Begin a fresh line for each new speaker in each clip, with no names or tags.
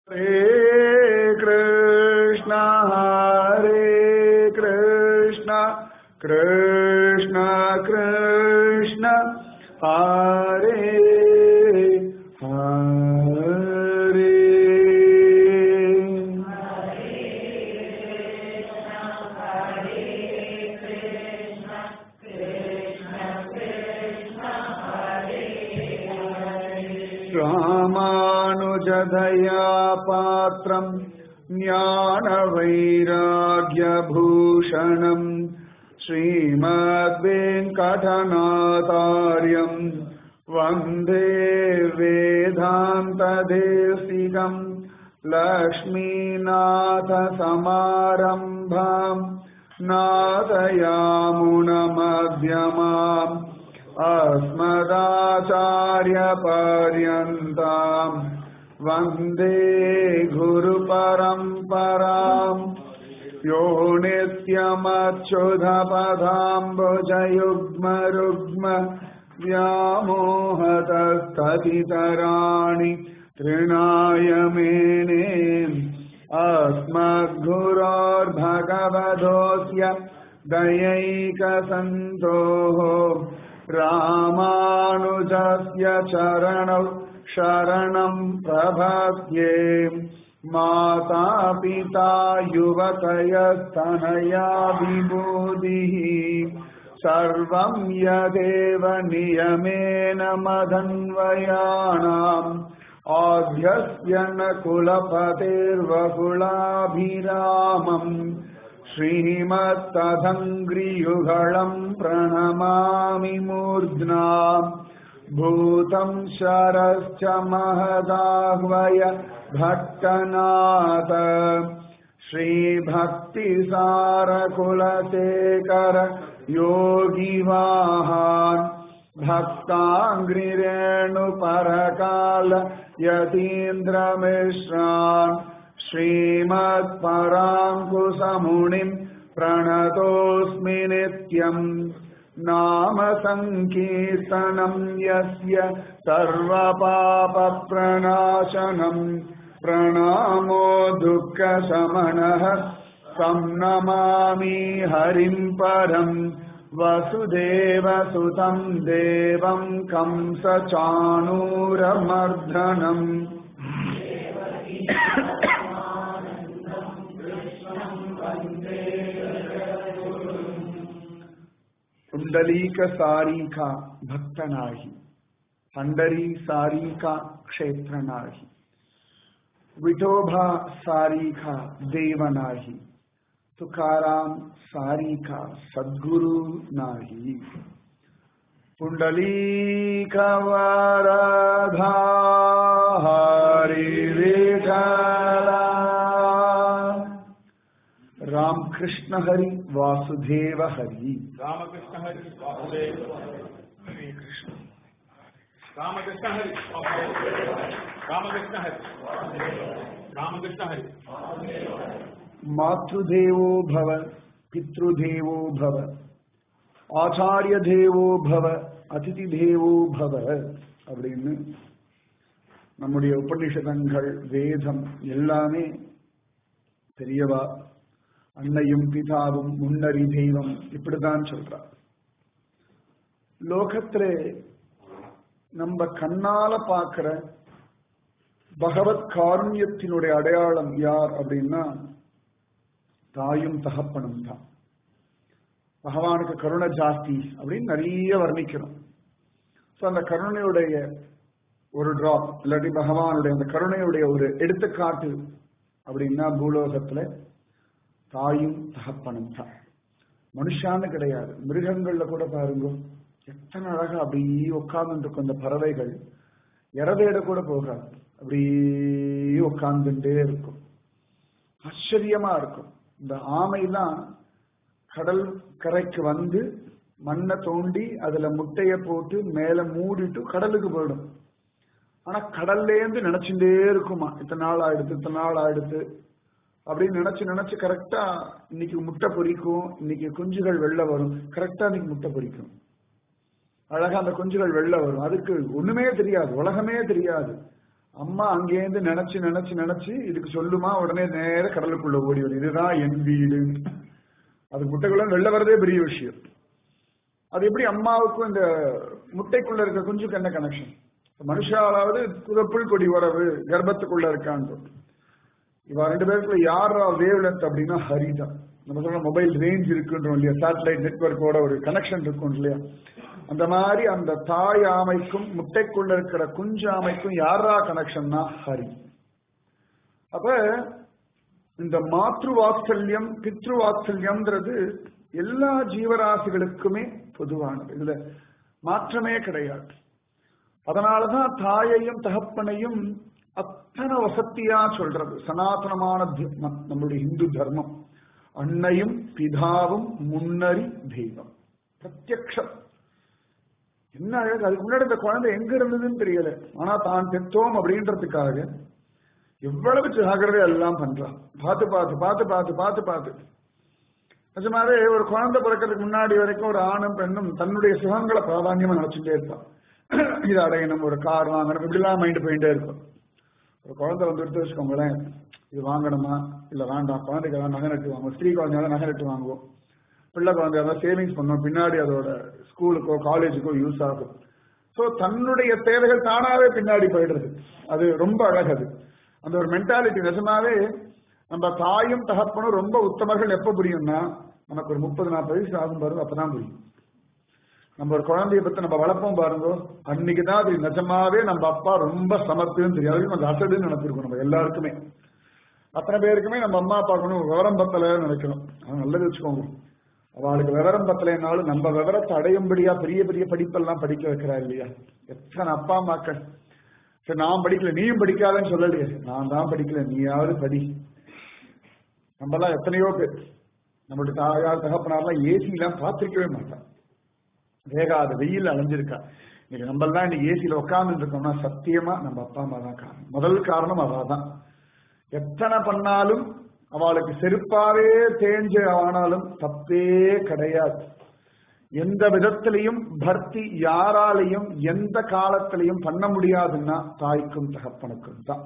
Hare Krishna, Hare Krishna, Krishna Krishna, Hare Hare. रामानुजदया पात्रम् ज्ञानवैराग्यभूषणम् श्रीमद्वेङ्कटनाथार्यम् वन्दे वेदान्तदेशिकम् लक्ष्मीनाथसमारम्भाम् नादयामुनमध्यमाम् अस्मदाचार्यपर्यन्ताम् वन्दे गुरुपरम्पराम् यो नित्यमच्युधपदाम्बुजयुग्मरुग्म व्यामोहतस्ततितराणि तृणाय मेने अस्मद्गुरोर्भगवधोऽस्य दयैकसन्तोः रामानुजस्य चरणौ शरणम् प्रभद्ये माता पिता युवतयस्तनया विबुधिः सर्वम् यदेव नियमेन मदन्वयानाम् आद्यस्य न कुलपतेर्वकुलाभिरामम् श्रीमत्तदङ्घ्रियुगळम् प्रणमामि मूर्ध्ना भूतम् शरश्च महदाह्वय भट्टनाथ श्रीभक्तिसारकुलशेखर योगिवाहान् भक्ताङ्घ्रिरेणुपरकाल यतीन्द्रमिश्रान् श्रीमत्पराङ्कुशमुनिम् प्रणतोऽस्मि नित्यम् नाम सङ्कीर्तनम् यस्य सर्वपापप्रणाशनम् प्रणामो दुःखशमनः तं नमामि हरिम् परम् वसुदेवसुतम् देवम् कंसचाणूरमर्दनम् कुंडलीक सारी का भक्त नाही पंढरी सारी का क्षेत्र नाही विठोबा सारी का देव नाही तुकाराम सारी का सद्गुरु नाही पुंडलीक वरधा हरि विठला राम कृष्ण हरि वासुदेव हरि
रामकृष्ण हरि वासुदेव हरे कृष्ण रामकृष्ण हरि वासुदेव रामकृष्ण हरि रामकृष्ण हरि
मातृदेवो भव पितृदेवो भव ஆச்சாரிய தேவோ பவ அதிதி தேவோ பவ அப்படின்னு நம்முடைய உபநிஷதங்கள் வேதம் எல்லாமே பெரியவா அன்னையும் பிதாவும் முன்னறி தெய்வம் இப்படிதான் சொல்றா லோகத்திலே நம்ம கண்ணால பார்க்கிற பகவத் காருண்யத்தினுடைய அடையாளம் யார் அப்படின்னா தாயும் தகப்பனும் தான் பகவானுக்கு கருணை ஜாஸ்தி அப்படின்னு நிறைய வர்ணிக்கிறோம் ஸோ அந்த கருணையுடைய ஒரு டிராப் இல்லாட்டி பகவானுடைய அந்த கருணையுடைய ஒரு எடுத்துக்காட்டு அப்படின்னா பூலோகத்துல தாயும் தகப்பனும் தான் மனுஷான்னு கிடையாது மிருகங்கள்ல கூட பாருங்க எத்தனை அழகா அப்படியே உட்கார்ந்து இருக்கும் அந்த பறவைகள் இறதேட கூட போகாது அப்படியே உட்கார்ந்துட்டே இருக்கும் ஆச்சரியமா இருக்கும் இந்த ஆமைலாம் கடல் கரைக்கு வந்து மண்ணை தோண்டி அதுல முட்டைய போட்டு மேல மூடிட்டு கடலுக்கு போயிடும் ஆனா கடல்லேருந்து நினைச்சுட்டே இருக்குமா இத்தனை நாள் ஆயிடுத்து இத்தனை நாள் ஆயிடுத்து அப்படின்னு நினைச்சு நினைச்சு கரெக்டா இன்னைக்கு முட்டை பொரிக்கும் இன்னைக்கு குஞ்சுகள் வெளில வரும் கரெக்டா இன்னைக்கு முட்டை பொரிக்கும் அழகா அந்த குஞ்சுகள் வெளில வரும் அதுக்கு ஒண்ணுமே தெரியாது உலகமே தெரியாது அம்மா அங்கேருந்து நினைச்சு நினைச்சு நினைச்சு இதுக்கு சொல்லுமா உடனே நேர கடலுக்குள்ள ஓடி வரும் இதுதான் என் வீடு அது முட்டைக்குள்ள வெளில வரதே பெரிய விஷயம் அது எப்படி அம்மாவுக்கும் இந்த முட்டைக்குள்ள இருக்க குஞ்சுக்கு என்ன கனெக்ஷன் மனுஷாலாவது புல் கொடி உறவு கர்ப்பத்துக்குள்ள இருக்கான்னு இவ ரெண்டு பேருக்குள்ள யாரா வேவ் லென்த் அப்படின்னா ஹரி தான் நம்ம சொல்ற மொபைல் ரேஞ்ச் இருக்குன்றோம் இல்லையா சேட்டலைட் நெட்ஒர்க்கோட ஒரு கனெக்ஷன் இருக்கும் இல்லையா அந்த மாதிரி அந்த தாய் ஆமைக்கும் முட்டைக்குள்ள இருக்கிற குஞ்சு ஆமைக்கும் யாரா கனெக்ஷன்னா ஹரி அப்ப இந்த மாத்ரு வாத்சல்யம் பித்ரு வாத்சல்யம்ன்றது எல்லா ஜீவராசிகளுக்குமே பொதுவானது இதுல மாற்றமே கிடையாது அதனாலதான் தாயையும் தகப்பனையும் அத்தனை வசத்தியா சொல்றது சனாதனமான தர்மம், நம்மளுடைய இந்து தர்மம் அன்னையும் பிதாவும் முன்னறி தெய்வம் பிரத்யக்ஷம் என்ன அழகு அதுக்கு முன்னாடி இந்த குழந்தை எங்க இருந்ததுன்னு தெரியல ஆனா தான் பெற்றோம் அப்படின்றதுக்காக எவ்வளவு ஜாகிரதை எல்லாம் பண்றான் பார்த்து பார்த்து பார்த்து பார்த்து பார்த்து பார்த்து நிஜமாவே ஒரு குழந்தை பிறக்கிறதுக்கு முன்னாடி வரைக்கும் ஒரு ஆணும் பெண்ணும் தன்னுடைய சுகங்களை பிராதானியமா நினைச்சுட்டே இருப்பான் இது அடையணும் ஒரு கார் வாங்கணும் இப்படிலாம் மைண்ட் போயிட்டே இருக்கும் ஒரு குழந்தை வந்து எடுத்து வச்சுக்கோங்களேன் இது வாங்கணுமா இல்ல வேண்டாம் குழந்தைக்கு ஏதாவது நகை நட்டு வாங்குவோம் ஸ்திரீ குழந்தையாவது நகை நட்டு வாங்குவோம் பிள்ளை குழந்தை ஏதாவது சேவிங்ஸ் பண்ணுவோம் பின்னாடி அதோட ஸ்கூலுக்கோ காலேஜுக்கோ யூஸ் ஆகும் ஸோ தன்னுடைய தேவைகள் தானாவே பின்னாடி போயிடுறது அது ரொம்ப அழகது அந்த ஒரு மென்டாலிட்டி நிஜமாவே நம்ம தாயும் தகப்பனும் ரொம்ப உத்தமர்கள் எப்ப புரியும்னா நமக்கு ஒரு முப்பது நாற்பது வயசு ஆகும் பாருங்க அப்பதான் புரியும் நம்ம ஒரு குழந்தைய பத்தி நம்ம வளர்ப்போம் பாருங்க அன்னைக்குதான் அது நிஜமாவே நம்ம அப்பா ரொம்ப சமத்துன்னு தெரியும் அதுக்கு கொஞ்சம் அசடுன்னு நினைச்சிருக்கோம் நம்ம எல்லாருக்குமே அத்தனை பேருக்குமே நம்ம அம்மா அப்பாக்கணும் விவரம் பத்தல நினைக்கணும் அது நல்லது வச்சுக்கோங்க அவளுக்கு விவரம் பத்தலைனாலும் நம்ம விவரத்தை அடையும்படியா பெரிய பெரிய படிப்பெல்லாம் படிக்க வைக்கிறா இல்லையா எத்தனை அப்பா அம்மாக்கள் சரி நான் படிக்கல நீயும் படிக்காதன்னு சொல்லலையே நான் தான் படிக்கல நீயாவது படி நம்மலாம் எத்தனையோ பேர் நம்மளுடைய தாயார் தகப்பனார்லாம் ஏசி எல்லாம் பார்த்திருக்கவே மாட்டான் வேகாத வெயில் அலைஞ்சிருக்கா இன்னைக்கு நம்ம எல்லாம் இன்னைக்கு ஏசியில உட்கார்ந்து இருக்கோம்னா சத்தியமா நம்ம அப்பா அம்மா தான் காரணம் முதல் காரணம் அவ தான் எத்தனை பண்ணாலும் அவளுக்கு செருப்பாவே தேஞ்ச ஆனாலும் தப்பே கிடையாது எந்த விதத்திலையும் பக்தி யாராலையும் எந்த காலத்திலையும் பண்ண முடியாதுன்னா தாய்க்கும் தகப்பனுக்கும் தான்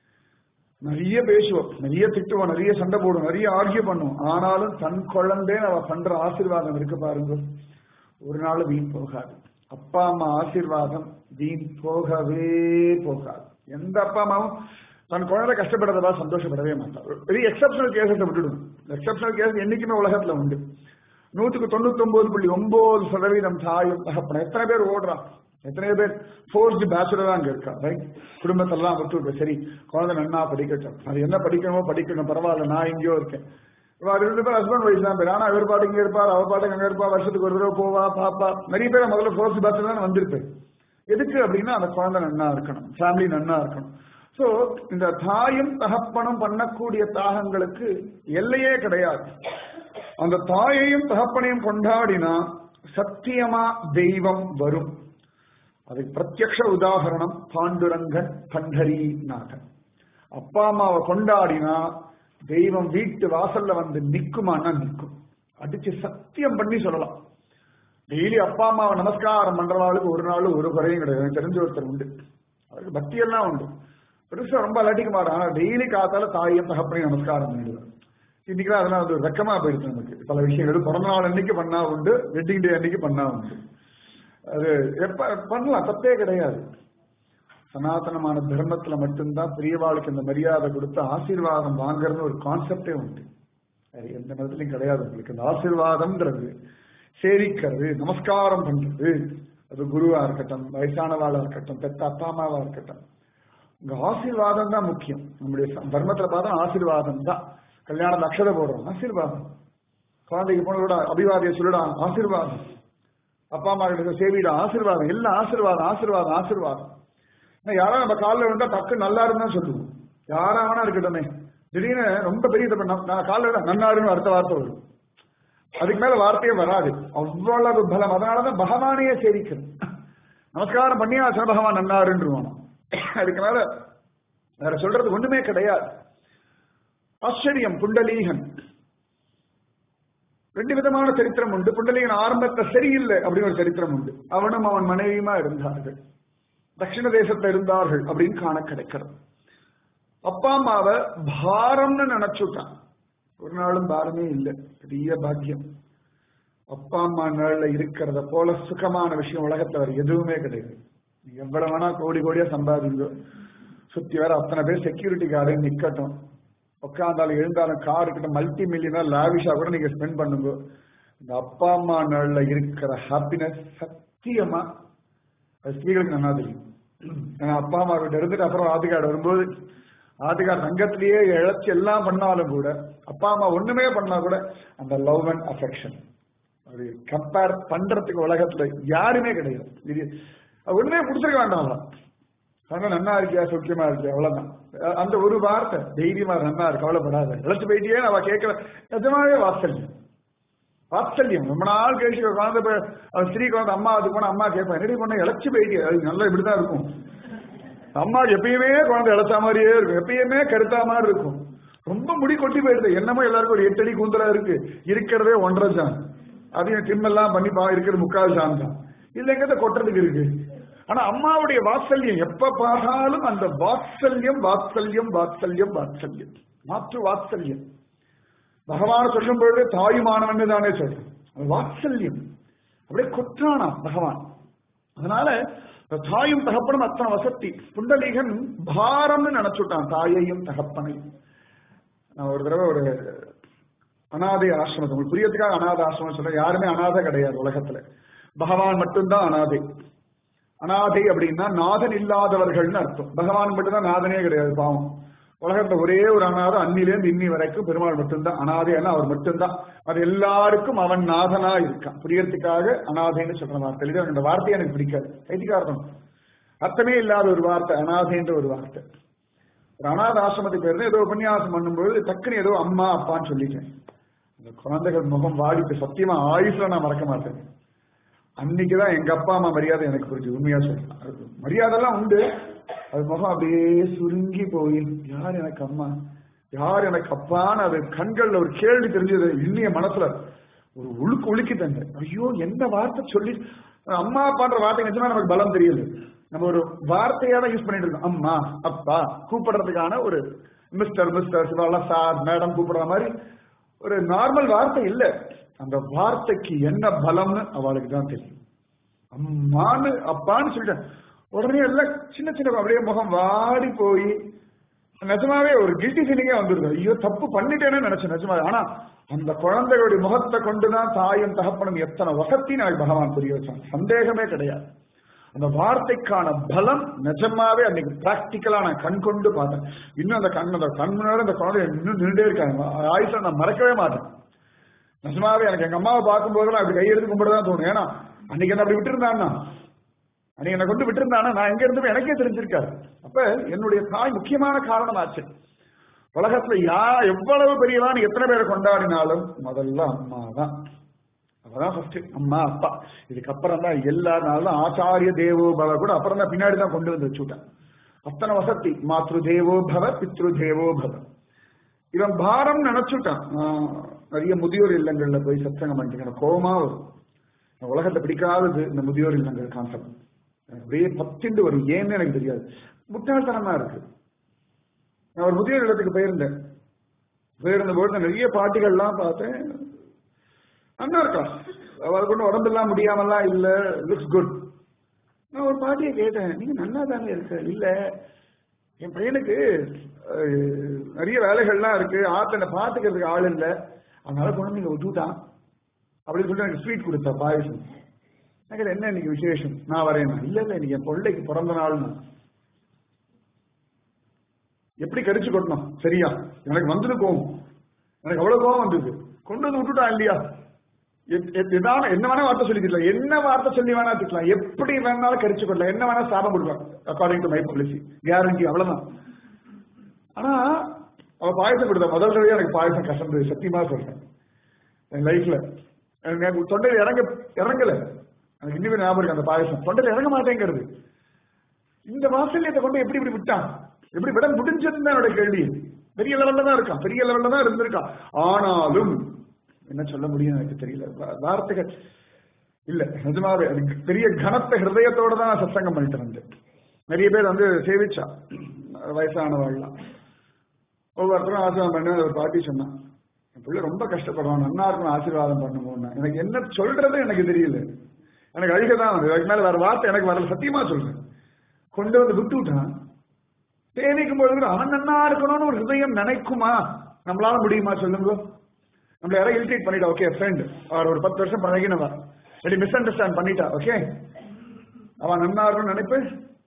நிறைய பேசுவோம் நிறைய திட்டுவோம் நிறைய சண்டை போடுவோம் நிறைய ஆர்கிய பண்ணுவோம் ஆனாலும் தன் குழந்தைன்னு அவ பண்ற ஆசீர்வாதம் இருக்கு பாருங்க ஒரு நாள் வீண் போகாது அப்பா அம்மா ஆசீர்வாதம் வீண் போகவே போகாது எந்த அப்பா அம்மாவும் தன் குழந்தை கஷ்டப்படுறதா சந்தோஷப்படவே மாட்டார் பெரிய எக்ஸப்ஷனல் கேசத்தை விட்டுடும் எக்ஸப்ஷனல் கேஸ் என்னைக்குமே உலகத்துல உண்டு நூற்றுக்கு தொண்ணூத்தி ஒன்பது புள்ளி ஒன்பது சதவீதம் தாயும் தகப்பன எத்தனை பேர் ஓடுறான் எத்தனை பேர் ஃபோர்ஸ்டு பேச்சுலரா அங்க இருக்கா ரைட் குடும்பத்தெல்லாம் விட்டு சரி குழந்தை நன்னா படிக்கட்டும் அது என்ன படிக்கணுமோ படிக்கணும் பரவாயில்ல நான் எங்கேயோ இருக்கேன் இவா ரெண்டு பேர் ஹஸ்பண்ட் ஒய்ஃப் தான் பேர் ஆனா இவர் பாட்டு இங்க இருப்பார் அவர் பாட்டுக்கு அங்க இருப்பா வருஷத்துக்கு ஒரு தடவை போவா பாப்பா நிறைய பேர் முதல்ல ஃபோர்ஸ்ட் பேச்சுலர் தான் வந்திருப்பேன் எதுக்கு அப்படின்னா அந்த குழந்தை நன்னா இருக்கணும் ஃபேமிலி நன்னா இருக்கணும் சோ இந்த தாயும் தகப்பனும் பண்ணக்கூடிய தாகங்களுக்கு எல்லையே கிடையாது அந்த தாயையும் தகப்பனையும் கொண்டாடினா சத்தியமா தெய்வம் வரும் அதுக்கு பிரத்யக்ஷ உதாகரணம் பாண்டுரங்கன் பண்டரிநாதன் அப்பா அம்மாவை கொண்டாடினா தெய்வம் வீட்டு வாசல்ல வந்து நிக்குமானா நிக்கும் அடிச்சு சத்தியம் பண்ணி சொல்லலாம் டெய்லி அப்பா அம்மாவை நமஸ்காரம் பண்றவாளுக்கு ஒரு நாள் ஒரு குறையும் கிடையாது எனக்கு தெரிஞ்ச ஒருத்தர் உண்டு அவருக்கு பக்தியெல்லாம் உண்டு பெருசா ரொம்ப அலட்டிக்க மாட்டான் ஆனா டெய்லி காத்தால தாயும் தகப்பனையும் நமஸ்காரம் பண்ணிடுவேன் இன்னைக்கு அதெல்லாம் வந்து வெக்கமா போயிடுச்சு நமக்கு பல விஷயங்கள் பிறந்த நாள் அன்னைக்கு பண்ணா உண்டு வெட்டிங் டே அன்னைக்கு பண்ணா உண்டு அது எப்ப பண்ணலாம் தப்பே கிடையாது சனாதனமான தர்மத்துல மட்டும்தான் பெரியவாளுக்கு இந்த மரியாதை கொடுத்து ஆசீர்வாதம் வாங்குறது ஒரு கான்செப்டே உண்டு அது எந்த மதத்திலையும் கிடையாது உங்களுக்கு இந்த ஆசீர்வாதம்ன்றது சேரிக்கிறது நமஸ்காரம் பண்றது அது குருவா இருக்கட்டும் வயசானவாளா இருக்கட்டும் பெத்த அப்பா அம்மாவா இருக்கட்டும் உங்க ஆசீர்வாதம் தான் முக்கியம் நம்முடைய தர்மத்துல பார்த்தா ஆசீர்வாதம் தான் கல்யாணம் அக்ஷதை போடுறோம் ஆசீர்வாதம் குழந்தைக்கு போனதோட அபிவாதிய சொல்லிடா ஆசீர்வாதம் அப்பா அம்மா கிட்ட சேவிடா ஆசீர்வாதம் எல்லாம் ஆசீர்வாதம் ஆசீர்வாதம் ஆசீர்வாதம் யாரா நம்ம காலில் விழுந்தா டக்கு நல்லா இருந்தா சொல்லுவோம் யாரா வேணா இருக்கட்டுமே திடீர்னு ரொம்ப பெரிய தப்பு நான் காலில் விட நன்னாருன்னு அடுத்த வார்த்தை வரும் அதுக்கு மேல வார்த்தையே வராது அவ்வளவு பலம் அதனாலதான் பகவானையே சேரிக்கணும் நமஸ்காரம் பண்ணியா சன பகவான் நன்னாருன்றுவானோ அதுக்கு மேல வேற சொல்றது ஒண்ணுமே கிடையாது ஆச்சரியம் புண்டலீகன் ரெண்டு விதமான சரித்திரம் உண்டு புண்டலீகன் ஆரம்பத்தை சரியில்லை அப்படின்னு ஒரு சரித்திரம் உண்டு அவனும் அவன் மனைவியுமா இருந்தார்கள் தட்சிண தேசத்துல இருந்தார்கள் அப்படின்னு காண கிடைக்கிறது அப்பா அம்மாவை பாரம்னு நினைச்சுட்டான் ஒரு நாளும் பாரமே இல்லை பெரிய பாக்கியம் அப்பா அம்மா நாள்ல இருக்கிறத போல சுகமான விஷயம் உலகத்துல வேற எதுவுமே கிடையாது நீ எவ்வளவு வேணா கோடி கோடியா சம்பாதிங்க சுத்தி வேற அத்தனை பேர் செக்யூரிட்டி கார்டு நிக்கட்டும் உட்காந்தாலும் எழுந்தாலும் கார் கிட்ட மல்டி மில்லியனர் லாவிஷா கூட நீங்க ஸ்பெண்ட் பண்ணுங்க இந்த அப்பா அம்மா நாள்ல இருக்கிற ஹாப்பினஸ் சத்தியமா அது ஸ்திரீகளுக்கு நல்லா தெரியும் ஏன்னா அப்பா அம்மா கிட்ட இருந்துட்டு அப்புறம் ஆதிகாடு வரும்போது ஆதிகார் தங்கத்திலேயே இழைச்சி எல்லாம் பண்ணாலும் கூட அப்பா அம்மா ஒண்ணுமே பண்ணா கூட அந்த லவ் அண்ட் அஃபெக்ஷன் அப்படி கம்பேர் பண்றதுக்கு உலகத்துல யாருமே கிடையாது இது ஒண்ணுமே பிடிச்சிருக்க வேண்டாம் ஆனா நன்னா இருக்கியா சௌக்கியமா இருக்கியா அவ்வளவுதான் அந்த ஒரு வார்த்தை தைரியமா நன்னா இருக்கு கவலைப்படாத இழைச்சு போயிட்டே அவ கேட்கல நிஜமாவே வாத்சல்யம் வாத்சல்யம் ரொம்ப நாள் கழிச்சு குழந்தை போய் அவன் ஸ்திரீ குழந்தை அம்மா அது போன அம்மா கேட்பேன் என்னடி பண்ண இழைச்சு போயிட்டியா அது நல்லா இப்படிதான் இருக்கும் அம்மா எப்பயுமே குழந்தை இழைச்சா மாதிரியே இருக்கும் எப்பயுமே கருத்தா மாதிரி இருக்கும் ரொம்ப முடி கொட்டி போயிடுது என்னமோ எல்லாருக்கும் ஒரு எட்டு அடி கூந்தலா இருக்கு இருக்கிறதே ஒன்றரை ஜான் அதையும் ட்ரிம் எல்லாம் பண்ணி பா இருக்கிறது முக்கால் ஜான் தான் இதுல எங்க கொட்டுறதுக்கு இருக்கு ஆனா அம்மாவுடைய வாத்சல்யம் எப்ப பார்த்தாலும் அந்த வாத்சல்யம் வாத்சல்யம் வாத்சல்யம் வாத்சல்யம் மாற்று வாத்சல்யம் பகவான் சொல்லும் பொழுது தாயுமானவன் தானே சொல்றேன் அது வாத்சல்யம் அப்படியே கொற்றானா பகவான் அதனால தாயும் தகப்பனும் அத்தனை வசதி புண்டலீகன் பாரம்னு நினைச்சுட்டான் தாயையும் தகப்பனையும் நான் ஒரு தடவை ஒரு அனாதை ஆசிரமத்தை உங்களுக்கு புரியறதுக்காக அனாதை ஆசிரமம் சொல்றேன் யாருமே அனாதை கிடையாது உலகத்துல பகவான் மட்டும்தான் அனாதை அனாதை அப்படின்னா நாதன் இல்லாதவர்கள்னு அர்த்தம் பகவான் மட்டும்தான் நாதனே கிடையாது பாவம் உலகத்துல ஒரே ஒரு அனாதை அன்னிலேருந்து இன்னி வரைக்கும் பெருமாள் மட்டும்தான் அனாதைன்னா அவர் மட்டும்தான் அது எல்லாருக்கும் அவன் நாதனா இருக்கான் புரியறதுக்காக அனாதைன்னு சொல்ற வார்த்தை இது அந்த வார்த்தையை எனக்கு பிடிக்காது கைதிகாரணம் அர்த்தமே இல்லாத ஒரு வார்த்தை அனாதைன்ற ஒரு வார்த்தை ஒரு அனாத ஆசிரமத்துக்கு போயிருந்தேன் ஏதோ உபன்யாசம் பண்ணும்போது டக்குன்னு ஏதோ அம்மா அப்பான்னு சொல்லிட்டேன் அந்த குழந்தைகள் முகம் வாடிட்டு சத்தியமா ஆயுஷ்ல நான் மறக்க மாட்டேன் அன்னைக்குதான் எங்க அப்பா அம்மா மரியாதை எனக்கு புரிஞ்சு உண்மையா சொல்றேன் மரியாதைலாம் உண்டு அது முகம் அப்படியே சுருங்கி போய் யார் எனக்கு அம்மா யார் எனக்கு அப்பான்னு அது கண்கள்ல ஒரு கேள்வி தெரிஞ்சது இன்னைய மனசுல ஒரு உழுக்கு உலுக்கி தந்தேன் ஐயோ எந்த வார்த்தை சொல்லி அம்மா அப்பான்ற வார்த்தை நிஜமா நமக்கு பலம் தெரியல நம்ம ஒரு வார்த்தையா தான் யூஸ் பண்ணிட்டு இருக்கோம் அம்மா அப்பா கூப்பிடுறதுக்கான ஒரு மிஸ்டர் மிஸ்டர் சிவாலாம் சார் மேடம் கூப்பிடுற மாதிரி ஒரு நார்மல் வார்த்தை இல்ல அந்த வார்த்தைக்கு என்ன பலம்னு அவளுக்கு தான் தெரியும் அம்மான்னு அப்பான்னு சொல்லிட்டேன் உடனே எல்லாம் சின்ன சின்ன அப்படியே முகம் வாடி போய் நிஜமாவே ஒரு கில்ட்டி ஃபீலிங்கே வந்துருது ஐயோ தப்பு பண்ணிட்டேன்னு நினைச்சேன் நிஜமாவே ஆனா அந்த குழந்தைகளுடைய முகத்தை கொண்டுதான் தாயும் தகப்பனும் எத்தனை வசத்தி நாள் பகவான் புரிய வச்சான் சந்தேகமே கிடையாது அந்த வார்த்தைக்கான பலம் நிஜமாவே அன்னைக்கு பிராக்டிக்கலா நான் கண் கொண்டு பார்த்தேன் இன்னும் அந்த கண் அந்த கண் முன்னாடி அந்த குழந்தை இன்னும் நின்றுட்டே இருக்காங்க ஆயுஷ நான் மறக்கவே மாட்டேன் நிஜமாவே எனக்கு எங்க அம்மாவை பார்க்கும்போது நான் அப்படி கையெடுத்து கும்பிடதான் தோணும் ஏன்னா அன்னைக்கு என்ன அப்படி விட்டுருந்தான்னா அன்னைக்கு என்னை கொண்டு விட்டுருந்தானா நான் எங்க இருந்து எனக்கே தெரிஞ்சிருக்காரு அப்ப என்னுடைய தாய் முக்கியமான காரணம் ஆச்சு உலகத்துல யா எவ்வளவு பெரியவா நீ எத்தனை பேரை கொண்டாடினாலும் முதல்ல அம்மா தான் அவதான் ஃபர்ஸ்ட் அம்மா அப்பா இதுக்கப்புறம் தான் எல்லா நாளும் ஆச்சாரிய தேவோ பவ கூட அப்புறம் தான் பின்னாடி தான் கொண்டு வந்து வச்சுட்டேன் அத்தனை வசதி மாத்ரு தேவோ பவ பித்ரு தேவோ பவ இவன் பாரம் நினைச்சுட்டான் நிறைய முதியோர் இல்லங்கள்ல போய் சத்சங்கம் பண்ணிட்டு கோபமா வரும் உலகத்தை பிடிக்காதது இந்த முதியோர் இல்லங்கள் கான்செப்ட் அப்படியே பத்திண்டு வரும் ஏன்னு எனக்கு தெரியாது முட்டாள்தனமா இருக்கு நான் ஒரு முதியோர் இல்லத்துக்கு போயிருந்தேன் போயிருந்த போது நிறைய பாட்டிகள்லாம் பார்த்தேன் நல்லா இருக்கா அவளுக்கு ஒன்றும் உடம்பெல்லாம் முடியாமலாம் இல்ல லுக்ஸ் குட் நான் ஒரு பாட்டியை கேட்டேன் நீங்க நல்லா தானே இருக்க இல்ல என் பையனுக்கு நிறைய வேலைகள்லாம் இருக்கு ஆத்துல பாத்துக்கிறதுக்கு ஆள் இல்லை அதனால கொண்டு நீங்க விட்டுட்டான் அப்படின்னு சொல்லிட்டு எனக்கு ஸ்வீட் கொடுத்தா பாயசம் எனக்கு என்ன இன்னைக்கு விசேஷம் நான் வரேன் இல்ல இல்ல இன்னைக்கு என் பிள்ளைக்கு பிறந்த நாள்னு எப்படி கடிச்சு கொட்டணும் சரியா எனக்கு வந்தது கோவம் எனக்கு அவ்வளவு கோவம் வந்தது கொண்டு வந்து விட்டுட்டான் இல்லையா ஏதாவது என்ன வேணா வார்த்தை சொல்லி திட்டலாம் என்ன வார்த்தை சொல்லி வேணா திட்டலாம் எப்படி வேணாலும் கடிச்சு கொள்ளலாம் என்ன வேணா சாபம் கொடுக்கலாம் according to my policy guarantee அவ்வளவுதான் ஆனா அவ பாயசம் கொடுத்தா முதல் தடவையா எனக்கு பாயசம் கசந்தது சத்தியமா சொல்றேன் என் லைஃப்ல எனக்கு தொண்டையில் இறங்க இறங்கல எனக்கு இன்னுமே ஞாபகம் இருக்கு அந்த பாயசம் தொண்டையில் இறங்க மாட்டேங்கிறது இந்த வாசல்யத்தை கொண்டு எப்படி இப்படி விட்டான் எப்படி விட முடிஞ்சதுன்னு என்னோட கேள்வி பெரிய லெவல்ல தான் இருக்கான் பெரிய லெவல்ல தான் இருந்திருக்கான் ஆனாலும் என்ன சொல்ல முடியும் எனக்கு தெரியல வார்த்தைகள் இல்ல நிஜமாவே எனக்கு பெரிய கனத்த ஹிருதயத்தோட தான் சத்சங்கம் பண்ணிட்டு வந்தேன் நிறைய பேர் வந்து சேவிச்சா வயசானவாள்லாம் ஒவ்வொருத்தரும் ஆசீர்வாதம் பண்ண ஒரு பாட்டி சொன்னான் என் பிள்ளை ரொம்ப கஷ்டப்படுறான் நன்னா இருக்கணும் ஆசீர்வாதம் பண்ணுவோம்னா எனக்கு என்ன சொல்றது எனக்கு தெரியல எனக்கு அழுக தான் வந்து அதுக்கு மேல வேற வார்த்தை எனக்கு வரல சத்தியமா சொல்றேன் கொண்டு வந்து விட்டு விட்டான் சேவிக்கும் பொழுது கூட அவன் நன்னா இருக்கணும்னு ஒரு ஹிருதயம் நினைக்குமா நம்மளால முடியுமா சொல்லுங்க நம்மள யாரும் இரிட்டேட் பண்ணிட்டா ஓகே ஃப்ரெண்ட் அவர் ஒரு பத்து வருஷம் பழகினவா ரெடி மிஸ் அண்டர்ஸ்டாண்ட் பண்ணிட்டா ஓகே அவன் நன்னா இருக்கணும்னு நினைப்பு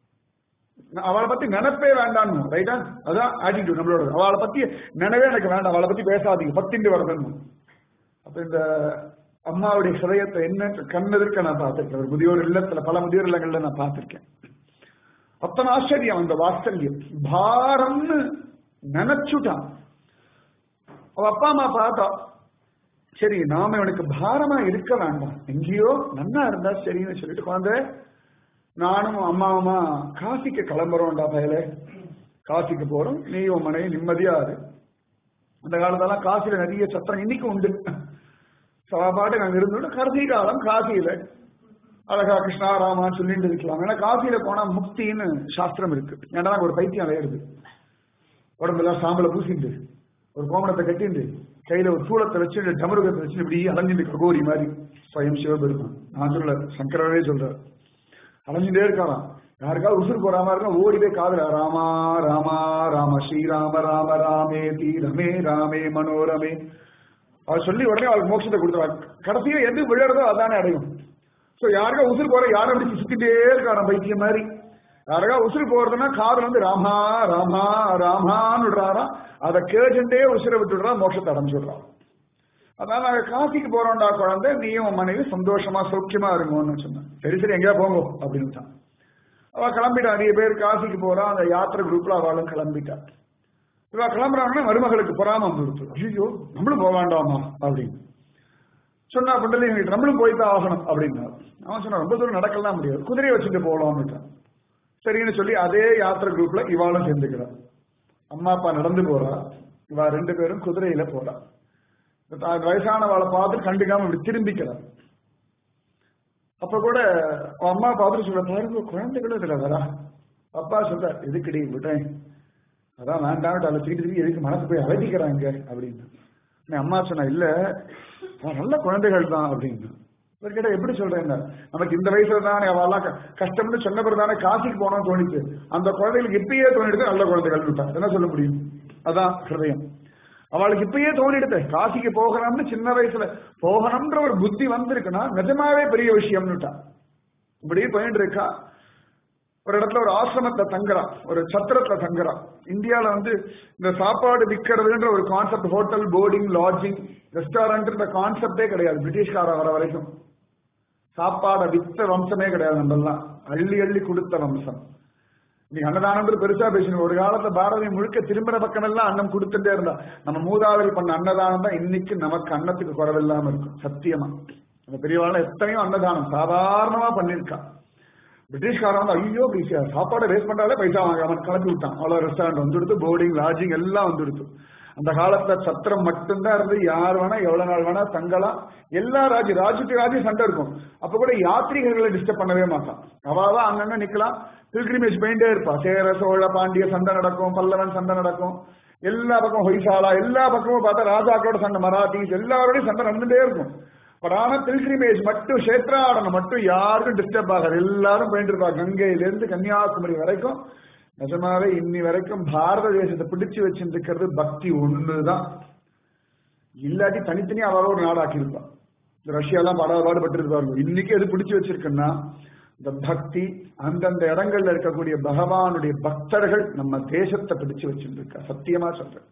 அவளை பத்தி நினைப்பே வேண்டாம் ரைட்டா அதான் ஆட்டிடியூட் நம்மளோட அவளை பத்தி நினைவே எனக்கு வேண்டாம் அவளை பத்தி பேசாதீங்க பத்திண்டு வரணும் அப்ப இந்த அம்மாவுடைய ஹிரதயத்தை என்ன கண்ணெதிர்க்க நான் பார்த்திருக்கேன் ஒரு முதியோர் இல்லத்துல பல முதியோர் இல்லங்கள்ல நான் பார்த்திருக்கேன் அத்தனை ஆச்சரியம் அந்த வாத்சல்யம் பாரம்னு நினைச்சுட்டான் அவ அப்பா அம்மா பார்த்தா சரி நாம இவனுக்கு பாரமா இருக்க வேண்டாம் எங்கேயோ நன்னா இருந்தா சரின்னு சொல்லிட்டு குழந்தை நானும் அம்மாவுமா காசிக்கு கிளம்புறோம்டா பயல காசிக்கு போறோம் நீ உன் மனைவி நிம்மதியா இரு அந்த காலத்தெல்லாம் காசியில நிறைய சத்திரம் இன்னைக்கு உண்டு பாட்டு நாங்க இருந்தோம் கடைசி காலம் காசியில அழகா கிருஷ்ணா ராமான்னு சொல்லிட்டு இருக்கலாம் ஏன்னா காசியில போனா முக்தின்னு சாஸ்திரம் இருக்கு ஏன்னா ஒரு பைத்தியம் அலையிறது உடம்பெல்லாம் சாம்பலை பூசிட்டு ஒரு கோமணத்தை கட்டிண்டு கையில ஒரு சூளத்தை வச்சுட்டு டமருகத்தை வச்சுட்டு இப்படி அலைஞ்சிட்டு ககோரி மாதிரி ஸ்வயம் சிவபெருமான் நான் சொல்ல சங்கரவே சொல்றார் அலைஞ்சுட்டே இருக்காராம் யாருக்காவது உசுறு போற மாதிரி இருக்கா ஓடி போய் காதுல ராமா ராமா ராம ஸ்ரீராம ராம ராமே தீ ரமே ராமே மனோரமே அவர் சொல்லி உடனே அவருக்கு மோட்சத்தை கொடுத்துருவார் கடைசியில எது விழுறதோ அதானே அடையும் சோ யாருக்கா உசுறு போற யாரும் அப்படி சுத்திட்டே இருக்காராம் பைத்தியம் மாதிரி யாருக்கா உசுறு போறதுன்னா காதுல வந்து ராமா ராமா ராமான்னு விடுறாரா அதை கேட்டுட்டே உசுரை விட்டுடுறா மோட்சத்தை அடைஞ்சுடுறான் அதனால நாங்க காசிக்கு போறோம்டா குழந்தை நீயும் உன் மனைவி சந்தோஷமா சௌக்கியமா இருங்கன்னு சொன்னேன் சரி சரி எங்கேயா போங்க அப்படின்ட்டான் அவ கிளம்பிட்டா நிறைய பேர் காசிக்கு போறா அந்த யாத்திரை குரூப்ல அவளும் கிளம்பிட்டா இவ கிளம்புறாங்கன்னா மருமகளுக்கு பொறாம வந்துடுத்து ஐயோ நம்மளும் போக வேண்டாமா அப்படின்னு சொன்னா பண்டல எங்களுக்கு நம்மளும் போய்தான் ஆகணும் அப்படின்னா அவன் சொன்னா ரொம்ப தூரம் நடக்கலாம் முடியாது குதிரையை வச்சுட்டு போகலாம்னுட்டான் சரின்னு சொல்லி அதே யாத்திரை குரூப்ல இவாளும் சேர்ந்துக்கிறான் அம்மா அப்பா நடந்து போறா இவா ரெண்டு பேரும் குதிரையில போறா வயசானவாளை பார்த்து கண்டுக்காம இப்படி திரும்பிக்கிறார் அப்ப கூட அம்மா பார்த்துட்டு சொல்ல பாருங்க குழந்தைகளும் இதுல வரா அப்பா சொல்ற எதுக்குடி விட்டேன் அதான் வேண்டாம் அதை திருப்பி திருப்பி எதுக்கு மனசு போய் அழகிக்கிறாங்க அப்படின்னு அம்மா சொன்னா இல்ல நல்ல குழந்தைகள் தான் அப்படின்னு இவர் கேட்டா எப்படி சொல்றேன் நமக்கு இந்த வயசுல தானே அவெல்லாம் கஷ்டம்னு சொன்ன பிறகு தானே காசிக்கு போனோம்னு தோணிச்சு அந்த குழந்தைகளுக்கு இப்பயே தோணிடுது நல்ல குழந்தைகள் விட்டான் என்ன சொல்ல முடியும் அதான் ஹிருதயம் அவளுக்கு இப்பயே தோணிடுது காசிக்கு போகணும்னு சின்ன வயசுல போகணும்ன்ற ஒரு புத்தி வந்திருக்குன்னா நிஜமாவே பெரிய விஷயம்னுட்டா இப்படி போயிட்டு இருக்கா ஒரு இடத்துல ஒரு ஆசிரமத்தை தங்குறா ஒரு சத்திரத்துல தங்குறா இந்தியால வந்து இந்த சாப்பாடு விற்கிறதுன்ற ஒரு concept hotel boarding lodging restaurant கான்செப்டே கிடையாது பிரிட்டிஷ்கார வர வரைக்கும் சாப்பாடை வித்த வம்சமே கிடையாது நம்மெல்லாம் அள்ளி அள்ளி கொடுத்த வம்சம் நீ அன்னதானம் பெருசா பேசணும் ஒரு காலத்துல பாரதி முழுக்க திரும்புற பக்கம் எல்லாம் அன்னம் கொடுத்துட்டே இருந்தா நம்ம மூதாதைகள் பண்ண அன்னதானம் தான் இன்னைக்கு நமக்கு அன்னத்துக்கு குறவில்லாம இருக்கும் சத்தியமா அந்த பெரியவாள் எத்தனையோ அன்னதானம் சாதாரணமா பண்ணிருக்கா பிரிட்டிஷ்காரன் வந்து ஐயோ பிசியா சாப்பாடை வேஸ்ட் பண்றாலே பைசா வாங்க அவன் கிளப்பி விட்டான் அவ்வளோ ரெஸ்டாரண்ட் வந்துடுத்து போர்டிங் லாட்ஜிங் எல்லாம் வந்துடுத்து அந்த காலத்துல சத்திரம் மட்டும்தான் இருந்து யார் வேணா எவ்வளவு நாள் வேணா தங்கலாம் எல்லா ராஜ்ய ராஜ்யத்துக்கு ராஜ்யம் சண்டை இருக்கும் அப்ப கூட யாத்ரீகர்களை டிஸ்டர்ப் பண்ணவே மாட்டான் அவாவா அங்கங்க நிக்கலாம் பில்கிரிமேஜ் போயிட்டே இருப்பா சேர சோழ பாண்டிய சண்டை நடக்கும் பல்லவன் சண்டை நடக்கும் எல்லா பக்கம் ஹொய்சாலா எல்லா பக்கமும் பார்த்தா ராஜாக்களோட சண்டை மராத்திஸ் எல்லாரோடையும் சண்டை நடந்துட்டே இருக்கும் பட் ஆனா பில்கிரிமேஜ் மட்டும் கஷேத்ராடனம் மட்டும் யாருக்கும் டிஸ்டர்ப் ஆகாது எல்லாரும் போயிட்டு இருப்பா கங்கையிலிருந்து கன்னியாகுமரி வரைக்கும் நிஜமாவே இன்னி வரைக்கும் பாரத தேசத்தை பிடிச்சு வச்சிருக்கிறது பக்தி ஒண்ணுதான் இல்லாட்டி தனித்தனியா அவரோட ஒரு நாடாக்கி இருப்பான் ரஷ்யாலாம் பல பாடுபட்டு இருப்பார்கள் இன்னைக்கு எது பிடிச்சு வச்சிருக்குன்னா இந்த பக்தி அந்தந்த இடங்கள்ல இருக்கக்கூடிய பகவானுடைய பக்தர்கள் நம்ம தேசத்தை பிடிச்சு வச்சிருக்கா சத்தியமா சொல்றேன்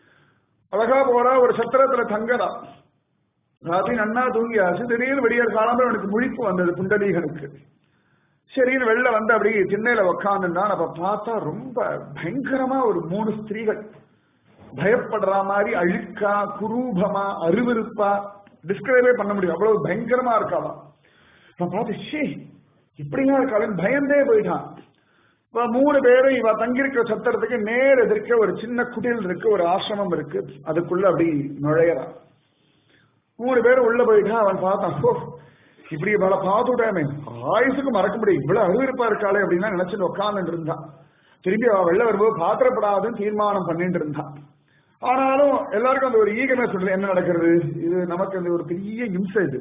அழகா போறா ஒரு சத்திரத்துல தங்கடா ராத்திரி நன்னா தூங்கியாச்சு திடீர்னு விடியற் காலம்பரம் எனக்கு முழிப்பு வந்தது புண்டலீகனுக்கு சரின்னு வெளில வந்து அப்படி திண்ணையில உக்காந்துருந்தான் அப்ப பார்த்தா ரொம்ப பயங்கரமா ஒரு மூணு ஸ்திரீகள் பயப்படுற மாதிரி அழுக்கா குரூபமா அருவருப்பா டிஸ்கிரைபே பண்ண முடியும் அவ்வளவு பயங்கரமா இருக்காளாம் நான் பார்த்து ஷே இப்படியா இருக்காளுன்னு பயந்தே போயிட்டான் இப்ப மூணு பேரும் இவ தங்கியிருக்கிற சத்திரத்துக்கு நேர் எதிர்க்க ஒரு சின்ன குடில் இருக்கு ஒரு ஆசிரமம் இருக்கு அதுக்குள்ள அப்படி நுழையறான் மூணு பேர் உள்ள போயிட்டா அவன் பார்த்தான் ஓ இப்படி இவளை பார்த்துட்டாமே ஆயுசுக்கு மறக்க முடியும் இவ்வளவு அருவிருப்பா இருக்காளே அப்படின்னா நினைச்சுட்டு உட்கார்ந்துட்டு இருந்தான் திரும்பி அவ வெளில வரும்போது பாத்திரப்படாதுன்னு தீர்மானம் பண்ணிட்டு இருந்தான் ஆனாலும் எல்லாருக்கும் அந்த ஒரு ஈகனஸ் சொல்றது என்ன நடக்கிறது இது நமக்கு அந்த ஒரு பெரிய இம்சை இது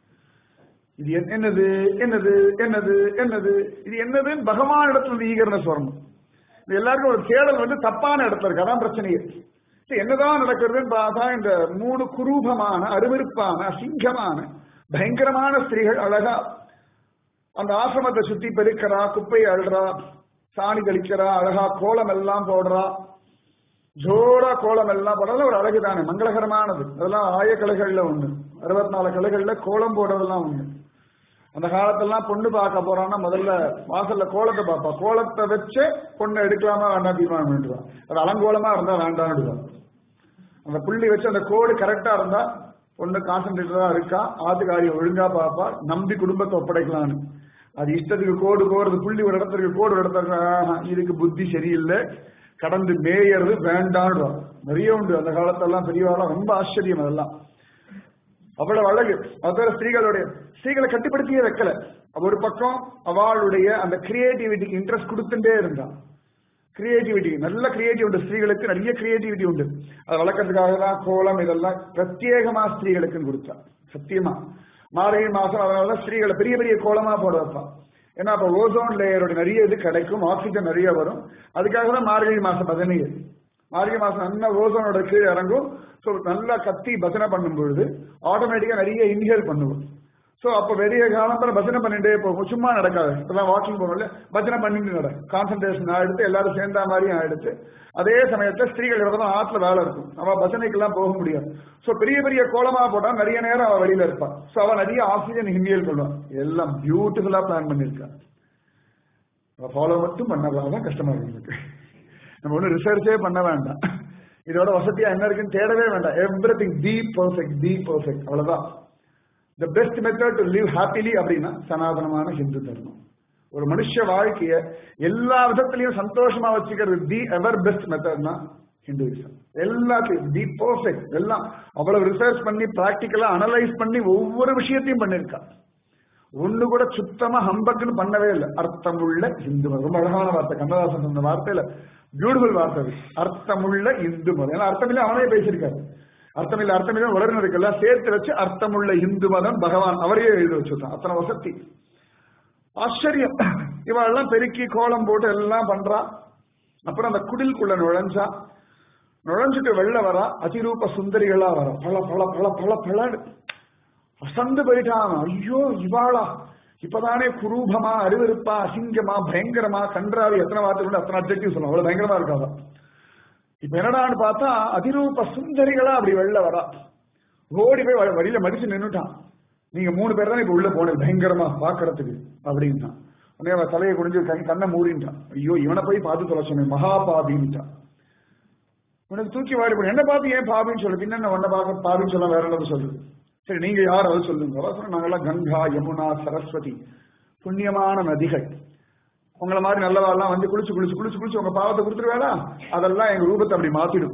இது என்- என்னது என்னது என்னது என்னது இது என்னதுன்னு பகவான் இடத்துல இருந்து ஈகர்னஸ் வரணும் இது எல்லாருக்கும் ஒரு தேடல் வந்து தப்பான இடத்துல இருக்கு அதான் பிரச்சனையே சரி, என்னதான் நடக்கிறதுன்னு பார்த்தா இந்த மூணு குரூபமான அருவருப்பான அசிங்கமான பயங்கரமான ஸ்திரீகள் அழகா அந்த ஆசிரமத்தை சுத்தி பெருக்கிறா குப்பை அழுறா சாணி கழிக்கிறா அழகா கோலம் எல்லாம் போடுறா ஜோரா கோலம் எல்லாம் போடுறது ஒரு அழகு தானே மங்களகரமானது அதெல்லாம் ஆய கலைகள்ல ஒண்ணு அறுபத்தி நாலு கலைகள்ல கோலம் போடுறதெல்லாம் ஒண்ணு அந்த காலத்தெல்லாம் பொண்ணு பார்க்க போறான்னா முதல்ல வாசல்ல கோலத்தை பார்ப்பா கோலத்தை வச்சு பொண்ணை எடுக்கலாமா வேண்டாம் தீர்மானம் பண்ணிடுவான் அது அலங்கோலமா இருந்தா வேண்டாம்னுடுவான் அந்த புள்ளி வச்சு அந்த கோடு கரெக்டா இருந்தா பொண்ணு கான்சென்ட்ரேட்டடா இருக்கா ஆத்துக்காரி ஒழுங்கா பாப்பா நம்பி குடும்பத்தை ஒப்படைக்கலாம்னு அது இஷ்டத்துக்கு கோடு போறது புள்ளி ஒரு இடத்துக்கு கோடு ஒரு இடத்துல ஆஹா, இதுக்கு புத்தி சரியில்லை கடந்து மேயறது வேண்டான்னு நிறைய உண்டு அந்த காலத்தெல்லாம் பெரியவாளம் ரொம்ப ஆச்சரியம் அதெல்லாம் அவ்வளவு அழகு அதோட ஸ்திரீகளுடைய ஸ்திரீகளை கட்டுப்படுத்தியே வைக்கல ஒரு பக்கம் அவளுடைய அந்த கிரியேட்டிவிட்டிக்கு இன்ட்ரெஸ்ட் கொடுத்துட்டே இருந்தான் கிரியேட்டிவிட்டி நல்ல கிரியேட்டிவ் உண்டு ஸ்திரீகளுக்கு நிறைய கிரியேட்டிவிட்டி உண்டு அதை வளர்க்கறதுக்காக தான் கோலம் இதெல்லாம் பிரத்யேகமா ஸ்திரீகளுக்குன்னு கொடுத்தா சத்தியமா மார்கழி மாசம் அதனால ஸ்திரீகளை பெரிய பெரிய கோலமா போட வைப்பான் ஏன்னா அப்ப ஓசோன் லேயரோட நிறைய இது கிடைக்கும் ஆக்சிஜன் நிறைய வரும் அதுக்காக தான் மார்கழி மாசம் பதினைந்து மார்கழி மாசம் நல்லா ஓசோனோட கீழே இறங்கும் ஸோ நல்லா கத்தி பஜனை பண்ணும் பொழுது ஆட்டோமேட்டிக்கா நிறைய இன்ஹேல் பண்ணுவோம் ஸோ அப்போ வெறிய காலத்துல பஜனை பண்ணிட்டே போகும் சும்மா நடக்காது இப்பதான் வாக்கிங் போகல பஜனை பண்ணிட்டு நட கான்சன்ட்ரேஷன் ஆயிடுத்து எல்லாரும் சேர்ந்தா மாதிரியும் ஆயிடுச்சு அதே சமயத்துல ஸ்திரீகள் தான் ஆத்துல வேலை இருக்கும் அவ பஜனைக்கெல்லாம் போக முடியாது ஸோ பெரிய பெரிய கோலமா போட்டா நிறைய நேரம் அவ வெளியில இருப்பான் ஸோ அவ நிறைய ஆக்சிஜன் இன்ஹேல் பண்ணுவான் எல்லாம் பியூட்டிஃபுல்லா பிளான் பண்ணியிருக்கா ஃபாலோ மட்டும் பண்ணதான் கஷ்டமா இருக்கு எனக்கு. நம்ம ஒன்றும் ரிசர்ச்சே பண்ண வேண்டாம் இதோட வசதியா என்ன இருக்குன்னு தேடவே வேண்டாம் everything the perfect the perfect அவ்வளவுதான் the best method to live happily அப்படின்னா சனாதனமான ஹிந்து தர்மம் ஒரு மனுஷ வாழ்க்கைய எல்லா விதத்திலையும் சந்தோஷமா வச்சுக்கிறது தி எவர் பெஸ்ட் மெத்தட்னா ஹிந்துவிசம் எல்லாத்தையும் தி பர்ஃபெக்ட் எல்லாம் அவ்வளவு ரிசர்ச் பண்ணி பிராக்டிக்கலா அனலைஸ் பண்ணி ஒவ்வொரு விஷயத்தையும் பண்ணிருக்கா ஒண்ணு கூட சுத்தமா ஹம்பக்குன்னு பண்ணவே இல்லை அர்த்தமுள்ள இந்து மதம் ரொம்ப அழகான வார்த்தை கண்ணதாசன் சொன்ன வார்த்தையில பியூட்டிஃபுல் வார்த்தை அது அர்த்தமுள்ள இந்து மதம் ஏன்னா அர்த்தமில்ல அவனே பேசியிருக்காரு அர்த்தமில்ல அர்த்தமில்ல உலகம் இருக்குல்ல சேர்த்து வச்சு அர்த்தமுள்ள இந்து மதம் பகவான் அவரையே எழுதி வச்சுட்டான் அத்தனை வசதி ஆச்சரியம் இவெல்லாம் பெருக்கி கோலம் போட்டு எல்லாம் பண்றா அப்புறம் அந்த குடிலுக்குள்ள நுழைஞ்சா நுழைஞ்சிட்டு வெளில வரா அதிரூப சுந்தரிகளா வரா பல பல பல பல பல அசந்து போயிட்டான் ஐயோ இவாளா இப்பதானே குரூபமா அருவருப்பா அசிங்கமா பயங்கரமா கன்றாவி எத்தனை வார்த்தை கொண்டு அத்தனை அப்ஜெக்டிவ் சொல்லணும் அவ்வளவு பயங்கரமா இருக்காதா இப்ப என்னடான்னு பார்த்தா அதிரூப சுந்தரிகளா அப்படி வெளில வரா ஓடி போய் வ- வழியில மடிச்சு நின்னுட்டான் நீங்க மூணு பேர் தான் இப்ப உள்ள போனது பயங்கரமா பாக்குறதுக்கு அப்படின்ட்டான் உடனே அவன் தலையை குடிஞ்சு கண் கண்ணை மூடின்ட்டான் ஐயோ இவனை போய் பார்த்து தொலைச்சோமே மகா பாபின்ட்டான் உனக்கு தூக்கி வாடி போடு என்ன பார்த்து ஏன் பாபின்னு சொல்லு பின்ன உன்னை பார்க்க பாபின்னு சொல்ல வேற என்ன சொல்லுது சரி நீங்க யார் அதை சொல்லுங்க அவ சொன்னா, நாங்கெல்லாம் கங்கா யமுனா சரஸ்வதி புண்ணியமான நதிகள் உங்களை மாதிரி நல்லவாள்லாம் வந்து குளிச்சு குளிச்சு குளிச்சு குளிச்சு உங்க பாவத்தை கொடுத்துருவேடா அதெல்லாம் எங்க ரூபத்தை அப்படி மாத்திடும்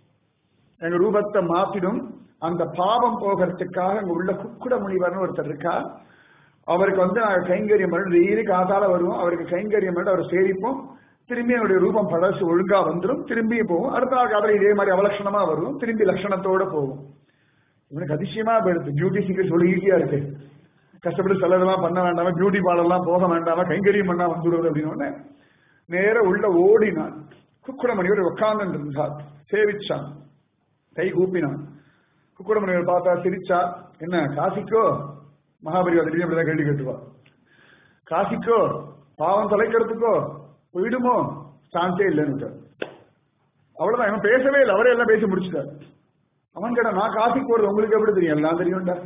எங்க ரூபத்தை மாத்திடும் அந்த பாவம் போகிறதுக்காக அங்க உள்ள குக்குட முனிவர்னு ஒருத்தர் இருக்கா அவருக்கு வந்து நாங்க கைங்கரியம் பண்ணி டெய்லி காத்தால வருவோம் அவருக்கு கைங்கரியம் பண்ணி அவர் சேவிப்போம் திரும்பி என்னுடைய ரூபம் பழசு ஒழுங்கா வந்துடும் திரும்பியும் போகும் அடுத்த நாள் காதல இதே மாதிரி அவலட்சணமா வரும் திரும்பி லட்சணத்தோட போகும் இவனுக்கு அதிசயமா போயிடுது பியூட்டி சீக்கிரம் சொல்லி ஈஸியா இருக்கு கஷ்டப்பட்டு செலவெல்லாம் பண்ண வேண்டாம பியூட்டி பார்லர்லாம் போக வேண்டாம கைங்கரியம் பண்ணா வந்துடுவது அப்படின்னு உடனே நேர உள்ள ஓடினான் குக்குடமணிவர் உட்கார்ந்து இருந்தார் சேவிச்சான் கை கூப்பினான் குக்குடமணிவர் பார்த்தா சிரிச்சா என்ன காசிக்கோ மகாபரிவா திடீர்னு அப்படிதான் கேள்வி கேட்டுவா காசிக்கோ பாவம் தொலைக்கிறதுக்கோ போயிடுமோ சான்ஸே இல்லைன்னு அவ்வளவுதான் இவன் பேசவே இல்லை அவரே எல்லாம் பேசி முடிச்சுட்டார் அவன் கேட்டா நான் காசிக்கு போறது உங்களுக்கு எப்படி தெரியும் எல்லாம் தெரியும்டா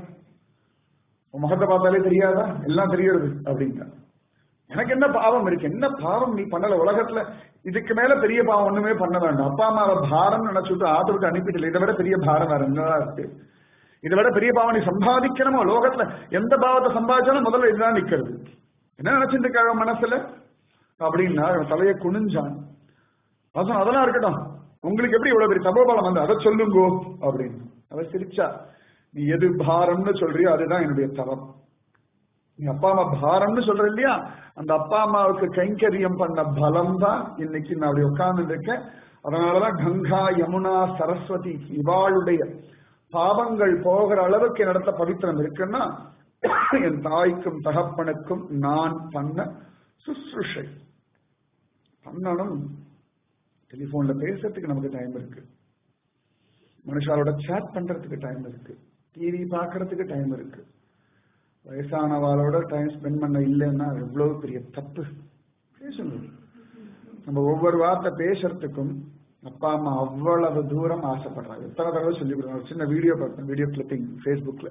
உன் முகத்தை பார்த்தாலே தெரியாதா எல்லாம் தெரியுது அப்படின்ட்டா எனக்கு என்ன பாவம் இருக்கு என்ன பாவம் நீ பண்ணல உலகத்துல இதுக்கு மேல பெரிய பாவம் ஒண்ணுமே பண்ண வேண்டாம் அப்பா அம்மாவை பாரம் நினைச்சுட்டு ஆட்டை விட்டு அனுப்பிட்டு இதை விட பெரிய பாரம் வேற என்னதான் இருக்கு இதை விட பெரிய பாவம் நீ சம்பாதிக்கணுமோ லோகத்துல எந்த பாவத்தை சம்பாதிச்சாலும் முதல்ல இதுதான் நிக்கிறது என்ன நினைச்சிட்டு இருக்காங்க மனசுல அப்படின்னா அவன் தலையை குனிஞ்சான் அதான் அதெல்லாம் இருக்கட்டும் உங்களுக்கு எப்படி இவ்வளவு பெரிய தபோபலம் வந்து அதை சொல்லுங்கோ அப்படின்னு அவ சிரிச்சா நீ எது பாரம்னு சொல்றியோ அதுதான் என்னுடைய தவம் நீ அப்பா அம்மா பாரம்னு சொல்ற இல்லையா அந்த அப்பா அம்மாவுக்கு கைங்கரியம் பண்ண பலம் தான் இன்னைக்கு நான் அப்படி உட்கார்ந்து இருக்கேன் அதனாலதான் கங்கா யமுனா சரஸ்வதி இவாளுடைய பாவங்கள் போகிற அளவுக்கு என்னிடத்த பவித்திரம் இருக்குன்னா என் தாய்க்கும் தகப்பனுக்கும் நான் பண்ண சுசுஷை பண்ணணும் டெலிபோன்ல பேசுறதுக்கு நமக்கு டைம் இருக்கு மனுஷாரோட சேட் பண்றதுக்கு டைம் இருக்கு டிவி பார்க்கறதுக்கு டைம் இருக்கு வயசானவாளோட டைம் ஸ்பெண்ட் பண்ண இல்லைன்னா எவ்வளவு பெரிய தப்பு பேசணும் நம்ம ஒவ்வொரு வார்த்தை பேசுறதுக்கும் அப்பா அம்மா அவ்வளவு தூரம் ஆசைப்படுறாங்க எத்தனை தடவை சொல்லி கொடுக்குறாங்க சின்ன வீடியோ பார்த்தேன் வீடியோ கிளிப்பிங் ஃபேஸ்புக்ல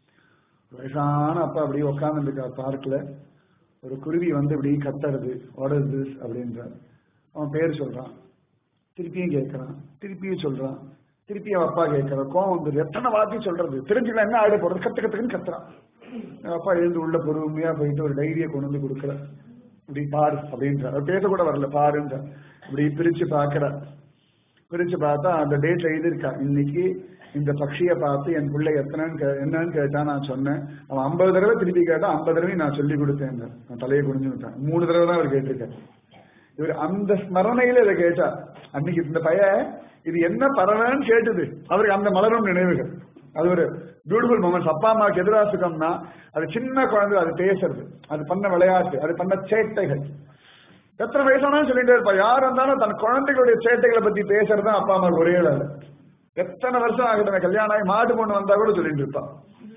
வயசான அப்பா அப்படியே உட்காந்துருக்கா பார்க்ல ஒரு குருவி வந்து இப்படி கத்துறது வாட் இஸ் திஸ் அப்படின்றார் அவன் பேர் சொல்றான் திருப்பியும் கேட்கறான் திருப்பியும் சொல்றான் திருப்பி அவன் அப்பா கேட்கறான் கோவம் வந்துரு எத்தனை வார்த்தை சொல்றது தெரிஞ்சுக்கலாம் என்ன ஆடு போறது கத்து கத்துக்குன்னு கத்துறான் என் அப்பா எழுந்து உள்ள பொறுமையா போயிட்டு ஒரு டைரியை கொண்டு வந்து கொடுக்குற இப்படி பாரு அப்படின்ற அவர் பேச கூட வரல பாருன்ற இப்படி பிரிச்சு பாக்குற பிரிச்சு பார்த்தா அந்த டேட்ல எழுதியிருக்கா இன்னைக்கு இந்த பட்சியை பார்த்து என் பிள்ளை எத்தனைன்னு கே- என்னன்னு கேட்டா நான் சொன்னேன் அவன் ஐம்பது தடவை திருப்பி கேட்டா ஐம்பது தடவை நான் சொல்லி கொடுத்தேன் நான் தலையை குனிஞ்சு விட்டேன் மூணு தடவை தான் அவர் கேட்டிருக்காரு இவர் அந்த ஸ்மரணையில இதை கேட்டார் அன்னைக்கு இந்த பையன் இது என்ன பறவைன்னு கேட்டது அவருக்கு அந்த மலரும் நினைவுகள் அது ஒரு பியூட்டிஃபுல் மூமெண்ட்ஸ் அப்பா அம்மாவுக்கு எதிராக சுகம்னா அது சின்ன குழந்தை அது பேசுறது அது பண்ண விளையாட்டு அது பண்ண சேட்டைகள் எத்தனை வயசானாலும் சொல்லிட்டே இருப்பா யார் இருந்தாலும் தன் குழந்தைகளுடைய சேட்டைகளை பத்தி பேசுறது தான் அப்பா அம்மா ஒரே வேலை எத்தனை வருஷம் ஆகட்டும் கல்யாணம் ஆகி மாட்டு பொண்ணு வந்தா கூட சொல்லிட்டு இருப்பான்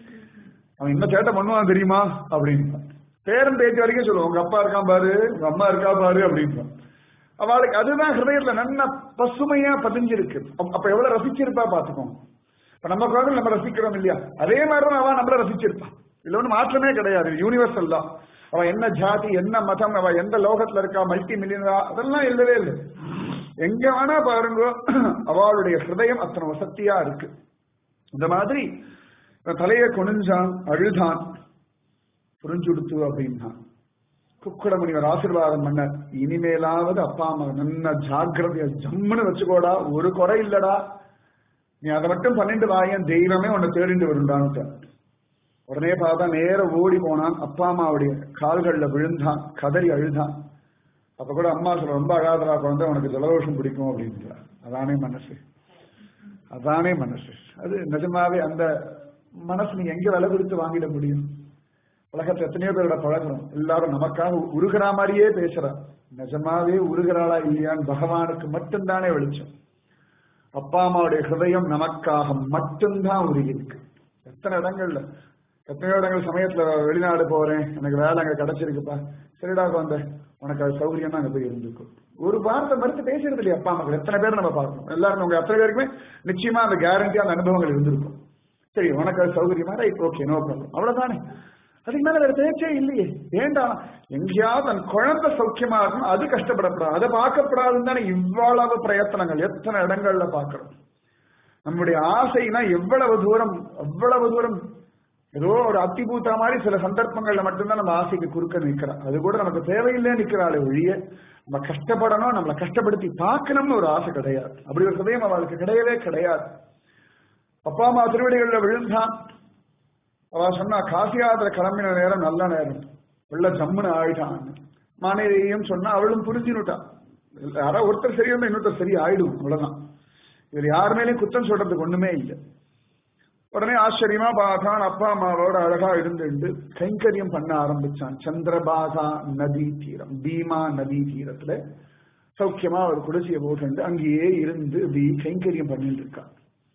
அவன் என்ன சேட்டை பண்ணுவான் தெரியுமா அப்படின்னு பேரன் பேச்சு வரைக்கும் சொல்லுவான் உங்க அப்பா இருக்கான் பாரு உங்க அம்மா இருக்கா பாரு அப்படின்பான் அவளுக்கு அதுதான் ஹிருதயத்துல நல்ல பசுமையா பதிஞ்சிருக்கு அப்ப- அப்ப எவ்வளவு ரசிச்சிருப்பா பாத்துக்கோங்க இப்ப நம்ம குழந்தை நம்ம ரசிக்கிறோம் இல்லையா அதே மாதிரிதான் அவன் நம்மள ரசிச்சிருப்பான் இதுல ஒண்ணு மாற்றமே கிடையாது யூனிவர்சல் தான் அவன் என்ன ஜாதி என்ன மதம் அவ எந்த லோகத்துல இருக்கா மல்டி மில்லியனரா அதெல்லாம் இல்லவே இல்லை எங்க வேணா பாருங்க அவளுடைய ஹிருதயம் அத்தனை வசத்தியா இருக்கு இந்த மாதிரி இவன் தலையை குனிஞ்சான் அழுதான் புரிஞ்சுடுத்து அப்படின்னா குக்குட முனிவர் ஆசீர்வாதம் பண்ண இனிமேலாவது அப்பா அம்மா நல்ல ஜாக்கிரதையா ஜம்முன்னு வச்சுக்கோடா ஒரு குறை இல்லடா நீ அதை மட்டும் பண்ணிட்டு வாயன் தெய்வமே உன்னை தேடிட்டு வருண்டான்னு உடனே பார்த்தா நேர ஓடி போனான் அப்பா அம்மாவுடைய கால்கள்ல விழுந்தான் கதறி அழுதான் அப்ப கூட அம்மா சொல்ல ரொம்ப அழாதரா குழந்தை உனக்கு ஜலதோஷம் பிடிக்கும் அப்படின்றார் அதானே மனசு அதானே மனசு அது நிஜமாவே அந்த மனசு நீங்க எங்க விலை கொடுத்து வாங்கிட முடியும் உலகத்துல எத்தனையோ பேரோட பழகிறோம் எல்லாரும் நமக்காக உருகிற மாதிரியே பேசுறா நிஜமாவே உருகிறாளா இல்லையான்னு பகவானுக்கு மட்டும்தானே வெளிச்சம் அப்பா அம்மாவுடைய ஹிருதயம் நமக்காக மட்டும்தான் உருகி இருக்கு எத்தனை இடங்கள்ல எத்தனையோ இடங்கள் சமயத்துல வெளிநாடு போறேன் எனக்கு வேலை அங்க கிடைச்சிருக்குப்பா சரிடா வந்த உனக்கு அது சௌகரியம் அங்க போய் இருந்துக்கும் ஒரு வார்த்தை மறுத்து பேசுறது இல்லையா அப்பா அம்மாக்கள் எத்தனை பேர் நம்ம பார்க்கணும் எல்லாரும் உங்க அத்தனை பேருக்குமே நிச்சயமா அந்த கேரண்டி அந்த அனுபவங்கள் இருந்திருக்கும் சரி உனக்கு அது சௌகரியமா ரைட் ஓகே நோ ப்ராப்ளம் அவ்வளவுதானே அதுக்கு மேல வேற பேச்சே இல்லையே வேண்டாம் எங்கேயாவது அந்த குழந்தை சௌக்கியமா இருக்கணும் அது கஷ்டப்படப்படாது அதை பார்க்கப்படாதுன்னு தானே இவ்வளவு பிரயத்தனங்கள் எத்தனை இடங்கள்ல பார்க்கிறோம் நம்முடைய ஆசைனா எவ்வளவு தூரம் அவ்வளவு தூரம் ஏதோ ஒரு அத்திபூத்தா மாதிரி சில சந்தர்ப்பங்கள்ல மட்டும்தான் நம்ம ஆசைக்கு குறுக்க நிக்கிறோம் அது கூட நமக்கு தேவையில்லை நிக்கிறாளே ஒழிய நம்ம கஷ்டப்படணும் நம்மளை கஷ்டப்படுத்தி பார்க்கணும்னு ஒரு ஆசை கிடையாது அப்படி ஒரு ஹதயம் அவளுக்கு கிடையவே கிடையாது அப்பா அம்மா திருவடிகள்ல விழுந்தான் அவ சொன்னா காசி யாத்திரை கிளம்பின நேரம் நல்ல நேரம் உள்ள ஜம்முன்னு ஆயிட்டான் மனைவியும் சொன்னா அவளும் புரிஞ்சுனுட்டான் யாரோ ஒருத்தர் சரி வந்து இன்னொருத்தர் சரி ஆயிடும் அவ்வளவுதான் இதுல யார் மேலேயும் குத்தம் சொல்றதுக்கு ஒண்ணுமே இல்லை உடனே ஆச்சரியமா பார்த்தான் அப்பா அம்மாவோட அழகா இருந்துட்டு கைங்கரியம் பண்ண ஆரம்பிச்சான் சந்திரபாகா நதி தீரம் பீமா நதி தீரத்துல சௌக்கியமா ஒரு குடிசையை போட்டு அங்கேயே இருந்து இப்படி கைங்கரியம் பண்ணிட்டு இருக்கான்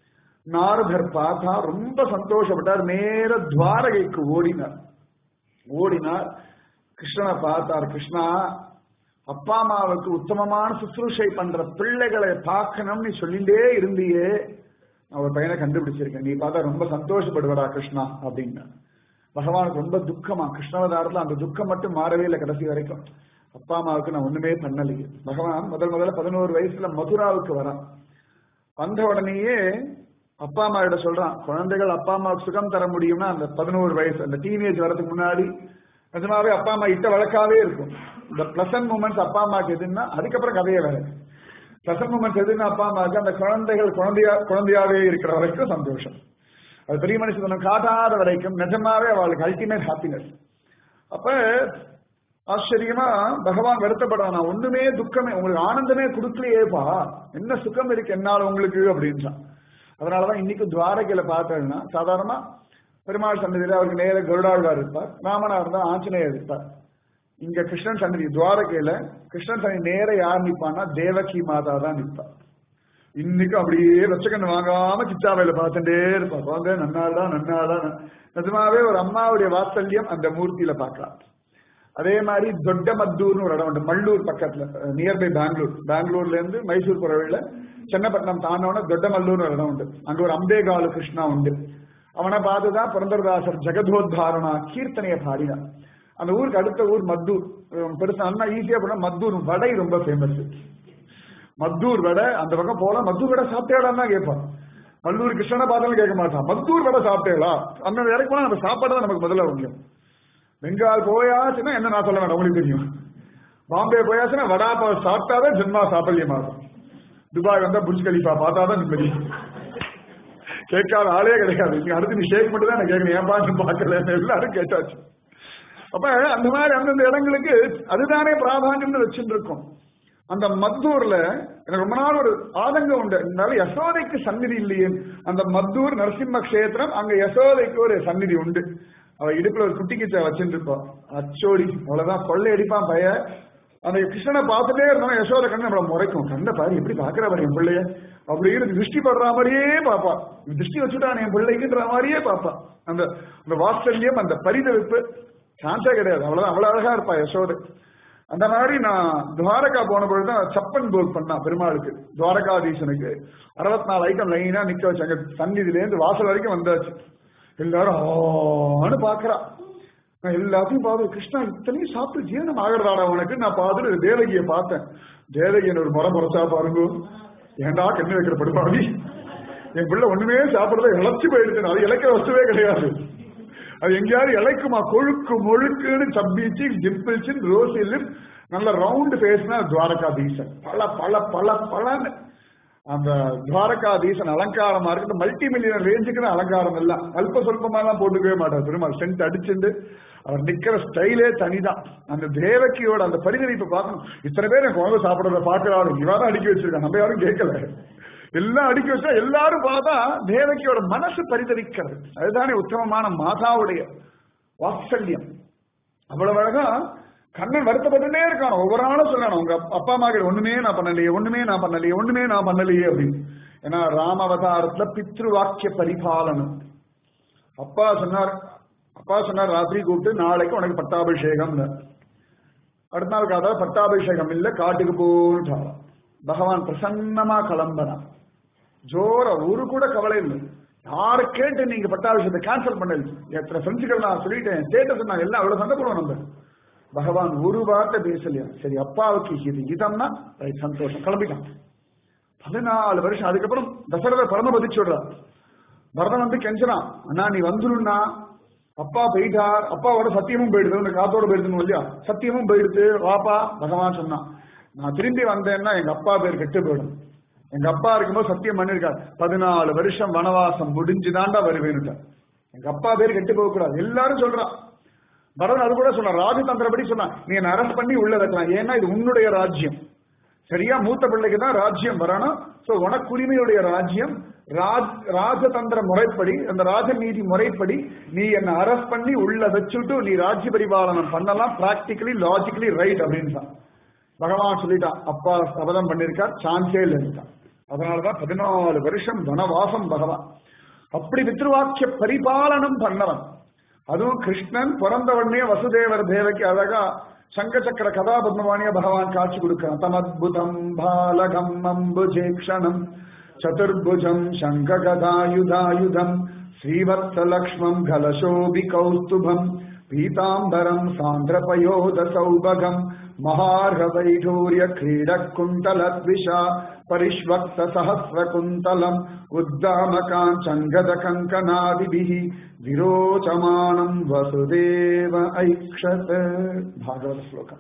நாரதர் பார்த்தா ரொம்ப சந்தோஷப்பட்டார் நேர துவாரகைக்கு ஓடினார் ஓடினார் கிருஷ்ணனை பார்த்தார் கிருஷ்ணா அப்பா அம்மாவுக்கு உத்தமமான சுசுரூஷை பண்ற பிள்ளைகளை பார்க்கணும்னு சொல்லிட்டே இருந்தியே நான் ஒரு பையனை கண்டுபிடிச்சிருக்கேன் நீ பார்த்தா ரொம்ப சந்தோஷப்படுவடா கிருஷ்ணா அப்படின்னா பகவானுக்கு ரொம்ப துக்கமா கிருஷ்ணவதாரத்துல அந்த துக்கம் மட்டும் மாறவே இல்லை கடைசி வரைக்கும் அப்பா அம்மாவுக்கு நான் ஒண்ணுமே பண்ணலையே பகவான் முதல் முதல்ல பதினோரு வயசுல மதுராவுக்கு வரான் வந்த உடனேயே அப்பா அம்மா கிட்ட சொல்றான் குழந்தைகள் அப்பா அம்மாவுக்கு சுகம் தர முடியும்னா அந்த பதினோரு வயசு அந்த டீனேஜ் வரதுக்கு முன்னாடி நிஜமாவே அப்பா அம்மா இட்ட வழக்காவே இருக்கும் இந்த பிளசன்ட் மூமெண்ட்ஸ் அப்பா அம்மாக்கு எதுன்னா அதுக்கப்புறம் கதையே வேற பிளசன்ட் மூமெண்ட்ஸ் எதுன்னா அப்பா அம்மாவுக்கு அந்த குழந்தைகள் குழந்தையா குழந்தையாவே இருக்கிற வரைக்கும் சந்தோஷம் அது பெரிய மனுஷன் காட்டாத வரைக்கும் நிஜமாவே அவளுக்கு அல்டிமேட் ஹாப்பினஸ் அப்ப ஆச்சரியமா பகவான் வருத்தப்படுறான் நான் ஒண்ணுமே துக்கமே உங்களுக்கு ஆனந்தமே கொடுக்கலையேப்பா என்ன சுகம் இருக்கு என்னால உங்களுக்கு அப்படின்றான் அதனாலதான் இன்னைக்கு துவாரகையில பார்த்தேன்னா சாதாரணமா பெருமாள் சன்னதியில அவருக்கு நேர கருடாழ்வார் இருப்பார் ராமனா இருந்தா ஆஞ்சநேயர் இருப்பார் இங்க கிருஷ்ணன் சன்னதி துவாரகையில கிருஷ்ணன் சன்னதி நேர யார் நிப்பான்னா தேவகி மாதா தான் நிற்பா இன்னைக்கும் அப்படியே ரச்சகன் வாங்காம சித்தாவையில பார்த்துட்டே இருப்பா வாங்க நன்னாடா நன்னாடா நிஜமாவே ஒரு அம்மாவுடைய வாத்சல்யம் அந்த மூர்த்தியில பார்க்கலாம் அதே மாதிரி தொட்ட மத்தூர்னு ஒரு இடம் உண்டு மல்லூர் பக்கத்துல நியர்பை பெங்களூர் பெங்களூர்ல இருந்து மைசூர் போற வழியில சென்னப்பட்டினம் தாண்டவன தொட்டமல்லூர்னு ஒரு இடம் உண்டு அங்க ஒரு அம்பேகாலு கிருஷ்ணா உண்டு அவனை பார்த்துதான் புரந்தரதாசர் ஜெகதோத்தாரணா கீர்த்தனையை பாடினான் அந்த ஊருக்கு அடுத்த ஊர் மத்தூர் உம் பெருசா அண்ணா ஈஸியா போனா மத்தூர் வடை ரொம்ப ஃபேமஸ் மத்தூர் வடை அந்த பக்கம் போலாம் மத்தூர் வடை சாப்பிட்டேடான்னு தான் கேட்பான் மல்லூர் கிருஷ்ணனை பார்த்தாலும் கேட்க மாட்டான் மத்தூர் வடை சாப்பிட்டேளா அந்த இறக்கு போனா நம்ம சாப்பாடு தான் நமக்கு முதல்ல முக்கியம் பெங்கால் போயாச்சுன்னா என்ன நான் சொல்ல வேண்டாம் உங்களுக்கு தெரியும் பாம்பே போயாச்சுன்னா வடா பாவ் சாப்பிட்டாதான் ஜென்மா சாப்பல்யமாகும் துபாய் வந்தா புர்ஜ் கலிஃபா பார்த்தாதான் நிம்மதி கேட்காத ஆளே கிடையாது இங்க அடுத்து நீ ஷேக் மட்டும் தான் நான் கேட்கணும் ஏன் பாட்டு பார்க்கல எல்லாரும் கேட்டாச்சு அப்ப அந்த மாதிரி அந்தந்த இடங்களுக்கு அதுதானே பிராதானியம்னு வச்சுட்டு இருக்கோம் அந்த மத்தூர்ல எனக்கு ரொம்ப நாள் ஒரு ஆதங்கம் உண்டு இருந்தாலும் யசோதைக்கு சந்நிதி இல்லையே அந்த மத்தூர் நரசிம்ம கஷேத்திரம் அங்க யசோதைக்கு ஒரு சந்நிதி உண்டு அவ இடுப்புல ஒரு குட்டி கிச்சா வச்சுட்டு இருப்பான் அச்சோடி அவ்வளவுதான் கொள்ளை அடிப்பான் பைய அந்த கிருஷ்ணனை பார்த்துட்டே இருந்தோம் யசோத கண்ணு நம்மள முறைக்கும் கண்ணை பாரு எப்படி பாக்குறா பாரு என் பிள்ளைய அப்படின்னு திருஷ்டி படுற மாதிரியே பாப்பா திருஷ்டி வச்சுட்டான் என் பிள்ளைக்குன்ற மாதிரியே பாப்பா அந்த அந்த வாத்சல்யம் அந்த பரிதவிப்பு சான்ஸே கிடையாது அவ்வளவுதான் அவ்வளவு அழகா இருப்பா யசோதை அந்த மாதிரி நான் துவாரகா போன பொழுதுதான் சப்பன் போக் பண்ணா பெருமாளுக்கு துவாரகாதீசனுக்கு அறுபத்தி நாலு ஐட்டம் லைனா நிக்க வச்சாங்க சந்நிதியில இருந்து வாசல் வரைக்கும் வந்தாச்சு எல்லாரும் ஆன்னு பாக்குறா நான் எல்லாத்தையும் பார்த்து கிருஷ்ணா இத்தனையும் சாப்பிட்டு ஜீரணம் ஆகிறதாடா உனக்கு நான் பார்த்துட்டு தேவகியை பார்த்தேன் தேவகியின் ஒரு முறை முறைச்சா பாருங்க ஏண்டா கண்ணு வைக்கிற படுபாவி என் பிள்ளை ஒண்ணுமே சாப்பிடறத இழைச்சு போயிடுச்சு அது இழைக்கிற வஸ்துவே கிடையாது அது எங்கேயாவது இழைக்குமா கொழுக்கு மொழுக்குன்னு சப்பீச்சு டிம்பிள்ஸ் ரோஸ் லிப் நல்ல ரவுண்ட் ஃபேஸ்னா துவாரகாதீசன் பல பல பல பலன்னு அந்த துவாரகாதீசன் அலங்காரமா இருக்கு மல்டி மில்லியன் ரேஞ்சுக்கு அலங்காரம் எல்லாம் அல்ப சொல்பமா எல்லாம் போட்டுக்கவே மாட்டார் பெருமாள் சென்ட் அடிச்சுட்டு அவர் நிக்கிற ஸ்டைலே தனிதான் அந்த தேவக்கியோட அந்த பரிகரிப்பு பார்க்கணும் இத்தனை பேர் என் குழந்தை சாப்பிடறத பாக்குறாரு இவதான் அடுக்கி வச்சிருக்காங்க நம்ம யாரும் கேட்கல எல்லாம் அடுக்கி வச்சா எல்லாரும் பார்த்தா தேவகியோட மனசு பரிதவிக்கிறது அதுதானே உத்தமமான மாதாவுடைய வாத்சல்யம் அவ்வளவு அழகா கண்ணன் வருத்தப்பட்டுட்டே இருக்கான் ஒவ்வொரு நாளும் சொல்லணும் உங்க அப்பா அம்மா கிட்ட ஒண்ணுமே நான் பண்ணலையே ஒண்ணுமே நான் பண்ணலையே ஒண்ணுமே நான் பண்ணலையே அப்படின்னு ஏன்னா ராமவதாரத்துல பித்ரு வாக்கிய பரிபாலனம் அப்பா சொன்னார் அப்பா சொன்னார் ராத்திரி கூப்பிட்டு நாளைக்கு உனக்கு பட்டாபிஷேகம் அடுத்த நாள் காதா பட்டாபிஷேகம் இல்ல காட்டுக்கு போட்டாராம் பகவான் பிரசன்னமா கிளம்புறான் ஜோர ஒரு கூட கவலை இல்லை யாரு கேட்டு நீங்க பட்டாபிஷேகத்தை கேன்சல் பண்ணல எத்தனை ஃப்ரெண்ட்ஸுகள் நான் சொல்லிட்டேன் ஸ்டேட்டஸ் நான் எல்லாம் அவ்வளவு சண்டை போடுவோம் நம்ம பகவான் ஒரு வார்த்தை பேசலையா சரி அப்பாவுக்கு இது இதம்னா ரைட் சந்தோஷம் கிளம்பிட்டான் பதினாலு வருஷம் அதுக்கப்புறம் தசரத பரம பதிச்சு விடுறார் பரதன் வந்து கெஞ்சனான் அண்ணா நீ வந்துருன்னா அப்பா போயிட்டார் அப்பாவோட சத்தியமும் போயிடுது இந்த காத்தோட போயிடுதுன்னு இல்லையா சத்தியமும் போயிடுது வாப்பா பகவான் சொன்னான் நான் திரும்பி வந்தேன்னா எங்க அப்பா பேர் கெட்டு போயிடும் எங்க அப்பா இருக்கும்போது சத்தியம் பண்ணிருக்காரு பதினாலு வருஷம் வனவாசம் முடிஞ்சுதான்டா வருவேன்னுட்டார் எங்க அப்பா பேர் கெட்டு போக கூடாது எல்லாரும் சொல்றான் பரதன் அது கூட சொன்னான் ராஜதந்திரப்படி சொன்னான் நீ என்ன அரெஸ்ட் பண்ணி உள்ள வைக்கலாம் ஏன்னா இது உன்னுடைய ராஜ்யம் சரியா மூத்த பிள்ளைக்கு தான் ராஜ்யம் வரணும் சோ உனக்குரிமையுடைய ராஜ்யம் ராஜ் ராஜதந்திர முறைப்படி அந்த ராஜநீதி முறைப்படி நீ என்ன அரெஸ்ட் பண்ணி உள்ள வச்சுட்டு நீ ராஜ்ய பரிபாலனம் பண்ணலாம் பிராக்டிகலி லாஜிக்கலி ரைட் அப்படின்னு பகவான் சொல்லிட்டான் அப்பா சபதம் பண்ணிருக்கார் சான்ஸே இல்லைட்டான் அதனாலதான் பதினாலு வருஷம் வனவாசம் பகவான் அப்படி பித்ருவாக்கிய பரிபாலனம் பண்ணவன் அதுவும் கிருஷ்ணன் பிறந்த உடனே வசுதேவர் தேவகி அழகா சங்க சக்கர கதாபத்மவாணிய பகவான் காட்சி கொடுக்கிறான் தமத்புதம் பாலகம் அம்புஜேக்ஷணம் சதுர்புஜம் சங்க கதாயுதாயுதம் ஸ்ரீவத்சலக்ஷ்மம் கலசோபி கௌஸ்துபம் பீதாம்பரம் சாந்திரபயோத சௌபகம் மகார்ஹவைடூரிய क्रीडकुण्टलद्विषा परिष्वक्त सहस्रकुन्तलम् उद्दामकाञ्चङ्गद कङ्कणादिभिः विरोचमानम् वसुदेव ऐक्षत भागवत श्लोकम्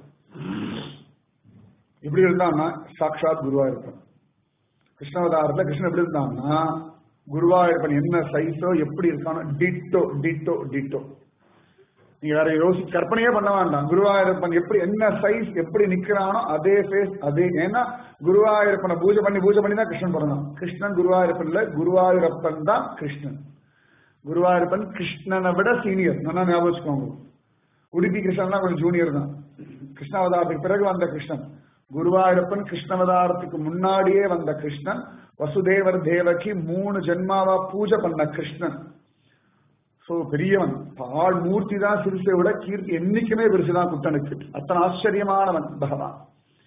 இப்படி இருந்தான்னா சாட்சாத் குருவாயிருப்பன் கிருஷ்ணவதாரத்துல கிருஷ்ணன் எப்படி இருந்தான்னா குருவாயிருப்பன் என்ன சைஸோ எப்படி இருக்கானோ டிட்டோ டிட்டோ டிட்டோ நீங்க வேற யோசி கற்பனையே பண்ண வேண்டாம் குருவாயூரப்பன் எப்படி என்ன சைஸ் எப்படி நிக்கிறானோ அதே ஃபேஸ் அதே ஏன்னா குருவாயூரப்பனை பூஜை பண்ணி பூஜை பண்ணி தான் கிருஷ்ணன் பிறந்தான் கிருஷ்ணன் குருவாயூரப்பன் இல்ல குருவாயூரப்பன் தான் கிருஷ்ணன் குருவாயூரப்பன் கிருஷ்ணனை விட சீனியர் நல்லா ஞாபகம் வச்சுக்கோங்க உடுப்பி கிருஷ்ணன் கொஞ்சம் ஜூனியர் தான் கிருஷ்ணாவதாரத்துக்கு பிறகு வந்த கிருஷ்ணன் குருவாயூரப்பன் கிருஷ்ணவதாரத்துக்கு முன்னாடியே வந்த கிருஷ்ணன் வசுதேவர் தேவகி மூணு ஜென்மாவா பூஜை பண்ண கிருஷ்ணன் சோ பெரியவன் பால் மூர்த்தி தான் சிறுசை விட கீர்த்தி என்னைக்குமே பெருசுதான் குட்டனுக்கு அத்தனை ஆச்சரியமானவன் பகவான்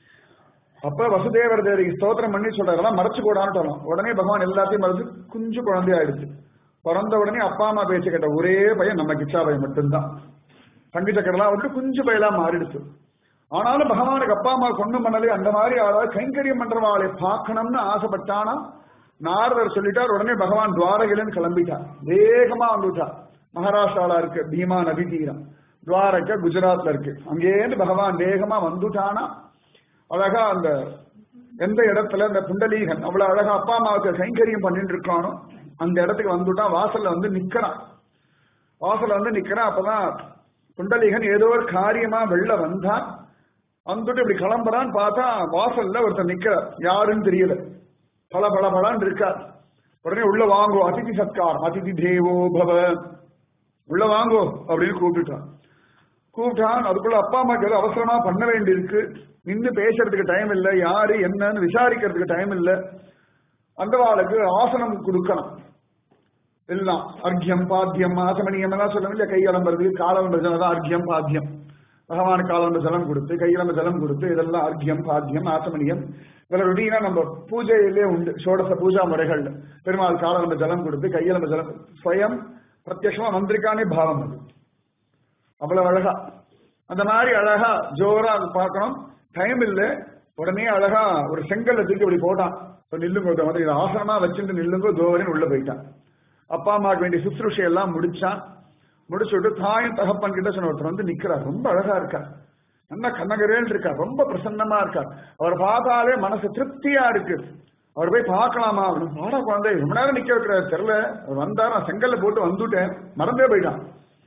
அப்ப வசுதேவர் தேவகி ஸ்தோத்திரம் பண்ணி சொல்றதெல்லாம் மறைச்சு கூடான்னு சொல்லலாம் உடனே பகவான் எல்லாத்தையும் மறைச்சு குஞ்சு குழந்தையாயிடுச்சு பிறந்த உடனே அப்பா அம்மா பேச்சு கேட்ட ஒரே பையன் நம்ம கிச்சா பையன் மட்டும்தான் தங்கி சக்கரெல்லாம் விட்டு குஞ்சு பையலா மாறிடுச்சு ஆனாலும் பகவானுக்கு அப்பா அம்மா கொண்டு பண்ணலே அந்த மாதிரி ஆளாவது கைங்கரியம் பண்றவாளை பார்க்கணும்னு ஆசைப்பட்டானா நாரதர் சொல்லிட்டார் உடனே பகவான் துவாரகையிலன்னு கிளம்பிட்டார் வேகமா வந்துட்டார் மகாராஷ்டிரால இருக்கு பீமா நதி தீரம் துவாரகா குஜராத்ல இருக்கு அங்கேருந்து பகவான் வேகமா வந்துட்டானா அழகா அந்த எந்த இடத்துல அந்த புண்டலீகன் அவ்வளவு அழகா அப்பா அம்மாவுக்கு கைங்கரியம் பண்ணிட்டு இருக்கானோ அந்த இடத்துக்கு வந்துட்டான் வாசல்ல வந்து நிக்கிறான் வாசல்ல வந்து நிக்கிறான் அப்பதான் புண்டலீகன் ஏதோ ஒரு காரியமா வெளில வந்தான் வந்துட்டு இப்படி கிளம்புறான்னு பார்த்தா வாசல்ல ஒருத்தர் நிக்கிறார் யாருன்னு தெரியல பல பல பலன்னு இருக்கார் உடனே உள்ள வாங்கோ அதிதி சத்கார் அதிதி தேவோ பவ உள்ள வாங்கோ அப்படின்னு கூப்பிட்டுட்டான் கூப்பிட்டான் அதுக்குள்ள அப்பா அம்மாக்கு ஏதோ அவசரமா பண்ண வேண்டியிருக்கு நின்று பேசுறதுக்கு டைம் இல்லை யாரு என்னன்னு விசாரிக்கிறதுக்கு டைம் இல்லை அந்த வாளுக்கு ஆசனம் கொடுக்கணும் எல்லாம் அர்க்கியம் பாத்தியம் ஆசமணியம் எல்லாம் சொல்லணும் இல்லையா கையலம்புறது காலம்பர ஜலம் தான் அர்க்கியம் பாத்தியம் பகவான் காலம்ப ஜலம் கொடுத்து கையிலம்ப ஜலம் கொடுத்து இதெல்லாம் அர்க்கியம் பாத்தியம் ஆசமணியம் இதெல்லாம் ரொட்டீனா நம்ம பூஜையிலே உண்டு சோடச பூஜா முறைகள்ல பெருமாள் காலம்ப ஜலம் கொடுத்து கையலம்ப ஜலம் ஸ்வயம் பிரத்யட்சமா வந்திருக்கானே பாவம் அது அவ்வளவு அழகா அந்த மாதிரி அழகா ஜோரா அது பார்க்கணும் டைம் இல்ல உடனே அழகா ஒரு செங்கல்ல தூக்கி அப்படி போட்டான் இப்ப நில்லுங்க வந்து இதை ஆசனமா வச்சுட்டு நில்லுங்க தோவரின் உள்ள போயிட்டான் அப்பா அம்மாவுக்கு வேண்டிய சுசுருஷை எல்லாம் முடிச்சான் முடிச்சுட்டு தாயும் தகப்பன் கிட்ட சொன்ன ஒருத்தர் வந்து நிக்கிறார் ரொம்ப அழகா இருக்கார் நல்ல கண்ணகரேல் இருக்கார் ரொம்ப பிரசன்னமா இருக்கார் அவர் பார்த்தாலே மனசு திருப்தியா இருக்கு அவர் போய் பார்க்கலாமா அப்படின்னு பாடா குழந்தை ரொம்ப நேரம் நிக்க வைக்கிறார் தெரியல அவர் வந்தார் நான் செங்கல்ல போட்டு வந்துட்டேன் மறந்தே போயிட்டான்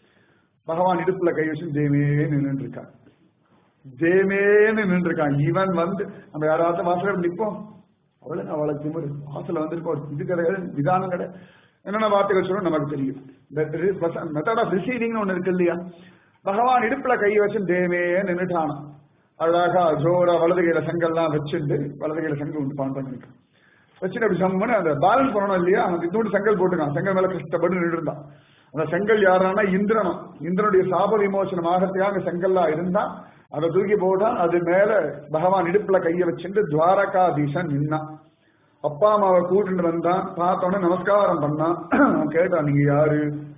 பகவான் இடுப்புல கை வச்சு தேமே நின்று இருக்கான் தேமேன்னு நின்று இருக்கான் இவன் வந்து நம்ம யாராவது வாசல நிற்போம் அவ்வளவு அவளுக்கு திமிரு வாசல வந்திருக்கோம் இது கிடையாது விதானம் கிடையாது என்னென்ன வார்த்தைகள் சொல்லணும் நமக்கு தெரியும் மெத்தட் ஆஃப் ரிசீவிங்னு ஒண்ணு இருக்கு இல்லையா பகவான் இடுப்புல கை வச்சு தேவே நின்றுட்டான் அழகா ஜோரா வலது கையில சங்கெல்லாம் வச்சுட்டு வலது கையில சங்கு உண்டு பாண்டாங்க வச்சுட்டு அப்படி சம்மனு அந்த பேலன்ஸ் பண்ணணும் இல்லையா அந்த இன்னொரு செங்கல் போட்டுக்கான் செங்கல் மேல கஷ்டப்பட்டு நின்று இருந்தான் அந்த செங்கல் யாரானா இந்திரனும் இந்திரனுடைய சாப விமோசனம் ஆகத்தையாக செங்கல்லா இருந்தா அதை தூக்கி போட்டான் அது மேல பகவான் இடுப்புல கைய வச்சுட்டு துவாரகாதீசன் நின்னான் அப்பா அம்மாவை கூட்டிட்டு வந்தான் பார்த்தோன்னே நமஸ்காரம் பண்ணான் அவன் கேட்டான் நீங்க யாரு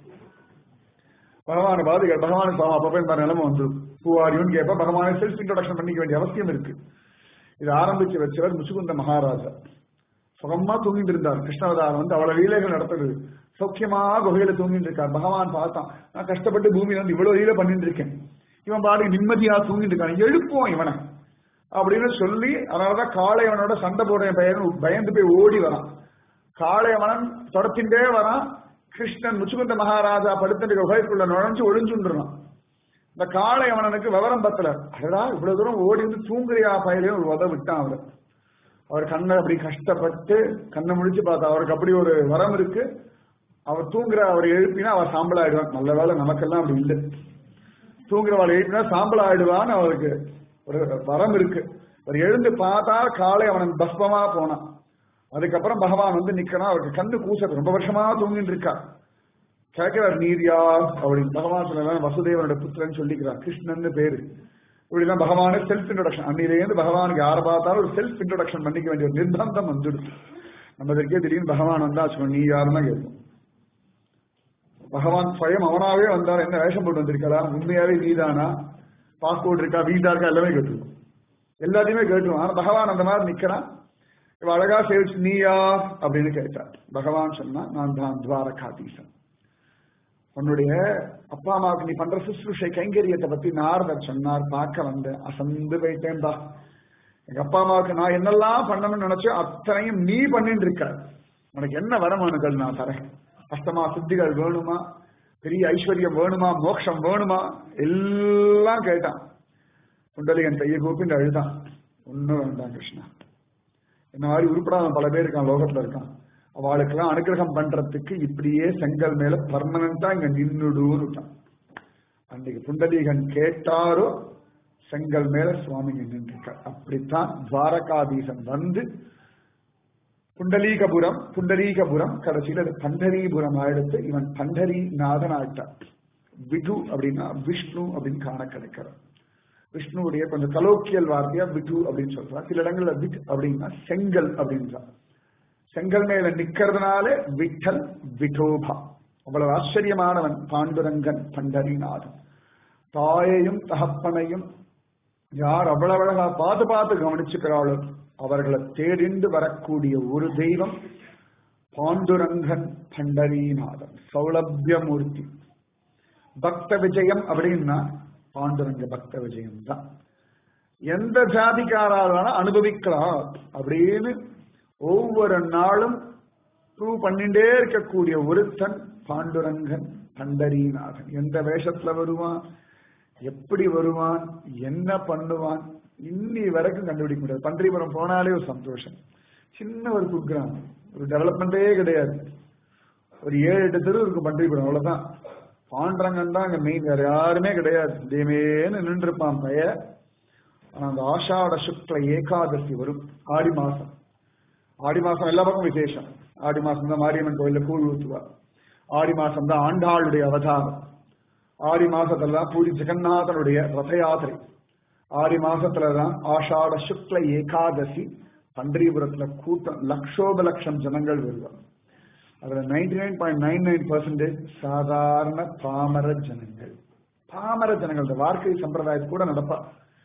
பகவான பாதுகார் பகவான சாமி அப்ப போய் இந்த நிலைமை வந்து பூவாரியும் கேட்ப பகவானை செல்ஃப் இன்ட்ரோடக்ஷன் பண்ணிக்க வேண்டிய அவசியம் இருக்கு இது ஆரம்பிச்சு வச்சவர் முச்சுகுந்த மகாராஜா சுகமா தூங்கிட்டு இருந்தார் கிருஷ்ணவதாரம் வந்து அவ்வளவு லீலைகள் நடத்துது சௌக்கியமா குகையில தூங்கிட்டு இருக்கார் பகவான் பார்த்தான் நான் கஷ்டப்பட்டு பூமியில வந்து இவ்வளவு லீலை பண்ணிட்டு இருக்கேன் இவன் பாடு நிம்மதியா தூங்கிட்டு இருக்கான் எழுப்புவோம் இவனை அப்படின்னு சொல்லி அதனாலதான் காளையவனோட சண்டை போடுற பையன் பயந்து போய் ஓடி வரான் காளையவனன் தொடர்த்தின்றே வரான் கிருஷ்ணன் முச்சுகுந்த மகாராஜா படுத்துட்டு குகைக்குள்ள நுழைஞ்சு ஒளிஞ்சுன்றான் இந்த காளையவனனுக்கு விவரம் பத்தல அடடா இவ்வளவு தூரம் ஓடி வந்து தூங்குறியா பயிலையும் ஒரு உத விட்டான் அவர் அவர் கண்ணை அப்படி கஷ்டப்பட்டு கண்ணை முடிச்சு பார்த்தா அவருக்கு அப்படி ஒரு வரம் இருக்கு அவர் தூங்குற அவர் எழுப்பினா அவர் சாம்பல் ஆயிடுவான் நல்ல வேலை நமக்கெல்லாம் அப்படி இல்லை தூங்குறவளை எழுப்பினா சாம்பல் ஆயிடுவான்னு அவருக்கு ஒரு வரம் இருக்கு அவர் எழுந்து பார்த்தா காலை அவன் பஸ்பமா போனான் அதுக்கப்புறம் பகவான் வந்து நிக்கிறான் அவருக்கு கண்ணு கூசது ரொம்ப வருஷமா தூங்கிட்டு இருக்கா கேட்கிறார் நீர் யார் அப்படின்னு பகவான் சொன்ன வசுதேவனோட புத்திரன் சொல்லிக்கிறார் கிருஷ்ணன் பேரு இப்படிலாம் பகவானே செல்ஃப் இன்ட்ரோடக்ஷன் அன்னிலேருந்து பகவானுக்கு யாரை பார்த்தாலும் ஒரு செல்ஃப் இன்ட்ரோடக்ஷன் பண்ணிக்க வேண்டிய ஒரு நிர்பந்தம் வந்துடுது நம்ம இதற்கே திடீர்னு பகவான் வந்தா வச்சுக்கோ நீ யாருன்னா கேட்கும் பகவான் சுயம் அவனாவே வந்தார் என்ன வேஷம் போட்டு வந்திருக்கா உண்மையாவே நீதானா பாஸ்போர்ட் இருக்கா வீசா இருக்கா எல்லாமே கேட்டுருவோம் எல்லாத்தையுமே கேட்டுருவோம் ஆனா பகவான் அந்த மாதிரி நிக்கிறான் இவ அழகா சேவிச்சு நீயா அப்படின்னு கேட்டார் பகவான் சொன்னா நான் தான் துவாரகாதீசன் உன்னுடைய அப்பா அம்மாவுக்கு நீ பண்ற சுசுருஷை கைங்கரியத்தை பத்தி நாரதர் சொன்னார் பார்க்க வந்தேன் அசந்து போயிட்டேன்டா எங்க அப்பா அம்மாவுக்கு நான் என்னெல்லாம் பண்ணணும்னு நினைச்சோ அத்தனையும் நீ பண்ணிட்டு இருக்க உனக்கு என்ன வரமானுகள் நான் தரேன் அஷ்டமா சித்திகள் வேணுமா பெரிய ஐஸ்வர்யம் வேணுமா மோட்சம் வேணுமா எல்லாம் கேட்டான் குண்டலிகன் கையை கூப்பிட்டு அழுதான் ஒன்னும் வேண்டாம் கிருஷ்ணா இந்த மாதிரி உருப்படாத பல பேர் இருக்கான் லோகத்துல இருக்கான் அவளுக்கெல்லாம் அனுகிரகம் பண்றதுக்கு இப்படியே செங்கல் மேல பர்மனண்டா இங்க நின்னுடுன்னு விட்டான் அன்னைக்கு புண்டலீகன் கேட்டாரோ செங்கல் மேல சுவாமி நின்றுருக்கார் அப்படித்தான் துவாரகாதீசன் வந்து புண்டலீகபுரம் புண்டலீகபுரம் கடைசியில் அது பண்டரீபுரம் ஆயிடுத்து இவன் பண்டரிநாதன் ஆயிட்டான் விது அப்படின்னா விஷ்ணு அப்படின்னு காண கிடைக்கிறார் விஷ்ணுவுடைய கொஞ்சம் கலோக்கியல் வார்த்தையா விது அப்படின்னு சொல்றான் சில இடங்கள்ல விட் அப்படின்னா செங்கல் அப்படின்றான் செங்கல் மேல நிக்கிறதுனால விட்டல் விட்டோபா அவ்வளவு ஆச்சரியமானவன் பாண்டுரங்கன் பண்டரிநாதன் தாயையும் தகப்பனையும் யார் அவ்வளவு அழகா பார்த்து பார்த்து கவனிச்சுக்கிறாளோ அவர்களை தேடிண்டு வரக்கூடிய ஒரு தெய்வம் பாண்டுரங்கன் பண்டரிநாதன் சௌலபியமூர்த்தி பக்த விஜயம் அப்படின்னா பாண்டுரங்க பக்த விஜயம் தான் எந்த ஜாதிக்காராலும் அனுபவிக்கலாம் அப்படின்னு ஒவ்வொரு நாளும் ப்ரூவ் பண்ணிட்டே இருக்கக்கூடிய ஒருத்தன் பாண்டுரங்கன் பண்டரிநாதன் எந்த வேஷத்துல வருவான் எப்படி வருவான் என்ன பண்ணுவான் இன்னி வரைக்கும் கண்டுபிடிக்க முடியாது பன்றிபுரம் போனாலே ஒரு சந்தோஷம் சின்ன ஒரு குக்கிராமம் ஒரு டெவலப்மெண்டே கிடையாது ஒரு ஏழு எட்டு தெரு இருக்கும் பன்றிபுரம் அவ்வளவுதான் பாண்டரங்கன் தான் அங்க மெயின் வேற யாருமே கிடையாது இதேமேன்னு நின்றுருப்பான் பைய ஆனா அந்த ஆஷாட சுக்ல ஏகாதசி வரும் ஆடி மாசம் ஆடி மாசம் எல்லா பக்கம் விசேஷம் ஆடி மாசம் தான் மாரியம்மன் கோயில்ல கூழ் ஊத்துவா ஆடி மாசம் தான் ஆண்டாளுடைய அவதாரம் ஆடி மாசத்துல தான் பூரி ஜெகநாதனுடைய ரத யாத்திரை ஆடி மாசத்துல தான் ஆஷாட சுக்ல ஏகாதசி பண்டரிபுரத்துல கூட்டம் லட்சோப லட்சம் ஜனங்கள் வருவாங்க அதுல ninety nine point nine nine percentage சாதாரண பாமர ஜனங்கள் பாமர ஜனங்கள் இந்த வார்க்கை சம்பிரதாயத்து கூட நடப்பா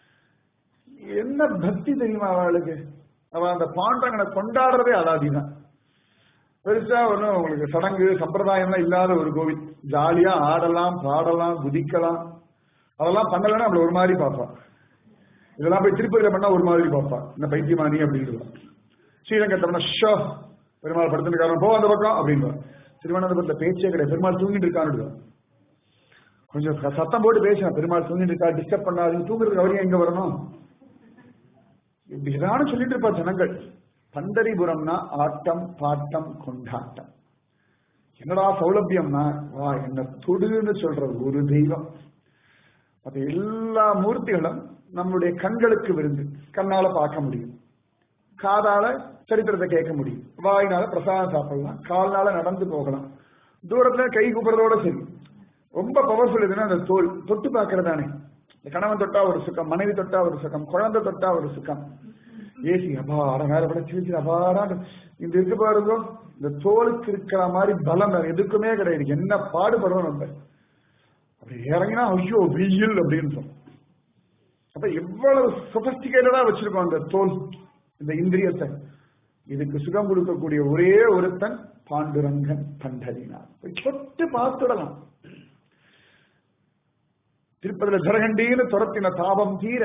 என்ன பக்தி தெரியுமா அவளுக்கு அவ அந்த பாண்டவங்களை கொண்டாடுறதே அலாதிதான் பெருசா ஒன்றும் உங்களுக்கு சடங்கு சம்பிரதாயம்லாம் இல்லாத ஒரு கோவில் ஜாலியா ஆடலாம் பாடலாம் குதிக்கலாம் அதெல்லாம் பண்ணலன்னா நம்மள ஒரு மாதிரி பார்ப்பா இதெல்லாம் போய் திருப்பதியில பண்ணா ஒரு மாதிரி பார்ப்பா இந்த பைத்தியமானி அப்படின்னுவா ஸ்ரீரங்கத்தை ஷோ பெருமாள் படுத்துருக்காரன் போ அந்த பக்கம் அப்படின்பா திருவனந்தபுரத்துல பேச்சே கிடையாது பெருமாள் தூங்கிட்டு இருக்கான்னு கொஞ்சம் சத்தம் போட்டு பேசுவேன் பெருமாள் தூங்கிட்டு இருக்கா டிஸ்டர்ப் பண்ணாதுன்னு தூங்குறதுக்கு அவரையும் எங்க வரணும் இப்படிதான் சொல்லிட்டு இருப்பா ஜனங்கள் பண்டரிபுரம்னா ஆட்டம் பாட்டம் கொண்டாட்டம் என்னடா சௌலபியம்னா வா என்ன தொடுன்னு சொல்ற ஒரு தெய்வம் அது எல்லா மூர்த்திகளும் நம்முடைய கண்களுக்கு விருந்து கண்ணால பார்க்க முடியும் காதால சரித்திரத்தை கேட்க முடியும் வாயினால பிரசாதம் சாப்பிடலாம் கால்னால நடந்து போகலாம் தூரத்துல கை கூப்பிடுறதோட சரி ரொம்ப பவர்ஃபுல் எதுன்னா அந்த தோல் தொட்டு பார்க்கறதானே கணவன் தொட்டா ஒரு சுகம் மனைவி தொட்டா ஒரு சுகம் குழந்தை தொட்டா ஒரு சுகம் ஏசி அபார மேல பட சிரிச்சு அபாரா இந்த இருக்கு பாருங்க இந்த தோலுக்கு இருக்கிற மாதிரி பலம் வேற எதுக்குமே கிடையாது என்ன பாடுபடுறோம் நம்ம அப்படி இறங்கினா ஐயோ வெயில் அப்படின்னு சொல்லும் அப்ப எவ்வளவு சொபஸ்டிகேட்டடா வச்சிருக்கோம் அந்த தோல் இந்த இந்திரியத்தை இதுக்கு சுகம் கொடுக்கக்கூடிய ஒரே ஒருத்தன் பாண்டுரங்கன் பண்டரினார் சொட்டு பார்த்துடலாம் திருப்பதில ஜரகண்டின்னு துரத்தின தாபம் தீர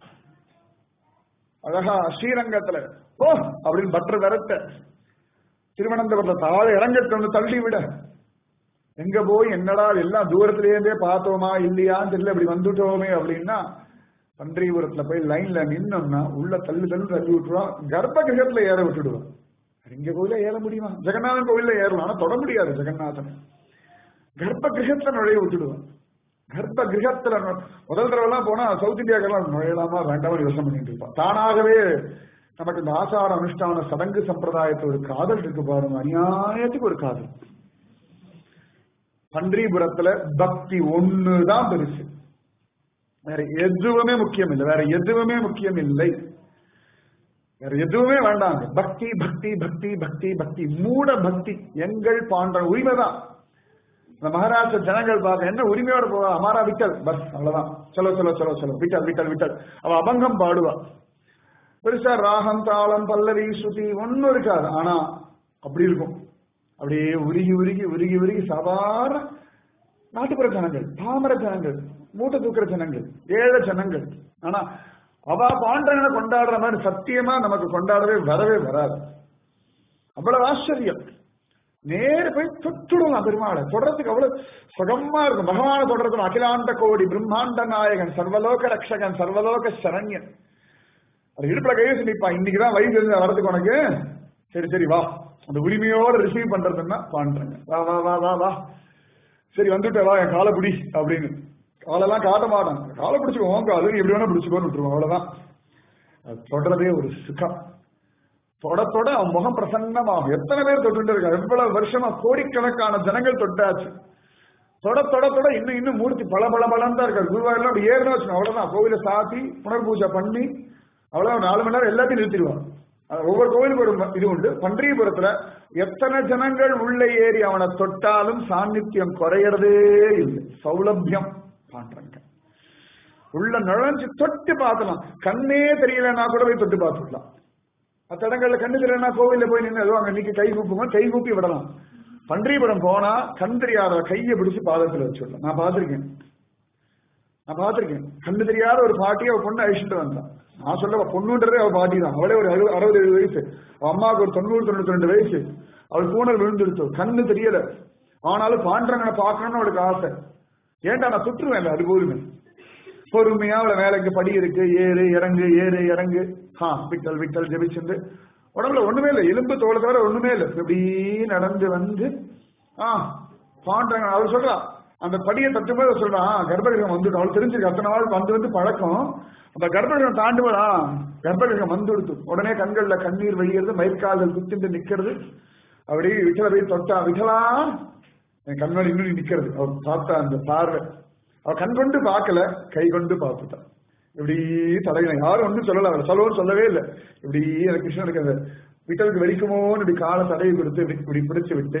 அழகா ஸ்ரீரங்கத்துல ஓ அப்படின்னு பற்ற விரட்ட திருவனந்தபுரத்துல தாழ இறங்கட்டு தள்ளி விட எங்க போய் என்னடா எல்லாம் தூரத்திலேருந்தே பார்த்தோமா இல்லையான்னு தெரியல இப்படி வந்துட்டோமே அப்படின்னா பன்றிபுரத்துல போய் லைன்ல நின்னோம்னா உள்ள தள்ளி தள்ளி தள்ளி விட்டுருவான் கர்ப்ப கிரகத்துல ஏற விட்டுடுவான் இங்க கோயில ஏற முடியுமா ஜெகநாதன் கோவில்ல ஏறலாம் ஆனா தொட முடியாது ஜெகநாதன் கர்ப்ப கிரகத்துல நுழைய விட்டுடுவான் கர்ப்ப கிரகத்துல முதல் தடவை எல்லாம் போனா சவுத் இந்தியாக்கெல்லாம் நுழையலாமா வேண்டாம் யோசனை பண்ணிட்டு இருப்பான் தானாகவே நமக்கு இந்த ஆசார அனுஷ்டான சடங்கு சம்பிரதாயத்தை ஒரு காதல் இருக்கு பாருங்க அநியாயத்துக்கு ஒரு காதல் பன்றிபுரத்துல பக்தி ஒண்ணுதான் பெருசு வேற எதுவுமே முக்கியம் இல்லை வேற எதுவுமே முக்கியம் இல்லை வேற எதுவுமே வேண்டாங்க பக்தி பக்தி பக்தி பக்தி பக்தி மூட பக்தி எங்கள் பாண்ட உரிமைதான் இந்த மகாராஷ்டிர ஜனங்கள் பார்க்க என்ன உரிமையோட போவா அமாரா விட்டல் பஸ் அவ்வளவுதான் சொல்லோ சொல்லோ சொல்லோ சொல்லோ விட்டல் விட்டல் விட்டல் அவ அபங்கம் பாடுவா பெருசா ராகம் தாளம் பல்லவி ஸ்ருதி ஒன்னும் இருக்காது ஆனா அப்படி இருக்கும் அப்படியே உருகி உருகி உருகி உருகி சாதாரண நாட்டுப்புற ஜனங்கள் பாமர ஜனங்கள் மூட்டை தூக்குற ஜனங்கள் ஏழை ஜனங்கள் ஆனா அவ பாண்டவனை கொண்டாடுற மாதிரி சத்தியமா நமக்கு கொண்டாடவே வரவே வராது அவ்வளவு ஆச்சரியம் நேர போய் தொட்டுடலாம் பெருமாளை தொடறதுக்கு அவ்வளவு சுகமா இருக்கும் பகவான தொடர்றது அகிலாண்ட கோடி பிரம்மாண்ட நாயகன் சர்வலோக ரக்ஷகன் சர்வலோக சரண்யன் அது இடுப்புல கையை நிப்பான் இன்னைக்குதான் வயசு இருந்து வரதுக்கு உனக்கு சரி சரி வா அந்த உரிமையோட ரிசீவ் பண்றதுன்னா பண்றேங்க வா வா வா வா வா சரி வந்துட்ட வா என் காலை பிடி அப்படின்னு காலெல்லாம் காட்ட மாட்டான் காலை பிடிச்சுக்கோ உன் காலு நீ எப்படி வேணா பிடிச்சுக்கோன்னு விட்டுருவோம் அவ்வளவுதான் அது தொடரதே ஒரு சுகம் தொட தொட அவன் முகம் பிரசன்னமாகும் எத்தனை பேர் தொட்டு இருக்காங்க எவ்வளவு வருஷமா கோடிக்கணக்கான ஜனங்கள் தொட்டாச்சு தொட தொட தொட இன்னும் இன்னும் மூர்த்தி பல பல பலன் தான் இருக்காரு குருவாயூர்லாம் அப்படி ஏறினா வச்சுக்கோங்க அவ்வளவுதான் கோவில சாத்தி புனர்பூஜை பண்ணி அவ்வளவு நாலு மணி நேரம் எல்லாத்தையும் நிறுத்திடுவான் அது ஒவ்வொரு கோவிலுக்கு ஒரு இது உண்டு பன்றியபுரத்துல எத்தனை ஜனங்கள் உள்ள ஏறி அவனை தொட்டாலும் சாநித்தியம் குறையறதே இல்லை சௌலபியம் பாண்டாங்க உள்ள நுழைஞ்சு தொட்டு பார்க்கலாம் கண்ணே தெரியலன்னா கூட போய் தொட்டு பார்த்துக்கலாம் மற்ற இடங்கள்ல கண்ணு தெரியலன்னா கோவில்ல போய் நின்று ஏதோ அங்க நிக்க கை கூப்புங்க கை கூப்பி விடலாம் பன்றிபுரம் போனா கண் தெரியாத கையை பிடிச்சு பாதத்துல வச்சு விடலாம் நான் பார்த்திருக்கேன் நான் பார்த்திருக்கேன் கண்ணு தெரியாத ஒரு பாட்டி அவ பொண்ணு அழிச்சுட்டு வந்தான் நான் சொல்ல அவ பொண்ணுன்றதே அவ பாட்டி தான் அவளே ஒரு அறுபது அறுபது எழுபது வயசு அவ அம்மாவுக்கு ஒரு தொண்ணூறு தொண்ணூத்தி ரெண்டு வயசு அவள் பூனல் விழுந்துருச்சு கண்ணு தெரியல ஆனாலும் பாண்டவங்களை பார்க்கணும்னு அவளுக்கு ஆசை ஏன்டா நான் சுற்றுவேன் அது போதுமே பொறுமையா அவளை மேல இங்க படி இருக்கு ஏறு இறங்கு ஏறு இறங்கு ஹா விட்டல் விட்டல் ஜெபிச்சுண்டு உடம்புல ஒண்ணுமே இல்லை எலும்பு தோலை தவிர ஒண்ணுமே இல்லை இப்படி நடந்து வந்து ஆ பாண்டாங்க அவர் சொல்றா அந்த படியை தட்டும்போது சொல்றான் கர்ப்பகிரகம் வந்துடும் அவள் தெரிஞ்சிருக்கு அத்தனை நாள் வந்து வந்து பழக்கம் அந்த கர்ப்பகிரகம் தாண்டுவதா கர்ப்பகிரகம் வந்து கொடுத்து உடனே கண்கள்ல கண்ணீர் வழியிறது மயிர்கால்கள் குத்திட்டு நிக்கிறது அப்படி விட்டல போய் தொட்டா விட்டலா என் கண்மணி இன்னும் நிக்கிறது அவர் பார்த்தா அந்த பார்வை அவ கண் கொண்டு பார்க்கல கை கொண்டு பார்த்துட்டான் இப்படி தலையில யாரும் ஒன்றும் சொல்லல அவர் சொல்லவும் சொல்லவே இல்லை இப்படி எனக்கு கிருஷ்ணனுக்கு அந்த விட்டலுக்கு வெடிக்குமோன்னு இப்படி காலை தடவி கொடுத்து இப்படி இப்படி பிடிச்சு விட்டு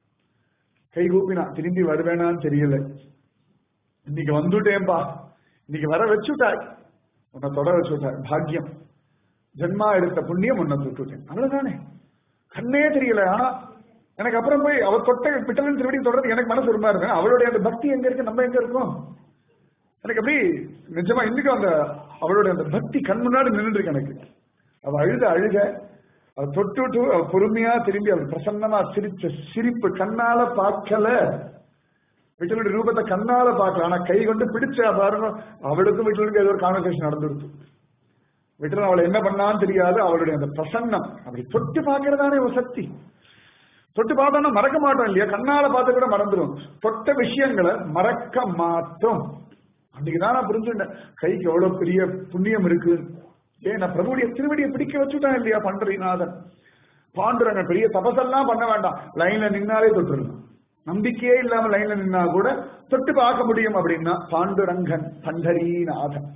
கை கூப்பினா திரும்பி வருவேனான்னு தெரியல இன்னைக்கு வந்துட்டேன்பா இன்னைக்கு வர வச்சுட்டாய் உன்னை தொட வச்சுட்டாய் பாக்கியம் ஜென்மா எடுத்த புண்ணியம் உன்னை தொட்டுட்டேன் அவ்வளவுதானே கண்ணே தெரியல ஆனா எனக்கு அப்புறம் போய் அவ தொட்ட விட்டலன் திருவடி தொடர்றது எனக்கு மனசு உரிமா இருக்கு அவளுடைய அந்த பக்தி எங்க இருக்கு நம்ம எங்க இருக்கோம் எனக்கு அப்படி நிஜமா இன்னைக்கும் அந்த அவளுடைய அந்த பக்தி கண் முன்னாடி நின்று இருக்கு எனக்கு அவ அழுத அழுக அவ தொட்டு விட்டு அவ பொறுமையா திரும்பி அவள் பிரசன்னமா சிரிச்ச சிரிப்பு கண்ணால பார்க்கல விட்டலுடைய ரூபத்தை கண்ணால பார்க்கல ஆனா கை கொண்டு பிடிச்சா பாருங்க அவளுக்கும் விட்டலுக்கு ஏதோ ஒரு கான்வர்சேஷன் நடந்துருச்சு விட்டலன் அவளை என்ன பண்ணான்னு தெரியாது அவளுடைய அந்த பிரசன்னம் அப்படி தொட்டு பார்க்கறதானே ஒரு சக்தி தொட்டு பார்த்தோம்னா மறக்க மாட்டோம் இல்லையா கண்ணால பார்த்து கூட மறந்துடும் தொட்ட விஷயங்களை மறக்க மாட்டோம் அன்னைக்குதான் நான் புரிஞ்சுட்டேன் கைக்கு எவ்வளவு பெரிய புண்ணியம் இருக்கு ஏன் நான் பிரபுடைய திருவடியை பிடிக்க வச்சுட்டான் இல்லையா பண்டரிநாதன் பாண்டுரங்க பெரிய தபசெல்லாம் பண்ண வேண்டாம் லைன்ல நின்னாலே தொட்டுருங்க நம்பிக்கையே இல்லாம லைன்ல நின்னா கூட தொட்டு பார்க்க முடியும் அப்படின்னா பாண்டுரங்கன் பண்டரீநாதன்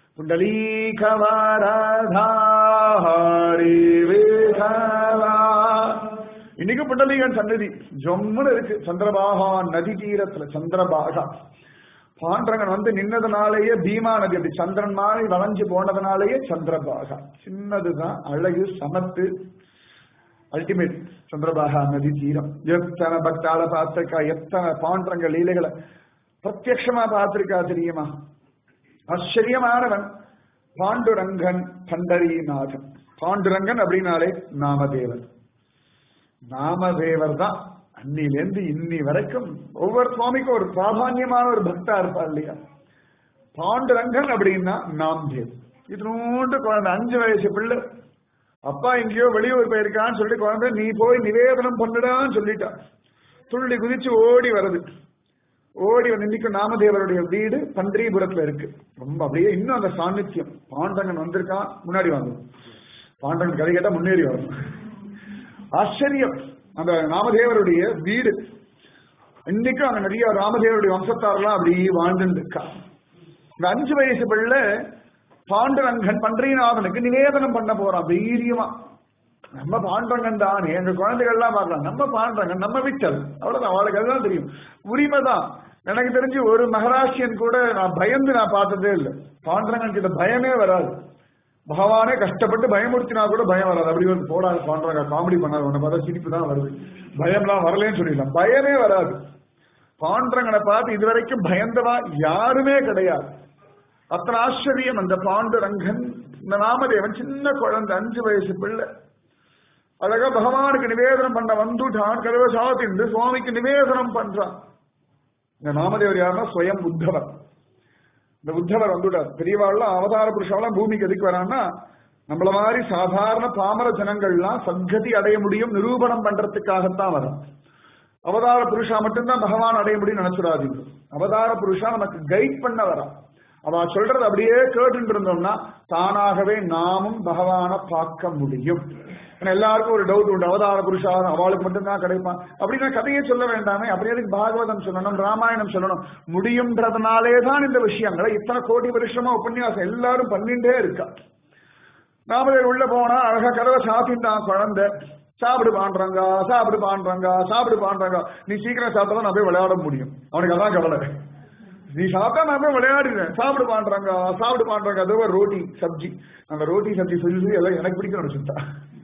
புண்டலீகவாராதாரி வேதவா இன்னைக்கு புண்டலீகன் சன்னதி ஜொம்முன்னு இருக்கு சந்திரபாகா நதி தீரத்துல சந்திரபாகா பாண்டரங்கன் வந்து நின்னதுனாலேயே பீமா நதி அப்படி சந்திரன் மாதிரி வளைஞ்சு போனதுனாலேயே சந்திரபாகா சின்னதுதான் அழகு சமத்து அல்டிமேட் சந்திரபாகா நதி தீரம் எத்தனை பக்தால பார்த்திருக்கா எத்தனை பாண்டரங்க லீலைகளை பிரத்யட்சமா பார்த்திருக்கா தெரியுமா ஆச்சரியமானவன் பாண்டுரங்கன் பண்டரிநாதன் பாண்டுரங்கன் அப்படின்னாலே நாமதேவன் நாமதேவர் தான் அன்னிலேருந்து இன்னி வரைக்கும் ஒவ்வொரு சுவாமிக்கும் ஒரு பிராதான்யமான ஒரு பக்தா இருப்பா இல்லையா பாண்டுரங்கன் அப்படின்னா நாம்தேவ் இது நூண்டு குழந்தை அஞ்சு வயசு பிள்ளை அப்பா எங்கேயோ வெளியூர் போயிருக்கான்னு சொல்லிட்டு குழந்தை நீ போய் நிவேதனம் பண்ணுடான்னு சொல்லிட்டான் துள்ளி குதிச்சு ஓடி வருது ஓடி வந்து இன்னைக்கு நாமதேவருடைய வீடு பன்றிபுரத்துல இருக்கு ரொம்ப அப்படியே இன்னும் அந்த சாநித்தியம் பாண்டங்கன் வந்திருக்கான் முன்னாடி வாங்க பாண்டங்கன் கதை கேட்டா முன்னேறி வரணும் ஆச்சரியம் அந்த நாமதேவருடைய வீடு இன்னைக்கும் அங்க நிறைய ராமதேவருடைய வம்சத்தாரெல்லாம் அப்படி வாழ்ந்துட்டு இருக்கா இந்த அஞ்சு வயசு பிள்ளை பாண்டுரங்கன் பன்றிநாதனுக்கு நிவேதனம் பண்ண போறான் தைரியமா நம்ம பாண்டரங்கன் தான் எங்க குழந்தைகள்லாம் பார்க்கலாம் நம்ம பாண்டரங்கன் நம்ம விட்டல் அவ்வளவுதான் அவளுக்கு அதுதான் தெரியும் உரிமை தான் எனக்கு தெரிஞ்சு ஒரு மகராஷ்டியன் கூட நான் பயந்து நான் பார்த்ததே இல்லை பாண்டரங்கன் கிட்ட பயமே வராது பகவானே கஷ்டப்பட்டு பயமுறுத்தினா கூட பயம் வராது அப்படி வந்து போடாது பாண்டரங்க காமெடி பண்ணாது உன்னை பார்த்தா சிரிப்பு தான் வருது பயம்லாம் வரலன்னு சொல்லிடலாம் பயமே வராது பாண்டரங்கனை பார்த்து இதுவரைக்கும் பயந்தவா யாருமே கிடையாது அத்தனை ஆச்சரியம் அந்த பாண்டுரங்கன் இந்த நாமதேவன் சின்ன குழந்தை அஞ்சு வயசு பிள்ளை அழகா பகவானுக்கு நிவேதனம் பண்ண வந்துட்டான் கதவை சாத்திண்டு சுவாமிக்கு நிவேதனம் பண்றான் இந்த நாமதேவர் யாருன்னா ஸ்வயம் உத்தவர் இந்த உத்தவர் வந்துட்டார் பெரியவாள்லாம் அவதார புருஷாலாம் பூமிக்கு எதுக்கு வரான்னா நம்மள மாதிரி சாதாரண பாமர ஜனங்கள்லாம் சத்கதி அடைய முடியும் நிரூபணம் பண்றதுக்காகத்தான் வரும் அவதார புருஷா மட்டும்தான் பகவான் அடைய முடியும் நினைச்சுடாதீங்க அவதார புருஷா நமக்கு கைட் பண்ண வரா அவ சொல்றது அப்படியே கேட்டுட்டு இருந்தோம்னா தானாகவே நாமும் பகவானை பார்க்க முடியும் ஏன்னா எல்லாருக்கும் ஒரு டவுட் உண்டு அவதார புருஷா அவளுக்கு மட்டும்தான் கிடைப்பான் அப்படின்னா கதையை சொல்ல வேண்டாமே அப்படி எதுக்கு பாகவதம் சொல்லணும் ராமாயணம் சொல்லணும் முடியுன்றதுனாலே தான் இந்த விஷயங்களை இத்தனை கோடி வருஷமா உபன்யாசம் எல்லாரும் பண்ணிட்டே இருக்கா நாமதேவர் உள்ள போனா அழகா கதவை சாத்திட்டான் குழந்தை சாப்பிடு பாண்டுறாங்க சாப்பிடு பாண்டுறாங்க சாப்பிடு பாண்டுறாங்க நீ சீக்கிரம் சாப்பிட்டா தான் நான் போய் விளையாட முடியும் அவனுக்கு அதான் கவலை நீ சாப்பிட்டா நான் போய் விளையாடுறேன் சாப்பிடு பாண்டுறாங்க சாப்பிடு பாண்டுறாங்க அது ஒரு ரோட்டி சப்ஜி அந்த ரோட்டி சப்ஜி சொல்லி சொல்லி எல்லாம் எனக்கு பிடிக்கும் நினைச்சுட்டா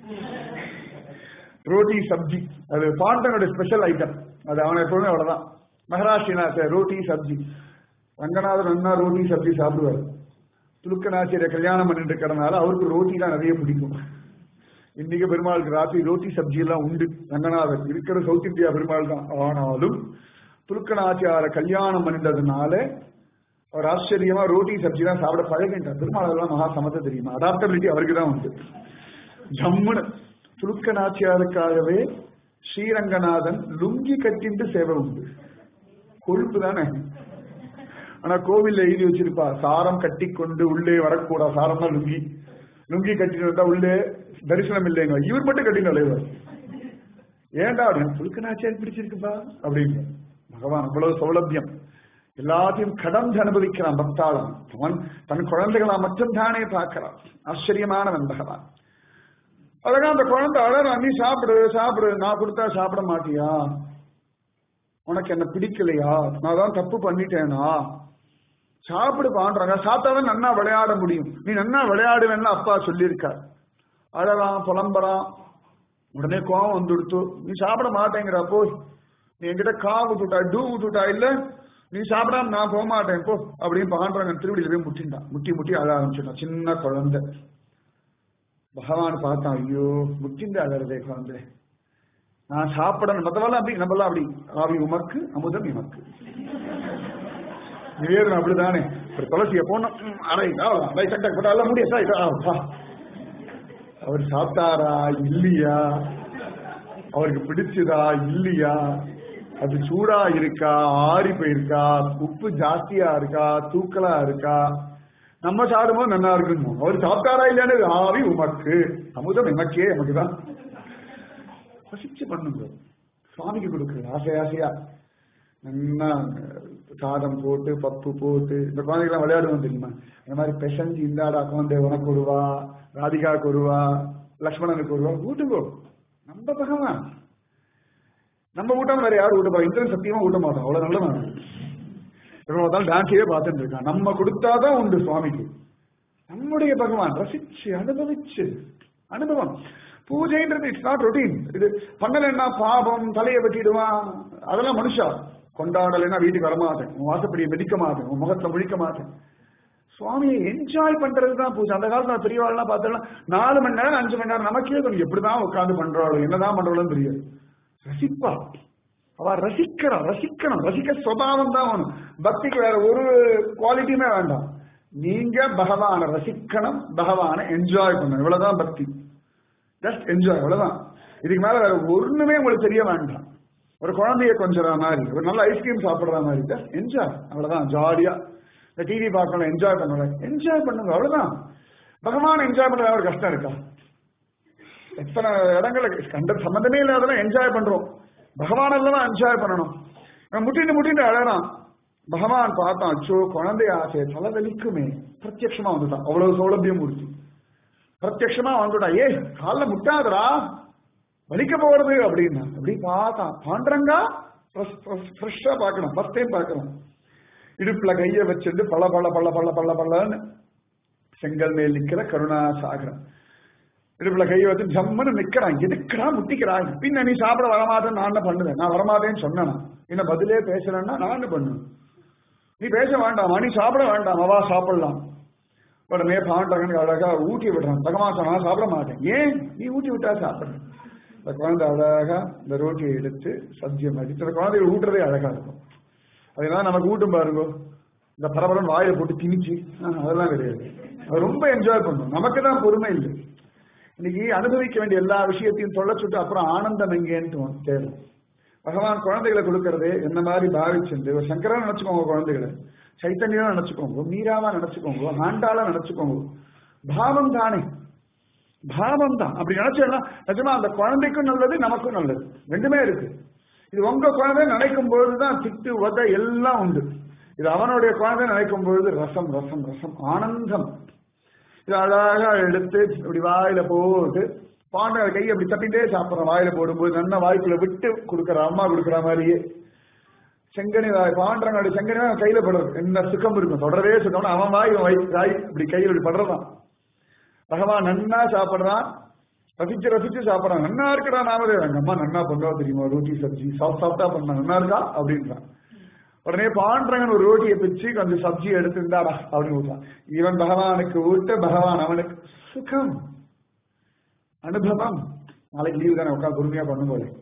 ரோட்டி சப்ஜி அது பாண்டனோட ஸ்பெஷல் ஐட்டம் அது அவனை எப்பவுமே அவ்வளவுதான் மகாராஷ்டிரா ரோட்டி சப்ஜி ரங்கநாதன் அண்ணா ரோட்டி சப்ஜி சாப்பிடுவார் துலுக்கநாச்சியரை கல்யாணம் பண்ணிட்டு இருக்கிறதுனால அவருக்கு ரோட்டி தான் நிறைய பிடிக்கும் இன்னைக்கு பெருமாளுக்கு ராத்திரி ரோட்டி சப்ஜி எல்லாம் உண்டு ரங்கநாதர் இருக்கிற சவுத் இந்தியா பெருமாள் தான் ஆனாலும் துலுக்கநாச்சியார கல்யாணம் பண்ணிட்டதுனால அவர் ஆச்சரியமா ரோட்டி சப்ஜி தான் சாப்பிட பழகின்றார் பெருமாள் அதெல்லாம் மகா சமத்த தெரியுமா அடாப்டபிலிட்டி அவருக்கு தான் உண்டு ஜம்முன்னு துலுக்க நாச்சியாருக்காகவே ஸ்ரீரங்கநாதன் லுங்கி கட்டிண்டு சேவை உண்டு கொழுப்பு தானே ஆனா கோவில்ல எழுதி வச்சிருப்பா சாரம் கட்டி கொண்டு உள்ளே வரக்கூடா சாரம்னா லுங்கி லுங்கி கட்டிட்டு வந்தா உள்ளே தரிசனம் இல்லைங்க இவர் மட்டும் கட்டின அலைவர் ஏன்டா அப்படின்னு துலுக்க நாச்சியார் பிடிச்சிருக்குப்பா அப்படின்னு பகவான் அவ்வளவு சௌலபியம் எல்லாத்தையும் கடந்து அனுபவிக்கிறான் பக்தாளம் அவன் தன் குழந்தைகளா மட்டும் தானே பார்க்கிறான் ஆச்சரியமானவன் பகவான் அழகா அந்த குழந்தை அழகா நீ சாப்பிடு சாப்பிடு நான் கொடுத்தா சாப்பிட மாட்டியா உனக்கு என்ன பிடிக்கலையா நான் தான் தப்பு பண்ணிட்டேனா சாப்பிடு பான்றாங்க சாப்பிட்டாதான் நன்னா விளையாட முடியும் நீ நன்னா விளையாடுவேன்னு அப்பா சொல்லியிருக்கார் அழகான் புலம்பறான் உடனே கோவம் வந்துடுத்து நீ சாப்பிட மாட்டேங்கிற போ நீ என்கிட்ட கா விட்டுட்டா டூ விட்டுட்டா இல்ல நீ சாப்பிடாம நான் போக மாட்டேன் போ அப்படின்னு பாண்டுறாங்க திருவடியில போய் முட்டின்டான் முட்டி முட்டி அழ ஆரம்பிச்சுட்டான் சின்ன குழந்தை பகவான் பார்த்தான் ஐயோ முட்டிந்து அழறதே குழந்தை நான் சாப்பிடணும் மத்தவெல்லாம் அப்படி நம்மளாம் அப்படி ஆவி உமக்கு அமுதம் இமக்கு நிவேதனம் அப்படிதானே ஒரு துளசியை போனோம் அரை அரை சட்டை போட்டா எல்லாம் முடியா அவர் சாப்பிட்டாரா இல்லையா அவருக்கு பிடிச்சதா இல்லையா அது சூடா இருக்கா ஆறி போயிருக்கா உப்பு ஜாஸ்தியா இருக்கா தூக்கலா இருக்கா நம்ம சாப்பிடும்போது நல்லா இருக்கணும் அவர் சாப்பிட்டாரா இல்லையானு ஆவி உமக்கு அமுதம் எமக்கே நமக்கு தான் ரசிச்சு பண்ணுங்க சுவாமிக்கு கொடுக்குறது ஆசை ஆசையா நல்லா சாதம் போட்டு பப்பு போட்டு இந்த குழந்தைகள்லாம் விளையாடுவோம் தெரியுமா இந்த மாதிரி பெசஞ்சு இந்தாடா குழந்தை உனக்கு ஒருவா ராதிகாவுக்கு ஒருவா லக்ஷ்மணனுக்கு ஒருவா ஊட்டுங்கோ நம்ம பகவான் நம்ம ஊட்டாம வேற யாரும் ஊட்ட இந்திரன் சத்தியமா ஊட்ட மாட்டோம் அவ்வளவு நல்லவன் எப்ப பார்த்தாலும் டான்ஸையே பார்த்துட்டு இருக்கான் நம்ம கொடுத்தாதான் உண்டு சுவாமிக்கு நம்முடைய பகவான் ரசிச்சு அனுபவிச்சு அனுபவம் பூஜைன்றது இட்ஸ் நாட் ரொட்டீன் இது பண்ணலைன்னா பாபம் தலையை வெட்டிடுவான் அதெல்லாம் மனுஷா கொண்டாடலைன்னா வீட்டுக்கு வரமாட்டேன் உன் வாசப்படியை மிதிக்க மாட்டேன் உன் முகத்துல முழிக்க மாட்டேன் சுவாமியை என்ஜாய் பண்றது தான் பூஜை அந்த காலத்துல பெரியவாள்லாம் பார்த்தோம்னா நாலு மணி நேரம் அஞ்சு மணி நேரம் நமக்கே கொஞ்சம் எப்படிதான் உட்காந்து பண்றாளோ என்னதான் பண்றாலும் தெரியாது ரசிப்பா அவ ரசிக்கிறா ரசிக்கணும் ரசிக்க சுவாவம் தான் வேணும் பக்திக்கு வேற ஒரு குவாலிட்டியுமே வேண்டாம் நீங்க பகவானை ரசிக்கணும் பகவானை என்ஜாய் பண்ணணும் இவ்வளவுதான் பக்தி ஜஸ்ட் என்ஜாய் அவ்வளவுதான் இதுக்கு மேல வேற ஒண்ணுமே உங்களுக்கு தெரிய வேண்டாம் ஒரு குழந்தைய கொஞ்சற மாதிரி ஒரு நல்ல ஐஸ்கிரீம் சாப்பிடுற மாதிரி ஜஸ்ட் என்ஜாய் அவ்வளவுதான் ஜாலியா இந்த டிவி பார்க்கணும் என்ஜாய் பண்ணணும் என்ஜாய் பண்ணுங்க அவ்வளவுதான் பகவான் என்ஜாய் பண்ற ஒரு கஷ்டம் இருக்கா எத்தனை இடங்கள்ல கண்ட சம்பந்தமே இல்லாதெல்லாம் என்ஜாய் பண்றோம் பகவான் எல்லாம் என்ஜாய் பண்ணணும் முட்டிட்டு முட்டிட்டு அழறான் பகவான் பார்த்தான் அச்சோ குழந்தை ஆசை தலைவலிக்குமே பிரத்யட்சமா வந்துட்டான் அவ்வளவு சௌலபியம் முடிச்சு பிரத்யட்சமா வந்துட்டான் ஏ காலில் முட்டாதரா வலிக்க போறது அப்படின்னா அப்படி பார்த்தான் பாண்டரங்கா ஃப்ரெஷ்ஷா பார்க்கணும் ஃபர்ஸ்ட் டைம் பார்க்கணும் இடுப்புல கைய வச்சுட்டு பல பல பல பல பல பலன்னு செங்கல் மேல் நிக்கிற கருணா சாகரம் இடுப்புல கையை வச்சு ஜம்முன்னு நிக்கிறான் எதுக்குடா முட்டிக்கிறான் பின்ன நீ சாப்பிட வரமாட்டேன்னு நான் என்ன பண்ணுவேன் நான் வரமாட்டேன்னு சொன்னேன் என்ன பதிலே பேசுறேன்னா நான் என்ன பண்ணுவேன் நீ பேச வேண்டாம் நீ சாப்பிட வேண்டாம் அவா சாப்பிடலாம் உடனே பாண்டவன் அழகா ஊட்டி விடுறான் பகவான் நான் சாப்பிட மாட்டேன் ஏன் நீ ஊட்டி விட்டா சாப்பிடுறேன் அந்த குழந்தை அழகா இந்த ரோட்டியை எடுத்து சத்தியம் அடிச்சு அந்த குழந்தைகள் ஊட்டுறதே அழகா இருக்கும் அதனால நமக்கு ஊட்டும் பாருங்க இந்த பரபரம் வாயில போட்டு திணிச்சு ஆஹ், அதெல்லாம் கிடையாது அது ரொம்ப என்ஜாய் பண்ணும் நமக்கு தான் பொறுமை இல்லை இன்னைக்கு அனுபவிக்க வேண்டிய எல்லா விஷயத்தையும் தொலை சுட்டு அப்புறம் ஆனந்தம் எங்கேன்னு தேடும் பகவான் குழந்தைகளை கொடுக்கறதே என்ன மாதிரி பாவிச்சுண்டு ஒரு சங்கரா நினைச்சுக்கோங்க குழந்தைகளை சைத்தன்யா நினைச்சுக்கோங்க மீராவா நினைச்சுக்கோங்க ஆண்டாளா நினைச்சுக்கோங்க பாவம் தானே பாவம் தான் அப்படி நினைச்சேன்னா நிஜமா அந்த குழந்தைக்கும் நல்லது நமக்கும் நல்லது ரெண்டுமே இருக்கு இது உங்க குழந்தை நினைக்கும் பொழுதுதான் திட்டு உத எல்லாம் உண்டு இது அவனுடைய குழந்தை நினைக்கும் பொழுது ரசம் ரசம் ரசம் ஆனந்தம் இது அழகா எடுத்து இப்படி வாயில போட்டு பாண்ட கை அப்படி தட்டிட்டே சாப்பிட்றான் வாயில போடும்போது நல்லா வாய்க்குள்ள விட்டு கொடுக்குற அம்மா கொடுக்குற மாதிரியே செங்கனி வாய் பாண்டரங்காடி செங்கனி வாய் கையில படுறது என்ன சுகம் இருக்கும் தொடரவே சுகம் அவன் வாய் இவன் வாய் வாய் இப்படி கையில் இப்படி படுறதான் பகவான் நன்னா சாப்பிடுறான் ரசிச்சு ரசிச்சு சாப்பிடுறான் நன்னா இருக்கிறா நாமதே எங்க அம்மா நன்னா பண்றா தெரியுமா ரோட்டி சப்ஜி சாஃப்ட் சாஃப்டா பண்ணா நன்னா இருக்கா அப்படின்றான் உடனே பாண்டரங்கன் ஒரு ரோட்டியை பிச்சு கொஞ்சம் சப்ஜி எடுத்துட்டாடா அப்படின்னு ஊட்டான் இவன் பகவானுக்கு ஊட்ட பகவான் அவனுக்கு சுகம் அனுபவம் நாளைக்கு லீவு தானே உட்காந்து பொறுமையா பண்ணும் போல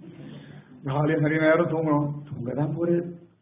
ஜாலியா நிறைய நேரம் தூங்கணும் தூங்கதான் போறது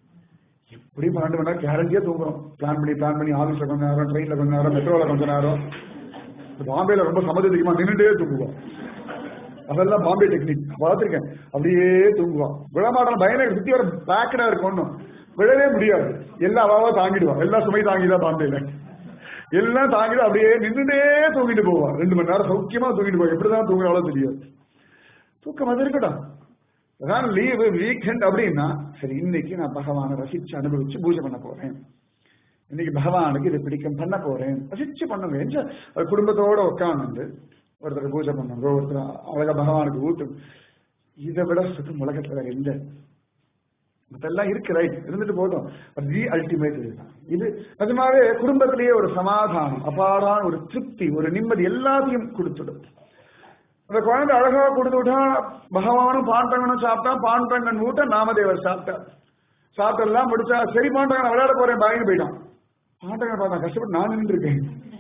எப்படி பன்னெண்டு மணி நேரம் கேரண்டியா தூங்குறோம் பிளான் பண்ணி பிளான் பண்ணி ஆபீஸ்ல கொஞ்ச நேரம் ட்ரெயின்ல கொஞ்ச நேரம் மெட்ரோல கொஞ்ச நேரம் இப்ப பாம்பேல ரொம்ப சம்மதி தெரியுமா நின்றுட்டே தூங்குவோம் அதெல்லாம் பாம்பே டெக்னிக் பார்த்திருக்கேன் அப்படியே தூங்குவான் விழமாட்டான் பயனே சுத்தி வர பேக்கடா இருக்கும் ஒன்றும் விழவே முடியாது எல்லா அவாவா தாங்கிடுவான் எல்லா சுமை தாங்கிதான் பாம்பேல எல்லாம் தாங்கிட்டு அப்படியே நின்றுட்டே தூங்கிட்டு போவான் ரெண்டு மணி நேரம் சௌக்கியமா தூங்கிட்டு போவான் எப்படிதான் தூங்குறாலும் தெரியாது தூக்கம் அது இருக்கட்டும் அதான் லீவு வீக்கெண்ட் அப்படின்னா சரி இன்னைக்கு நான் பகவானை ரசிச்சு அனுபவிச்சு பூஜை பண்ண போறேன் இன்னைக்கு பகவானுக்கு இது பிடிக்கும் பண்ண போறேன் ரசிச்சு பண்ணுங்க என்ஜாய் அது குடும்பத்தோட உட்காந்து ஒருத்தர் பூஜை பண்ணுங்க ஒருத்தர் அழகா பகவானுக்கு ஊட்டும் இதை விட சுத்தம் உலகத்துல வேற எந்த அதெல்லாம் இருக்கு ரைட் இருந்துட்டு போதும் தி அல்டிமேட் இதுதான் இது நிஜமாவே குடும்பத்திலேயே ஒரு சமாதானம் அபாரான ஒரு திருப்தி ஒரு நிம்மதி எல்லாத்தையும் கொடுத்துடும் அந்த குழந்தை அழகா கொடுத்து விட்டா பகவானும் பாண்டங்கனும் சாப்பிட்டா பாண்டங்கன் ஊட்ட நாமதேவர் சாப்பிட்டார் சாப்பிட்டெல்லாம் முடிச்சா சரி பாண்டங்கன் நான் விளையாட போறேன் பாயின்னு போயிட்டான் பாண்டங்கன் பார்த்தா கஷ்டப்பட்டு நான் நின்று இருக்கேன்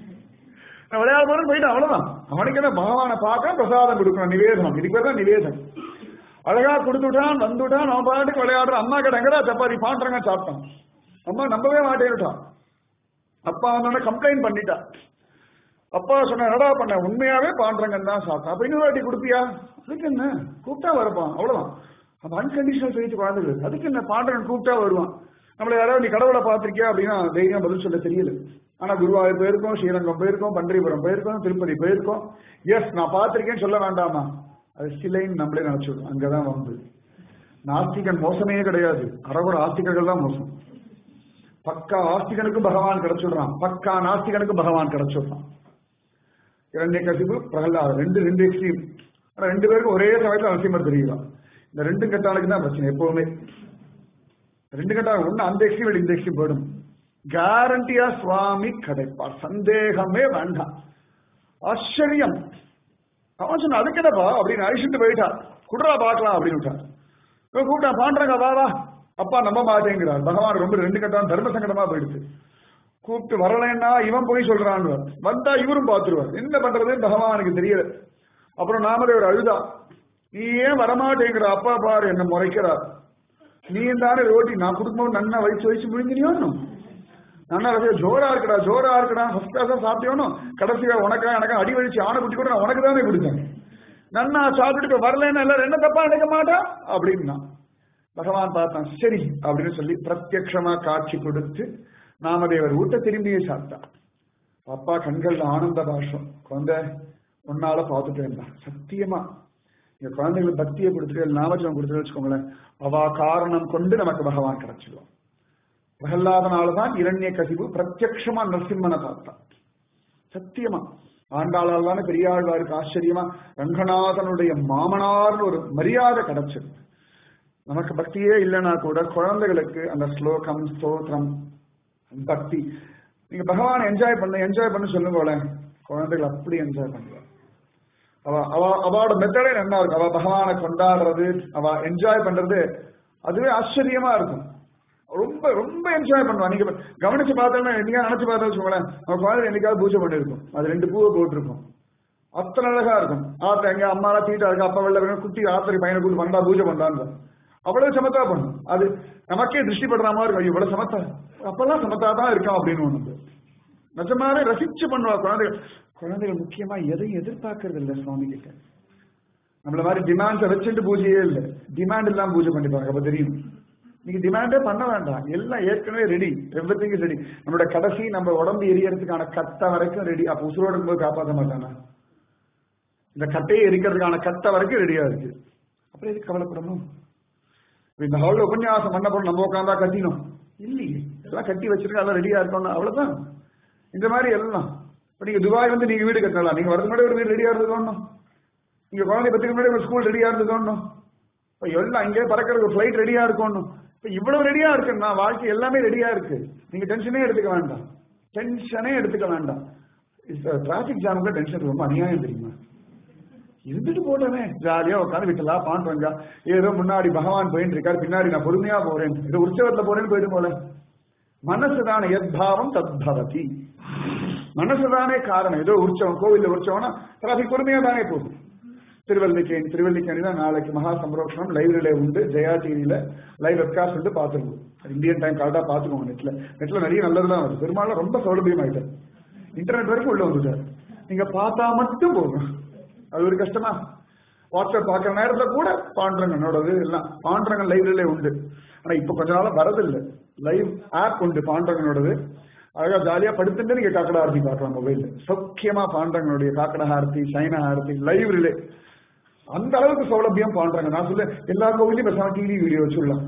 நான் விளையாட போறேன்னு போயிட்டான் அவ்வளவுதான் அவனுக்கு என்ன பகவானை பார்க்க பிரசாதம் கொடுக்கணும் நிவேதனம் இதுக்கு பேர் தான் நிவேதனம் அழகா கொடுத்துட்டான் வந்துட்டான் அவன் பாட்டுக்கு விளையாடுறான் அம்மா கிட்ட எங்கடா சப்பாத்தி பாண்டங்க சாப்பிட்டான் அம்மா நம்பவே மாட்டேன்னுட்டான் அப்பா வந்தோடனே கம்ப்ளைண்ட் பண்ணிட்டா அப்பா சொன்ன என்னடா பண்ண உண்மையாவே பாண்டரங்கன் தான் சாப்பிட்டான் அப்ப இன்னொரு வாட்டி கொடுப்பியா அதுக்கு என்ன கூப்பிட்டா வரப்பான் அவ்வளவுதான் அப்ப அன்கண்டிஷனல் ஃபெய்த் குழந்தைகள் அதுக்கு என்ன பாண்டரன் கூப்பிட்டா வருவான் நம்மள யாராவது நீ கடவுளை பார்த்திருக்கியா அப்படின்னா தைரியம் பதில் சொல்ல தெரியல ஆனா குருவாயூர் போயிருக்கோம் ஸ்ரீரங்கம் போயிருக்கோம் பண்டரிபுரம் போயிருக்கோம் திருப்பதி போயிருக்கோம் எஸ் நான் பார்த்திருக்கேன்னு சொல்ல வேண்டாமா அது சிலைன்னு நம்மளே நினைச்சிடும் அங்கதான் வந்து நாஸ்திகன் மோசமே கிடையாது அறகுற ஆஸ்திகர்கள் தான் மோசம் பக்கா ஆஸ்திகனுக்கும் பகவான் கிடைச்சிடுறான் பக்கா நாஸ்திகனுக்கும் பகவான் கிடைச்சிடுறான் இரண்டே கசிப்பு பிரகலாத் ரெண்டு ரெண்டு எக்ஸ்ட்ரீம் ஆனா ரெண்டு பேருக்கும் ஒரே சமயத்தில் நரசிம்மர் தெரியுதான் இந்த ரெண்டு கட்டாளுக்கு தான் பிரச்சனை எப்பவுமே ரெண்டு கட்டா ஒண்ணு அந்த எக்ஸ்ட்ரீம் இந்த எக்ஸ்ட்ரீம் போயிடும் கேரண்டியா சுவாமி கிடைப்பார் சந்தேகமே வேண்டாம் ஆச்சரியம் அவன் சொன்ன அதுக்கு என்னப்பா அப்படின்னு அழிச்சுட்டு போயிட்டா குடுறா பார்க்கலாம் அப்படின்னு விட்டார் இவன் கூப்பிட்டா பாண்டங்க வா வா அப்பா நம்ப மாட்டேங்கிறார் பகவான் ரொம்ப ரெண்டு கட்டம் தர்ம சங்கடமா போயிடுச்சு கூப்பிட்டு வரலைன்னா இவன் போய் சொல்றான் வந்தா இவரும் பார்த்துருவார் என்ன பண்றதுன்னு பகவானுக்கு தெரியல அப்புறம் நாமதேவர் அழுதா நீ ஏன் வரமாட்டேங்கிற அப்பா பாரு என்ன முறைக்கிறார் நீ தானே ரோட்டி நான் குடும்பம் நன்னா வயசு வயசு முடிஞ்சினியோ நல்லா ரசிக ஜோரா இருக்குடா ஜோரா இருக்குடா ஃபர்ஸ்ட் கிளாஸா சாப்பிட்டியோனும் கடைசியா உனக்கா எனக்கு அடி வலிச்சு ஆணை குட்டி கூட நான் உனக்கு தானே கொடுத்தேன் நன்னா சாப்பிட்டுட்டு வரலன்னா எல்லாரும் என்ன தப்பா நினைக்க மாட்டா அப்படின்னா பகவான் பார்த்தான் சரி அப்படின்னு சொல்லி பிரத்யக்ஷமா காட்சி கொடுத்து நாமதேவர் ஊட்ட திரும்பியே சாப்பிட்டான் அப்பா கண்கள்ல ஆனந்த பாஷம் குழந்தை உன்னால பார்த்துட்டேன் சத்தியமா இந்த குழந்தைங்களுக்கு பக்தியை கொடுத்துட்டு நாமஜம் கொடுத்துட்டு வச்சுக்கோங்களேன் அவா காரணம் கொண்டு நமக்கு பகவான் கிடைச்சிடுவான் பிரகல்லாதனாலதான் இரண்ய கசிவு பிரத்யக்ஷமா நரசிம்மனை பார்த்தான் சத்தியமா ஆண்டாளால் தானே பெரியாழ்வாருக்கு ஆச்சரியமா ரங்கநாதனுடைய மாமனார்னு ஒரு மரியாதை கிடைச்சது நமக்கு பக்தியே இல்லைன்னா கூட குழந்தைகளுக்கு அந்த ஸ்லோகம் ஸ்தோத்திரம் பக்தி நீங்க பகவான் என்ஜாய் பண்ண என்ஜாய் பண்ண சொல்லுங்களேன் குழந்தைகள் அப்படி என்ஜாய் பண்ணுவாங்க அவ அவ அவளோட மெத்தடே நல்லா இருக்கும் அவ பகவானை கொண்டாடுறது அவ என்ஜாய் பண்றது அதுவே ஆச்சரியமா இருக்கும் ரொம்ப ரொம்ப என்ஜாய் பண்ணுவான் நீங்க கவனிச்சு பார்த்தோம்னா என்னைக்கா நினைச்சு பார்த்தா வச்சுக்கோங்களேன் நம்ம குழந்தை என்னைக்காவது பூஜை பண்ணிருக்கும் அது ரெண்டு பூவை போட்டிருக்கும் அத்தனை அழகா இருக்கும் ஆத்துல எங்க அம்மா தீட்டா இருக்கு அப்பா வெள்ள வேணும் குட்டி ஆத்திரி பையனை கூட்டு பண்ணா பூஜை பண்ணான்னு அவ்வளவு சமத்தா பண்ணும் அது நமக்கே திருஷ்டி படுற மாதிரி இருக்கும் ஐயோ, இவ்வளவு சமத்தா அப்பெல்லாம் சமத்தா தான் இருக்கான் அப்படின்னு ஒண்ணு நிஜமாவே ரசிச்சு பண்ணுவா குழந்தைகள் குழந்தைகள் முக்கியமா எதையும் எதிர்பார்க்கறது இல்லை சுவாமி கிட்ட நம்மள மாதிரி டிமாண்ட்ஸை வச்சுட்டு பூஜையே இல்லை டிமாண்ட் இல்லாம பூஜை பண்ணிப்பாங்க அப்ப தெரியும் நீங்க டிமாண்டே பண்ண வேண்டாம் எல்லாம் ஏற்கனவே ரெடி எவ்ரி திங் ரெடி நம்மளோட கடைசி நம்ம உடம்பு எரியறதுக்கான கட்ட வரைக்கும் ரெடி அப்ப உசுரோடு இருக்கும்போது காப்பாற்ற மாட்டானா இந்த கட்டையை எரிக்கிறதுக்கான கட்ட வரைக்கும் ரெடியா இருக்கு அப்புறம் எதுக்கு கவலைப்படணும் இப்ப இந்த ஹாலில் உபன்யாசம் பண்ண போறோம் நம்ம உட்காந்தா கட்டினோம் இல்லையே எல்லாம் கட்டி வச்சிருக்கோம் எல்லாம் ரெடியா இருக்கணும் அவ்வளவுதான் இந்த மாதிரி எல்லாம் இப்ப நீங்க துபாய் வந்து நீங்க வீடு கட்டலாம் நீங்க வரது முன்னாடி ஒரு வீடு ரெடியா இருந்து தோணும் நீங்க குழந்தை பத்துக்கு முன்னாடி ஒரு ஸ்கூல் ரெடியா இருந்து தோணும் இப்ப எல்லாம் இங்கே பறக்கிறது ஒரு ஃபிளைட் ரெடியா இருக்கணும் இப்ப இவ்வளவு ரெடியா இருக்குன்னா வாழ்க்கை எல்லாமே ரெடியா இருக்கு நீங்க டென்ஷனே எடுத்துக்க வேண்டாம் டென்ஷனே எடுத்துக்க வேண்டாம் டிராபிக் ஜாமுக்கு டென்ஷன் ரொம்ப அநியாயம் தெரியுமா இருந்துட்டு போட்டோமே ஜாலியா உட்காந்து விட்டலாம் பாண்டுறங்க ஏதோ முன்னாடி பகவான் போயிட்டு இருக்காரு பின்னாடி நான் பொறுமையா போறேன் ஏதோ உற்சவத்துல போறேன்னு போயிட்டு போல மனசுதான எத்பாவம் தத்பவதி மனசுதானே காரணம் ஏதோ உற்சவம் கோவில்ல உற்சவம்னா டிராபிக் பொறுமையா தானே போகுது திருவல்லிக்கேணி திருவல்லிக்கேணி தான் நாளைக்கு மகா சம்பரோஷனம் லைவ்ல உண்டு ஜெயா டிவியில லைவ் வெப்காஸ்ட் வந்து பார்த்துருவோம் இந்தியன் டைம் கரெக்டா பார்த்துக்கோங்க நெட்ல நெட்ல நிறைய நல்லதுதான் வருது பெரும்பாலும் ரொம்ப சௌலபியம் ஆயிட்டார் இன்டர்நெட் வரைக்கும் உள்ள வந்துட்டார் நீங்க பார்த்தா மட்டும் போதும் அது ஒரு கஷ்டமா வாட்ஸ்அப் பார்க்குற நேரத்துல கூட பாண்டரங்கனோடது எல்லாம் பாண்டரங்கன் லைவ்ல உண்டு ஆனா இப்ப கொஞ்ச நாளா வரதில்லை லைவ் ஆப் உண்டு பாண்டரங்கனோடது அழகா ஜாலியா படுத்துட்டு நீங்க காக்கடா ஆரத்தி பார்க்கலாம் மொபைல்ல சௌக்கியமா பாண்டரங்கனுடைய காக்கடா ஆரத்தி சைனா ஆரத்தி லைவ் ரிலே அந்த அளவுக்கு சௌலபியம் பாண்டறாங்க நான் சொல்ல எல்லா கோவிலையும் பேசாம டிவி வீடியோ வச்சுடலாம்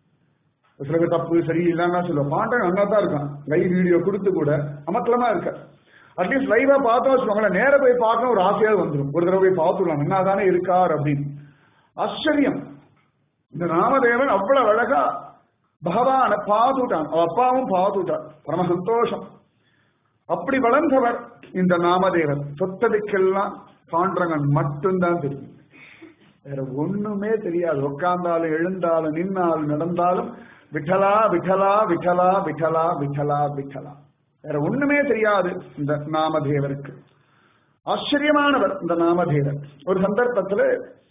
சில பேர் தப்பு சரி இல்லைன்னா சொல்லுவேன் பாண்டவன் நல்லா தான் இருக்கான் லைவ் வீடியோ கொடுத்து கூட அமக்கலமா இருக்க அட்லீஸ்ட் லைவா பார்த்தோம் வச்சுக்கோங்களேன் நேர போய் பார்க்கணும் ஒரு ஆசையாக வந்துடும் ஒரு தடவை போய் பார்த்துடலாம் என்ன தானே இருக்கார் அப்படின்னு ஆச்சரியம் இந்த நாமதேவன் அவ்வளவு அழகா பகவான பார்த்துட்டான் அவ அப்பாவும் பார்த்துட்டான் பரம சந்தோஷம் அப்படி வளர்ந்தவர் இந்த நாமதேவர் சொத்ததுக்கெல்லாம் பாண்டரங்கன் மட்டும்தான் தெரியும் வேற ஒண்ணுமே தெரியாது உட்கார்ந்தாலும் எழுந்தாலும் நின்னாலும் நடந்தாலும் விட்டலா விட்டலா விட்டலா விட்டலா விட்டலா விட்டலா வேற ஒண்ணுமே தெரியாது இந்த நாமதேவருக்கு ஆச்சரியமானவர் இந்த நாமதேவர் ஒரு சந்தர்ப்பத்துல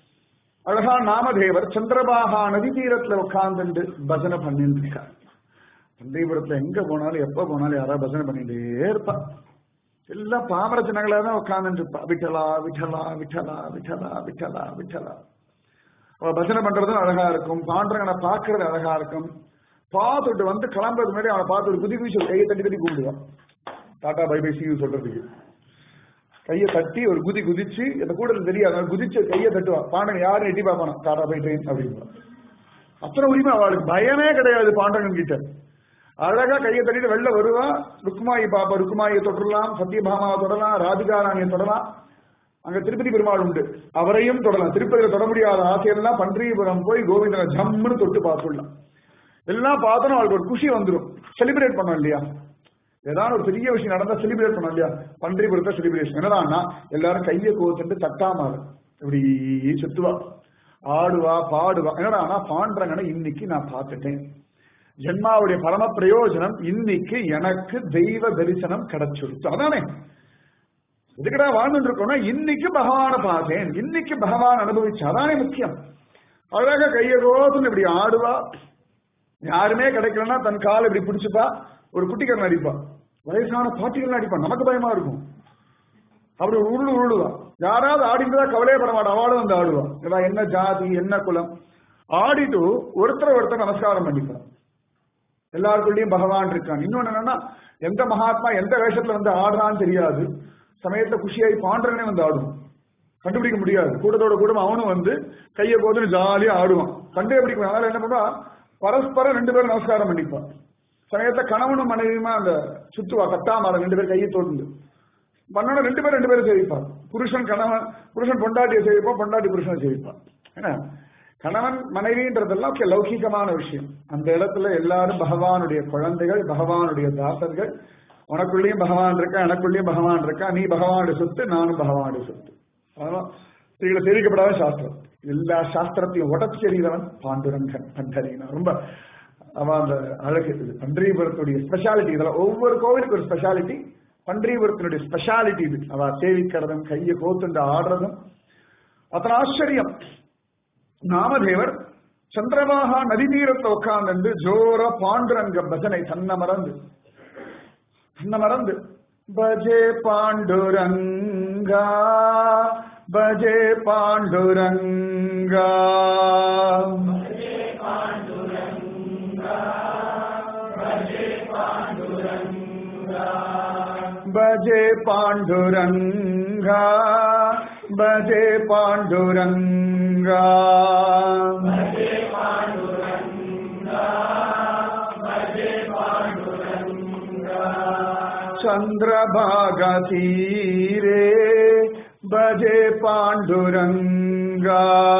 அழகா நாமதேவர் சந்திரபாகா நதி தீரத்துல உட்கார்ந்துட்டு பஜனை பண்ணிட்டு இருக்கார் தந்தைபுரத்துல எங்க போனாலும் எப்ப போனாலும் யாராவது பஜனை பண்ணிட்டே இருப்பா எல்லாம் பாமர ஜனங்களா தான் உட்கார்ந்துட்டு இருப்பா விட்டலா விட்டலா விட்டலா விட்டலா விட்டலா விட்டலா அவ பஜனை பண்றதும் அழகா இருக்கும் பாண்டவனை பார்க்கறது அழகா இருக்கும் பார்த்துட்டு வந்து கிளம்புறது முன்னாடி அவனை பார்த்து ஒரு குதி குதிச்சு ஒரு கையை தட்டி தட்டி கூப்பிடுவான் டாடா பை பை சியூ சொல்றதுக்கு கையை தட்டி ஒரு குதி குதிச்சு அந்த கூடல் தெரியாது அவன் குதிச்சு கையை தட்டுவான் பாண்டவன் யாரும் எட்டி பார்ப்பானா டாடா பை ட்ரெயின் அப்படின்பா அத்தனை உரிமை அவளுக்கு பயமே கிடையாது பாண்டவன் கிட்ட அழகா கையை தட்டிட்டு வெளில வருவா ருக்குமாயி பாப்பா ருக்குமாயை தொடரலாம் சத்யபாமாவை தொடரலாம் ராதிகா ராணியை தொடரலாம் அங்க திருப்பதி பெருமாள் உண்டு அவரையும் தொடரலாம் திருப்பதியில தொட முடியாத ஆசையெல்லாம் பன்றியபுரம் போய் கோவிந்தனை ஜம்முன்னு தொட்டு பார்த்துடலாம் எல்லாம் பார்த்தோம் அவளுக்கு ஒரு குஷி வந்துடும் செலிப்ரேட் பண்ணோம் இல்லையா ஏதாவது ஒரு பெரிய விஷயம் நடந்தா செலிப்ரேட் பண்ணோம் இல்லையா பன்றிபுரத்தை செலிப்ரேஷன் என்னடான்னா எல்லாரும் கையை கோத்துட்டு தட்டாமாறு இப்படி சுத்துவா ஆடுவா பாடுவா என்னடா பாண்டங்கன்னு இன்னைக்கு நான் பார்த்துட்டேன் ஜென்மாவுடைய பரம பிரயோஜனம் இன்னைக்கு எனக்கு தெய்வ தரிசனம் கிடைச்சிருச்சு அதானே எதுக்கடா வாழ்ந்துட்டு இருக்கோம்னா இன்னைக்கு பகவான பார்த்தேன் இன்னைக்கு பகவான் அனுபவிச்சு அதானே முக்கியம் அழகா கையை கோத்துன்னு இப்படி ஆடுவா யாருமே கிடைக்கலன்னா தன் காலை இப்படி பிடிச்சுப்பா ஒரு குட்டிக்காரன் அடிப்பா வயசான பாட்டிகள் அடிப்பான் நமக்கு பயமா இருக்கும் அப்படி ஒரு உருளு உருளுவா யாராவது ஆடின்றதா கவலையே பட மாட்டா அவளும் வந்து ஆடுவா இவன் என்ன ஜாதி என்ன குலம் ஆடிட்டு ஒருத்தர் ஒருத்தர் நமஸ்காரம் பண்ணிப்பான் எல்லாருக்குள்ளயும் பகவான் இருக்கான் இன்னொன்னு என்னன்னா எந்த மகாத்மா எந்த வேஷத்துல வந்து ஆடுறான்னு தெரியாது சமயத்துல குஷியாகி பாண்டவனே வந்து ஆடுவான் கண்டுபிடிக்க முடியாது கூட்டத்தோட கூட அவனும் வந்து கையை போதுன்னு ஜாலியா ஆடுவான் கண்டே பிடிக்கும் அதனால என்ன பண்ணுவா பரஸ்பரம் ரெண்டு பேரும் நமஸ்காரம் பண்ணிப்பான் சமயத்துல கணவனும் மனைவியுமா அந்த சுத்துவா கட்டாமல ரெண்டு பேர் கையை தோண்டு பண்ணணும் ரெண்டு பேரும் ரெண்டு பேரும் சேவிப்பான் புருஷன் கணவன் புருஷன் பொண்டாட்டியை சேவிப்பான் பொண்டாட்டி புருஷனை சேவிப்பான் ஏன்னா கணவன் மனைவின்றதெல்லாம் okay, லௌகிகமான விஷயம் அந்த இடத்துல எல்லாரும் பகவானுடைய குழந்தைகள் பகவானுடைய தாசர்கள் உனக்குள்ளேயும் பகவான் இருக்கா எனக்குள்ளேயும் பகவான் இருக்கா நீ பகவானுடைய சொத்து நானும் பகவானுடைய சொத்து அதெல்லாம் ஸ்திரீகளை தெரிவிக்கப்படாத சாஸ்திரம் எல்லா சாஸ்திரத்தையும் உடச்செறிகிறவன் பாண்டுரங்கன் பண்டரினா ரொம்ப அவன் அந்த அழகு இது பண்டரிபுரத்துடைய ஸ்பெஷாலிட்டி இதெல்லாம் ஒவ்வொரு கோவிலுக்கு ஒரு ஸ்பெஷாலிட்டி பன்றிபுரத்தினுடைய ஸ்பெஷாலிட்டி இது அவ சேவிக்கிறதும் கையை கோத்துண்டு ஆடுறதும் அத்தனை ஆச்சரியம் நாமதேவர் சந்திரபாகா நதி தீரத்தை உட்கார்ந்து ஜோர பாண்டுரங்க பஜனை தன்னை மறந்து தன்னை மறந்து பஜே பாண்டுரங்கா பஜே பாண்டுரங்கா பஜே பாண்டுரங்கா பஜே பாண்டுரங்கா चंद्रभागा तीरे बजे पांडुरंगा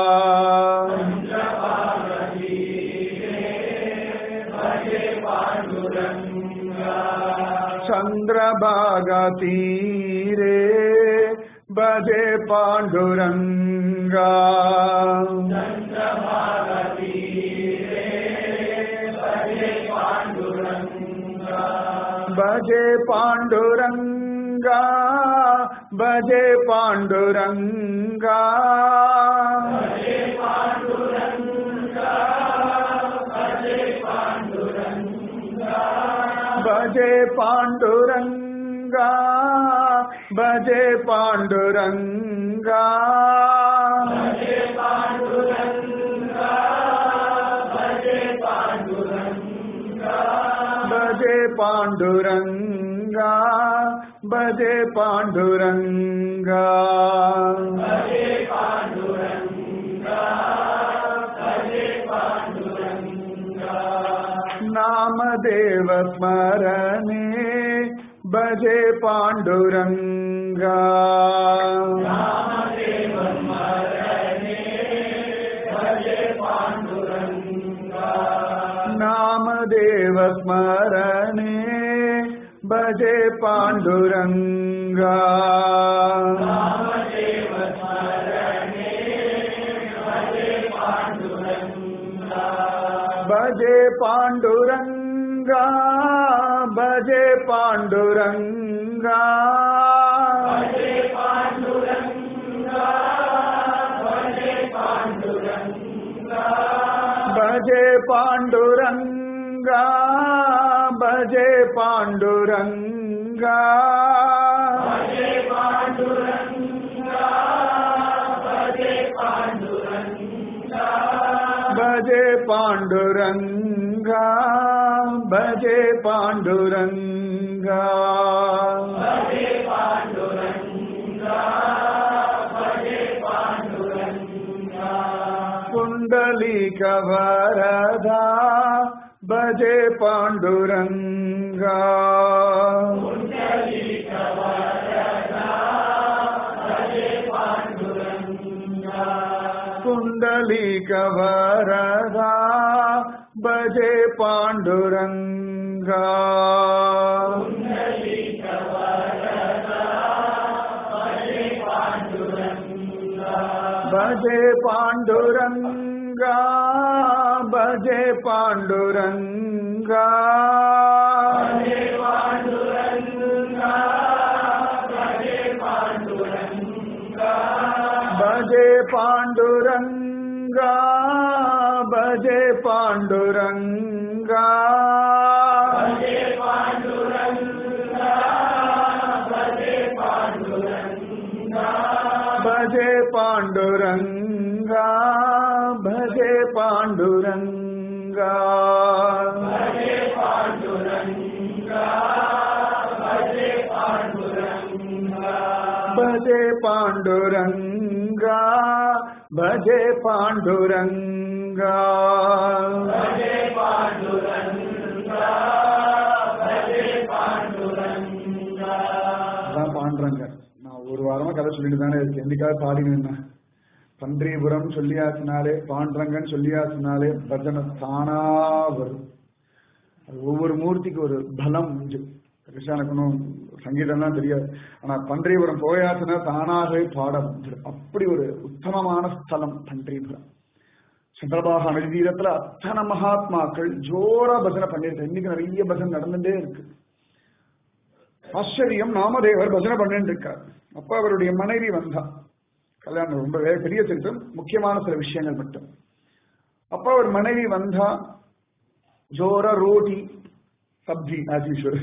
चंद्रभागा तीरे बजे पांडुरंगा बजे पांडुरंगा बजे पांडुरंगा बजे पांडुरंगा बजे पांडुरंगा बजे पांडुरंगा बजे पांडुरंगा नामदेव स्मरणे बजे पांडुरंगा नामदेव स्मरणे बजे पांडुरंगा बजे पांडुरंगा बजे पांडुरंगा बजे पांडुरंगा बजे पांडुरंगा बजे पांडुरंगा बजे पांडुरंगा कुंडली कवरदा बजे पांडुरंगा कुंडली कवरदा बजे पांडुरंगा बजे पांडुरंगा बजे पांडुरंगा बजे पांडुरंगा बजे पांडुरंगा भजे पांडुरंगा भजे पांडुरंगा भजे पांडुरंगा भजे पांडुरंगा அதான் பாண்டுறங்க நான் ஒரு வாரமா கதை சொல்லிட்டு தானே இருக்கேன் என்னைக்காவது பாடினேன்னா பன்றிபுரம் சொல்லியாச்சுனாலே பாண்டுறங்கன்னு சொல்லியாச்சுனாலே பஜனை தானா வரும் அது ஒவ்வொரு மூர்த்திக்கு ஒரு பலம் உண்டு பெருசா எனக்கு ஒன்றும் சங்கீதம் தான் தெரியாது ஆனா பன்றிபுரம் போயாச்சுன்னா தானாகவே பாட வந்துடும் அப்படி ஒரு உத்தமமான ஸ்தலம் பன்றிபுரம் சந்திரபாக நதி தீரத்துல அத்தனை மகாத்மாக்கள் ஜோரா பஜனை பண்ணிருக்கேன் இன்னைக்கு நிறைய பஜனை நடந்துட்டே இருக்கு ஆச்சரியம் நாமதேவர் பஜனை பண்ணிட்டு இருக்கார் அப்ப அவருடைய மனைவி வந்தா கல்யாணம் ரொம்ப வே- பெரிய திருத்தம் முக்கியமான சில விஷயங்கள் மட்டும் அப்ப அவர் மனைவி வந்தா ஜோரா ரோட்டி சப்ஜி ஆஸ் யூஷுவல்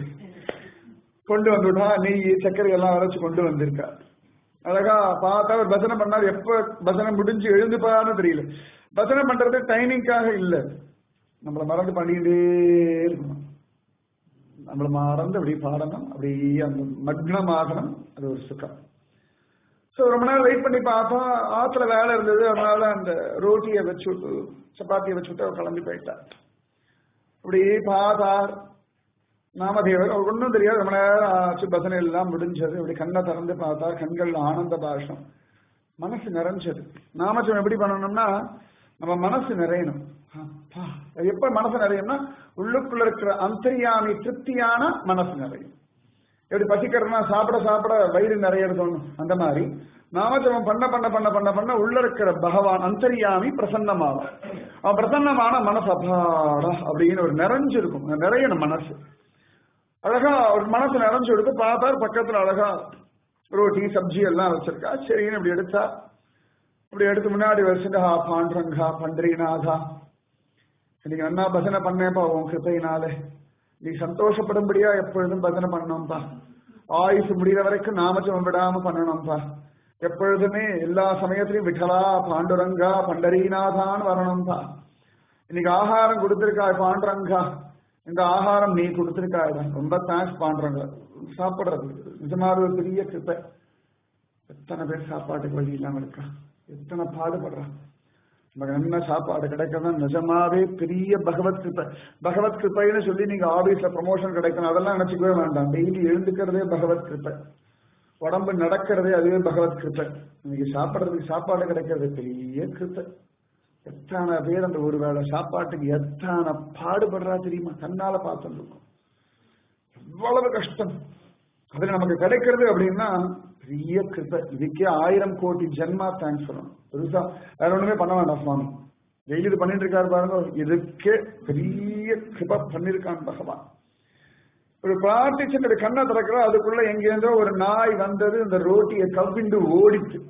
கொண்டு வந்துட்டா நெய் சர்க்கரை எல்லாம் அரைச்சு கொண்டு வந்திருக்கா அழகா பார்த்தா அவர் பஜனை பண்ணார் எப்ப பஜனை முடிஞ்சு எழுந்துப்பான்னு தெரியல பஜனை பண்றது டைமிங்காக இல்ல நம்மள மறந்து பண்ணிட்டே இருக்கணும் நம்மள மறந்து அப்படி பாடணும் அப்படி அந்த மக்னமாகணும் அது ஒரு சுகம் ஸோ ரொம்ப நேரம் வெயிட் பண்ணி பார்த்தா ஆத்துல வேலை இருந்தது அதனால அந்த ரோட்டியை வச்சு விட்டு சப்பாத்தியை வச்சு விட்டு அவர் கிளம்பி போயிட்டார் அப்படி பார்த்தார் நாமதேவர் அவர் ஒன்றும் தெரியாது ரொம்ப நேரம் ஆச்சு பசனை எல்லாம் முடிஞ்சது அப்படி கண்ணை திறந்து பார்த்தார் கண்கள் ஆனந்த பாஷம் மனசு நிறைஞ்சது நாமஜம் எப்படி பண்ணணும்னா நம்ம மனசு நிறையணும் அப்பா அது எப்ப மனசு நிறையும்னா உள்ளுக்குள்ள இருக்கிற அந்தரியாமி திருப்தியான மனசு நிறையும் எப்படி பசிக்கிறதுனா சாப்பிட சாப்பிட வயிறு நிறையறது ஒண்ணு அந்த மாதிரி நாமஜபம் பண்ண பண்ண பண்ண பண்ண பண்ண உள்ள இருக்கிற பகவான் அந்தரியாமி பிரசன்னமாகும் அவன் பிரசன்னமான மனசு அப்பாடா அப்படின்னு ஒரு நிறைஞ்சிருக்கும் நிறையணும் மனசு அழகா ஒரு மனசு நிறைஞ்சு எடுத்து பார்த்தார் பக்கத்துல அழகா ரோட்டி சப்ஜி எல்லாம் வச்சிருக்கா சரின்னு இப்படி எடுத்தா இப்படி எடுத்து முன்னாடி வச்சுட்டு ஹா பாண்டரங்கா பண்டரிநாதா இன்னைக்கு நன்னா பஜனை பண்ணேப்பா உன் கிருப்பையினாலே நீ சந்தோஷப்படும்படியா எப்பொழுதும் பஜனை பண்ணணும்ப்பா ஆயுசு முடிகிற வரைக்கும் நாமஜம் விடாம பண்ணணும்ப்பா எப்பொழுதுமே எல்லா சமயத்திலையும் விட்டலா பாண்டுரங்கா பண்டரீநாதான்னு வரணும்ப்பா இன்னைக்கு ஆகாரம் கொடுத்திருக்காய் பாண்டுரங்கா இந்த ஆகாரம் நீ கொடுத்திருக்காய்டா ரொம்ப தேங்க்ஸ் பாண்டுறங்க சாப்பிடுறது நிஜமாவே ஒரு பெரிய கிருப்பை எத்தனை பேர் சாப்பாட்டுக்கு வழி இல்லாம இருக்கா எத்தனை பாடுபடுறான் நமக்கு நல்ல சாப்பாடு கிடைக்கணும் நிஜமாவே பெரிய பகவத் கிருப்பை பகவத் கிருப்பைன்னு சொல்லி நீங்க ஆபீஸ்ல ப்ரமோஷன் கிடைக்கணும் அதெல்லாம் நினைச்சுக்கவே வேண்டாம் டெய்லி எழுந்துக்கிறதே பகவத் கிருப்பை உடம்பு நடக்கிறதே அதுவே பகவத் கிருப்பை இன்னைக்கு சாப்பிடுறதுக்கு சாப்பாடு கிடைக்கிறது பெரிய கிருப்பை எத்தனை பேர் அந்த ஒரு வேளை சாப்பாட்டுக்கு எத்தனை பாடுபடுறா தெரியுமா கண்ணால பார்த்துட்டு இருக்கோம் எவ்வளவு கஷ்டம் அதுல நமக்கு கிடைக்கிறது அப்படின்னா பெரிய கிருப்பை இதுக்கே ஆயிரம் கோடி ஜென்மா தேங்க்ஸ் சொல்லணும் பெருசா வேற ஒண்ணுமே பண்ண வேண்டாம் சுவாமி டெய்லி இது பண்ணிட்டு இருக்காரு பாருங்க இதுக்கே பெரிய கிருபை பண்ணிருக்கான் பகவான் ஒரு பிரார்த்திச்சு கண்ணை திறக்கிறோம் அதுக்குள்ள எங்கேருந்தோ ஒரு நாய் வந்தது இந்த ரோட்டியை கவ்விண்டு ஓடிச்சு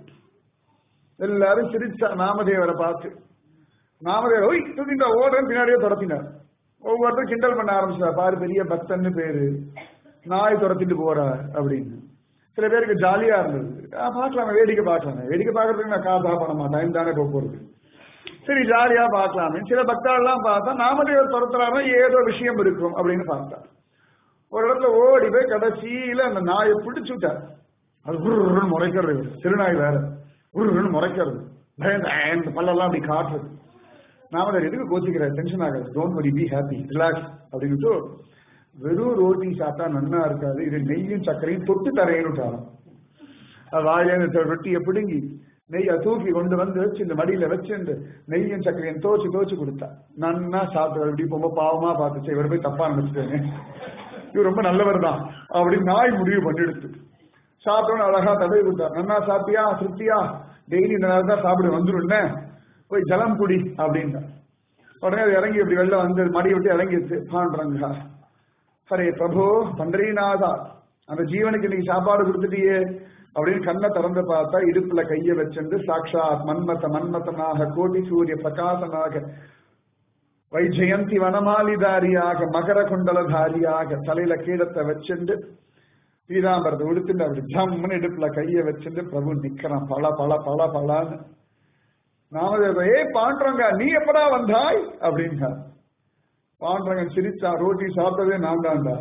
எல்லாரும் சிரிச்சா நாமதேவரை பார்த்து நாமதேவர் ஓய் தூக்கிண்டா ஓடுறேன் பின்னாடியே துரத்தினார் ஒவ்வொருத்தரும் கிண்டல் பண்ண ஆரம்பிச்சார் பாரு பெரிய பக்தன்னு பேரு நாய் துரத்திட்டு போறார் அப்படின்னு சில பேருக்கு ஜாலியா இருந்தது ஆ, பார்க்கலாமே வேடிக்கை பார்க்கலாமே வேடிக்கை பார்க்கறதுக்கு நான் காசா பணமா டைம் தானே போக போறது சரி ஜாலியா பார்க்கலாமே சில பக்தாள்லாம் பார்த்தா நாமதேவர் துரத்துறாருன்னா ஏதோ விஷயம் இருக்கும் அப்படின்னு பார்த்தார் ஒரு இடத்துல ஓடி போய் கடைசியில அந்த நாயை பிடிச்சு விட்டார் அது உருன்னு முறைக்கிறது இவரு. திருநாய் வேற உருன்னு முறைக்கிறது பயந்து இந்த பல்லெல்லாம் அப்படி காட்டுறது நாம அதை எதுக்கு கோச்சிக்கிற டென்ஷன் ஆகாது don't worry be happy relax அப்படின்னுட்டு வெறும் ரோட்டி சாப்பிட்டா நன்னா இருக்காது இது நெய்யும் சர்க்கரையும் தொட்டு தரையன்னு விட்டாராம் அது வாயில இருந்து ரொட்டியை பிடுங்கி நெய்யை தூக்கி கொண்டு வந்து வச்சு இந்த மடியில வச்சு இந்த நெய்யும் சர்க்கரையும் தோச்சு தோச்சு கொடுத்தா நன்னா சாப்பிட்டு இப்படி ரொம்ப பாவமா பார்த்துச்சு இவர் போய் தப்பா நினைச்சிட்டேன் இவர் ரொம்ப நல்லவர் தான் அப்படின்னு நாய் முடிவு பண்ணிடுச்சு சாப்பிட்டோன்னு அழகா தடவை கொடுத்தா நன்னா சாப்பிட்டியா திருப்தியா டெய்லி இந்த நேரம் தான் சாப்பிடு வந்துருன்னு போய் ஜலம் குடி அப்படின்னா உடனே அது இறங்கி இப்படி வெளில வந்து மடியை விட்டு இறங்கிடுச்சு பாண்டுறங்கா ஹரே பிரபு பண்டரீநாதா அந்த ஜீவனுக்கு இன்னைக்கு சாப்பாடு கொடுத்துட்டியே அப்படின்னு கண்ணை திறந்து பார்த்தா இடுப்புல கைய வச்சிருந்து சாட்சாத் மன்மத மன்மதனாக கோடி சூரிய பிரகாசனாக வைஜெயந்தி வனமாலிதாரியாக மகர குண்டலதாரியாக தலையில கீழத்தை வச்சுண்டு பீதாம்பரத்தை உடுத்துட்டு அப்படி ஜம்முன்னு இடுப்புல கைய வச்சுட்டு பிரபு நிக்கிறான் பல பல பல பலான்னு நாம ஏ பாண்டுறங்க நீ எப்படா வந்தாய் அப்படின்னா பாண்டரங்கன் சிரிச்சா ரோட்டி சாப்பிட்டதே நான் தான்டா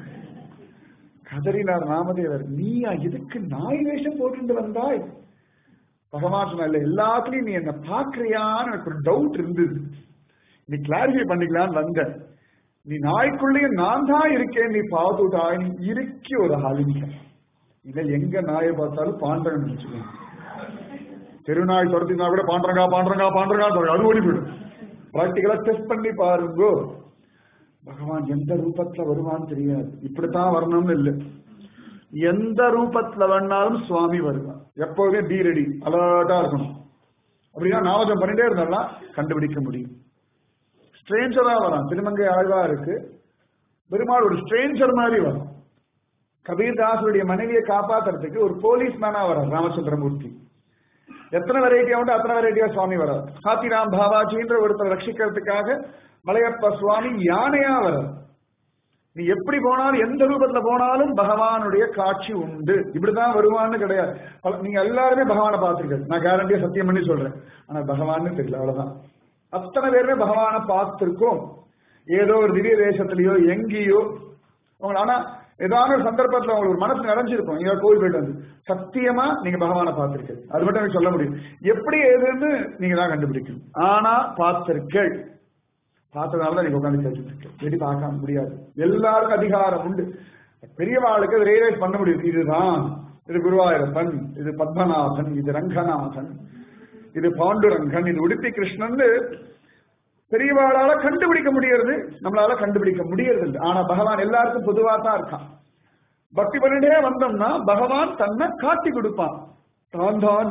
கதறினார் நாமதேவர் நீயா இதுக்கு நாய் வேஷம் போட்டுட்டு வந்தாய் பகவான் சொன்ன எல்லாத்துலயும் நீ என்ன பாக்குறியான்னு எனக்கு ஒரு டவுட் இருந்தது நீ கிளாரிஃபை பண்ணிக்கலான்னு வந்த நீ நாய்க்குள்ளேயும் நான் தான் இருக்கேன் நீ பாத்துட்டாய் நீ இருக்கி ஒரு ஆளுங்க இதை எங்க நாயை பார்த்தாலும் பாண்டரன் வச்சுக்கோங்க தெருநாய் துரத்தினா கூட பாண்டரங்கா பாண்டரங்கா பாண்டரங்கா துரங்க. அது ஓடி போயிடும் பிராக்டிக்கலா டெஸ்ட் பண்ணி பாருங்கோ பகவான் எந்த ரூபத்துல வருவான்னு தெரியாது இப்படித்தான் வரணும்னு இல்லை எந்த ரூபத்துல வேணாலும் சுவாமி வருவான் எப்போதுமே பி ரெடி அலர்ட்டா இருக்கணும் அப்படின்னா நாமஜம் பண்ணிட்டே இருந்தாலும் கண்டுபிடிக்க முடியும் ஸ்ட்ரேஞ்சரா வரான் திருமங்கை ஆழ்வா இருக்கு பெருமாள் ஒரு ஸ்ட்ரேஞ்சர் மாதிரி வரும் கபீர்தாசருடைய மனைவியை காப்பாத்துறதுக்கு ஒரு போலீஸ் மேனா வரார் ராமச்சந்திரமூர்த்தி எத்தனை வெரைட்டியா உண்டு அத்தனை வெரைட்டியா சுவாமி வரார் காத்திராம் பாபாஜின்ற ஒருத்தர் ரட்சிக்கிறதுக்காக மலையப்ப சுவாமி யானையா வரார் நீ எப்படி போனாலும் எந்த ரூபத்துல போனாலும் பகவானுடைய காட்சி உண்டு இப்படிதான் வருவான்னு கிடையாது பல- நீங்க எல்லாருமே பகவானை பார்த்திருக்கீங்க நான் கேரண்டியா சத்தியம் பண்ணி சொல்றேன் ஆனா பகவான்னு தெரியல அவ்வளவுதான் அத்தனை பேருமே பகவானை பார்த்திருக்கோம் ஏதோ ஒரு திவ்ய தேசத்திலேயோ எங்கேயோ உங்களை ஆனா ஏதாவது ஒரு சந்தர்ப்பத்துல உங்களுக்கு ஒரு மனசு நிறைஞ்சிருக்கும் நீங்க கோவில் போயிட்டு வந்து சத்தியமா நீங்க பகவானை பார்த்திருக்கீங்க அது மட்டும் எனக்கு சொல்ல முடியும் எப்படி எதுன்னு நீங்க தான் கண்டுபிடிக்கணும் ஆனா பார்த்திருக்கீள் பார்த்ததுனால தான் நீங்க உட்காந்து கேட்டுட்டு இருக்கீங்க வெடி பார்க்க முடியாது எல்லாருக்கும் அதிகாரம் உண்டு பெரியவாளுக்கு அதை ரியலைஸ் பண்ண முடியும் இதுதான் இது குருவாயூரப்பன் இது பத்மநாபன் இது ரங்கநாதன் இது பாண்டுரங்கன் இது உடுப்பி கிருஷ்ணன் பெரியவாளால கண்டுபிடிக்க முடியறது நம்மளால கண்டுபிடிக்க முடியறது இல்லை ஆனா பகவான் எல்லாருக்கும் பொதுவா தான் இருக்கான் பக்தி பண்ணிட்டே வந்தோம்னா பகவான் தன்னை காட்டி கொடுப்பான் தான் தான்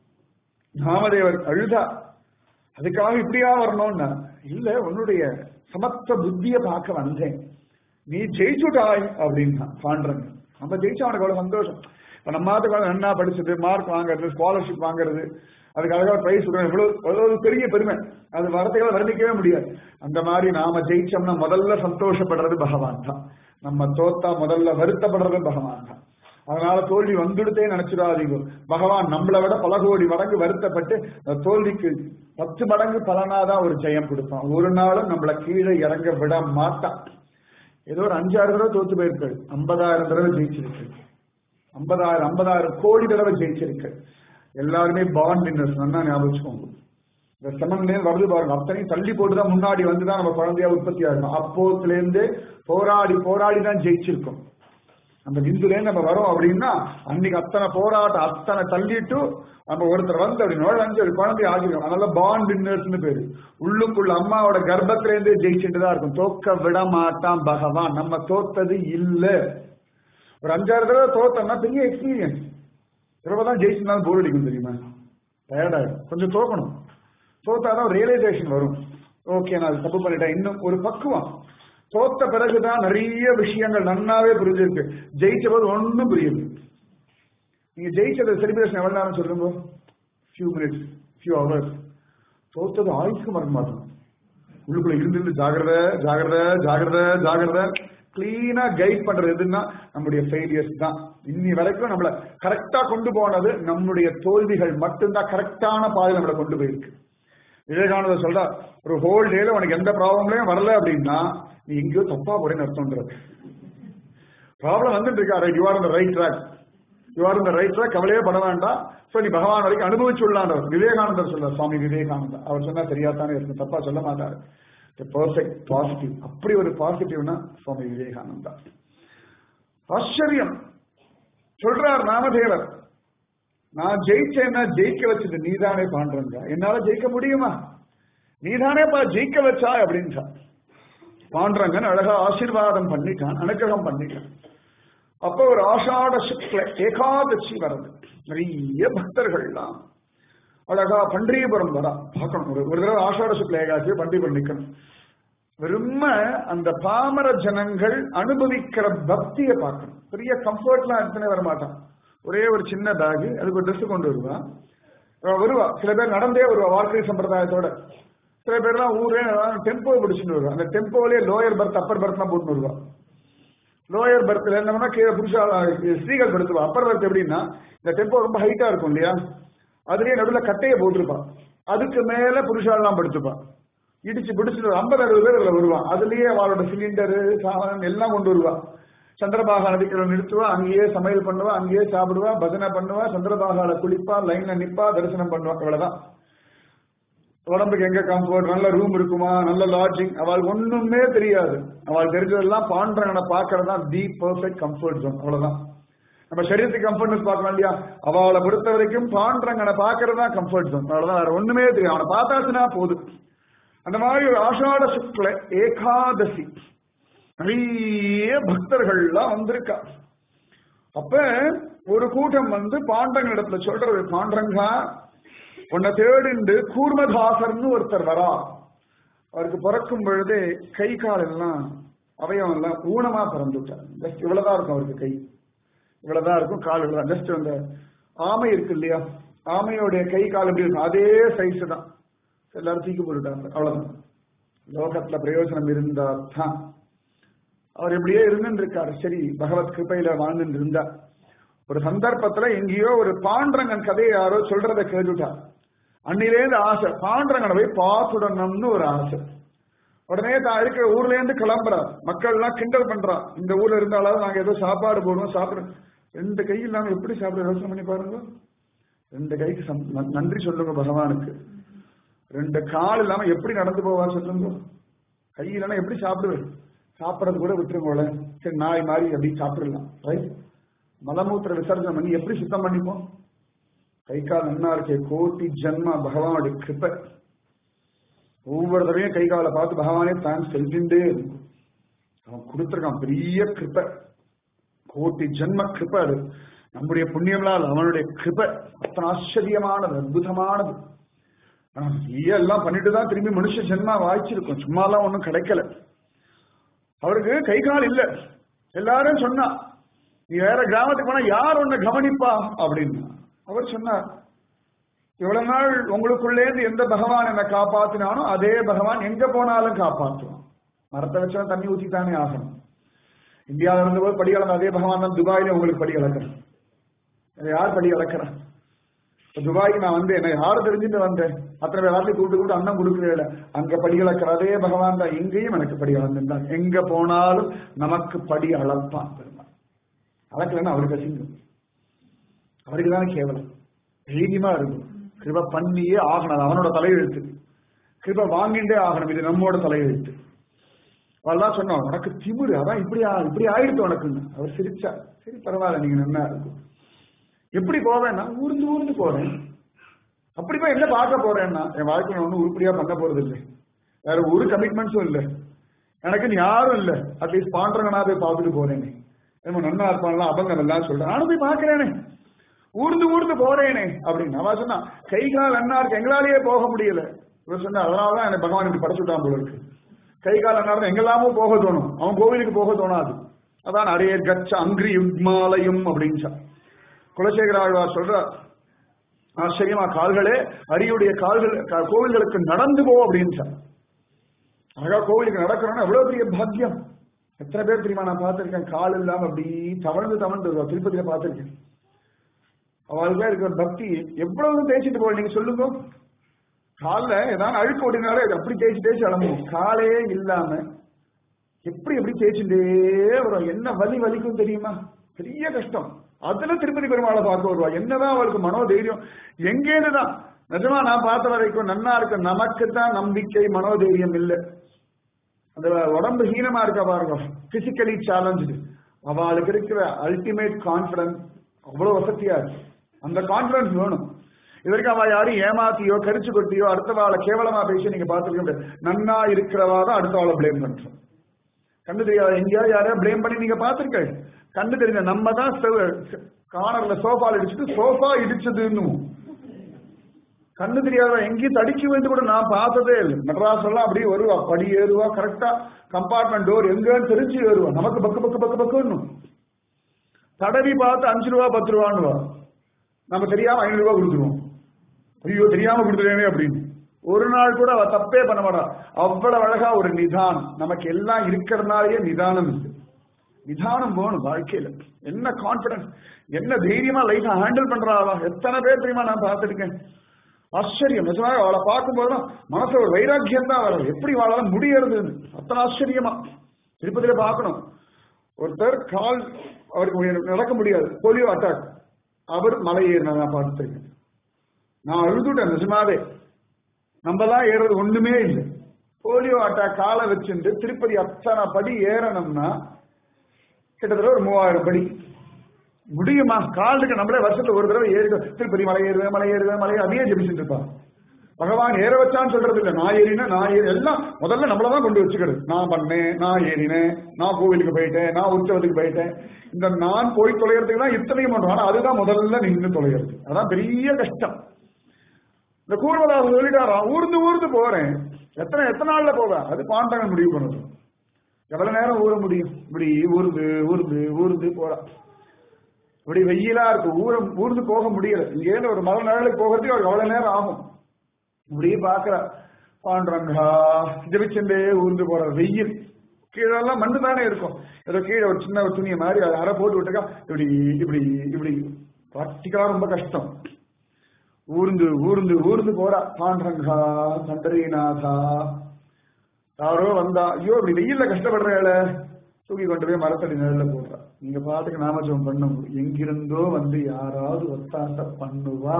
நாமதேவர் அழுதா அதுக்காக இப்படியா வரணும்னா இல்ல உன்னுடைய சமத்துவ புத்திய பார்க்க வந்தேன் நீ ஜெயிச்சுட்டாய் அப்படின்னா பாண்டுறங்க நம்ம ஜெயிச்சா அவனுக்கு அவ்வளவு சந்தோஷம் இப்ப நம்ம மாத்துக்கு நன்னா படிச்சது மார்க் வாங்குறது ஸ்காலர்ஷிப் வாங்குறது அதுக்கு அழகா பிரைஸ் கொடுக்கணும் இவ்வளவு அவ்வளவு பெரிய பெருமை அது வார்த்தைகளை வர்ணிக்கவே முடியாது அந்த மாதிரி நாம ஜெயிச்சோம்னா முதல்ல சந்தோஷப்படுறது பகவான் தான் நம்ம தோத்தா முதல்ல வருத்தப்படுறது பகவான் தான் அதனால தோல்வி வந்துடுதே நினைச்சிடாதீங்க பகவான் நம்மளை விட பல கோடி மடங்கு வருத்தப்பட்டு அந்த தோல்விக்கு பத்து மடங்கு பலனாதான் ஒரு ஜெயம் கொடுப்பான் ஒரு நாளும் நம்மள கீழே இறங்க விட மாட்டான் ஏதோ ஒரு அஞ்சாறு தடவை தோத்து போயிருக்கு ஐம்பதாயிரம் தடவை ஜெயிச்சிருக்கு ஐம்பதாயிரம் ஐம்பதாயிரம் கோடி தடவை ஜெயிச்சிருக்கு எல்லாருமே பாண்ட் வின்னர்ஸ் நல்லா ஞாபகம் வச்சுக்கோங்க இந்த செமன்ல வருது பாருங்க அத்தனையும் தள்ளி போட்டுதான் முன்னாடி வந்துதான் நம்ம குழந்தையா உற்பத்தி ஆகணும் அப்போத்துல இருந்தே போராடி போராடி தான் ஜெயிச்சிருக்கோம் அந்த விந்துல நம்ம வரோம் அப்படின்னா அன்னைக்கு அத்தனை போராட்டம் அத்தனை தள்ளிட்டு நம்ம ஒருத்தர் வந்து அப்படி நுழைஞ்சு ஒரு குழந்தை ஆகிடும் அதனால பாண்ட் வின்னர்ஸ்னு பேரு உள்ளுக்குள்ள அம்மாவோட கர்ப்பத்துல இருந்தே ஜெயிச்சுட்டு தான் இருக்கும் தோக்க விட மாட்டான் பகவான் நம்ம தோத்தது இல்ல ஒரு அஞ்சாறு தடவை தோத்தோம்னா பெரிய எக்ஸ்பீரியன்ஸ் தான் ஜெயிச்சிருந்தாலும் போர் அடிக்கும் தெரியுமா டயர்டாயிடும் கொஞ்சம் தோக்கணும் தோத்தாதான் ரியலைசேஷன் வரும் ஓகே நான் அது தப்பு பண்ணிட்டேன் இன்னும் ஒரு பக்குவம் தோத்த பிறகுதான் நிறைய விஷயங்கள் நன்னாவே புரிஞ்சிருக்கு ஜெயிச்ச போது ஒன்றும் புரியுது நீங்க ஜெயிச்சது செலிப்ரேஷன் எவ்வளவு நேரம் சொல்லுங்க ஃபியூ மினிட்ஸ் ஃபியூ ஹவர்ஸ் தோத்தது ஆயுஷ்க்கு மறக்க மாட்டோம் உள்ளுக்குள்ள இருந்து ஜாகிரத ஜாகிரத ஜாகிரத ஜாகிரத கிளீனா கைட் பண்றது எதுன்னா நம்முடைய ஃபெயிலியர்ஸ் தான் இன்னி வரைக்கும் நம்மள கரெக்டா கொண்டு போனது நம்முடைய தோல்விகள் மட்டும்தான் கரெக்டான பாதையில் நம்மளை கொண்டு போயிருக்கு விவேகானந்தர் சொல்றா ஒரு ஹோல் டேல உனக்கு எந்த ப்ராப்ளம்லயும் வரல அப்படின்னா நீ எங்கேயோ தப்பா போறேன்னு அர்த்தம்ன்றது ப்ராப்ளம் வந்துட்டு இருக்கா ரைட் யூ ஆர் இந்த ரைட் ட்ராக் யூ ஆர் இந்த ரைட் ட்ராக் கவலையே பட வேண்டாம் ஸோ நீ பகவான் வரைக்கும் அனுபவிச்சுள்ளான்றவர் விவேகானந்தர் சொல்றார் சுவாமி விவேகானந்தர் அவர் சொன்னா சரியாத்தானே இருக்கும் தப்பா சொல்ல மாட்டாரு பர்ஃபெக்ட் பாசிட்டிவ் அப்படி ஒரு பாசிட்டிவ்னா சுவாமி விவேகானந்தா ஆச்சரியம் சொல்றார் நாமதேவர் நான் ஜெயிச்சேன்னா ஜெயிக்க வச்சது நீதானே பாண்டுறங்க என்னால ஜெயிக்க முடியுமா நீதானே பா ஜெயிக்க வச்சா அப்படின்றா பாண்டுறங்கன்னு அழகா ஆசீர்வாதம் பண்ணிட்டான் அனுகிரகம் பண்ணிட்டான் அப்போ ஒரு ஆஷாட சுக்ல ஏகாதசி வருது நிறைய பக்தர்கள்லாம் அழகா பண்டீபுரம் வரா பார்க்கணும் ஒரு ஒரு தடவை ஆஷாட சுக்ல ஏகாதசி பண்டீபுரம் நிக்கணும் வெறும அந்த பாமர ஜனங்கள் அனுபவிக்கிற பக்தியை பார்க்கணும் பெரிய கம்ஃபர்ட்லாம் எடுத்துனே வர மாட்டான் ஒரே ஒரு சின்ன பேக் அதுக்கு ஒரு ட்ரெஸ் கொண்டு வருவா அவ வருவா சில பேர் நடந்தே வருவா வாழ்க்கை சம்பிரதாயத்தோட சில பேர்லாம் ஊரே டெம்போ பிடிச்சுட்டு வருவா அந்த டெம்போவிலே லோயர் பர்த் அப்பர் பர்த்லாம் போட்டு வருவா லோயர் பர்த்ல என்னன்னா கீழே புருஷா ஸ்திரீகள் படுத்துவா அப்பர் பர்த் எப்படின்னா இந்த டெம்போ ரொம்ப ஹைட்டா இருக்கும் இல்லையா அதுலயே நடுவில் கட்டையை போட்டிருப்பா அதுக்கு மேல புருஷாலாம் படுத்துப்பா இடிச்சு பிடிச்சிட்டு ஒரு ஐம்பது அறுபது பேர் அதுல வருவான் அதுலயே அவளோட சிலிண்டரு சாதனம் எல்லாம் கொண்டு வருவா சந்திரபாகா நதிக்கரை நிறுத்துவா அங்கேயே சமையல் பண்ணுவா அங்கேயே சாப்பிடுவா பஜனை பண்ணுவா சந்திரபாகால குளிப்பா லைன்ல நிப்பா தரிசனம் பண்ணுவா இவ்வளவுதான் உடம்புக்கு எங்க கம்ஃபர்ட் நல்ல ரூம் இருக்குமா நல்ல லாட்ஜிங் அவள் ஒண்ணுமே தெரியாது அவள் தெரிஞ்சதெல்லாம் பாண்டவனை பாக்குறது தான் தி பர்ஃபெக்ட் கம்ஃபர்ட் ஜோன் அவ்வளவுதான் நம்ம சரீரத்துக்கு கம்ஃபர்ட்னஸ் பார்க்கணும் இல்லையா அவளை பொறுத்த வரைக்கும் பாண்டவனை பாக்குறது தான் கம்ஃபர்ட் ஜோன் அவ்வளவுதான் வேற ஒண்ணுமே தெரியும் அவனை பார்த்தாச்சுன்னா போதும் அந்த மாதிரி ஒரு ஆஷாட சுக்ல ஏகாதசி நிறைய பக்தர்கள்லாம் வந்திருக்கா அப்ப ஒரு கூட்டம் வந்து பாண்டங்களிடத்துல சொல்றது பாண்டங்கா உன்னை தேடிண்டு கூர்மதாசர்னு ஒருத்தர் வரா அவருக்கு பிறக்கும் பொழுதே கை கால் எல்லாம் அவயம் எல்லாம் ஊனமா பிறந்துட்டார் ஜஸ்ட் இவ்வளவுதான் இருக்கும் அவருக்கு கை இவ்வளவுதான் இருக்கும் கால் இவ்வளவுதான் ஜஸ்ட் அந்த ஆமை இருக்கு இல்லையா ஆமையோடைய கை கால் எப்படி இருக்கும் அதே சைஸ் தான் எல்லாரும் தூக்கி போட்டுட்டாங்க அவ்வளவுதான் லோகத்துல பிரயோஜனம் இருந்தா தான் அவர் எப்படியே இருந்துட்டு இருக்காரு சரி பகவத் கிருப்பையில வாழ்ந்துட்டு இருந்தா ஒரு சந்தர்ப்பத்துல எங்கேயோ ஒரு பாண்டரங்கன் கதையை யாரோ சொல்றத கேட்டுட்டா அன்னிலேருந்து ஆசை பாண்டரங்கனை போய் பார்த்துடணும்னு ஒரு ஆசை உடனே தான் இருக்கிற ஊர்ல இருந்து கிளம்புறார் மக்கள் எல்லாம் கிண்டல் பண்றா இந்த ஊர்ல இருந்தாலும் நாங்க ஏதோ சாப்பாடு போடுவோம் சாப்பிடுறோம் ரெண்டு கை இல்லாம எப்படி சாப்பிட யோசனை பண்ணி பாருங்க ரெண்டு கைக்கு சம்- ந- நன்றி சொல்லுங்க பகவானுக்கு ரெண்டு கால் இல்லாம எப்படி நடந்து போவா சொல்லுங்க கை இல்லைன்னா எப்படி சாப்பிடுவேன் சாப்பிடறது கூட விட்டுருங்கோல சரி நாய் மாதிரி அப்படி சாப்பிடலாம் ரைட் மலமூத்திர விசர்ஜனம் பண்ணி எப்படி சுத்தம் பண்ணிப்போம் கை கால் நன்னா இருக்கே கோட்டி ஜன்மா பகவானுடைய கிருப்பை ஒவ்வொரு தடவையும் கை காலை பார்த்து பகவானே தான் செல்கின்றே இருக்கும் அவன் கொடுத்திருக்கான் பெரிய கிருப்பை கோட்டி ஜென்ம கிருப்பை அது நம்முடைய புண்ணியம்லாம் அவனுடைய கிருப்பை அத்தனை ஆச்சரியமானது அற்புதமானது ஆனா நிறைய எல்லாம் பண்ணிட்டு தான் திரும்பி மனுஷ ஜென்மா வாய்ச்சிருக்கும் சும்மாலாம் ஒண்ணும் கிடைக்கல அவருக்கு கை கால் இல்ல எல்லாரும் சொன்னா நீ வேற கிராமத்துக்கு போனா யார் உன்னை கவனிப்பா அப்படின்னு அவர் சொன்னார் இவ்வளவு நாள் உங்களுக்குள்ளேந்து எந்த பகவான் என்னை காப்பாத்தினானோ அதே பகவான் எங்க போனாலும் காப்பாற்றுவான் மரத்தை வச்சவன் தண்ணி ஊத்தித்தானே ஆகணும் இந்தியாவில இருந்த போது படி அளந்த அதே பகவான் தான் துபாயில உங்களுக்கு படி அளக்கிறேன் என்னை யார் படி அளக்கிறேன் இப்ப துபாய்க்கு நான் வந்தேன் என்ன யார் தெரிஞ்சுட்டு வந்தேன் அத்தனை பேர் எல்லாத்தையும் கூட்டு கூட்டு அண்ணன் கொடுக்குறேன் அங்க படி அளக்கிற அதே பகவான் தான் எங்கேயும் எனக்கு படி அளந்துட்டான் எங்க போனாலும் நமக்கு படி அளப்பான் பெருமாள் அளக்கலன்னா அவருக்கு அசிங்கம் அவருக்கு தானே கேவலம் தைரியமா இருக்கும் கிருப பண்ணியே ஆகணும் அது அவனோட தலையெழுத்து கிருப வாங்கிண்டே ஆகணும் இது நம்மோட தலையெழுத்து அவள்தான் சொன்னோம் உனக்கு திமிரு அதான் இப்படி ஆ- இப்படி ஆயிடுத்து உனக்குன்னு அவர் சிரிச்சா சரி பரவாயில்ல நீங்க நன்னா இருக்கும் எப்படி போவேன்னா ஊர்ந்து ஊர்ந்து போறேன் அப்படி போய் என்ன பார்க்க போறேன்னா என் வாழ்க்கையில ஒன்றும் உருப்படியா பண்ண போறது இல்லை வேற ஒரு கமிட்மெண்ட்ஸும் இல்லை எனக்குன்னு யாரும் இல்லை அட்லீஸ்ட் பாண்டவனா போய் பார்த்துட்டு போறேனே நம்ம நன்னா இருப்பான்லாம் அபங்கம் எல்லாம் சொல்றேன் நானும் போய் பார்க்கிறேனே ஊர்ந்து ஊர்ந்து போறேனே அப்படின்னு அவ சொன்னா கை கால் அண்ணா இருக்கு எங்களாலேயே போக முடியல இவர் சொன்னா அதனாலதான் எனக்கு பகவான் இப்படி படைச்சுட்டான் போல இருக்கு கை கால் அண்ணா இருந்தா எங்கெல்லாமோ போக தோணும் அவன் கோவிலுக்கு போக தோணாது அதான் நிறைய கச்ச அங்கிரி யுக்மாலயம் அப்படின்னு குலசேகர ஆழ்வார் சொல்றார் ஆச்சரியமா கால்களே அரியுடைய கால்கள் க- கோவில்களுக்கு நடந்து போ அப்படின்னு அழகா கோவிலுக்கு நடக்கிறோம்னா எவ்வளவு பெரிய பாக்கியம் எத்தனை பேர் தெரியுமா நான் பார்த்திருக்கேன் கால் இல்லாம அப்படி தவழ்ந்து தவழ்ந்து வருவா திருப்பதியில பார்த்திருக்கேன் அவளுக்கு இருக்கிற பக்தி எவ்வளவு தேய்ச்சிட்டு போக நீங்க சொல்லுங்க கால்ல ஏதாவது அழுக்கு ஓடினாலே அது அப்படி தேய்ச்சி தேய்ச்சி அலம்பும் காலே இல்லாம எப்படி எப்படி தேய்ச்சிட்டே வரும் என்ன வலி வலிக்கும் தெரியுமா பெரிய கஷ்டம் அதுல திருப்பதி பெருமாளை பார்க்க வருவா என்னதான் அவளுக்கு மனோதைரியம் எங்கேன்னு தான் நிஜமா நான் பார்த்த வரைக்கும் நன்னா இருக்க நமக்கு தான் நம்பிக்கை மனோதைரியம் இல்லை அந்த உடம்பு ஹீனமா இருக்க பாருங்க பிசிக்கலி சேலஞ்சு அவளுக்கு இருக்கிற அல்டிமேட் கான்பிடன்ஸ் அவ்வளவு வசதியா இருக்கு அந்த கான்பிடன்ஸ் வேணும் இதற்கு அவ யாரும் ஏமாத்தியோ கரிச்சு கொட்டியோ அடுத்தவாளை கேவலமா பேசி நீங்க பார்த்துருக்க முடியாது நன்னா இருக்கிறவா தான் அடுத்தவாளை பிளேம் பண்றோம் கண்ணு தெரியாத எங்கேயாவது யாரையா பிளேம் பண்ணி நீங்க பார்த்திருக்க கண்ணு தெரிஞ்ச நம்ம தான் கார்னர்ல சோஃபால இடிச்சுட்டு சோஃபா இடிச்சதுன்னு கண்ணு தெரியாத எங்கேயும் தடிச்சு வந்து கூட நான் பார்த்ததே இல்லை மெட்ராஸ் எல்லாம் அப்படியே வருவா படி ஏறுவா கரெக்டா கம்பார்ட்மெண்ட் டோர் எங்கன்னு தெரிஞ்சு ஏறுவா நமக்கு பக்கு பக்கு பக்கு பக்குன்னு தடவி பார்த்து அஞ்சு ரூபா பத்து ரூபான்னு நம்ம தெரியாம ஐநூறு ரூபாய் கொடுத்துருவோம் ஐயோ தெரியாம கொடுத்துருவேனே அப்படின்னு ஒரு நாள் கூட அவ தப்பே பண்ண மாட்டா அவ்வளவு அழகா ஒரு நிதானம் நமக்கு எல்லாம் இருக்கிறதுனாலயே நிதானம் இருக்கு நிதானம் போகணும் வாழ்க்கையில என்ன கான்பிடன்ஸ் என்ன தைரியமா லைஃப் ஹேண்டில் பண்றாளா எத்தனை பேர் தெரியுமா நான் பார்த்திருக்கேன் ஆச்சரியம் நிஜமாக அவளை பார்க்கும்போது மனசுல ஒரு வைராக்கியம் தான் வரும் எப்படி வாழால முடியறது அத்தனை ஆச்சரியமா திருப்பதியில பார்க்கணும் ஒருத்தர் கால் அவருக்கு நடக்க முடியாது போலியோ அட்டாக் அவர் மலை ஏறினதை நான் பார்த்துருக்கேன் நான் அழுதுட்டேன் நிஜமாவே நம்ம தான் ஏறது ஒண்ணுமே இல்லை போலியோ அட்டாக் காலை வச்சுட்டு திருப்பதி அத்தனை படி ஏறணும்னா கிட்டத்தட்ட ஒரு மூவாயிரம் படி முடியுமா காலுக்கு நம்மளே வருஷத்துல ஒரு தடவை ஏறி திருப்பதி மலை ஏறுவேன் மலை ஏறுவேன் மலை அதையே ஜெபிச்சுட்டு இருப்பான் பகவான் ஏற வச்சான்னு சொல்றது இல்ல நான் ஏறினேன் நான் ஏறி எல்லாம் முதல்ல நம்மளதான் கொண்டு வச்சுக்கிறது நான் பண்ணேன் நான் ஏறினேன் நான் கோவிலுக்கு போயிட்டேன் நான் உற்சவத்துக்கு போயிட்டேன் இந்த நான் போய் தொலைகிறதுக்கு தான் இத்தனையும் பண்றோம் ஆனா அதுதான் முதல்ல நின்று தொலைகிறது அதான் பெரிய கஷ்டம் இந்த கூர்மதாசன் சொல்லிட்டாராம் ஊர்ந்து ஊர்ந்து போறேன் எத்தனை எத்தனை நாள்ல போவேன் அது பாண்டவன் முடிவு பண்ணுது எவ்வளவு நேரம் ஊற முடியும் இப்படி ஊர்ந்து ஊர்ந்து ஊர்ந்து போறான் இப்படி வெயிலா இருக்கு ஊர ஊர்ந்து போக முடியல இங்கேருந்து ஒரு மலை நிழலுக்கு போகிறதுக்கு அவருக்கு அவ்வளவு நேரம் ஆகும் இப்படியே பாக்குற பாண்டுரங்கா ஜபிச்சண்டே ஊர்ந்து போற வெயில் கீழெல்லாம் மண்ணு தானே இருக்கும் ஏதோ கீழே ஒரு சின்ன ஒரு துணியை மாதிரி அதை அரை போட்டு விட்டுக்கா இப்படி இப்படி இப்படி பிராக்டிக்கலா ரொம்ப கஷ்டம் ஊர்ந்து ஊர்ந்து ஊர்ந்து போறா பாண்டரங்கா சண்டரீநாதா யாரோ வந்தா ஐயோ இப்படி வெயில்ல கஷ்டப்படுறேல தூக்கி கொண்டு போய் மரத்தடி நிழல்ல போடுறா நீங்க பாட்டுக்கு நாமஜபம் பண்ணும் எங்கிருந்தோ வந்து யாராவது ஒத்தாசை பண்ணுவா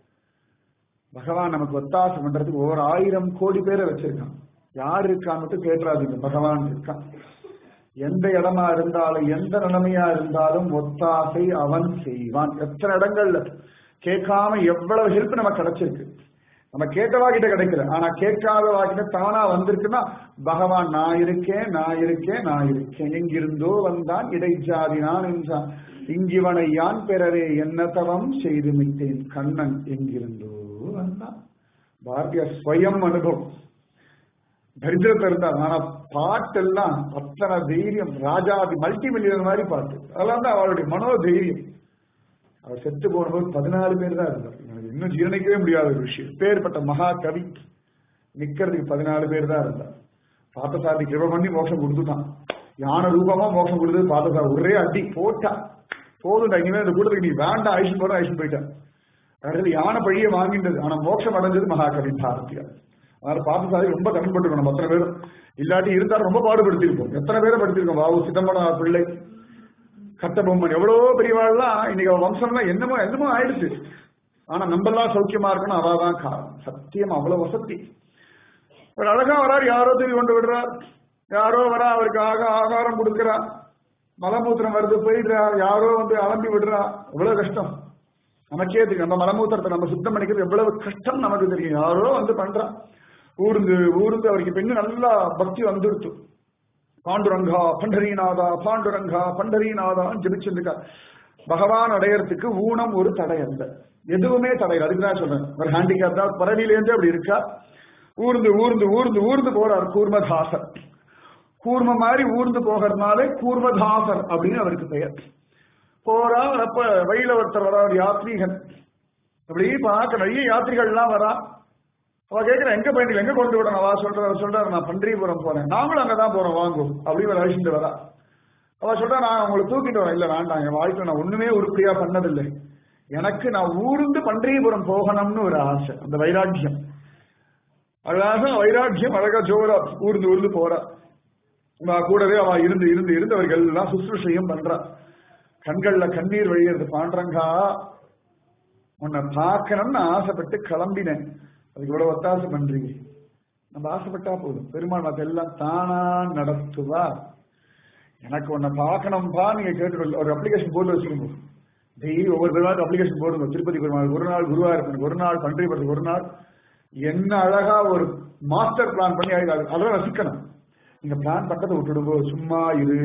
பகவான் நமக்கு ஒத்தாசை பண்றதுக்கு ஒவ்வொரு ஆயிரம் கோடி பேரை வச்சிருக்கான் யார் இருக்கா மட்டும் கேட்டுறாதீங்க பகவான் இருக்கான் எந்த இடமா இருந்தாலும் எந்த நிலைமையா இருந்தாலும் ஒத்தாசை அவன் செய்வான் எத்தனை இடங்கள்ல கேட்காம எவ்வளவு ஹெல்ப் நமக்கு கிடைச்சிருக்கு நம்ம கேட்டவா கிட்ட கிடைக்கல ஆனா கேட்காதவா கிட்ட தானா வந்திருக்குன்னா பகவான் நான் இருக்கேன் நான் இருக்கேன் நான் இருக்கேன் எங்கிருந்தோ வந்தான் இடைச்சாதி நான் என்றான் இங்கிவனை யான் பெறரே என்ன தவம் செய்து மிட்டேன் கண்ணன் எங்கிருந்தோ வந்தான் பாரதிய ஸ்வயம் அனுபவம் தரித்திரத்தை இருந்தார் ஆனா பாட்டெல்லாம் அத்தனை தைரியம் ராஜாதி மல்டி மில்லியன் மாதிரி பாட்டு அதெல்லாம் தான் அவருடைய மனோ தைரியம் அவர் செத்து போனபோது பதினாலு பேர் தான் இருந்தார் எனக்கு இன்னும் ஜீரணிக்கவே முடியாத ஒரு விஷயம் பேர்பட்ட மகா கவி நிக்கிறதுக்கு பதினாலு பேர் தான் இருந்தார் பார்த்தசாதி கிருப பண்ணி மோட்சம் கொடுத்துட்டான் யான ரூபமா மோட்சம் கொடுத்தது பார்த்தசா ஒரே அடி போட்டா போதும்டா இனிமே இந்த கூட்டத்துக்கு நீ வேண்டாம் ஆயுஷன் போட ஆயுஷன் போயிட்டான் அடுத்தது யானை பழிய வாங்கின்றது ஆனா மோட்சம் அடைஞ்சது மகாகவி பாரதியார் அதனால பார்த்தசாதி ரொம்ப கடன்பட்டுருக்கோம் நம்ம அத்தனை பேரும் இல்லாட்டி இருந்தாலும் ரொம்ப பாடுபடுத்திருப்போம் எத்தனை பேரை படுத்திருக்கோம் பாபு சிதம்பரம் பிள்ளை கட்டபொம்மன் எவ்வளவோ பெரியவாள்லாம் இன்னைக்கு அவ வம்சம்லாம் என்னமோ என்னமோ ஆயிடுச்சு ஆனா நம்மெல்லாம் சௌக்கியமா இருக்கணும் அவாதான் காரணம் சத்தியம் அவ்வளவு வசதி ஒரு அழகா வரார் யாரோ தூக்கி கொண்டு விடுறார் யாரோ வரா அவருக்கு ஆக ஆகாரம் கொடுக்கிறா மலமூத்திரம் வருது போயிடுறா யாரோ வந்து அலம்பி விடுறா எவ்வளவு கஷ்டம் நமக்கே தெரியும் நம்ம மலமூத்திரத்தை நம்ம சுத்தம் பண்ணிக்கிறது எவ்வளவு கஷ்டம் நமக்கு தெரியும் யாரோ வந்து பண்றா ஊர்ந்து ஊர்ந்து அவருக்கு பெண்ணு நல்லா பக்தி வந்துடுத்து பாண்டுரங்கா பண்டரீநாதா பாண்டுரங்கா பண்டரீநாதா ஜபிச்சிருக்கா பகவான் அடையறதுக்கு ஊனம் ஒரு தடை அல்ல எதுவுமே தடை இல்லை. அதுக்கு தான் சொல்றேன் ஒரு ஹேண்டிகேப் தான் பறவையிலேருந்து அப்படி இருக்கா ஊர்ந்து ஊர்ந்து ஊர்ந்து ஊர்ந்து போறார் கூர்மதாசர் கூர்ம மாதிரி ஊர்ந்து போகிறதுனால கூர்மதாசர் அப்படின்னு அவருக்கு பெயர் போறார் அப்ப வழியில ஒருத்தர் வரார் யாத்ரீகன் அப்படி பார்க்க நிறைய யாத்திரிகள்லாம் வரா அவ கேட்கிற எங்க போயிட்டு எங்க கொண்டு விடணும் அவ சொல்ற சொல்றாரு நான் பன்றிபுரம் போறேன் நாங்களும் அங்கதான் போறோம் வாங்கும் அப்படி ஒரு அழிச்சுட்டு வரா அவ சொல்றா நான் உங்களை தூக்கிட்டு வரேன் இல்ல வேண்டாம் என் வாழ்க்கையில நான் ஒண்ணுமே உருப்படியா பண்ணதில்லை எனக்கு நான் ஊர்ந்து பன்றிபுரம் போகணும்னு ஒரு ஆசை அந்த வைராக்கியம் அழகாக வைராக்கியம் அழகா ஜோரா ஊர்ந்து ஊர்ந்து போறா நான் கூடவே அவ இருந்து இருந்து இருந்து அவர்கள் எல்லாம் சுசுறுஷையும் பண்றா கண்கள்ல கண்ணீர் வழியிறது பாண்டரங்கா உன்னை பார்க்கணும்னு ஆசைப்பட்டு கிளம்பினேன் அதுக்கு இவ்வளவு ஒத்தாசை பண்றீங்க நம்ம ஆசைப்பட்டா போதும் பெருமாள் மத்த எல்லாம் தானா நடத்துவா எனக்கு உன்னை பார்க்கணும்பா நீங்க கேட்டு ஒரு அப்ளிகேஷன் போட்டு வச்சுக்கோங்க டெய்லி ஒவ்வொரு பெருமாள் அப்ளிகேஷன் போடுங்க திருப்பதி பெருமாள் ஒரு நாள் குருவா இருப்பேன் ஒரு நாள் பன்றிபுரத்துக்கு ஒரு நாள் என்ன அழகா ஒரு மாஸ்டர் பிளான் பண்ணி ஆயிடாது அதெல்லாம் ரசிக்கணும் நீங்க பிளான் பக்கத்தை விட்டுடுங்கோ சும்மா இரு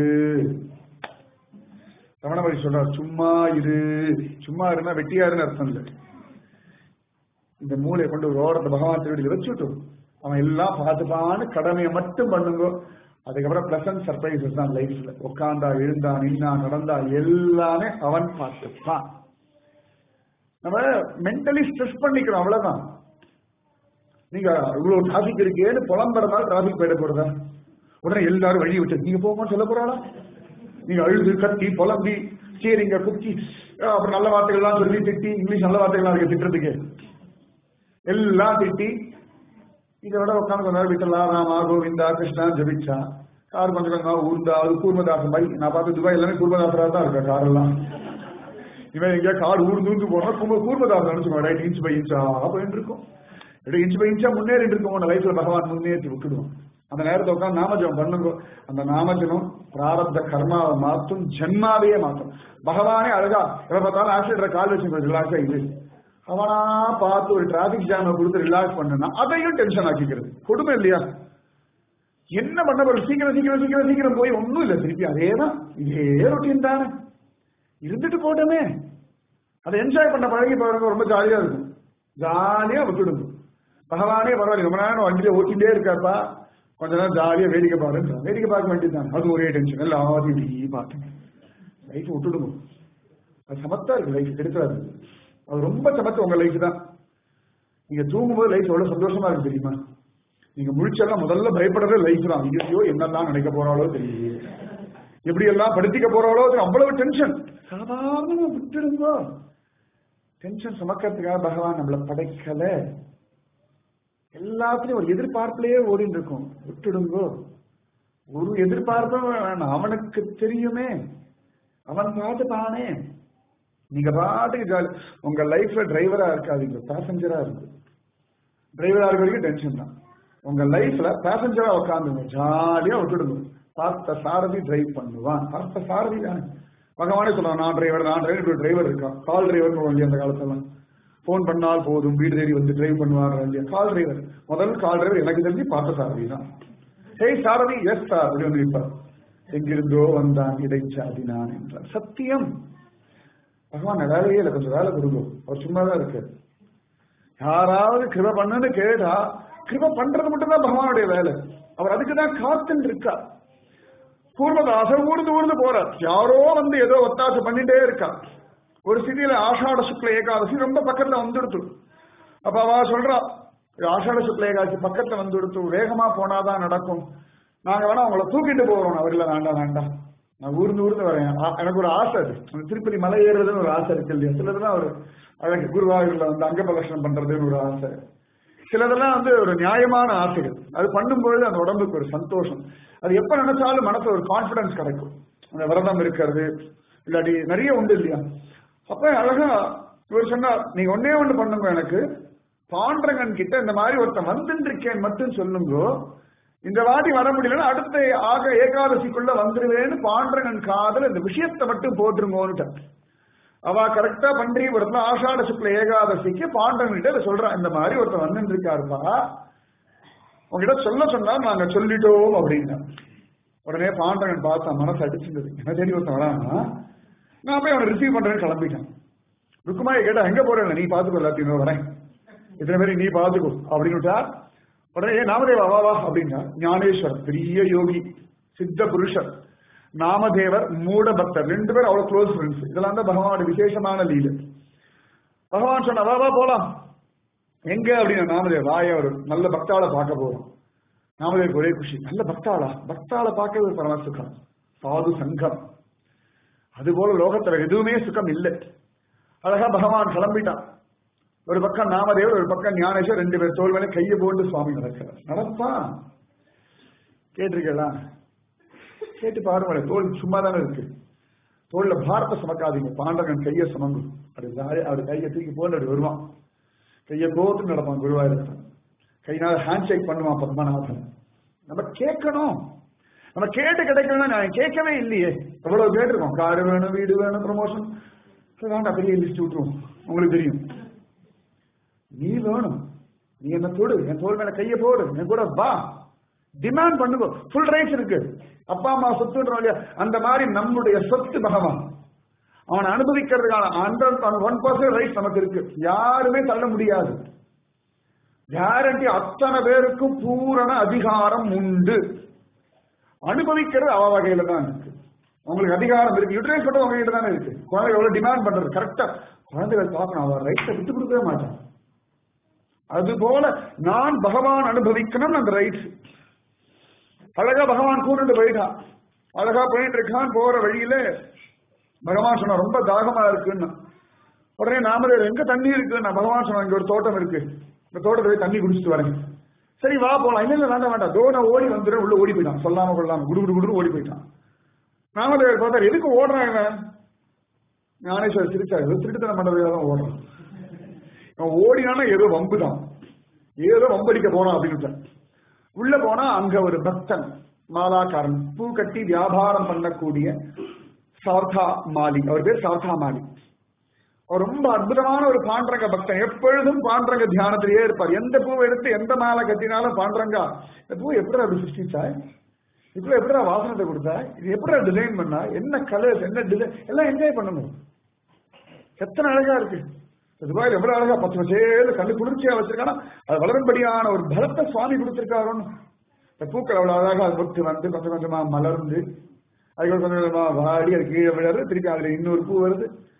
ரமணபதி சொல்றார் சும்மா இரு சும்மா இருந்தா வெட்டியாருன்னு அர்த்தம் இல்லை இந்த மூளையை கொண்டு ஒரு ஓரத்தை பகவான் திருவடியில் வச்சுட்டு அவன் எல்லாம் பார்த்துப்பான்னு கடமையை மட்டும் பண்ணுங்க அதுக்கப்புறம் பிளசன்ட் சர்ப்ரைசஸ் தான் லைஃப்ல உட்காந்தா எழுந்தா நின்னா நடந்தா எல்லாமே அவன் பார்த்துப்பான் நம்ம மென்டலி ஸ்ட்ரெஸ் பண்ணிக்கிறோம் அவ்வளவுதான் நீங்க இவ்வளவு டிராபிக் இருக்கேன்னு புலம்புறதால டிராபிக் போயிட போறதா உடனே எல்லாரும் வழி விட்டு நீங்க போகும்போது சொல்ல போறாளா நீங்க அழுது கத்தி புலம்பி சரிங்க குத்தி அஹ் அப்புறம் நல்ல வார்த்தைகள்லாம் சொல்லி திட்டி இங்கிலீஷ் நல்ல வார்த்தைகள்லாம் இருக்கு திட்டுறதுக்கு எல்லாம் திட்டி இதை விட உட்காந்து கொஞ்ச நேரம் விட்டலாம் ராமா கோவிந்தா கிருஷ்ணா ஜபிச்சா கார் கொஞ்சம் கொஞ்சமா ஊர்ந்தா அது கூர்மதாசன் பை நான் பார்த்து துபாய் எல்லாமே கூர்மதாசரா தான் இருக்கா கார் எல்லாம் இவன் எங்கேயா கார் ஊர்ந்து ஊர்ந்து போனா கூர்ம கூர்மதாசன் நினைச்சுக்கோ ரைட் இன்ச் பை இன்ச்சா போயிட்டு இருக்கும் இப்படி இன்ச் பை இன்ச்சா முன்னேறிட்டு இருக்கும் உன் லைஃப்ல பகவான் முன்னேற்றி விட்டுடுவோம் அந்த நேரத்தை உட்காந்து நாமஜபம் பண்ணுங்க அந்த நாமஜபம் பிராரப்த கர்மாவை மாற்றும் ஜென்மாவையே மாற்றும் பகவானே அழகா எவ்வளவு பார்த்தாலும் ஆக்சிடென்ட் கால் வச்சு ரிலாக்ஸா இது அவனா பார்த்து ஒரு டிராபிக் ஜாம கொடுத்து ரிலாக்ஸ் பண்ணுனா அதையும் டென்ஷன் ஆக்கிக்கிறது கொடுமை இல்லையா என்ன பண்ண போற சீக்கிரம் சீக்கிரம் சீக்கிரம் சீக்கிரம் போய் ஒண்ணும் இல்ல திருப்பி அதேதான் இதே ரொட்டீன் தானே இருந்துட்டு போட்டோமே அதை என்ஜாய் பண்ண பழகி பாருங்க ரொம்ப ஜாலியா இருக்கும் ஜாலியா விட்டுடுங்க பகவானே பரவாயில்ல ரொம்ப நேரம் வண்டியில ஓட்டிகிட்டே இருக்காப்பா கொஞ்ச நேரம் ஜாலியா வேடிக்கை பாருங்க வேடிக்கை பார்க்க வேண்டியதுதான் அது ஒரே டென்ஷன் எல்லாத்தையும் இப்படி பார்த்துங்க லைஃப் விட்டுடுங்க அது சமத்தா இருக்கு லைஃப் எடுக்காது அது ரொம்ப சமத்து உங்க லைஃப் தான் நீங்க தூங்கும்போது லைஃப் எவ்வளவு சந்தோஷமா இருக்கு தெரியுமா நீங்க முழிச்செல்லாம் முதல்ல பயப்படுறது லைஃப் தான் ஐயோ என்னெல்லாம் நினைக்க போறாளோ தெரியல எப்படி எல்லாம் படுத்திக்க போறாளோ தெரியும். அவ்வளவு டென்ஷன் சாதாரணமா விட்டுடுங்க டென்ஷன் சுமக்கிறதுக்காக பகவான் நம்மளை படைக்கல எல்லாத்துலயும் ஒரு எதிர்பார்ப்புலயே ஓடிட்டு இருக்கும் விட்டுடுங்கோ ஒரு எதிர்பார்ப்பும் வேணாம் அவனுக்கு தெரியுமே அவன் பாட்டுப்பானே நீங்க பாட்டுக்கு ஜாலி உங்க லைஃப்ல டிரைவரா இருக்காதீங்க பேசஞ்சரா இருக்கு டிரைவரா இருக்க வரைக்கும் டென்ஷன் தான் உங்க லைஃப்ல பேசஞ்சரா உட்காந்துங்க ஜாலியா விட்டுடுங்க பார்த்த சாரதி டிரைவ் பண்ணுவான் பார்த்த சாரதி தானே பகவானே சொல்றான் நான் டிரைவர் நான் டிரைவர் டிரைவர் இருக்கான் கால் டிரைவர் இல்லையா அந்த காலத்துல ஃபோன் பண்ணால் போதும் வீடு தேடி வந்து டிரைவ் பண்ணுவார் இல்லையா கால் டிரைவர் முதல் கால் டிரைவர் எனக்கு தெரிஞ்சு பார்த்த சாரதி தான் ஹேய் சாரதி எஸ் சார் அப்படி வந்து நிற்பார் எங்கிருந்தோ வந்தான் இடைச்சாதி நான் என்றார் சத்தியம் பகவான் வேலையே இல்லை கொஞ்சம் வேலை கொடுங்க அவர் சும்மா தான் இருக்கு யாராவது கிருப பண்ணுன்னு கேட்டா கிருப பண்றது மட்டும்தான் பகவானுடைய வேலை அவர் அதுக்கு தான் காத்துன்னு இருக்கா கூர்மதாசர் ஊர்ந்து ஊர்ந்து போறார் யாரோ வந்து ஏதோ ஒத்தாசை பண்ணிட்டே இருக்கா ஒரு சிதியில ஆஷாட சுக்ல ஏகாதசி ரொம்ப பக்கத்துல வந்துடுத்து அப்ப அவ சொல்றா ஆஷாட சுக்ல ஏகாதசி பக்கத்துல வந்துடுத்து வேகமா போனாதான் நடக்கும் நாங்க வேணா அவங்கள தூக்கிட்டு போறோம் அவர் இல்ல வேண்டாம் வேண்டாம் நான் ஊர்ந்து ஊர்ந்து வரேன் ஆ- எனக்கு ஒரு ஆசை அது அந்த திருப்பதி மலை ஏறுறதுன்னு ஒரு ஆசை இருக்கு இல்லையா சிலதெல்லாம் ஒரு அழகு குருவாயூர்ல வந்து அங்க பிரதர்ஷனம் பண்றதுன்னு ஒரு ஆசை சிலதெல்லாம் வந்து ஒரு நியாயமான ஆசைகள் அது பண்ணும்பொழுது அந்த உடம்புக்கு ஒரு சந்தோஷம் அது எப்ப நினைச்சாலும் மனசு ஒரு கான்பிடன்ஸ் கிடைக்கும் அந்த விரதம் இருக்கிறது இல்லாட்டி நிறைய உண்டு இல்லையா அப்ப அழகா இவர் சொன்னார் நீங்க ஒன்னே ஒண்ணு பண்ணுங்க எனக்கு பாண்டரங்கன் கிட்ட இந்த மாதிரி ஒருத்தன் வந்துட்டு இருக்கேன் மட்டும் சொல்லுங்க இந்த வாட்டி வர முடியலன்னா அடுத்த ஆக ஏகாதசிக்குள்ள வந்துருவேன்னு பாண்டரங்கன் காதல் இந்த விஷயத்தை மட்டும் போட்டுருங்கோன்னுட்ட அவ கரெக்டா பன்றிபுரத்துல ஆஷாட சுக்ல ஏகாதசிக்கு பாண்டவன் கிட்ட இதை சொல்றான் இந்த மாதிரி ஒருத்தன் வந்துட்டு இருக்காருப்பா உங்ககிட்ட சொல்ல சொன்னா நாங்க சொல்லிட்டோம் அப்படின்னா உடனே பாண்டவன் பார்த்தான் மனசு அடிச்சிருந்தது என்ன சரி ஒருத்தன் வரானா நான் போய் அவனை ரிசீவ் பண்றேன்னு கிளம்பிட்டேன் ருக்குமாயை கேட்டா எங்க போறேன் நீ பாத்துக்கோ எல்லாத்தையும் வரேன் இத்தனை பேரும் நீ பாத்துக்கோ அப்படின்னு விட்டா உடனே ஏ நாமதேவா வா வா அப்படின்னா ஞானேஸ்வர் பெரிய யோகி சித்த புருஷர் நாமதேவர் மூட பக்தர் ரெண்டு பேரும் அவ்வளவு க்ளோஸ் ஃப்ரெண்ட்ஸ் இதெல்லாம் தான் பகவானோட விசேஷமான லீலை பகவான் சொன்ன வா வா போலாம் எங்க அப்படின்னு நாமதேவ் வாய ஒரு நல்ல பக்தாளை பார்க்க போறோம் நாமதேவுக்கு ஒரே குஷி நல்ல பக்தாளா பக்தாளை பார்க்கவே ஒரு பரம சுகம் சாது சங்கம் அதுபோல லோகத்துல எதுவுமே சுகம் இல்லை அழகா பகவான் கிளம்பிட்டான் ஒரு பக்கம் நாமதேவர் ஒரு பக்கம் ஞானேஸ்வர் ரெண்டு பேர் தோல் மேல கையை போட்டு சுவாமி நடக்கிறார் நடப்பான் கேட்டிருக்கலாம் கேட்டு பாருங்க தோல் சும்மா தானே இருக்கு தோல்ல பாரத்தை சுமக்காதீங்க பாண்டவன் கையை சுமங்கு அப்படி ஜாலியா அவர் கையை தூக்கி போட்டு அப்படி வருவான் கையை கோத்து நடப்பான் குருவாயிருப்பான் கையினால ஹேண்ட் ஷேக் பண்ணுவான் பத்மநாபன் நம்ம கேட்கணும் நம்ம கேட்டு கிடைக்கணும் நான் கேட்கவே இல்லையே எவ்வளவு கேட்டிருக்கோம் காடு வேணும் வீடு வேணும் ப்ரமோஷன் வேண்டாம் பெரிய லிஸ்ட் விட்டுருவோம் உங்களுக்கு தெரியும் நீ வேணும் நீ என்ன தொடு என் தோல் மேல கைய போடு என் கூட வா டிமாண்ட் பண்ணுங்க ஃபுல் ரைட்ஸ் இருக்கு அப்பா அம்மா சொத்துன்றோம் இல்லையா அந்த மாதிரி நம்முடைய சொத்து பகவான் அவன் அனுபவிக்கிறதுக்கான ஹண்ட்ரட் ஒன் பர்சன்ட் ரைட் நமக்கு இருக்கு யாருமே தள்ள முடியாது கேரண்டி அத்தனை பேருக்கும் பூரண அதிகாரம் உண்டு அனுபவிக்கிறது அவ வகையில தான் இருக்கு உங்களுக்கு அதிகாரம் இருக்கு யூட்டிலைஸ் பண்ண உங்ககிட்ட தானே இருக்கு குழந்தை எவ்வளவு டிமாண்ட் பண்றது கரெக்டா குழந்தைகள் பார்க்கணும் அவன் ரைட்டை விட்டு கொடுக்கவே மாட்டான் அதுபோல நான் பகவான் அனுபவிக்கணும் அந்த ரைட்ஸ் அழகா பகவான் கூட்டிட்டு போயிட்டான் அழகா போயிட்டு இருக்கான் போற வழியில பகவான் சொன்ன ரொம்ப தாகமா இருக்குன்னு உடனே நாமதேவர் எங்க தண்ணி இருக்கு நான் பகவான் சொன்ன இங்க ஒரு தோட்டம் இருக்கு இந்த தோட்டத்தை போய் தண்ணி குடிச்சிட்டு வரேன் சரி வா போலாம் இல்ல இல்ல வேண்டாம் வேண்டாம் தோன ஓடி வந்துடும் உள்ள ஓடி போயிட்டான் சொல்லாம கொள்ளாம குடு குடு குடு ஓடி போயிட்டான் நாமதேவர் பார்த்தாரு எதுக்கு ஓடுறான் இவன் ஞானேஸ்வர் சிரிச்சாரு ஏதோ திருட்டுத்தனம் பண்றதுக்காக தான் ஓடுறான் இவன் ஓடினானா ஏதோ வம்பு தான் ஏதோ வம்படிக்க போறான் அப்படின்னு உள்ள போனா அங்க ஒரு பக்தன் மாலாக்காரன் பூ கட்டி வியாபாரம் பண்ணக்கூடிய சார்தா மாலி அவர் பேர் சார்தா மாலி அவர் ரொம்ப அற்புதமான ஒரு பாண்டரங்க பக்தன் எப்பொழுதும் பாண்டரங்க தியானத்திலேயே இருப்பார் எந்த பூவை எடுத்து எந்த மாலை கட்டினாலும் பாண்டரங்கா இந்த பூ எப்படி அப்படி சிருஷ்டிச்சாய் இப்ப எப்படிடா வாசனத்தை கொடுத்தா இது எப்படிடா டிசைன் பண்ணா என்ன கலர்ஸ் என்ன டிசைன் எல்லாம் என்ஜாய் பண்ணணும் எத்தனை அழகா இருக்கு துபாயில் எவ்வளவு அழகா பத்து வருஷம் கண்ணு குளிர்ச்சியா வச்சிருக்கானா அது வளரும்படியான ஒரு பலத்தை சுவாமி கொடுத்திருக்காருன்னு இந்த பூக்கள் அவ்வளவு அழகா அது பொட்டு வந்து கொஞ்சம் கொஞ்சமா மலர்ந்து அதுக்கு கொஞ்சம் கொஞ்சமா வாடி அது கீழே விழறது திருப்பி அதுல இன்னொரு பூ வருது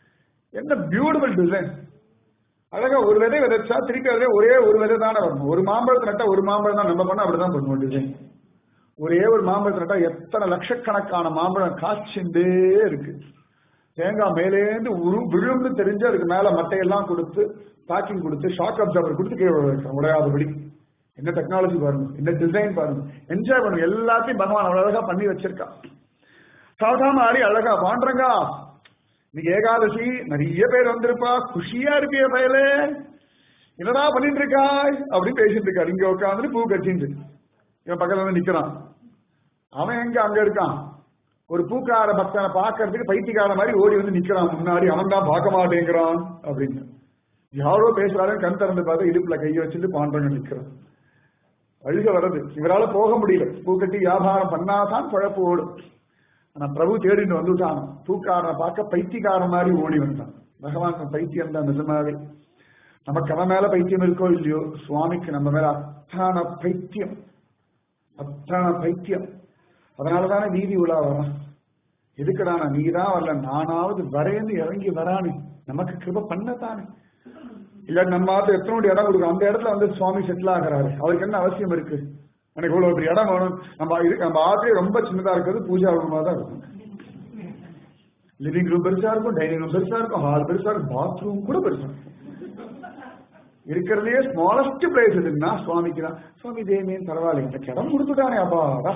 என்ன பியூட்டிஃபுல் டிசைன் அழகா ஒரு விதை விதைச்சா திருப்பி அதே ஒரே ஒரு விதை தானே வரணும் ஒரு மாம்பழத்தை நட்டா ஒரு மாம்பழம் தான் நம்ம பண்ணா அப்படிதான் பண்ணுவோம் டிசைன் ஒரே ஒரு மாம்பழத்தை நட்டா எத்தனை லட்சக்கணக்கான மாம்பழம் காய்ச்சிண்டே இருக்கு தேங்காய் மேலேந்து உரு விழுந்து தெரிஞ்சு அதுக்கு மேல மட்டையெல்லாம் கொடுத்து பேக்கிங் கொடுத்து ஷாக் அப்சர்வர் கொடுத்து கீழே வைக்கிறோம் உடையாதபடி என்ன டெக்னாலஜி பாருங்க என்ன டிசைன் பாருங்க என்ஜாய் பண்ணுங்க எல்லாத்தையும் பகவான் அவ்வளவு அழகா பண்ணி வச்சிருக்கான் சாதாரண ஆடி அழகா பாண்டறங்கா இன்னைக்கு ஏகாதசி நிறைய பேர் வந்திருப்பா குஷியா இருப்பிய பயலே என்னடா பண்ணிட்டு இருக்காய் அப்படின்னு பேசிட்டு இருக்காரு இங்க உட்காந்து பூ கட்டிட்டு இவன் பக்கத்துல வந்து நிக்கிறான் அவன் எங்க அங்க இருக்கான் ஒரு பூக்கார பக்தனை பார்க்கறதுக்கு பைத்தியக்கார மாதிரி ஓடி வந்து நிக்கிறான் முன்னாடி அவன் தான் பார்க்க மாட்டேங்கிறான் அப்படின்னு யாரோ பேசுறாரு கண் திறந்து பார்த்து இடுப்புல கையை வச்சுட்டு பாண்டவங்க நிக்கிறான் அழுக வர்றது இவரால போக முடியல பூக்கட்டி வியாபாரம் பண்ணாதான் குழப்பு ஓடும் ஆனா பிரபு தேடிட்டு வந்துட்டான் பூக்காரனை பார்க்க பைத்தியக்காரன் மாதிரி ஓடி வந்தான் பகவான் பைத்தியம் தான் நிஜமாவே நமக்கு அவன் மேல பைத்தியம் இருக்கோ இல்லையோ சுவாமிக்கு நம்ம மேல அத்தான பைத்தியம் அத்தான பைத்தியம் அதனாலதானே வீதி உலா வரான் எதுக்குடானா நீ தான் வரல நானாவது வரேன்னு இறங்கி வரானே நமக்கு கிருப பண்ணத்தானே இல்ல நம்ம ஆத்து எத்தனோட இடம் கொடுக்கும் அந்த இடத்துல வந்து சுவாமி செட்டில் ஆகிறாரு அவருக்கு என்ன அவசியம் இருக்கு எனக்கு இவ்வளவு பெரிய இடம் வேணும் நம்ம இரு- நம்ம ஆத்திலே ரொம்ப சின்னதா இருக்கிறது பூஜா ரூமா தான் இருக்கும் லிவிங் ரூம் பெருசா இருக்கும் டைனிங் ரூம் பெருசா இருக்கும் ஹால் பெருசா இருக்கும் பாத்ரூம் கூட பெருசா இருக்கும் இருக்கிறதுலயே ஸ்மாலஸ்ட் பிளேஸ் எதுன்னா சுவாமிக்கு தான் சுவாமி தேமியன் பரவாயில்ல எனக்கு இடம் கொடுத்துட்டானே அப்பாடா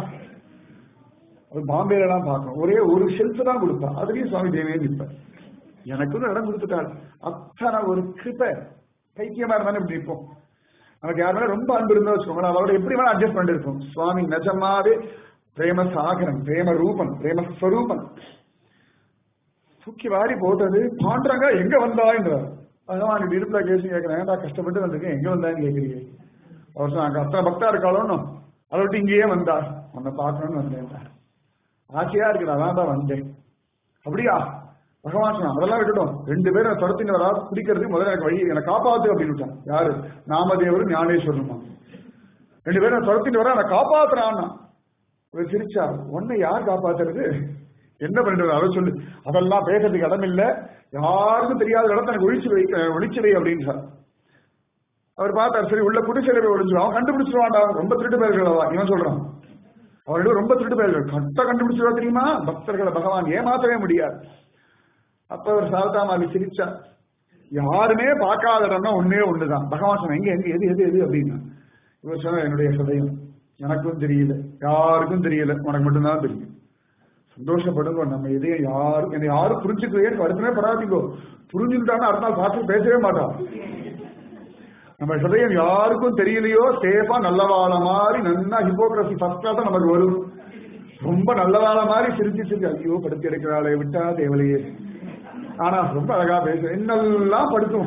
அது பாம்பேல எல்லாம் பார்க்கணும் ஒரே ஒரு ஷெல்ஃப் தான் கொடுப்பா அதுலயும் சுவாமி தேவியன் நிற்பார் எனக்கு ஒரு இடம் கொடுத்துட்டாள் அத்தனை ஒரு கிருப்பை பைத்தியமா இருந்தாலும் இப்படி இருப்போம் நமக்கு யாருமே ரொம்ப அன்பு இருந்தா வச்சுக்கோங்க அவரோட எப்படி வேணா அட்ஜஸ்ட் பண்ணிருக்கோம் சுவாமி நிஜமாவே பிரேம சாகரம் பிரேம ரூபன் பிரேம ஸ்வரூபன் தூக்கி வாரி போட்டது பாண்டறாங்க எங்க வந்தான்றார் பகவான் இப்படி இருப்புல கேசி கேட்கிறேன் ஏன்டா கஷ்டப்பட்டு வந்திருக்கேன் எங்க வந்தான்னு கேட்கிறீங்க அவர் சொன்னாங்க அத்தனை பக்தா இருக்காளோன்னு அதை விட்டு இங்கேயே வந்தார் உன்னை பார்க்கணும்னு வந்தேன் ஆசையா இருக்குடா அதான் தான் வந்தேன் அப்படியா பகவான் சொன்னான் அதெல்லாம் விட்டுட்டோம் ரெண்டு பேரும் துரத்தின்னு வரா பிடிக்கிறதுக்கு முதல்ல எனக்கு வழி என்னை காப்பாத்து அப்படின்னு விட்டான் யாரு நாமதேவரும் ஞானேஸ்வரனுமா ரெண்டு பேரும் துரத்தின்னு வர என்னை காப்பாத்துறான்னா இவர் சிரிச்சா உன்னை யார் காப்பாத்துறது என்ன பண்ணிட்டு அதை சொல்லு அதெல்லாம் பேசுறதுக்கு இடம் இல்ல யாருக்கும் தெரியாத இடத்த எனக்கு ஒழிச்சு வை அஹ் ஒழிச்சு வை அப்படின்னு சார் அவர் பார்த்தார் சரி உள்ள குடிசையில போய் ஒழிஞ்சிடும் அவன் கண்டுபிடிச்சிருவான்டா ரொம்ப திருட்டு பேர்களவா இவன் சொல்றான் அவர்கள் ரொம்ப திருட்டு பேர்கள் கட்ட கண்டுபிடிச்சிருவா தெரியுமா பக்தர்களை பகவான் ஏமாத்தவே முடியாது அப்ப அவர் சாரதாமாலி சிரிச்சா யாருமே பார்க்காத இடம்னா ஒண்ணே ஒண்ணுதான் பகவான் சொன்ன எங்க எங்க எது எது எது அப்படின்னா இவர் சொன்ன என்னுடைய சதயம் எனக்கும் தெரியல யாருக்கும் தெரியல உனக்கு மட்டும்தான் தெரியும் சந்தோஷப்படுங்க நம்ம எதையும் யாரும் என்னை யாரும் புரிஞ்சுக்கலையே வருத்தமே படாதீங்கோ புரிஞ்சுக்கிட்டான்னு அடுத்த நாள் பார்த்து பேசவே மாட்டான் நம்ம ஹிருதயம் யாருக்கும் தெரியலையோ சேஃபா நல்லவாழ மாதிரி நன்னா ஹிப்போக்ரசி ஃபர்ஸ்ட் தான் நமக்கு வரும் ரொம்ப நல்லவாழ மாதிரி சிரிச்சு சிரிச்சு ஐயோ படுத்தி எடுக்கிறாளே விட்டா தேவலையே ஆனா ரொம்ப அழகா பேச என்னெல்லாம் படுத்தும்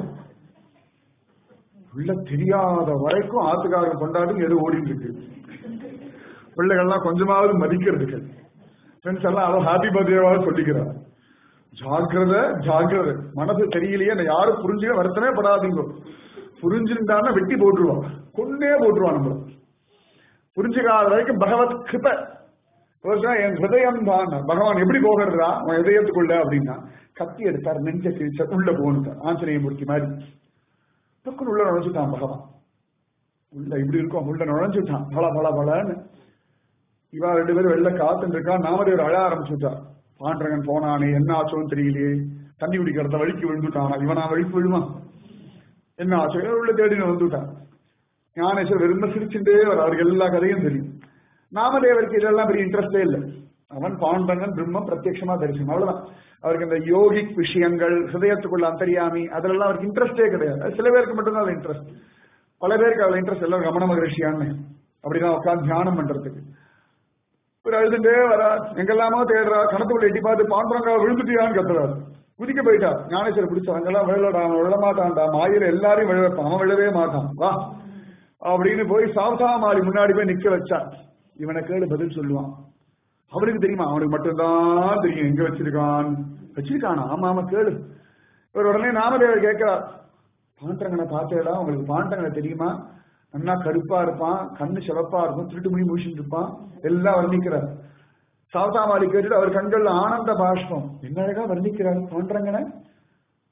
உள்ள தெரியாத வரைக்கும் ஆத்துக்காரங்க கொண்டாடும் எது ஓடிட்டு இருக்கு பிள்ளைகள்லாம் கொஞ்சமாவது மதிக்கிறதுக்கு ஃப்ரெண்ட்ஸ் எல்லாம் அவன் ஹாப்பி பர்த்டேவாவது சொல்லிக்கிறார் ஜாக்கிரத ஜாக்கிரத மனசு தெரியலையே நான் யாரும் புரிஞ்சுக்க வருத்தமே படாதீங்க புரிஞ்சுட்டான்னா வெட்டி போட்டுருவான் கொண்டே போட்டுருவான் நம்மள புரிஞ்சுக்காத வரைக்கும் பகவத் கிருப ஒரு சொன்னா, என் ஹிருதயம் தான் பகவான் எப்படி போகிறதா உன் இதயத்துக்குள்ள அப்படின்னா கத்தி எடுத்தார் நெஞ்ச கிழிச்ச உள்ள போனுட்டார் ஆஞ்சநேய மூர்த்தி மாதிரி டக்குன்னு உள்ள நுழைஞ்சுட்டான் பகவான் உள்ள இப்படி இருக்கும் உள்ள நுழைஞ்சுட்டான் பல பல பலன்னு இவா ரெண்டு பேரும் வெளில காத்துட்டு இருக்கா நாமதேவர் அழ ஆரம்பிச்சுட்டா பாண்டரங்கன் போனானே என்ன ஆச்சோன்னு தெரியலையே தண்ணி குடிக்கிறத வழிக்கு விழுந்துட்டானா இவனா வழிக்கு விழுவான் என்ன ஆச்சோ ஏதோ உள்ள தேடின்னு வந்துட்டான் ஞானேஸ்வர் வெறும் சிரிச்சுட்டே வர அவருக்கு எல்லா கதையும் தெரியும் நாமதேவருக்கு இதெல்லாம் பெரிய இன்ட்ரெஸ்டே இல்லை அவன் பாண்டங்கன் பிரம்மம் பிரத்யட்சமா தரிசனம் அவ்வளவுதான் அவருக்கு இந்த யோகிக் விஷயங்கள் ஹிருதயத்துக்குள்ள அந்தரியாமி அதுலலாம் அவருக்கு இன்ட்ரெஸ்டே கிடையாது அது சில பேருக்கு மட்டும்தான் அது இன்ட்ரெஸ்ட் பல பேருக்கு அதுல இன்ட்ரெஸ்ட் எல்லாம் ரமண மகரிஷியான்னு அப்படிதான் உட்காந்து தியானம் பண்றதுக்கு ஒரு அழுதுட்டே வரா எங்கெல்லாமோ தேடுறா கணத்துக்குள்ள எட்டி பார்த்து பாண்டவங்க விழுந்துட்டியான்னு கத்துறாரு குதிக்க போயிட்டா ஞானேஸ்வரர் பிடிச்சா அங்கெல்லாம் விழடா அவன் விழ மாட்டான்டா மாயில எல்லாரையும் விழ வைப்பான் அவன் விழவே மாட்டான் வா அப்படின்னு போய் சாவசா மாறி முன்னாடி போய் நிக்க வச்சா இவனை கேடு பதில் சொல்லுவான் அவனுக்கு தெரியுமா அவனுக்கு மட்டும்தான் தெரியும் எங்க வச்சிருக்கான் வச்சிருக்கானா ஆமா ஆமா கேளு இவர் உடனே நாமதேவர் கேட்கிறார் பாண்டங்கனை பார்த்தேடா உங்களுக்கு பாண்டங்கனை தெரியுமா நல்லா கருப்பா இருப்பான் கண்ணு சிவப்பா இருக்கும் திருட்டு முடி முடிச்சுட்டு இருப்பான் எல்லாம் வர்ணிக்கிறார் சாவதாமாலி கேட்டுட்டு அவர் கண்கள்ல ஆனந்த பாஷ்பம் என்ன அழகா வர்ணிக்கிறார் பாண்டங்கனை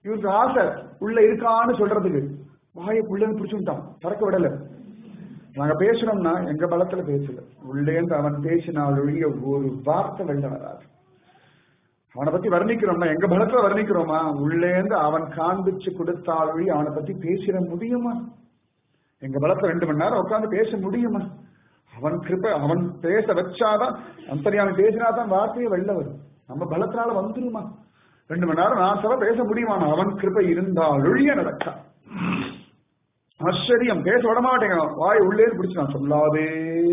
இவருக்கு ஆசை உள்ள இருக்கான்னு சொல்றதுக்கு வாயை புள்ளன்னு பிடிச்சுட்டான் திறக்க விடல நாங்க பேசணும்னா எங்க பலத்துல பேசல உள்ளேந்து அவன் பேசினால் ஒழிய ஒரு வார்த்தை வெளில வராது அவனை பத்தி வர்ணிக்கிறோம்னா எங்க பலத்துல வர்ணிக்கிறோமா உள்ளேந்து அவன் காண்பிச்சு கொடுத்தால் ஒழிய அவனை பத்தி பேசிட முடியுமா எங்க பலத்துல ரெண்டு மணி நேரம் உட்காந்து பேச முடியுமா அவன் கிருப்ப அவன் பேச வச்சாதான் அந்தரியாமி பேசினாதான் வார்த்தையே வெளில வரும் நம்ம பலத்தினால வந்துருமா ரெண்டு மணி நேரம் நான் சொல்ல பேச முடியுமா அவன் கிருப்பை இருந்தால் ஒழிய நடக்கா ஆச்சரியம் பேச விட மாட்டேங்கிறான் வாய் உள்ளே பிடிச்சு நான் சொல்லாதே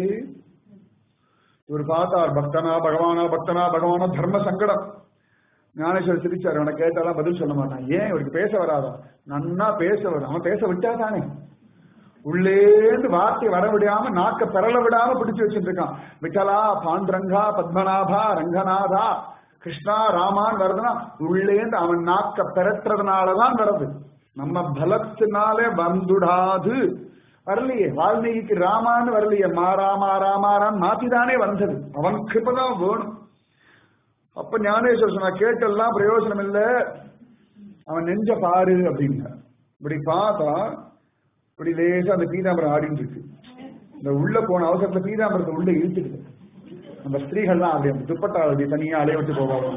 இவர் பார்த்தார் பக்தனா பகவானா பக்தனா பகவானா தர்ம சங்கடம் ஞானேஸ்வர் சிரிச்சார் அவனை கேட்டாலாம் பதில் சொல்ல மாட்டான் ஏன் இவருக்கு பேச வராதா நன்னா பேச வரும் அவன் பேச விட்டா தானே உள்ளேந்து வார்த்தை வர விடாம நாக்க பெறல விடாம பிடிச்சு வச்சுட்டு இருக்கான் விட்டலா பாண்டரங்கா பத்மநாபா ரங்கநாதா கிருஷ்ணா ராமான் வருதுன்னா உள்ளேந்து அவன் நாக்க பெறட்டுறதுனாலதான் வருது நம்ம பலத்தினாலே வந்துடாது வரலையே வால்மீகிக்கு ராமான்னு வரலையே மாறாமா ராமாரான் மாத்திதானே வந்தது அவன் கிருப்பதான் வேணும் அப்ப ஞானேஸ்வர் சொன்ன கேட்டெல்லாம் பிரயோஜனம் இல்ல அவன் நெஞ்ச பாரு அப்படின்னா இப்படி பார்த்தா இப்படி லேசா அந்த பீதாம்பரம் ஆடிட்டு இருக்கு இந்த உள்ள போன அவசரத்துல பீதாம்பரத்தை உள்ள இழுத்துக்குது நம்ம ஸ்திரீகள்லாம் அப்படி அந்த துப்பட்டா அப்படி தனியா அலைய விட்டு போவாங்க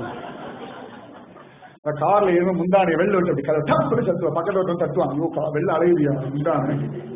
கார்ல ஏதோ முந்தானை வெள்ள விட்டு அப்படி கதை டப்புனு சத்துவா பக்கத்துல ஒருத்தன் தட்டுவான் ஐயோ கா- வெள்ள அலையுதியா முந்தானை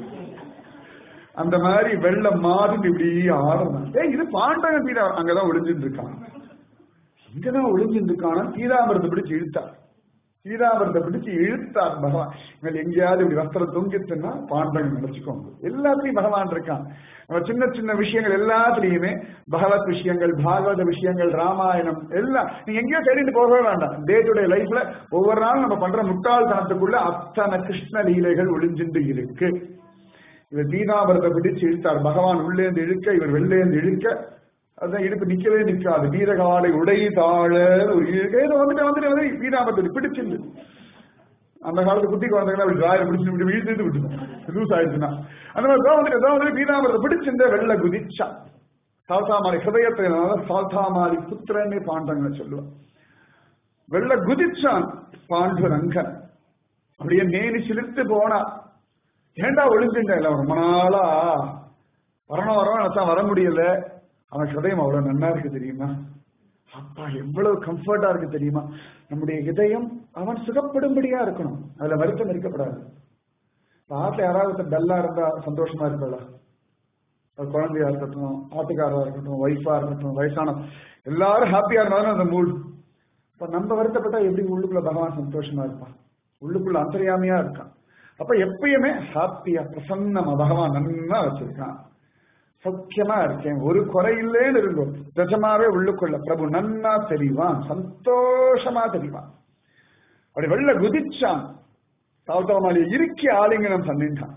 அந்த மாதிரி வெள்ள மாதிரி இப்படி ஆடணும் ஏய் இது பாண்டவ பீதா அங்கதான் ஒளிஞ்சுட்டு இருக்கான் இங்கதான் ஒளிஞ்சுட்டு இருக்கானா பீதாம்பரத்தை பிடிச்சு இழுத்தார் பீதாம்பரத்தை பிடிச்சு இழுத்தார் பகவான் இவங்க எங்கேயாவது இப்படி வஸ்திரம் தொங்கிட்டுன்னா பாண்டவன் நினைச்சுக்கோங்க எல்லாத்துலயும் பகவான் இருக்கான் நம்ம சின்ன சின்ன விஷயங்கள் எல்லாத்துலயுமே பகவத் விஷயங்கள் பாகவத விஷயங்கள் ராமாயணம் எல்லாம் நீங்க எங்கேயோ தேடிட்டு போகவே வேண்டாம் டே டு டே லைஃப்ல ஒவ்வொரு நாளும் நம்ம பண்ற முட்டாள்தனத்துக்குள்ள அத்தனை கிருஷ்ண லீலைகள் ஒளிஞ்சுட்டு இருக்கு இவர் பீதாபரத்தை பிடிச்சு இழுத்தார் பகவான் உள்ளேந்து இழுக்க இவர் வெளிலேந்து இழுக்க அதான் இடுப்பு நிக்கவே நிக்காது வீரகாலை உடை தாழ ஒரு இழுக்க ஏதோ வந்துட்டு வந்துட்டு வந்து பீதாபரத்தை பிடிச்சிருந்து அந்த காலத்து குட்டி குழந்தைகள் அப்படி டிராயர் பிடிச்சு இப்படி வீழ்ந்து விட்டுரும் லூஸ் ஆயிடுச்சுன்னா அந்த மாதிரி தான் வந்துட்டு தான் வந்து பீதாபரத்தை பிடிச்சிருந்த வெள்ள குதிச்சா சால்தாமாரி ஹிருதயத்தை சால்தாமாரி புத்திரன்னே பாண்டங்க சொல்லுவான் வெள்ள குதிச்சான் பாண்டுரங்கன் அப்படியே மேனி சிலிர்த்து போனா ஏண்டா ஒளிஞ்சுங்க இல்ல ரொம்ப நாளா வரணும் வரணும் தான் வர முடியல அவன் ஹிருதயம் அவ்வளவு நன்னா இருக்கு தெரியுமா அப்பா எவ்வளவு கம்ஃபர்டா இருக்கு தெரியுமா நம்முடைய இதயம் அவன் சுகப்படும்படியா இருக்கணும் அதுல வருத்தம் இருக்கப்படாது ஆத்துல யாராவது டல்லா இருந்தா சந்தோஷமா இருப்பா அது குழந்தையா இருக்கட்டும் ஆட்டுக்காரா இருக்கட்டும் ஒய்ஃபா இருக்கட்டும் வயசான எல்லாரும் ஹாப்பியா இருந்தாலும் அந்த மூட் இப்ப நம்ம வருத்தப்பட்டா எப்படி உள்ளுக்குள்ள பகவான் சந்தோஷமா இருப்பான் உள்ளுக்குள்ள அந்தரியாமையா இருக்கான் அப்ப எப்பயுமே ஹாப்பியா பிரசன்னமா பகவான் நன்னா வச்சிருக்கான் சௌக்கியமா இருக்கேன் ஒரு குறை இல்லேன்னு இருக்கும் நிஜமாவே உள்ளுக்குள்ள பிரபு நன்னா தெரிவான் சந்தோஷமா தெரிவான் அப்படி வெள்ள குதிச்சான் சௌதாமாலி இறுக்கி ஆலிங்கனம் பண்ணிட்டான்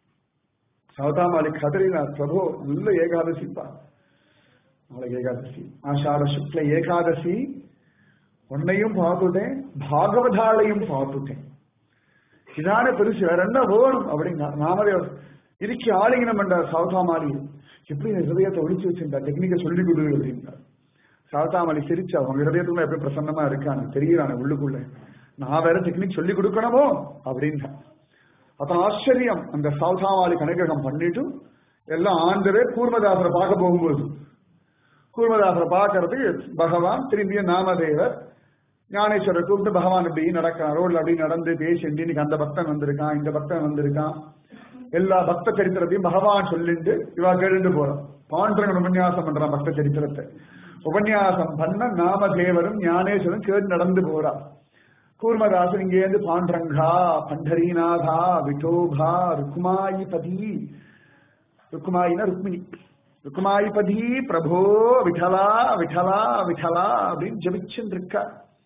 சௌதாமாலி கதறினார் பிரபு நல்ல ஏகாதசிப்பா நாளைக்கு ஏகாதசி ஆஷாட சுக்ல ஏகாதசி உன்னையும் பார்த்துட்டேன் பாகவதாலையும் பார்த்துட்டேன் இதானே பெருசு வேற என்ன வேணும் அப்படிங்க நாமதேவர் இறுக்கி ஆலிங்கனம் பண்றார் சௌதாமாலி எப்படி இந்த ஹிருதயத்தை ஒழிச்சு வச்சிருந்தா டெக்னிக்கை சொல்லி கொடு அப்படின்றார் சௌதாமாலி சிரிச்சா அவங்க ஹிருதயத்துல எப்படி பிரசன்னமா இருக்கான்னு தெரியறானே உள்ளுக்குள்ள நான் வேற டெக்னிக் சொல்லி கொடுக்கணுமோ அப்படின்னா அப்புறம் ஆச்சரியம் அந்த சௌதாமாலி கனகிரகம் பண்ணிட்டு எல்லாம் ஆண்டரே கூர்மதாசரை பார்க்க போகும்போது கூர்மதாசரை பார்க்கறது பகவான் திரும்பிய நாமதேவர் ஞானேஸ்வரர் கூப்பிட்டு பகவான் இப்படி நடக்கிறான் ரோட்ல அப்படி நடந்து பேசி இன்னைக்கு அந்த பக்தன் வந்திருக்கான் இந்த பக்தன் வந்திருக்கான் எல்லா பக்த சரித்திரத்தையும் பகவான் சொல்லிட்டு இவா கேட்டு போறான் பாண்டரங்கன் உபன்யாசம் பண்றான் பக்த சரித்திரத்தை உபன்யாசம் பண்ண நாமதேவரும் ஞானேஸ்வரன் கேட்டு நடந்து போறான் கூர்மதாசன் இங்கேருந்து பாண்டரங்கா பண்டரீநாதா விட்டோபா ருக்குமாயிபதி ருக்குமாயினா ருக்மிணி ருக்குமாயிபதி பிரபோ விட்டலா விட்டலா விட்டலா அப்படின்னு ஜபிச்சுட்டு இருக்கா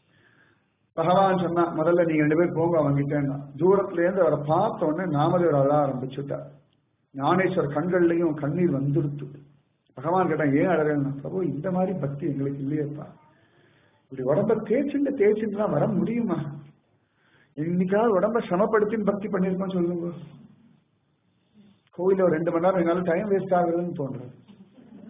பகவான் சொன்னா முதல்ல நீங்க ரெண்டு பேரும் போங்க அவங்கிட்ட தூரத்துல இருந்து அவரை பார்த்த உடனே நாமதேவர் அழ ஆரம்பிச்சுட்டார் ஞானேஸ்வர் கண்கள்லயும் கண்ணீர் வந்துடுத்து பகவான் கேட்டான் ஏன் அழகா பிரபு இந்த மாதிரி பக்தி எங்களுக்கு இல்லையப்பா இப்படி உடம்ப தேய்ச்சுட்டு தேய்ச்சுட்டுலாம் வர முடியுமா இன்னைக்காவது உடம்ப சிரமப்படுத்தின்னு பக்தி பண்ணிருக்கோம் சொல்லுங்க கோயில ஒரு ரெண்டு மணி நேரம் என்னால டைம் வேஸ்ட் ஆகுதுன்னு தோன்றது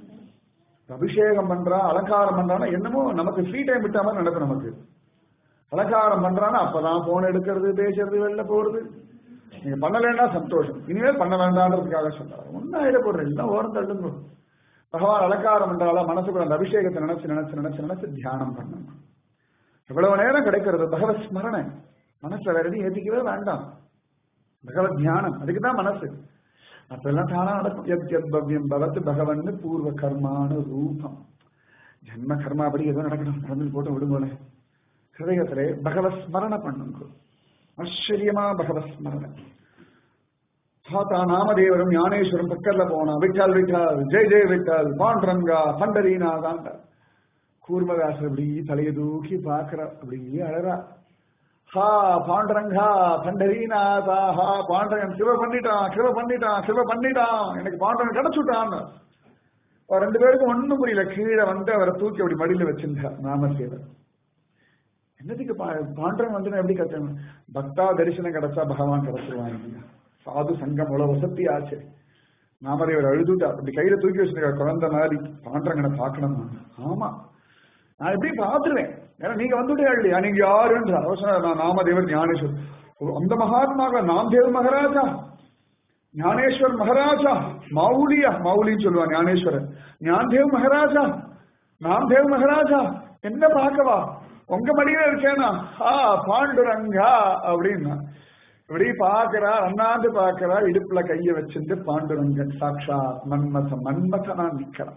அபிஷேகம் பண்றா அலங்காரம் பண்றான்னா என்னமோ நமக்கு ஃப்ரீ டைம் விட்டா மாதிரி நடக்கும் நமக்கு அலங்காரம் பண்றானா அப்பதான் போன் எடுக்கிறது பேசுறது வெளில போறது நீங்க பண்ணலைன்னா சந்தோஷம் இனிமேல் பண்ண வேண்டான்றதுக்காக சொல்றாரு ஒன்னும் ஆயிட போடுறது எல்லாம் ஓரம் தள்ளுங்க பகவான் அலங்காரம் என்றால மனசுக்குள்ள அந்த அபிஷேகத்தை நினைச்சு நினைச்சு நினைச்சு நினைச்சு தியானம் பண்ணணும் எவ்வளவு நேரம் கிடைக்கிறது பகவத் ஸ்மரணை மனசுல வேற எதையும் ஏத்திக்கவே வேண்டாம் பகவத் தியானம் அதுக்குதான் மனசு அப்பெல்லாம் தானா நடக்கும் எத் எத் பவ்யம் பவத் பகவன் பூர்வ கர்மான ரூபம் ஜென்ம கர்மாபடி ஏதோ நடக்கணும் நடந்து போட்டு விடுங்கோல ஹிருதயத்திலே பகவத் ஸ்மரண பண்ணுங்க ஆச்சரியமா பகவத் ஸ்மரணை தாத்தா நாமதேவரும் ஞானேஸ்வரம் பக்கத்துல போனா விட்டால் விட்டால் ஜெய் ஜெய் விட்டால் பாண்டரங்கா பண்டரீநாதாண்ட கூர்மதாசர் அப்படி தலையை தூக்கி பாக்குற அப்படி அழறா ஹா பாண்டரங்கா பண்டரீநாதா ஹா பாண்டரங்கன் சிவ பண்ணிட்டான் சிவ பண்ணிட்டான் சிவ பண்ணிட்டான் எனக்கு பாண்டரன் கிடைச்சுட்டான் அவர் ரெண்டு பேருக்கும் ஒண்ணும் புரியல கீழே வந்து அவரை தூக்கி அப்படி மடியில வச்சிருந்தார் நாமசேவர் என்னத்துக்கு பா- பாண்டரன் வந்து எப்படி கத்தணும் பக்தா தரிசனம் கிடைச்சா பகவான் கிடைச்சிருவாங்க சாது சங்கம் அவ்வளவு வசதி ஆச்சு நாமதேவர் அழுதுட்டா அப்படி கையில தூக்கி வச்சிருக்க குழந்தை மாதிரி பாண்டரங்கனை பார்க்கணும் ஆமா நான் எப்படி பாத்துருவேன் ஏன்னா நீங்க வந்துட்டே இல்லையா நீங்க யாருன்ற அவசரம் நான் நாமதேவர் ஞானேஸ்வர் ஓ, அந்த மகாத்மாக்கள் நாம்தேவ் மகாராஜா ஞானேஸ்வர் மகாராஜா மௌலியா மௌலின்னு சொல்லுவான் ஞானேஸ்வரன் ஞான்தேவ் மகாராஜா நாம்தேவ் மகாராஜா என்ன பார்க்கவா உங்க மடியில இருக்கேனா ஆ பாண்டுரங்கா அப்படின்னா இப்படி பாக்குறா அண்ணாந்து பாக்குறா இடுப்புல கைய வச்சிருந்து பாண்டுரங்கன் சாட்சா மன்மத மன்மதனா நிக்கிறான்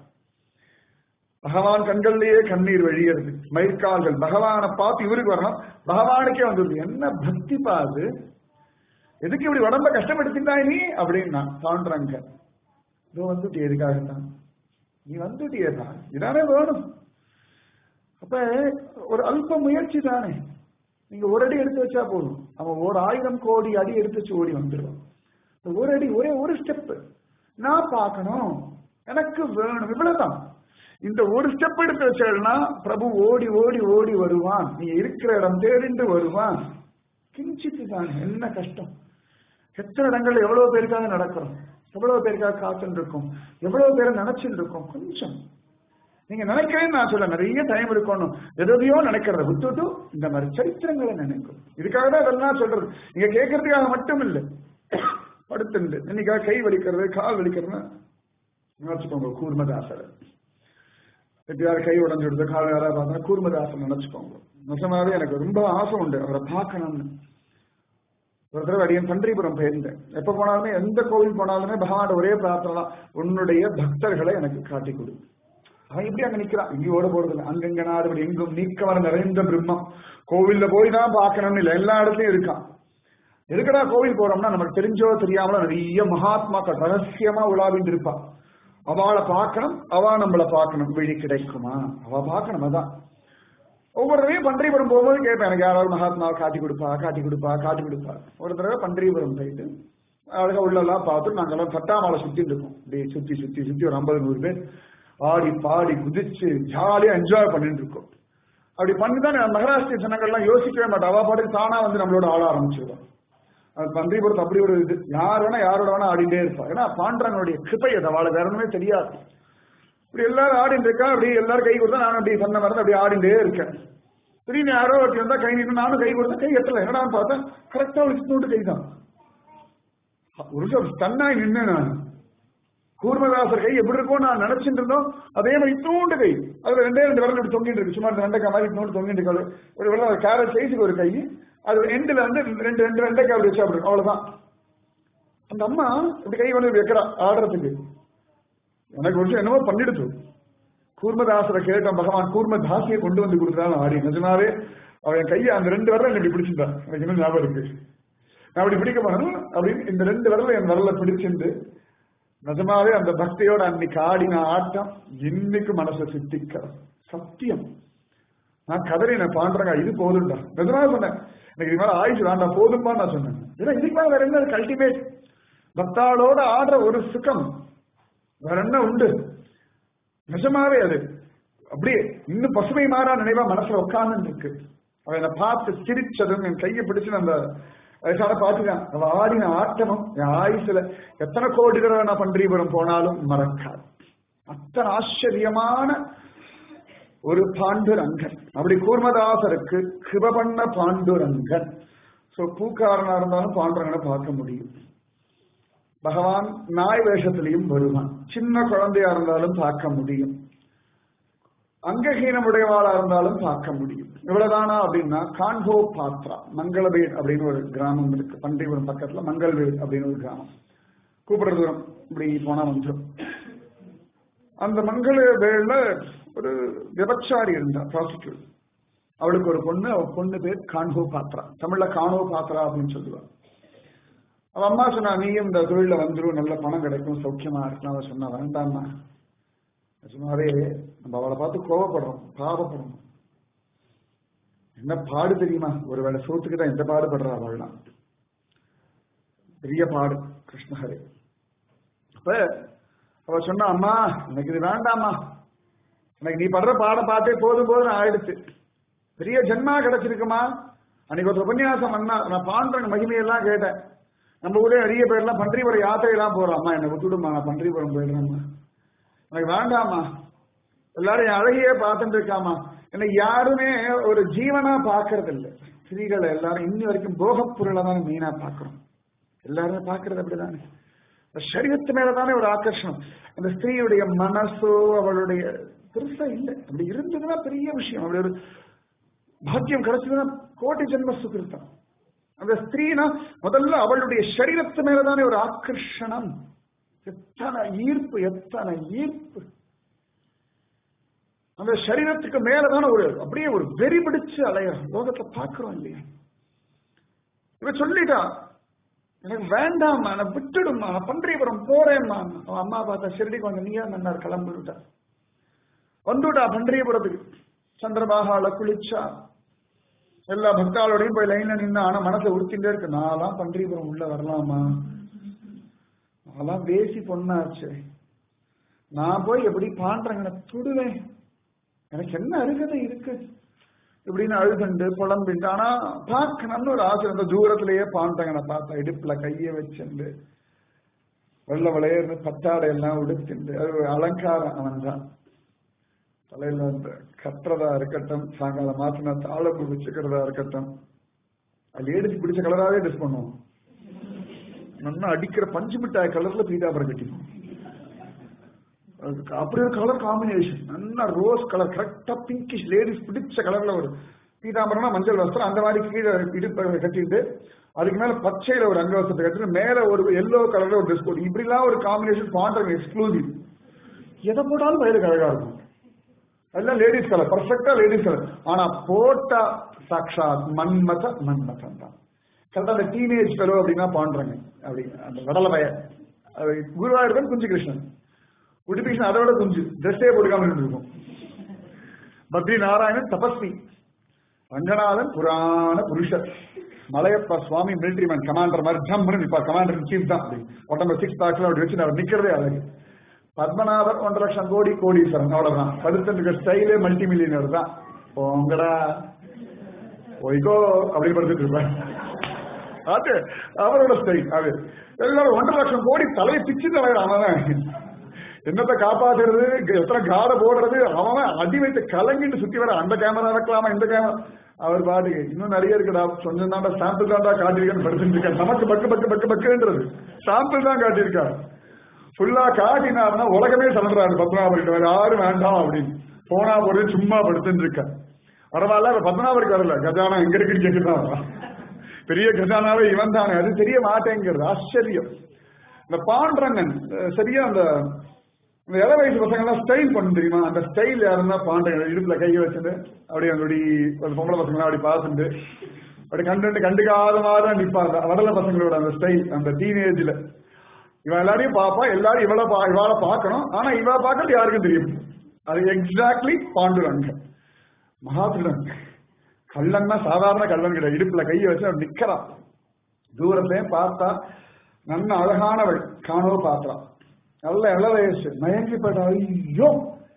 பகவான் கண்கள்லயே கண்ணீர் வழியறது மயிர்கால்கள் பகவானை பார்த்து இவருக்கு வரணும் பகவானுக்கே வந்துருது என்ன பக்தி பாது எதுக்கு இப்படி உடம்ப கஷ்டப்படுத்தினாய் நீ அப்படின்னா பாண்டுரங்க இதோ வந்துட்டு எதுக்காகத்தான் நீ வந்துட்டியதா இதானே வேணும் அப்ப ஒரு அல்ப முயற்சி தானே நீங்க ஒரு அடி எடுத்து வச்சா போதும் அவன் ஒரு ஆயிரம் கோடி அடி எடுத்து வச்சு ஓடி வந்துடுவான் இந்த ஒரு அடி ஒரே ஒரு ஸ்டெப் நான் பார்க்கணும் எனக்கு வேணும் இவ்வளவுதான் இந்த ஒரு ஸ்டெப் எடுத்து வச்சேன்னா பிரபு ஓடி ஓடி ஓடி வருவான் நீ இருக்கிற இடம் தேடிண்டு வருவான் கிஞ்சித்து தான் என்ன கஷ்டம் எத்தனை இடங்கள்ல எவ்வளவு பேருக்காக நடக்கிறோம் எவ்வளவு பேருக்காக காத்துட்டு இருக்கோம் எவ்வளவு பேரை நினைச்சுட்டு இருக்கோம் கொஞ்சம் நீங்க நினைக்கிறேன்னு நான் சொல்ல நிறைய டைம் இருக்கணும் எதையோ நினைக்கிறத விட்டுட்டு இந்த மாதிரி சரித்திரங்களை நினைக்கும் இதுக்காக தான் இதெல்லாம் சொல்றது நீங்க கேட்கறதுக்காக மட்டும் இல்லை படுத்துண்டு இன்னைக்காக கை வலிக்கிறது கால் வலிக்கிறதுன்னு நினைச்சுக்கோங்க கூர்மதாசர் எப்பயாவது கை உடஞ்சு விடுது கால் யாராவது பார்த்தா கூர்மதாசன் நினைச்சுக்கோங்க நிஜமாவே எனக்கு ரொம்ப ஆசை உண்டு அவரை பார்க்கணும்னு ஒரு தடவை அடியன் பன்றிபுரம் போயிருந்தேன் எப்ப போனாலுமே எந்த கோவில் போனாலுமே பகவான் ஒரே பிரார்த்தனை தான் உன்னுடைய பக்தர்களை எனக்கு காட்டி கொடு அவன் இப்படி அங்க நிக்கிறான் இங்கே ஓட போறது இல்லை அங்கங்க நாடு எங்கும் நீக்கவன நிறைந்த பிரம்மம் கோவில்ல போய் தான் பார்க்கணும்னு இல்லை எல்லா இடத்துலயும் இருக்கான் எதுக்கடா கோவில் போறோம்னா நமக்கு தெரிஞ்சோ தெரியாமலோ நிறைய மகாத்மாக்கள் ரகசியமா உலாவிட்டு இருப்பா அவளை பார்க்கணும் அவ நம்மளை பார்க்கணும் விழி கிடைக்குமா அவ பார்க்கணும் அதான் ஒவ்வொருத்தரையும் பன்றிபுரம் போகும்போது கேட்பேன் எனக்கு யாராவது மகாத்மாவை காட்டி கொடுப்பா காட்டி கொடுப்பா காட்டி கொடுப்பா ஒரு தடவை பன்றிபுரம் போயிட்டு அழகா உள்ளெல்லாம் பார்த்து நாங்கெல்லாம் பட்டாமலை சுத்திட்டு இருக்கோம் அப்படியே சுத்தி சுத்தி சுத்தி ஒரு ஐம்பது நூறு பேர் ஆடி பாடி குதிச்சு ஜாலியா என்ஜாய் பண்ணிட்டு இருக்கோம் அப்படி பண்ணி தான் மகாராஷ்டிர ஜனங்கள்லாம் யோசிக்கவே மாட்டோம் அவ பாட்டுக்கு தானா வந்து நம்மளோட ஆட ஆரம்பிச்சிருவோம் அது பன்றிபுரத்து அப்படி ஒரு இது யார் வேணா யாரோட வேணா ஆடிட்டே இருப்பா ஏன்னா பாண்டவனுடைய கிருப்பை அது அவளை வேற ஒண்ணுமே தெரியாது இப்படி எல்லாரும் ஆடிட்டு இருக்கா அப்படி எல்லாரும் கை கொடுத்தா நானும் அப்படி சொன்ன மாதிரி அப்படி ஆடிட்டே இருக்கேன் திடீர்னு யாரோ ஒருத்தி வந்தா கை நீட்டு நானும் கை கொடுத்தா கை எட்டல என்னடான்னு பார்த்தா கரெக்டா ஒரு சின்னோண்டு கை தான் ஒரு நிமிஷம் தன்னாய் நின்று நான் கூர்மதாசர் கை எப்படி இருக்கும் நான் நினைச்சிட்டு இருந்தோம் அதே மாதிரி இத்தூண்டு கை அதுல ரெண்டே ரெண்டு விரல் இப்படி தொங்கிட்டு இருக்கு சும்மா இந்த வெண்டைக்காய் மாதிரி இத்தூண்டு தொங்கிட்டு இருக்காது ஒரு விரல் கேரட் சைஸுக்கு ஒரு கை அது எண்டுல வந்து ரெண்டு ரெண்டு வெண்டைக்காய் அப்படி வச்சு அப்படி இருக்கும். அவ்வளவுதான் அந்த அம்மா இப்படி கை வந்து இப்படி வைக்கிறா ஆடுறதுக்கு எனக்கு ஒரு விஷயம் என்னமோ பண்ணிடுச்சு கூர்மதாசரை கேட்டோம் பகவான் கூர்மதாசியை கொண்டு வந்து கொடுத்தாலும் ஆடி நிஜமாவே அவன் என் கையை அந்த ரெண்டு விரல இப்படி பிடிச்சிருந்தா எனக்கு இன்னும் ஞாபகம் இருக்கு நான் அப்படி பிடிக்க போனேன் அப்படின்னு இந்த ரெண்டு விரல என் விரல பிடிச்சிருந்து நிஜமாவே அந்த பக்தியோட அன்னைக்கு ஆடின ஆட்டம் இன்னைக்கு மனசை சித்திக்கிற சத்தியம் நான் கதறி நான் பாண்டுறேங்க இது போதும்டா நிஜமாவே சொன்னேன் எனக்கு இது மாதிரி ஆயுஷ் வேண்டாம் போதும்பா நான் சொன்னேன் ஏன்னா இதுக்கு மேல வேற என்ன அல்டிமேட் பக்தாளோட ஆடுற ஒரு சுகம் வேற என்ன உண்டு நிஜமாவே அது அப்படியே இன்னும் பசுமை மாறா நினைவா மனசுல உட்கார்ந்து இருக்கு அவன் என்னை பார்த்து சிரிச்சதும் என் கையை பிடிச்சு அந்த வயசான பார்த்துக்கான் அவ ஆடின ஆட்டமும் என் ஆயுசுல எத்தனை கோடி தடவை நான் பன்றிபுரம் போனாலும் மறக்காது அத்தனை ஆச்சரியமான ஒரு பாண்டுரங்கன் அப்படி கூர்மதாசருக்கு கிருபண்ண பாண்டுரங்கன் சோ பூக்காரனா இருந்தாலும் பாண்டுரங்கனை பார்க்க முடியும் பகவான் நாய் வேஷத்திலையும் வருவான் சின்ன குழந்தையா இருந்தாலும் பார்க்க முடியும் அங்கஹீனமுடையவாளா இருந்தாலும் பார்க்க முடியும் இவ்வளவுதானா அப்படின்னா கான்ஹோ பாத்ரா மங்களவேட் அப்படின்னு ஒரு கிராமம் இருக்கு பண்டிகைபுரம் பக்கத்துல மங்கள்வேட் அப்படின்னு ஒரு கிராமம் கூப்பிடுற தூரம் இப்படி போனா வந்துடும் அந்த மங்களவேட்ல ஒரு விபச்சாரி இருந்தா ப்ராஸ்டியூட் அவளுக்கு ஒரு பொண்ணு அவ பொண்ணு பேர் கான்ஹோ பாத்ரா தமிழ்ல காணோ பாத்ரா அப்படின்னு சொல்லுவா அவ அம்மா சொன்னா நீயும் இந்த தொழில வந்துடும் நல்ல பணம் கிடைக்கும் சௌக்கியமா இருக்கலாம் அவ சொன்னா வேண்டாம்மா சும்மாவே நம்ம அவளை பார்த்து கோவப்படுறோம் பாவப்படுறோம் என்ன பாடு தெரியுமா ஒருவேளை சோத்துக்கு தான் எந்த பாடுபடுறா அவள்லாம் பெரிய பாடு கிருஷ்ணஹரே அப்ப அவ சொன்னா அம்மா எனக்கு இது வேண்டாம்மா எனக்கு நீ படுற பாட பார்த்தே போதும் போதும் ஆயிடுச்சு பெரிய ஜென்மா கிடைச்சிருக்குமா அன்னைக்கு ஒரு உபன்யாசம் பண்ணா நான் பாண்டவன் மகிமையெல்லாம் கேட்டேன் நம்ம ஊரே நிறைய பேர்லாம் பன்றிபுரம் யாத்திரையெல்லாம் போறோம் அம்மா என்னை விட்டுடுமா நான் பன்றிபுரம் போயிடுறேம்மா எனக்கு வேண்டாமா எல்லாரும் என் அழகையே பார்த்துட்டு இருக்காமா என்னை யாருமே ஒரு ஜீவனா பாக்குறது இல்லை ஸ்திரீகளை எல்லாரும் இன்னி வரைக்கும் போகப் பொருளை தானே மெயினா பாக்குறோம் எல்லாருமே பாக்குறது அப்படிதானே சரீரத்து மேலதானே ஒரு ஆக்கர்ஷணம் அந்த ஸ்திரீயுடைய மனசோ அவளுடைய பெருசா இல்லை அப்படி இருந்ததுன்னா பெரிய விஷயம் அப்படி ஒரு பாக்கியம் கிடைச்சதுன்னா கோட்டி ஜென்ம சுகிருத்தம் அந்த ஸ்திரீனா முதல்ல அவளுடைய சரீரத்து மேலதானே ஒரு ஆக்கர்ஷணம் எத்தனை ஈர்ப்பு எத்தனை ஈர்ப்பு அந்த சரீரத்துக்கு மேலதான ஒரு அப்படியே ஒரு வெறி பிடிச்சு அலைய லோகத்தை பாக்குறோம் இல்லையா இவ சொல்லிட்டா எனக்கு வேண்டாம்மா நான் விட்டுடுமா நான் பன்றிபுரம் போறேம்மா அவன் அம்மா பார்த்தா ஷிரடிக்கு வந்து நீயா நன்னார் கிளம்பிவிட்டா வந்துட்டா பன்றியபுரத்துக்கு சந்திரபாகால குளிச்சா எல்லா பக்தாளோடையும் போய் லைன்ல நின்று ஆனா மனசை உறுத்திட்டே இருக்கு நான்லாம் பன்றிபுரம் உள்ள வரலாமா அதெல்லாம் வேசி பொண்ணாச்சு நான் போய் எப்படி பாண்டறங்கன துடுவேன் எனக்கு என்ன அருகதை இருக்கு இப்படின்னு அழுதுண்டு புலம்பிண்டு ஆனா பார்க்கணும்னு ஒரு ஆசை இருந்த தூரத்திலேயே பாண்டங்கனை பார்த்தா இடுப்புல கைய வச்சுண்டு வெள்ள விளையாடு பட்டாடை எல்லாம் உடுத்திண்டு அது ஒரு அலங்காரம் அவன் தான் தலையில அந்த கட்டுறதா இருக்கட்டும் சாயங்காலம் மாத்தினா தாளப்பு வச்சுக்கிறதா இருக்கட்டும் அது லேடிஸ் பிடிச்ச கலராவே ட்ரெஸ் பண்ணுவோம் நல்லா அடிக்கிற பஞ்சு மிட்டாய் கலர்ல பீதாபரம் கட்டிப்போம் அதுக்கு அப்படி ஒரு கலர் காம்பினேஷன் நல்லா ரோஸ் கலர் கரெக்டா பிங்கிஷ் லேடிஸ் பிடிச்ச கலர்ல ஒரு பீதாம்பரம்னா மஞ்சள் வஸ்திரம் அந்த மாதிரி கீழே இடுப்பை கட்டிட்டு அதுக்கு மேல பச்சையில ஒரு அங்கவசத்தை கட்டிட்டு மேல ஒரு எல்லோ கலர்ல ஒரு ட்ரெஸ் போட்டு இப்படிலாம் ஒரு காம்பினேஷன் பாண்டவங்க எக்ஸ்க்ளூசிவ் எதை போட்டாலும் வயலுக்கு அழகா இருக்கும் எல்லாம் லேடிஸ் கலர் பர்ஃபெக்டா லேடிஸ் கலர் ஆனா போட்டா சாக்ஷாத் மன்மத மன்மதன் தான் கரெக்டா அந்த டீனேஜ் ஃபெலோ அப்படின்னா பாண்டுறாங்க அப்படி அந்த வடல பய குருவாயூர்தான் குஞ்சு கிருஷ்ணன் உடுப்பி கிருஷ்ணன் அதை விட குஞ்சு ட்ரெஸ்ஸே போட்டுக்காம இருந்திருக்கும் பத்ரி நாராயணன் தபஸ்வி ரங்கநாதன் புராண புருஷர் Malayappa Swami military man commander மாதிரி ஜம்னு நிப்பார் கமாண்டர் சீஃப் தான் அப்படி உடம்பு சிக்ஸ் பேக்ஸ்ல அப்படி வச்சு அவர் நிக்கிறதே அழகு பத்மநாபர் ஒன்றரை லட்சம் கோடி கோடீஸ்வரன் அவ்வளவுதான் படுத்துட்டு ஸ்டைலே மல்டி மில்லியனர் தான் போங்கடா ஒய்கோ அப்படின்னு படுத்துட்டு இருப்பேன் அது அவரோட ஸ்டைல் அது எல்லாரும் ஒன்றரை லட்சம் கோடி தலையை பிச்சு தலைவர் அவன் என்னத்தை காப்பாத்துறது எத்தனை காடை போடுறது அவன் அடி வைத்து கலங்கிட்டு சுத்தி வர அந்த கேமரா வைக்கலாமா இந்த கேமரா அவர் பாட்டுக்கு இன்னும் நிறைய இருக்குடா கொஞ்சம் தாண்டா சாம்பிள் தாண்டா காட்டியிருக்கேன்னு படுத்துட்டு இருக்காரு நமக்கு பக்கு பக்கு பக்கு பக்குன்றது சாம்பிள் தான் காட்டியிருக்காரு ஃபுல்லா காட்டினாருன்னா உலகமே சலந்துறாரு பத்மநாபருக்கு வேற யாரும் வேண்டாம் அப்படின்னு போனா போறது சும்மா படுத்துட்டு இருக்க பரவாயில்ல பத்மநாபருக்கு வரல கஜானா எங்க இருக்குன்னு கேட்டுதான் பெரிய கஜானாவே இவன் தானே அது தெரிய மாட்டேங்கிறது ஆச்சரியம் இந்த பாண்டரங்கன் சரியா அந்த இந்த இள வயசு பசங்க எல்லாம் ஸ்டைல் பண்ணு தெரியுமா அந்த ஸ்டைல் யாருன்னா பாண்டரங்கன் இடுப்புல கையை வச்சுட்டு அப்படியே அப்படி ஒரு பொம்பளை பசங்க அப்படி பார்த்துட்டு அப்படி கண்டு கண்டுக்காத மாதிரி நிப்பாங்க வடல பசங்களோட அந்த ஸ்டைல் அந்த டீனேஜ்ல இவன் எல்லாரையும் பாப்பா எல்லாரும் இவளை பா இவாளை பார்க்கணும் ஆனா இவ பார்க்கறது யாருக்கும் தெரியும் அது எக்ஸாக்ட்லி பாண்டுரங்க மகாபிரன் கல்லன்னா சாதாரண கல்லன் கிடையாது இடுப்புல கையை வச்சு அவன் நிக்கிறான் தூரத்துல பார்த்தா நல்ல அழகானவள் காணோ பாத்திரா நல்ல இள வயசு மயங்கி போயிட்டா ஐயோ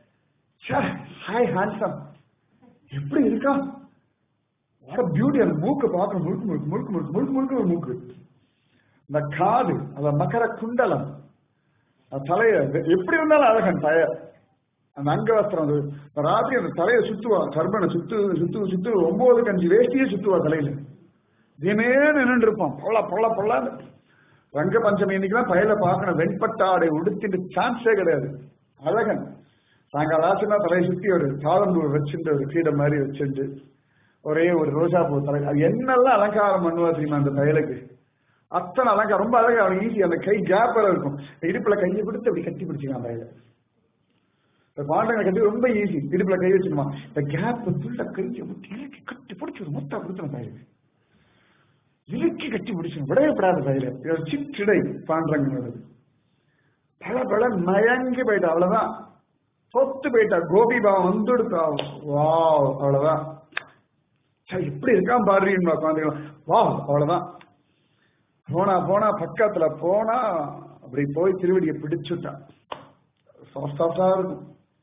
ஹாய் ஹேண்ட்ஸம் எப்படி இருக்கா வாட பியூட்டி அந்த மூக்கு பார்க்க முழுக்கு முழுக்கு முழுக்கு முழுக்கு முழுக்கு முழுக்கு ஒரு மூக்கு இந்த காது அந்த மகர குண்டலம் தலைய எப்படி இருந்தாலும் அழகன் தய அந்த அங்கவஸ்திரம் அது ராத்திரி அந்த தலையை சுத்துவா சர்பனை சுத்து சுத்து சுத்து ஒன்பது கஞ்சி வேஷ்டியே சுத்துவா தலையில தினமே நின்று இருப்பான் பொல பொல பொல்லான்னு ரங்க பஞ்சமி இன்னைக்குலாம் பயில பார்க்கணும் வெண்பட்டாடை உடுத்திட்டு சான்ஸே கிடையாது அழகன் சாயங்காலம் ஆச்சுன்னா தலையை சுத்தி ஒரு சாதம்பூர் வச்சுட்டு ஒரு கீடை மாதிரி வச்சுட்டு ஒரே ஒரு ரோஜா பூ தலை அது என்னெல்லாம் அலங்காரம் பண்ணுவா தெரியுமா அந்த பயலுக்கு அத்தனை அலங்காரம் ரொம்ப அழகா அவனுக்கு ஈஸி அந்த கை கேப் இருக்கும் இடுப்புல கையை கொடுத்து அப்படி கட்டி பிடிச்சிக்கலாம் பயல இந்த பாண்டங்களை கட்டி ரொம்ப ஈஸி இடுப்புல கை வச்சுக்கணுமா இந்த கேப் ஃபுல்லா கையை முட்டி இறுக்கி கட்டி பிடிச்சிடும் மொத்தம் கொடுத்துரும் பயலுக்கு இறுக்கி கட்டி பிடிச்சிடும் விடவே விடாது பயல இது ஒரு சிற்றிடை பாண்டங்கிறது பல பல மயங்கி போயிட்டா அவ்வளவுதான் சொத்து போயிட்டா கோபி பாவம் வந்துடுத்தா வா அவ்வளவுதான் சரி இப்படி இருக்கான் பாருன்னு உட்காந்துக்கலாம் வா அவ்வளவுதான் போனா போனா பக்கத்துல போனா அப்படி போய் திருவடியை பிடிச்சுட்டான் சாஃப்ட் சாஃப்டா இருக்கும்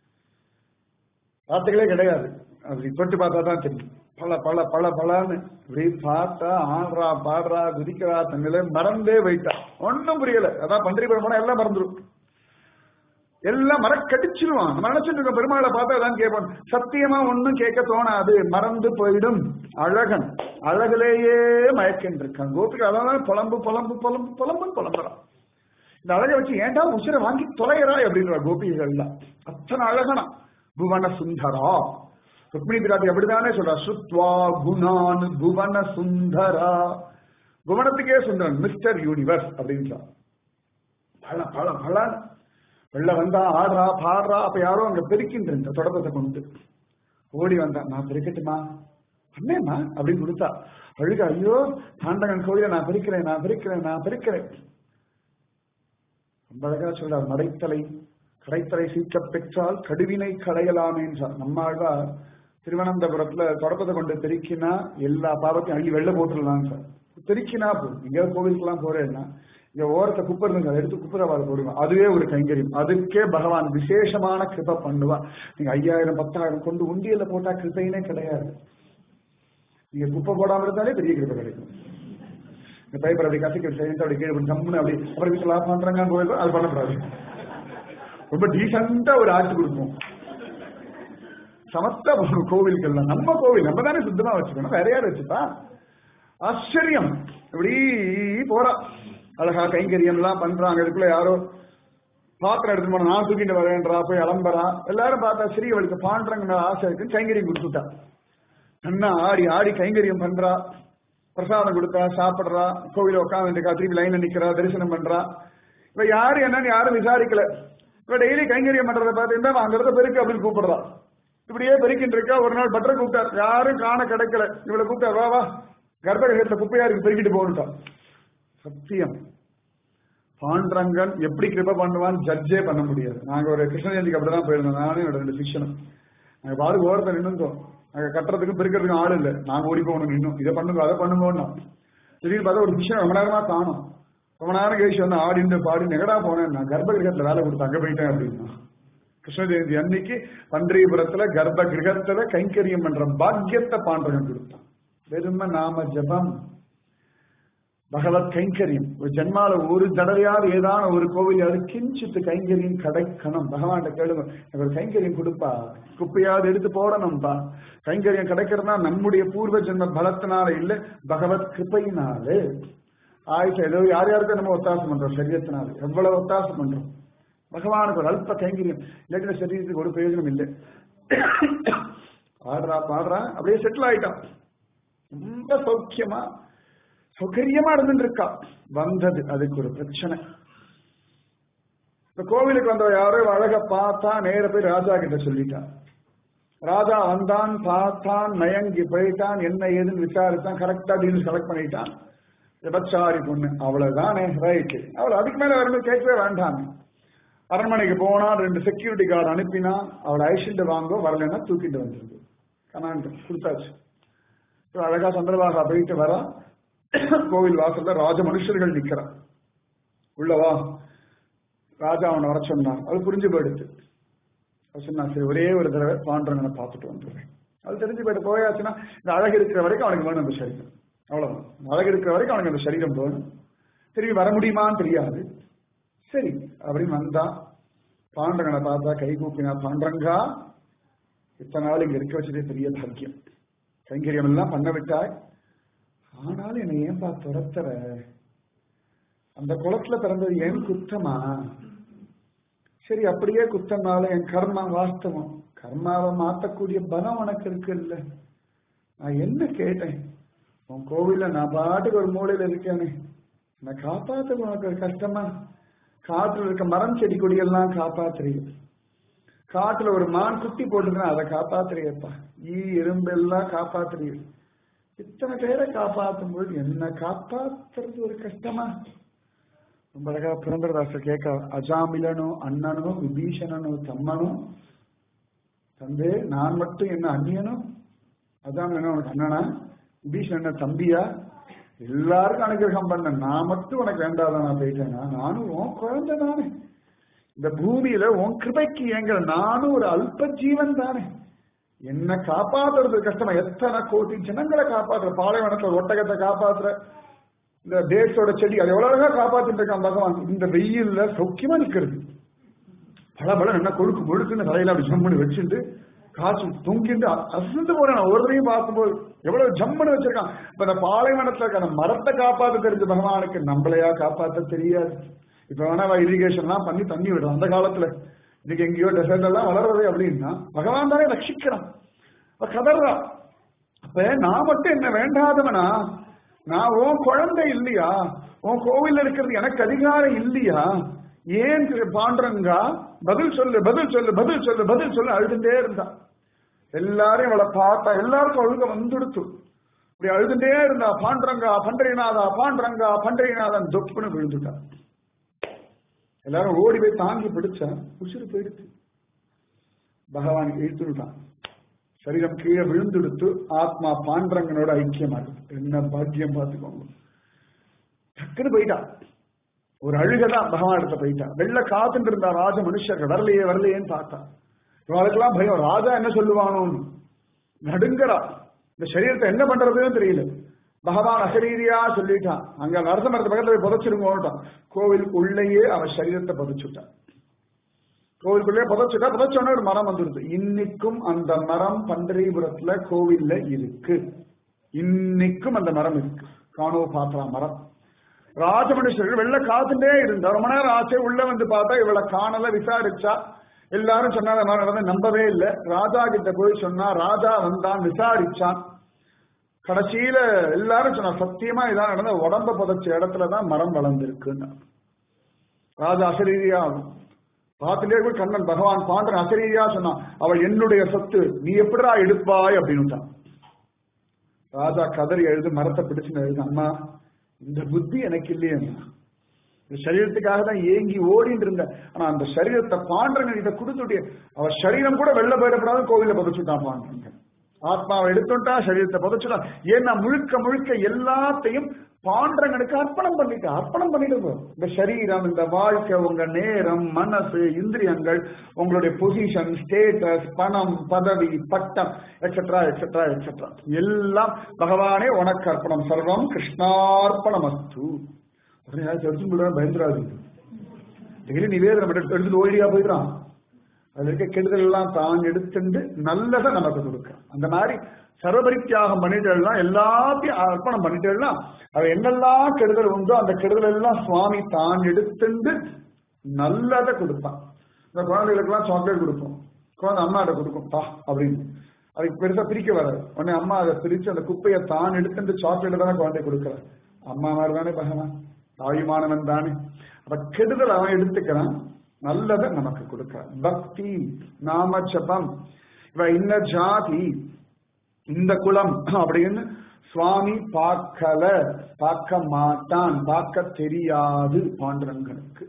வார்த்தைகளே கிடையாது அப்படி தொட்டு பார்த்தா தான் தெரியும் பல பல பல பலன்னு இப்படி பார்த்தா ஆடுறா பாடுறா குதிக்கிறா தன்னிலை மறந்தே போயிட்டா ஒன்னும் புரியல அதான் பன்றிபுரம் போனா எல்லாம் மறந்துடும் எல்லாம் மறக்கடிச்சிருவான் நம்ம நினைச்சிட்டு இருக்க பெருமாளை பார்த்தா தான் கேட்பான் சத்தியமா ஒண்ணும் கேட்க தோணாது மறந்து போயிடும் அழகன் அழகிலேயே மயக்கின்னு இருக்கான் கோபிக்கு அதான் புலம்பு புலம்பு புலம்பு புலம்புன்னு புலம்புறான் இந்த அழகை வச்சு ஏன்டா உசிரை வாங்கி தொலைகிறாய் அப்படின்ற கோபிகள்லாம் அத்தனை அழகனா புவன சுந்தரா ருக்மிணி பிராட்டி அப்படிதானே சொல்றா சுத்வா குணான் புவன சுந்தரா புவனத்துக்கே சுந்தரன் மிஸ்டர் யூனிவர்ஸ் அப்படின்றான் பல பல பல வெளில வந்தா ஆடுறா பாடுறா அப்ப யாரோ அங்க பெருக்கின்ற இந்த தொடக்கத்தை கொண்டு ஓடி வந்தா நான் பெருக்கட்டுமா அண்ணேம்மா அப்படின்னு கொடுத்தா அழுக ஐயோ தாண்டகன் கோயில நான் பெருக்கிறேன் நான் பெருக்கிறேன் நான் பெருக்கிறேன் ரொம்ப அழகா சொல்றார் மடைத்தலை கடைத்தலை சீக்க பெற்றால் கடுவினை களையலாமே என்றார் நம்மாழ்வார் திருவனந்தபுரத்துல தொடக்கத்தை கொண்டு பெருக்கினா எல்லா பாவத்தையும் அள்ளி வெளில போட்டுடலாம் சார் பெருக்கினா போதும் எங்கேயாவது கோவிலுக்கெல்லாம் போறேன்னா இங்க ஓரத்தை குப்பை இருந்துங்க அதை எடுத்து குப்புரவாத போடுவேன் அதுவே ஒரு கைங்கரியம் அதுக்கே பகவான் விசேஷமான கிருபை பண்ணுவா நீங்க ஐயாயிரம் பத்தாயிரம் கொண்டு உண்டியல போட்டா கிருபைனே கிடையாது நீங்க குப்பை போடாம இருந்தாலே பெரிய கிருபை கிடைக்கும் இந்த பைப்பர் அப்படி கசிக்க சைலண்ட் அப்படி கீழே இப்படி ஜம்முன்னு அப்படி அப்புறம் வீட்டில் லாப் பண்றாங்க போயிருக்கோம் அது பண்ணக்கூடாது ரொம்ப டீசெண்டா ஒரு ஆட்சி கொடுப்போம் சமத்தா போகணும் கோவிலுக்கெல்லாம் நம்ம கோவில் நம்ம தானே சுத்தமா வச்சுக்கணும் வேற யார் வச்சுப்பா ஆச்சரியம் இப்படி போறா அழகா கைங்கரியம் எல்லாம் பண்றாங்க இதுக்குள்ள யாரோ பாத்திரம் எடுத்து போன நான் தூக்கிட்டு வரேன்றா போய் அலம்பரா எல்லாரும் பார்த்தா சிறியவளுக்கு பாண்டறங்க ஆசை இருக்கு கைங்கரியம் கொடுத்துட்டா அண்ணா ஆடி ஆடி கைங்கரியம் பண்றா பிரசாதம் கொடுத்தா சாப்பிடுறா கோவில உட்காந்துருக்கா திருப்பி லைன்ல நிக்கிறா தரிசனம் பண்றா இவ யாரு என்னன்னு யாரும் விசாரிக்கல இவ டெய்லி கைங்கரியம் பண்றத பார்த்தீங்கன்னா அந்த இடத்த பெருக்கு அப்படின்னு கூப்பிடுறா இப்படியே பெருக்கிட்டு இருக்கா ஒரு நாள் பட்டரை கூப்பிட்டார் யாரும் காண கிடைக்கல இவளை கூப்பிட்டார் வா வா கர்ப்பகிரகத்துல குப்பையா இருக்கு பெருக்கிட்டு போகணுட்டா சத்தியம் பாண்டரங்கன் எப்படி கிருப பண்ணுவான்னு ஜட்ஜே பண்ண முடியாது நாங்க ஒரு கிருஷ்ண ஜெயந்திக்கு அப்படிதான் போயிருந்தோம் நானும் என்னோட ரெண்டு சிக்ஷனும் நாங்க பாடு ஓரத்தை நின்றுந்தோம் நாங்க கட்டுறதுக்கும் பெருக்கிறதுக்கும் ஆள் இல்லை நாங்க ஓடி போகணும் நின்னும் இதை பண்ணுங்க அதை பண்ணுங்கன்னு திடீர்னு பார்த்தா ஒரு விஷயம் ரொம்ப நேரமா காணும் ரொம்ப நேரம் கழிச்சு வந்து ஆடிண்டு பாடி எங்கடா போனேன் நான் கர்ப்பகிரகத்துல வேலை கொடுத்து அங்க போயிட்டேன் அப்படின்னா கிருஷ்ண ஜெயந்தி அன்னைக்கு பன்றிபுரத்துல கர்ப்ப கிரகத்துல கைங்கரியம் பண்ற பாக்கியத்தை பாண்டவன் கொடுத்தான் வெறும நாம ஜபம் பகவத் கைங்கரியம் ஒரு ஜென்மால ஒரு தடவையாவது ஏதான ஒரு கோவிலாவது கிஞ்சித்து கைங்கரியம் கிடைக்கணும் பகவான்கிட்ட கேளுங்க எனக்கு ஒரு கைங்கரியம் கொடுப்பா குப்பையாவது எடுத்து போடணும்பா கைங்கரியம் கிடைக்கிறதுனா நம்முடைய பூர்வ ஜென்ம பலத்தினால இல்ல பகவத் கிருப்பையினாலே ஆயிஷா ஏதோ யார் யாருக்கும் நம்ம ஒத்தாசம் பண்றோம் சரீரத்தினால எவ்வளவு ஒத்தாசம் பண்றோம் பகவானுக்கு ஒரு அல்ப கைங்கரியம் இல்லாட்டி சரீரத்துக்கு ஒரு பிரயோஜனம் இல்லை பாடுறா பாடுறா அப்படியே செட்டில் ஆயிட்டான் ரொம்ப சௌக்கியமா சௌகரியமா இருந்துட்டு இருக்கா வந்தது அதுக்கு ஒரு பிரச்சனை இந்த கோவிலுக்கு வந்த யாரோ அழக பார்த்தா நேர போய் ராஜா கிட்ட சொல்லிட்டான் ராஜா வந்தான் பார்த்தான் மயங்கி போயிட்டான் என்ன ஏதுன்னு விசாரித்தான் கரெக்டா டீல் செலக்ட் பண்ணிட்டான் விபச்சாரி பொண்ணு அவ்வளவுதானே ரைட்டு அவள் அதுக்கு மேல வரணும் கேட்கவே வேண்டாம் அரண்மனைக்கு போனா ரெண்டு செக்யூரிட்டி கார்டு அனுப்பினா அவளை ஐஷிட்டு வாங்கோ வரலன்னா தூக்கிட்டு வந்துருக்கு கமாண்ட் கொடுத்தாச்சு அழகா சந்திரபாகா போயிட்டு வரா கோவில் வாசல்ல ராஜ மனுஷர்கள் நிக்கிறா உள்ளவா ராஜா அவனை வர சொன்னான் அது புரிஞ்சு போயிடுச்சு சொன்னா சரி ஒரே ஒரு தடவை பாண்டவனை பார்த்துட்டு வந்துடுறேன் அது தெரிஞ்சு போயிட்டு போயாச்சுன்னா இந்த அழகு இருக்கிற வரைக்கும் அவனுக்கு வேணும் அந்த சரீரம் அவ்வளவுதான் அழகு இருக்கிற வரைக்கும் அவனுக்கு அந்த சரீரம் வேணும் திரும்பி வர முடியுமான்னு தெரியாது சரி அப்படின்னு வந்தா பாண்டங்கனை பார்த்தா கை கூப்பினா பாண்டங்கா இத்தனை நாள் இங்க இருக்க வச்சதே பெரிய பாக்கியம் கைங்கரியம் எல்லாம் பண்ண விட்டாய் ஆனாலும் என்னை ஏன்பா துரத்துற அந்த குளத்துல பிறந்தது ஏன் குத்தமா சரி அப்படியே குத்தம்னால என் கர்மா வாஸ்தவம் கர்மாவை மாத்தக்கூடிய பலம் உனக்கு இருக்கு இல்ல நான் என்ன கேட்டேன் உன் கோவில்ல நான் பாட்டுக்கு ஒரு மூலையில இருக்கேனே என்னை காப்பாத்த உனக்கு ஒரு கஷ்டமா காட்டுல இருக்க மரம் செடி கொடியெல்லாம் காப்பாத்துறீங்க காட்டுல ஒரு மான் குட்டி போட்டுருந்தா அதை காப்பாத்துறியப்பா ஈ எறும்பு எல்லாம் காப்பாத்துறீங்க இத்தனை பேரை காப்பாற்றும் பொழுது என்ன காப்பாத்துறது ஒரு கஷ்டமா ரொம்ப அழகா புரந்தரதாசர் கேட்க அஜாமிலனோ அண்ணனோ விபீஷணனோ தம்மனோ தந்தே நான் மட்டும் என்ன அந்நியனும் அஜாமிலனோ உனக்கு அண்ணனா விபீஷணன் தம்பியா எல்லாருக்கும் அனுகிரகம் பண்ண நான் மட்டும் உனக்கு வேண்டாத நான் போயிட்டேனா நானும் உன் குழந்தை தானே இந்த பூமியில உன் கிருபைக்கு ஏங்குற நானும் ஒரு அல்ப ஜீவன் தானே என்ன காப்பாத்துறது கஷ்டமா எத்தனை கோடி ஜனங்களை காப்பாத்துற பாலைவனத்துல ஒரு ஒட்டகத்தை காப்பாத்துற இந்த டேட்ஸோட செடி அது எவ்வளவு அழகா காப்பாத்திட்டு இருக்கான் பகவான் இந்த வெயில்ல சௌக்கியமா நிக்கிறது பல பல என்ன கொழுக்கு கொழுக்குன்னு தலையில அப்படி ஜம்முன்னு வச்சுட்டு காசு தொங்கிட்டு அசந்து போறேன் நான் ஒரு தடையும் பார்க்கும்போது எவ்வளவு ஜம்முன்னு வச்சிருக்கான் இப்ப இந்த பாலைவனத்துல இருக்க அந்த மரத்தை காப்பாத்த தெரிஞ்ச பகவானுக்கு நம்மளையா காப்பாத்த தெரியாது இப்ப வேணா இரிகேஷன் எல்லாம் பண்ணி தண்ணி விடும் அந்த காலத்துல இன்னைக்கு எங்கேயோ டெசர்ட் எல்லாம் வளர்றது அப்படின்னா பகவான் தானே ரட்சிக்கிறான் அப்ப கதறான் அப்ப நான் மட்டும் என்ன வேண்டாதவனா நான் உன் குழந்தை இல்லையா உன் கோவில் இருக்கிறது எனக்கு அதிகாரம் இல்லையா ஏன் பாண்டரங்கா பதில் சொல்லு பதில் சொல்லு பதில் சொல்லு பதில் சொல்லு அழுதுட்டே இருந்தா எல்லாரும் இவளை பார்த்தா எல்லாருக்கும் அழுக வந்துடுத்து இப்படி அழுதுட்டே இருந்தா பாண்டரங்கா பண்டரிநாதா பாண்டரங்கா பண்டரிநாதன் தொப்புன்னு விழுந்துட்டா எல்லாரும் ஓடி போய் தாங்கி பிடிச்சா உசுறு போயிடுச்சு பகவான் இழுத்துட்டான் சரீரம் கீழே விழுந்துடுத்து ஆத்மா பாண்டரங்கனோட ஐக்கியமாகுது என்ன பாக்கியம் பார்த்துக்கோங்க டக்குன்னு போயிட்டா ஒரு அழுகதான் பகவான் இடத்த போயிட்டா வெள்ள காத்துட்டு இருந்தா ராஜ மனுஷர்கள் வரலையே வரலையேன்னு பார்த்தா இவளுக்கெல்லாம் பயம் ராஜா என்ன சொல்லுவானோன்னு நடுங்கரா இந்த சரீரத்தை என்ன பண்றதுன்னு தெரியல பகவான் அசரீரியா சொல்லிட்டான் அங்க நரச மரத்து பக்கத்துல போய் புதைச்சிருங்கோன்ட்டான் கோவிலுக்கு உள்ளேயே அவன் சரீரத்தை புதைச்சுட்டான் கோவிலுக்குள்ளே புதைச்சுட்டா புதைச்சோடனே ஒரு மரம் வந்துருது இன்னைக்கும் அந்த மரம் பண்டரிபுரத்துல கோவில்ல இருக்கு இன்னைக்கும் அந்த மரம் இருக்கு காணோ பாத்திரா மரம் ராஜமனுஷர்கள் வெளில காத்துட்டே இருந்தா ரொம்ப நேரம் ஆச்சு உள்ள வந்து பார்த்தா இவளை காணல விசாரிச்சா எல்லாரும் சொன்னாங்க மாதிரி நடந்து நம்பவே இல்லை ராஜா கிட்ட போய் சொன்னா ராஜா வந்தான் விசாரிச்சான் கடைசியில எல்லாரும் சொன்னா சத்தியமா இதான் நடந்த உடம்ப புதைச்ச இடத்துலதான் மரம் வளர்ந்துருக்குன்னா ராஜா அசரீரியா பார்த்துட்டே போய் கண்ணன் பகவான் பாண்டன் அசரீரியா சொன்னான் அவள் என்னுடைய சொத்து நீ எப்படிடா எடுப்பாய் அப்படின்னுட்டான் ராஜா கதறி எழுது மரத்தை பிடிச்சுன்னு எழுது அம்மா இந்த புத்தி எனக்கு இல்லையே இந்த சரீரத்துக்காக தான் ஏங்கி ஓடிட்டு இருந்த ஆனா அந்த சரீரத்தை பாண்டரங்க கிட்ட கொடுத்துட்டு அவ சரீரம் கூட வெளில போயிடப்படாத கோவில புதைச்சுட்டான் பாண்டரங்க ஆத்மாவை எடுத்துட்டா சரீரத்தை புதைச்சுட்டான் ஏன்னா முழுக்க முழுக்க எல்லாத்தையும் பாண்டரங்கனுக்கு அர்ப்பணம் பண்ணிட்டு அர்ப்பணம் பண்ணிட்டு இந்த சரீரம் இந்த வாழ்க்கை உங்க நேரம் மனசு இந்திரியங்கள் உங்களுடைய பொசிஷன் ஸ்டேட்டஸ் பணம் பதவி பட்டம் எக்ஸெட்ரா எக்ஸெட்ரா எக்ஸெட்ரா எல்லாம் பகவானே உனக்கு அர்ப்பணம் சர்வம் கிருஷ்ணார்ப்பணம் அஸ்து உடனே யாரும் எடுத்து போடுற பயந்துராது டெய்லி நிவேதனம் எடுத்துட்டு ஓடியா போயிடுறான் அதுல இருக்க கெடுதல் எல்லாம் தான் எடுத்துட்டு நல்லதை நமக்கு கொடுக்க அந்த மாதிரி சர்வபரித்தியாகம் பண்ணிட்டேன்னா எல்லாத்தையும் அர்ப்பணம் பண்ணிட்டேன்னா அவ என்னெல்லாம் கெடுதல் உண்டோ அந்த கெடுதல் எல்லாம் சுவாமி தான் எடுத்துண்டு நல்லதை கொடுப்பான் இந்த குழந்தைகளுக்கெல்லாம் சாக்லேட் கொடுப்போம் குழந்தை அம்மாட்ட கொடுக்கும் பா அப்படின்னு அதுக்கு பெருசா பிரிக்க வராது உடனே அம்மா அதை பிரிச்சு அந்த குப்பையை தான் எடுத்துட்டு சாக்லேட் தானே குழந்தை கொடுக்குறாரு அம்மா மாதிரி தானே பகவான் தாயுமானவன் தானே அப்ப கெடுதல் அவன் எடுத்துக்கிறான் நல்லதை நமக்கு கொடுக்கிறான் பக்தி நாம ஜபம் இவ இந்த ஜாதி இந்த குலம் அப்படின்னு சுவாமி பார்க்கல பார்க்க மாட்டான் பார்க்க தெரியாது பாண்டுரங்கனுக்கு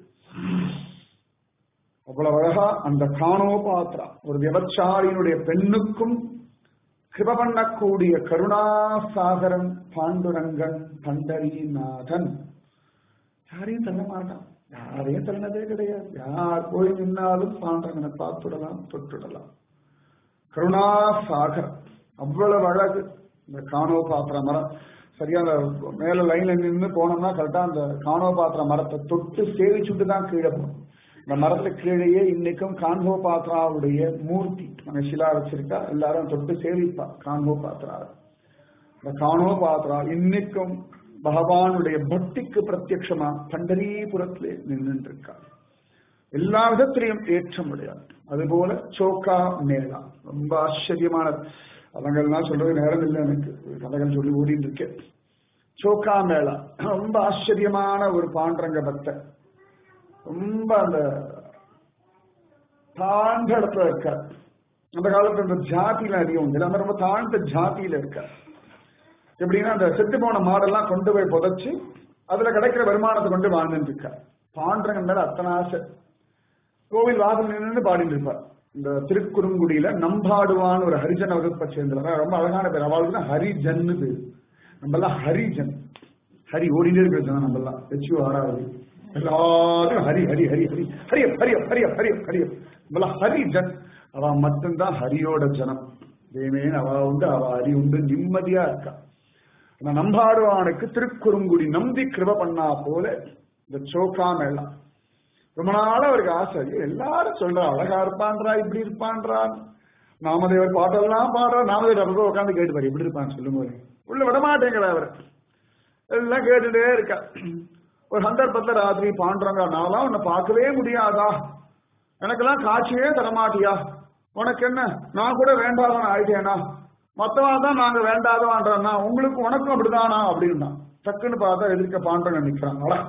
அவ்வளவு அழகா அந்த காணோபாத்ரா ஒரு விபச்சாரியினுடைய பெண்ணுக்கும் கிருப பண்ணக்கூடிய கருணாசாகரன் பாண்டுரங்கன் பண்டரிநாதன் யாரையும் தள்ள மாட்டான் யாரையும் தள்ளினதே கிடையாது யார் போய் நின்னாலும் பாண்டரங்கனை பார்த்துடலாம் தொட்டுடலாம் கருணாசாகர் அவ்வளவு அழகு இந்த காணோ பாத்திர மரம் சரியா அந்த மேல லைன்ல நின்று போனோம்னா கரெக்டா அந்த காணோ பாத்திர மரத்தை தொட்டு சேவிச்சுட்டு தான் கீழே போகணும் இந்த மரத்துக்கு கீழேயே இன்னைக்கும் கான்ஹோபாத்ராவுடைய மூர்த்தி அங்க சிலா வச்சிருக்கா எல்லாரும் தொட்டு சேவிப்பா கான்ஹோபாத்ரா இந்த கானோபாத்ரா இன்னைக்கும் பகவானுடைய பக்திக்கு பிரத்யட்சமா பண்டரீபுரத்திலே நின்று இருக்கார் எல்லா விதத்திலையும் ஏற்றம் உடையார் அதுபோல சோக்கா மேளா ரொம்ப ஆச்சரியமான அதங்கள்லாம் சொல்றது நேரம் இல்லை எனக்கு கதைகள் சொல்லி ஓடிட்டு இருக்கேன் சோக்கா மேளா ரொம்ப ஆச்சரியமான ஒரு பாண்டரங்க பக்தர் ரொம்ப அந்த தாழ்ந்த இடத்துல இருக்கார் அந்த காலத்துல அந்த ஜாதியில அதிகம் உண்டு அந்த ரொம்ப தாழ்ந்த ஜாதியில இருக்கார் எப்படின்னா அந்த செத்து போன மாடெல்லாம் கொண்டு போய் புதைச்சு அதுல கிடைக்கிற வருமானத்தை கொண்டு வாழ்ந்துட்டு இருக்கார் பாண்டரங்கன் மேல அத்தனை ஆசை கோவில் வாசல் நின்று பாடிட்டு இருப்பார் இந்த திருக்குறுங்குடியில நம்பாடுவான்னு ஒரு ஹரிஜன வகுப்பை சேர்ந்தவர் ரொம்ப அழகான பேர் அவளுக்கு தான் ஹரிஜன்னு பேர் நம்மெல்லாம் ஹரிஜன் ஹரி ஓடிட்டே இருக்கிற ஜனம் நம்மெல்லாம் வச்சு ஆறாவது எல்லாரும் ஹரி ஹரி ஹரி ஹரி ஹரிய ஹரிய ஹரிய ஹரிய ஹரிய நம்மெல்லாம் ஹரிஜன் அவ மட்டும்தான் ஹரியோட ஜனம் தேவேன் அவ உண்டு அவ ஹரி உண்டு நிம்மதியா இருக்கா அந்த நம்பாடுவானுக்கு திருக்குறுங்குடி நம்பி கிருப பண்ணா போல இந்த சோக்கா மேளம் ரொம்ப நாளா அவருக்கு ஆசை ஐயோ, எல்லாரும் சொல்றா அழகா இருப்பான்றா இப்படி இருப்பான்றா நாமதேவர் பாட்டெல்லாம் பாடுறா நாமதேவர் அப்போ உட்காந்து கேட்டுப்பாரு எப்படி இருப்பான்னு சொல்லும் போது உள்ள விட மாட்டேங்கிற அவர் எல்லாம் கேட்டுட்டே இருக்கா ஒரு சந்தர்ப்பத்துல ராத்திரி பாண்டுறாங்க நான்லாம் உன்னை பார்க்கவே முடியாதா எனக்கெல்லாம் காட்சியே தரமாட்டியா உனக்கு என்ன நான் கூட வேண்டாதவன் ஆயிட்டேனா மத்தவன் தான் நாங்க வேண்டாதவான்றா உங்களுக்கு உனக்கும் அப்படிதானா அப்படின்னா டக்குன்னு பார்த்தா எதிர்க்க பாண்டவங்க நிக்கிறான் அட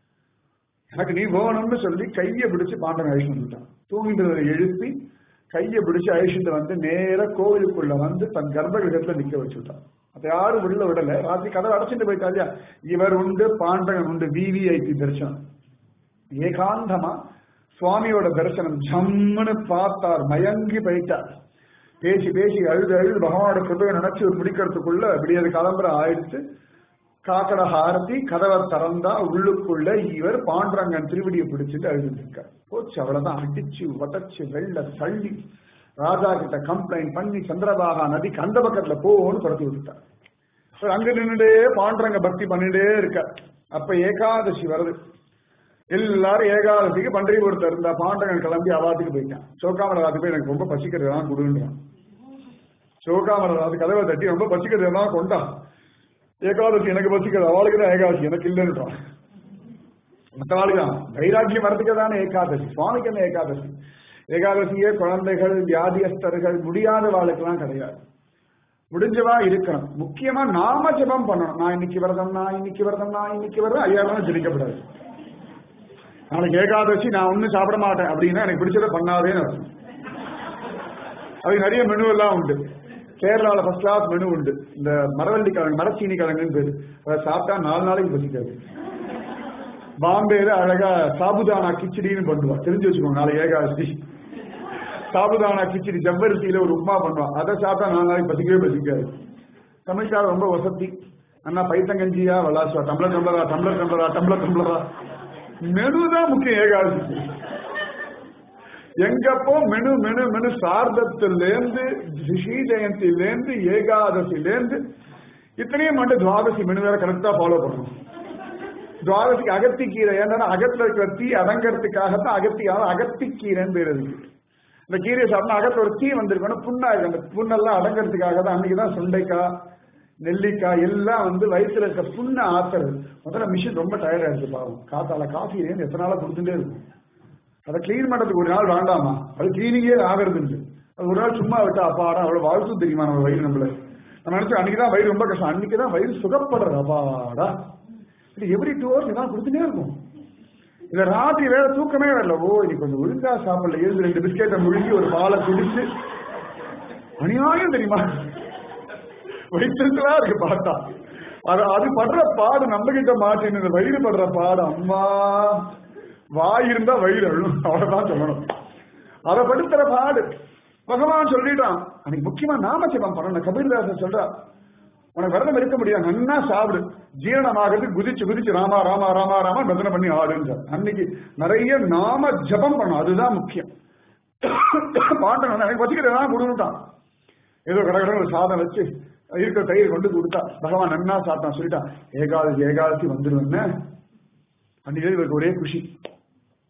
எனக்கு நீ வேணும்னு சொல்லி கையை பிடிச்சு பாண்டவன் அழிச்சுட்டு வந்துட்டான் தூங்கிட்டு எழுப்பி கையை பிடிச்சு அழிச்சுட்டு வந்து நேர கோவிலுக்குள்ள வந்து தன் கர்ப்பகிரகத்துல நிக்க வச்சுட்டான் அதை யாரும் உள்ள விடல ராத்திரி கதை அடைச்சிட்டு போயிட்டா இல்லையா இவர் உண்டு பாண்டவன் உண்டு விவிஐபி தரிசனம் ஏகாந்தமா சுவாமியோட தரிசனம் ஜம்முன்னு பார்த்தார் மயங்கி போயிட்டார் பேசி பேசி அழுது அழுது பகவானோட கிருபையை நினைச்சு ஒரு பிடிக்கிறதுக்குள்ள விடியது கிளம்புற ஆயிடுச்சு காக்கட ஹாரதி கதவை திறந்தா உள்ளுக்குள்ள இவர் பாண்டரங்கன் திருவடியை பிடிச்சிட்டு அழுதுட்டு இருக்கார் போச்சு அவ்வளவுதான் அடிச்சு உடச்சு வெள்ள தள்ளி ராஜா கிட்ட கம்ப்ளைண்ட் பண்ணி சந்திரபாகா நதிக்கு அந்த பக்கத்துல போன்னு துரத்தி விட்டுட்டார் அவர் அங்க நின்னுட்டே பாண்டரங்க பக்தி பண்ணிட்டே இருக்கார் அப்ப ஏகாதசி வருது எல்லாரும் ஏகாதசிக்கு பண்டரிபுரத்துல இருந்தா பாண்டகன் கிளம்பி அவாத்துக்கு போயிட்டான் சோக்காமல ராத்துக்கு போய் எனக்கு ரொம்ப பசிக்கிறது தான் கொடுன்றான் சோக்காமல ராத்து கதவை தட்டி ரொம்ப பசிக்கிறது தான் கொண்டா ஏகாதசி எனக்கு பசிக்கிறது அவளுக்கு தான் ஏகாதசி எனக்கு இல்லைன்றான் மற்றவாளுக்கு தான் வைராக்கியம் வரதுக்கு தானே ஏகாதசி சுவாமிக்கு என்ன ஏகாதசி ஏகாதசியே குழந்தைகள் வியாதியஸ்தர்கள் முடியாத வாழ்க்கெல்லாம் கிடையாது முடிஞ்சவா இருக்கணும் முக்கியமா நாம ஜெபம் பண்ணணும் நான் இன்னைக்கு விரதம் நான் இன்னைக்கு விரதம் நான் இன்னைக்கு விரதம் ஐயாயிரம் ஜெபிக்கப்படாது நாளைக்கு ஏகாதசி நான் ஒன்னும் சாப்பிட மாட்டேன் அப்படின்னா எனக்கு பிடிச்சதை பண்ணாதேன்னு அர்த்தம் அதுக்கு நிறைய மெனு எல்லாம் உண்டு கேரளாவில் ஃபர்ஸ்ட் கிளாஸ் மெனு உண்டு இந்த மரவள்ளி கிழங்கு மரச்சீனி கிழங்குன்னு பேரு அதை சாப்பிட்டா நாலு நாளைக்கு பசிக்காது பாம்பேல அழகா சாபுதானா கிச்சடின்னு பண்ணுவா தெரிஞ்சு வச்சுக்கோங்க நாளைக்கு ஏகாதசி சாபுதானா கிச்சடி ஜவ்வரிசியில ஒரு உப்புமா பண்ணுவான் அதை சாப்பிட்டா நாலு நாளைக்கு பசிக்கவே பசிக்காது தமிழ்கார ரொம்ப வசதி அண்ணா பைத்தங்கஞ்சியா விளாசுவா டம்ளர் டம்ளரா டம்ளர் டம்ளரா டம்ளர் டம்ளரா மெனு தான் முக்கியம் ஏகாதசி எங்கப்போ மெனு மெனு மெனு சார்தத்திலேருந்து ஸ்ரீ ஜெயந்திலேருந்து ஏகாதசிலேருந்து இத்தனையும் மட்டும் துவாதசி மெனு வேற கரெக்டா ஃபாலோ பண்ணணும் துவாதசிக்கு அகத்திக்கீரை ஏன்னா அகத்துல இருக்கிற தீ அடங்கறதுக்காகத்தான் அகத்தி அகத்திக்கீரைன்னு பேர் இருக்கு இந்த கீரையை சாப்பிட்டா அகத்துல ஒரு தீ வந்திருக்கணும் புண்ணா இருக்கு அந்த புண்ணெல்லாம் அடங்கறதுக்காக தான் அன்னைக்கு தான் சுண்டைக்காய் நெல்லிக்காய் எல்லாம் வந்து வயிற்றுல இருக்க புண்ணை ஆத்துறது முதல்ல மிஷின் ரொம்ப டயர்டா இருக்கு பாவம் காத்தால காஃபி எத்தனை நாளா கொடுத்துட்டே இருக்கும் அதை கிளீன் பண்றதுக்கு ஒரு நாள் வேண்டாமா அது கிளீனிங்கே ஆகிறது இல்லை அது ஒரு நாள் சும்மா விட்டா அப்பாடா அவ்வளவு வாழ்த்து தெரியுமா நம்ம வயிறு நம்மள நம்ம நினைச்சோம் அன்னைக்கு தான் வயிறு ரொம்ப கஷ்டம் அன்னைக்கு தான் வயிறு சுகப்படுறது அப்பாடா இது எவ்ரி டூ ஹவர்ஸ் இதான் கொடுத்துட்டே இருக்கும் இந்த ராத்திரி வேற தூக்கமே வரல ஓ இன்னைக்கு கொஞ்சம் ஒழுங்கா சாப்பிடல எழுந்து ரெண்டு பிஸ்கெட்டை முழுங்கி ஒரு பாலை குடிச்சு அநியாயம் தெரியுமா வயிற்றுலா இருக்கு பார்த்தா அது அது படுற பாடு நம்ம கிட்ட மாட்டின்னு இந்த வயிறு படுற பாடு அம்மா வாய் இருந்தா வயிறு அழும் அவ்வளவுதான் சொல்லணும் அதை படுத்துற பாடு பகவான் சொல்லிட்டான் அன்னைக்கு முக்கியமா நாம ஜெபம் பண்ணணும் கபீர்தாசன் சொல்றா உனக்கு விரதம் இருக்க முடியாது நன்னா சாப்பிடு ஜீரணமாகிறது குதிச்சு குதிச்சு ராமா ராமா ராமா ராமா பஜனை பண்ணி ஆடுன்ற அன்னைக்கு நிறைய நாம ஜபம் பண்ணும் அதுதான் முக்கியம் பாண்டன் எனக்கு வச்சுக்கிறதான் கொடுத்துட்டான் ஏதோ கடற்கடன் ஒரு சாதம் வச்சு இருக்கிற தயிர் கொண்டு கொடுத்தா பகவான் நன்னா சாப்பிட்டான் சொல்லிட்டான் ஏகாதசி ஏகாதசி வந்துருவேன்னு அன்னைக்கு இவருக்கு ஒரே குஷி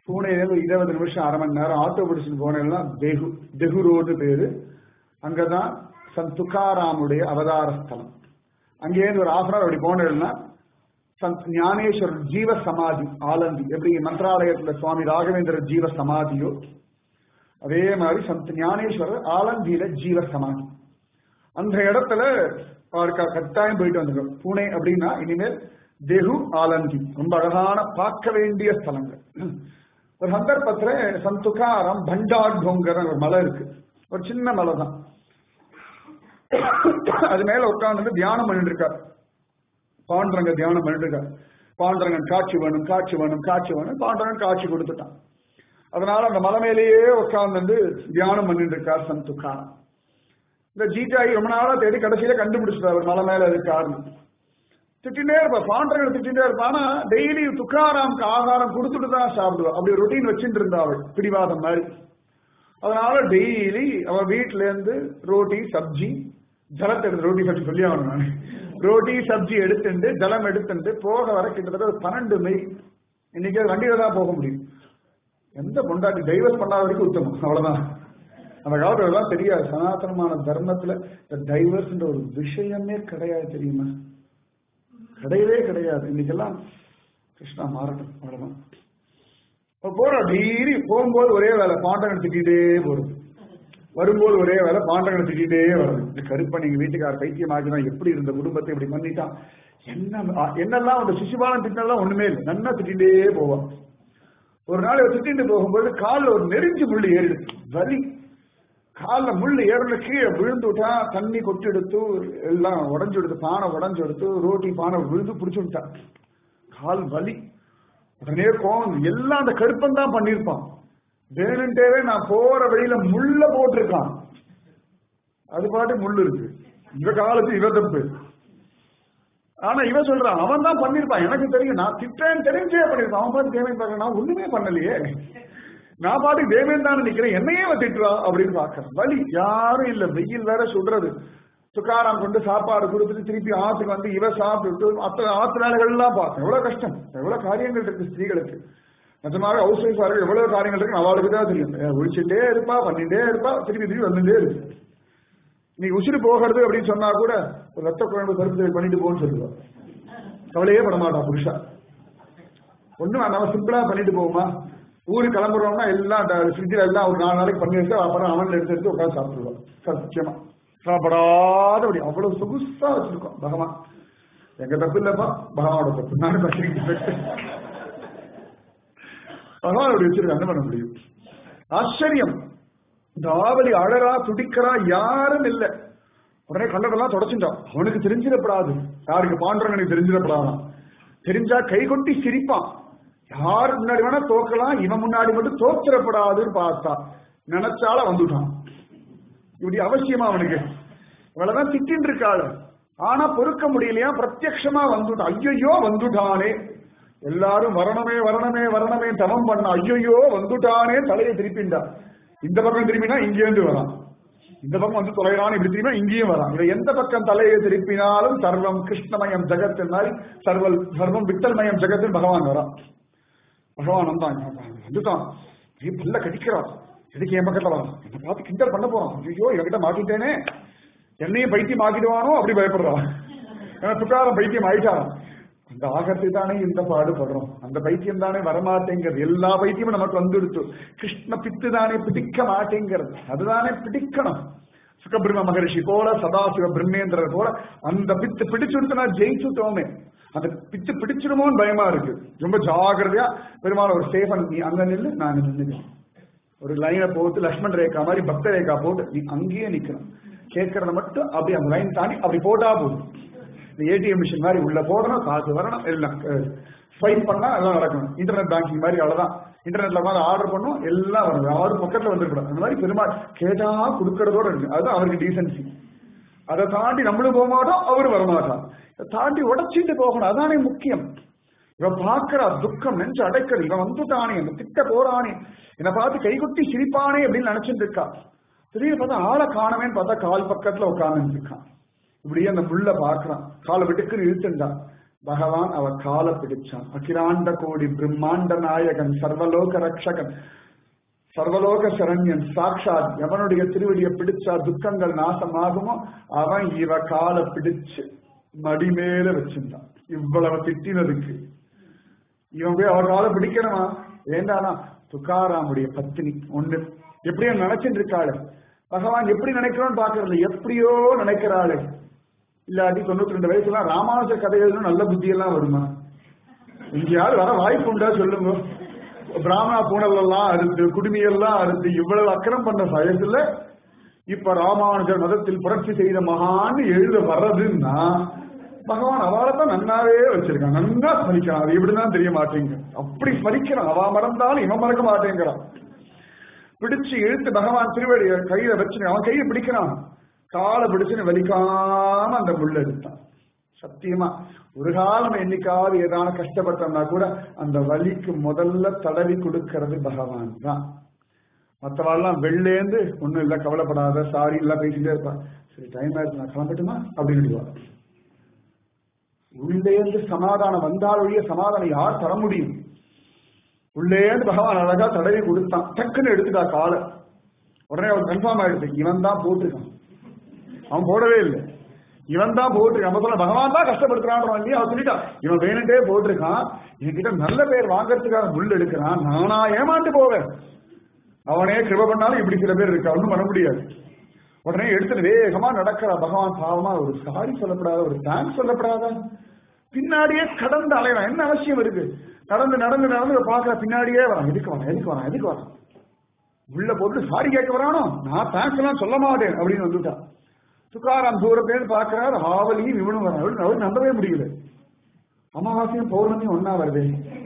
பூனேல இருபது நிமிஷம் அரை மணி நேரம் ஆட்டோ பிடிச்சிட்டு போனேன்னா தெகு தெகு ரோடு பேரு அங்கதான் சந்த் துக்காராமுடைய அவதார ஸ்தலம் அங்கேயிருந்து ஒரு ஆஃப் அப்படி போனேன்னா சந்த் ஞானேஸ்வரர் ஜீவ சமாதி ஆலந்தி எப்படி மந்திராலயத்துல சுவாமி ராகவேந்திரர் ஜீவ சமாதியோ அதே மாதிரி சந்த் ஞானேஸ்வரர் ஆலந்தியில ஜீவ சமாதி அந்த இடத்துல அவருக்கு கட்டாயம் போயிட்டு வந்துடும் பூனே அப்படின்னா இனிமேல் தெகு ஆலந்தி ரொம்ப அழகான பார்க்க வேண்டிய ஸ்தலங்கள் ஒரு சந்தர்ப்பத்துல சந்துகாரம் பண்டாட்போங்கிற ஒரு மலை இருக்கு ஒரு சின்ன மலை தான் அது மேல உட்கார்ந்து தியானம் பண்ணிட்டு இருக்கார் பாண்டரங்க தியானம் பண்ணிட்டு இருக்கார் பாண்டரங்கன் காட்சி வேணும் காட்சி வேணும் காட்சி வேணும் பாண்டரங்கன் காட்சி கொடுத்துட்டான் அதனால அந்த மலை மேலேயே உட்கார்ந்து தியானம் பண்ணிட்டு இருக்கார் சந்துகாரம் இந்த ஜீட்டாயி ரொம்ப நாளா தேடி கடைசியில கண்டுபிடிச்சிட்டார் அவர் மலை மேல இருக்காருன்னு திட்டினே இருப்பா பாண்டர்கள் திட்டினே இருப்பானா டெய்லி துக்காராமுக்கு ஆகாரம் கொடுத்துட்டு தான் சாப்பிடுவா அப்படி ரொட்டீன் வச்சுட்டு இருந்தா அவள் பிடிவாதம் மாதிரி அதனால டெய்லி அவ வீட்டுல இருந்து ரோட்டி சப்ஜி ஜலத்தை எடுத்து ரோட்டி சப்ஜி சொல்லி ஆகணும் நான் ரோட்டி சப்ஜி எடுத்துட்டு ஜலம் எடுத்துட்டு போக வர கிட்டத்தட்ட ஒரு பன்னெண்டு மைல் இன்னைக்கு அது வண்டியில தான் போக முடியும் எந்த பொண்டாட்டி டைவர்ஸ் பண்ணாத வரைக்கும் உத்தமம் அவ்வளவுதான் அந்த காலத்துல எல்லாம் தெரியாது சனாதனமான தர்மத்துல இந்த டைவர்ஸ்ன்ற ஒரு விஷயமே கிடையாது தெரியுமா கிடையவே கிடையாது இன்னைக்கெல்லாம் கிருஷ்ணா மாறட்டும் அவ்வளவுதான் போறோம் டெய்லி போகும்போது ஒரே வேலை பாண்டகன் திட்டிகிட்டே போறது வரும்போது ஒரே வேலை பாண்டகன் திட்டிகிட்டே வருது இந்த கருப்பன் எங்க வீட்டுக்கார பைத்தியமாக்கிதான் எப்படி இருந்த குடும்பத்தை இப்படி பண்ணிட்டான் என்ன என்னெல்லாம் அந்த சிசுபாலன் திட்டினெல்லாம் ஒண்ணுமே இல்லை நன்னா திட்டிகிட்டே போவான் ஒரு நாள் திட்டிட்டு போகும்போது காலில் ஒரு நெருஞ்சி முள்ளு ஏறிடுச்சு வலி காலில் முள்ளு ஏறின கீழே விழுந்து விட்டா தண்ணி கொட்டி எடுத்து எல்லாம் உடஞ்சு எடுத்து பானை உடஞ்சு எடுத்து ரோட்டி பானை விழுந்து பிடிச்சு விட்டா கால் வலி உடனே கோவம் எல்லாம் அந்த கருப்பம் தான் பண்ணிருப்பான் வேணுன்ட்டேவே நான் போற வழியில முள்ள போட்டிருக்கான் அது பாட்டு முள்ளு இருக்கு இவ காலத்து இவ தப்பு ஆனா இவன் சொல்றான் அவன் தான் பண்ணிருப்பான் எனக்கு தெரியும் நான் திட்டேன்னு தெரிஞ்சே பண்ணிருப்பான் அவன் பாட்டு தேவைன்னு பார்க்க நான் ஒண்ணுமே பண்ணலையே நான் பாட்டு தேவேன் தானே நிக்கிறேன் என்னையே அவன் திட்டுறா அப்படின்னு பாக்கிறேன் வழி யாரும் இல்ல வெயில் வேற சுடுறது துக்காராம் கொண்டு சாப்பாடு கொடுத்துட்டு திருப்பி ஆத்துக்கு வந்து இவ சாப்பிட்டு அத்தனை ஆத்து வேலைகள்லாம் பார்க்கணும் எவ்வளவு கஷ்டம் எவ்வளவு காரியங்கள் இருக்கு ஸ்திரீகளுக்கு நிஜமாக ஹவுஸ் ஒய்ஃப் எவ்வளவு காரியங்கள் இருக்கு அவளுக்கு தான் தெரியும் ஒழிச்சுட்டே இருப்பா பண்ணிட்டே இருப்பா திருப்பி திருப்பி வந்துட்டே இருக்கு நீ உசுறு போகிறது அப்படின்னு சொன்னா கூட ஒரு ரத்த குழம்பு கருத்து பண்ணிட்டு போன்னு சொல்லுவா கவலையே பட மாட்டா புருஷா ஒண்ணும் நம்ம சிம்பிளா பண்ணிட்டு போவோமா ஊருக்கு கிளம்புறோம்னா எல்லாம் ஃப்ரிட்ஜில் எல்லாம் ஒரு நாலு நாளைக்கு பண்ணி வச்சு அப்புறம் அவன் எடுத்து எடுத்து உட்காந்து சாப்பிடுவோம் சத்தியமா சாப்பிடாத அப்படி அவ்வளவு சொகுசா வச்சிருக்கோம் பகவான் எங்க தப்பு இல்லப்பா பகவானோட தப்பு நான் பசிக்கிட்டு பகவான் அப்படி வச்சிருக்க என்ன பண்ண முடியும் ஆச்சரியம் தாவலி அழறா துடிக்கிறா யாரும் இல்ல உடனே கண்டதெல்லாம் தொடச்சுட்டான் அவனுக்கு தெரிஞ்சிடப்படாது யாருக்கு பாண்டவனுக்கு தெரிஞ்சிடப்படாதான் தெரிஞ்சா கை கொட்டி சிரிப்பான் யார் முன்னாடி வேணா தோக்கலாம் இவன் முன்னாடி மட்டும் தோத்துறப்படாதுன்னு பார்த்தா நினைச்சால வந்துட்டான் இப்படி அவசியமா அவனுக்கு இவ்வளவுதான் திட்டின்னு இருக்காள் ஆனா பொறுக்க முடியலையா பிரத்யக்ஷமா வந்துட்டான் ஐயோ வந்துட்டானே எல்லாரும் வரணுமே வரணுமே வரணுமே தவம் பண்ண ஐயோ வந்துட்டானே தலையை திருப்பிண்டா இந்த பக்கம் திரும்பினா இங்கேருந்து வரான் இந்த பக்கம் வந்து தொலைறான் இப்படி திரும்பினா இங்கேயும் வரான் இவன் எந்த பக்கம் தலையை திருப்பினாலும் சர்வம் கிருஷ்ணமயம் ஜெகத் மாதிரி சர்வல் சர்வம் விட்டல்மயம் ஜெகத்தில் பகவான் வரான் பகவான் வந்தான் வந்துட்டான் நீ பல்ல கடிக்கிறான் எதுக்கு என் பக்கத்துல வரான் என்ன பார்த்து கிண்டல் பண்ண போறான் ஐயோ என்கிட்ட மாட்டிட்டேனே என்னையும் பைத்தியம் ஆக்கிடுவானோ அப்படி பயப்படுறான் ஏன்னா துக்காரம் பைத்தியம் ஆயிட்டாரான் அந்த ஆகத்துக்கு தானே இந்த பாடுபடுறோம் அந்த பைத்தியம் தானே வரமாட்டேங்கிறது எல்லா பைத்தியமும் நமக்கு வந்துடுத்து கிருஷ்ண பித்து தானே பிடிக்க மாட்டேங்கிறது அதுதானே பிடிக்கணும் சுகபிரம்ம மகரிஷி போல சதாசிவ பிரம்மேந்திரர் போல அந்த பித்து பிடிச்சுடுத்துனா ஜெயிச்சுட்டோமே அந்த பித்து பிடிச்சிருமோன்னு பயமா இருக்கு ரொம்ப ஜாகிரதையா பெருமாள் ஒரு சேஃபன் நீ அங்க நில்லு நான் நின்னுக்கிறேன் ஒரு லைனை போட்டு லக்ஷ்மண் ரேகா மாதிரி பக்த ரேகா போட்டு நீ அங்கேயே நிக்கணும் கேட்கறத மட்டும் அப்படி அந்த லைன் தாண்டி அப்படி போட்டா போதும் இந்த ஏடிஎம் மிஷின் மாதிரி உள்ள போடணும் காசு வரணும் எல்லாம் ஸ்வைப் பண்ணா எல்லாம் நடக்கணும் இன்டர்நெட் பேங்கிங் மாதிரி அவ்வளவுதான் இன்டர்நெட்ல மாதிரி ஆர்டர் பண்ணும் எல்லாம் வரும் யாரும் பக்கத்துல வந்துருக்கூடாது அந்த மாதிரி பெருமாள் கேட்டா கொடுக்கறதோட இருக்கு அதுதான் அவருக்கு டீசன்சி அதை தாண்டி நம்மளும் போக மாட்டோம் அவரு வரமாட்டான் இதை தாண்டி உடைச்சிட்டு போகணும் அதானே முக்கியம் இவன் பார்க்கிற துக்கம் நெஞ்சு அடைக்கிறது இவன் வந்துட்டானே அந்த திட்ட போறானே என்னை பார்த்து கைகொட்டி சிரிப்பானே அப்படின்னு நினைச்சிட்டு இருக்கா திடீர்னு பார்த்தா ஆளை காணமேன்னு பார்த்தா கால் பக்கத்துல உட்கார்ந்து இருக்கான் இப்படியே அந்த முள்ள பார்க்கறான் காலை விட்டுக்கு இழுத்துண்டா பகவான் அவ காலை பிடிச்சான் அகிலாண்ட கோடி பிரம்மாண்ட நாயகன் சர்வலோக ரக்ஷகன் சர்வலோக சரண்யன் சாட்சாத் எவனுடைய திருவடியை பிடிச்சா துக்கங்கள் நாசமாகுமோ அவன் இவ காலை பிடிச்சு மடி மேல வச்சிருந்தான் இவ்வளவு திட்டினதுக்கு இவன் போய் அவர் காலை பிடிக்கணுமா வேண்டானா துக்காராமுடைய பத்தினி ஒண்ணு எப்படியோ நினைச்சிட்டு இருக்காளு பகவான் எப்படி நினைக்கிறோன்னு பாக்குறது எப்படியோ நினைக்கிறாளு இல்லாட்டி தொண்ணூத்தி ரெண்டு வயசுல ராமானுஜ கதை எழுதணும் நல்ல புத்தி எல்லாம் வருமா எங்கேயாவது வர வாய்ப்பு உண்டா சொல்லுங்க பிராமணா பூனல் எல்லாம் அறுத்து குடுமியெல்லாம் அறுத்து இவ்வளவு அக்கிரம் பண்ண வயசுல இப்ப ராமானுஜர் மதத்தில் புரட்சி செய்த மகான்னு எழுத வர்றதுன்னா பகவான் அவளை தான் நன்னாவே வச்சிருக்கான் நன்னா ஸ்மரிக்கிறான் அது எப்படிதான் தெரிய மாட்டேங்க அப்படி ஸ்மரிக்கிறான் அவ மறந்தாலும் இவன் மறக்க மாட்டேங்கிறான் பிடிச்சு இழுத்து பகவான் திருவடியை கையில வச்சு அவன் கையை பிடிக்கிறான் காலை பிடிச்சுன்னு வலிக்காம அந்த முள்ள எடுத்தான் சத்தியமா ஒரு காலம் என்னைக்காவது ஏதாவது கஷ்டப்பட்டோம்னா கூட அந்த வலிக்கு முதல்ல தடவி கொடுக்கிறது பகவான் தான் மற்றவாள்லாம் வெள்ளேந்து ஒண்ணும் இல்ல கவலைப்படாத சாரி எல்லாம் பேசிட்டே இருப்பா சரி டைம் ஆயிடுச்சு நான் கிளம்பட்டுமா அப்படின்னு சொல்லுவா உள்ளேந்து சமாதானம் வந்தால் ஒழிய சமாதானம் யார் தர முடியும் உள்ளேந்து பகவான் அழகா தடவி கொடுத்தான் டக்குன்னு எடுத்துட்டா காலை உடனே அவன் கன்ஃபார்ம் ஆயிடுச்சு இவன் தான் போட்டிருக்கான் அவன் போடவே இல்லை இவன் தான் போட்டிருக்கான் நம்ம சொல்ல பகவான் தான் கஷ்டப்படுத்துறான் இல்லையா அவன் சொல்லிட்டான் இவன் வேணுட்டே போட்டிருக்கான் என்கிட்ட நல்ல பேர் வாங்கறதுக்காக முள் எடுக்கிறான் நானா ஏமாந்து போவேன் அவனே கிருப பண்ணாலும் இப்படி சில பேர் இருக்கா ஒன்றும் பண்ண முடியாது உடனே எடுத்துட்டு வேகமா நடக்கிறா பகவான் பாவமா ஒரு சாரி சொல்லப்படாத ஒரு தேங்க்ஸ் சொல்லப்படாத பின்னாடியே கடந்து அலையலாம் என்ன அவசியம் இருக்கு நடந்து நடந்து நடந்து பாக்குற பின்னாடியே வரான் எதுக்கு வரான் எதுக்கு வரான் எதுக்கு வரான் உள்ள போட்டு சாரி கேட்க வரானோ நான் தேங்க்ஸ் எல்லாம் சொல்ல மாட்டேன் அப்படின்னு வந்துட்டான் துக்காராம் தூரத்தேன்னு பாக்குறாரு ஆவலியும் இவனும் வரான் அவரு அவரு நம்பவே முடியல அமாவாசையும் பௌர்ணமியும் ஒன்னா வருதே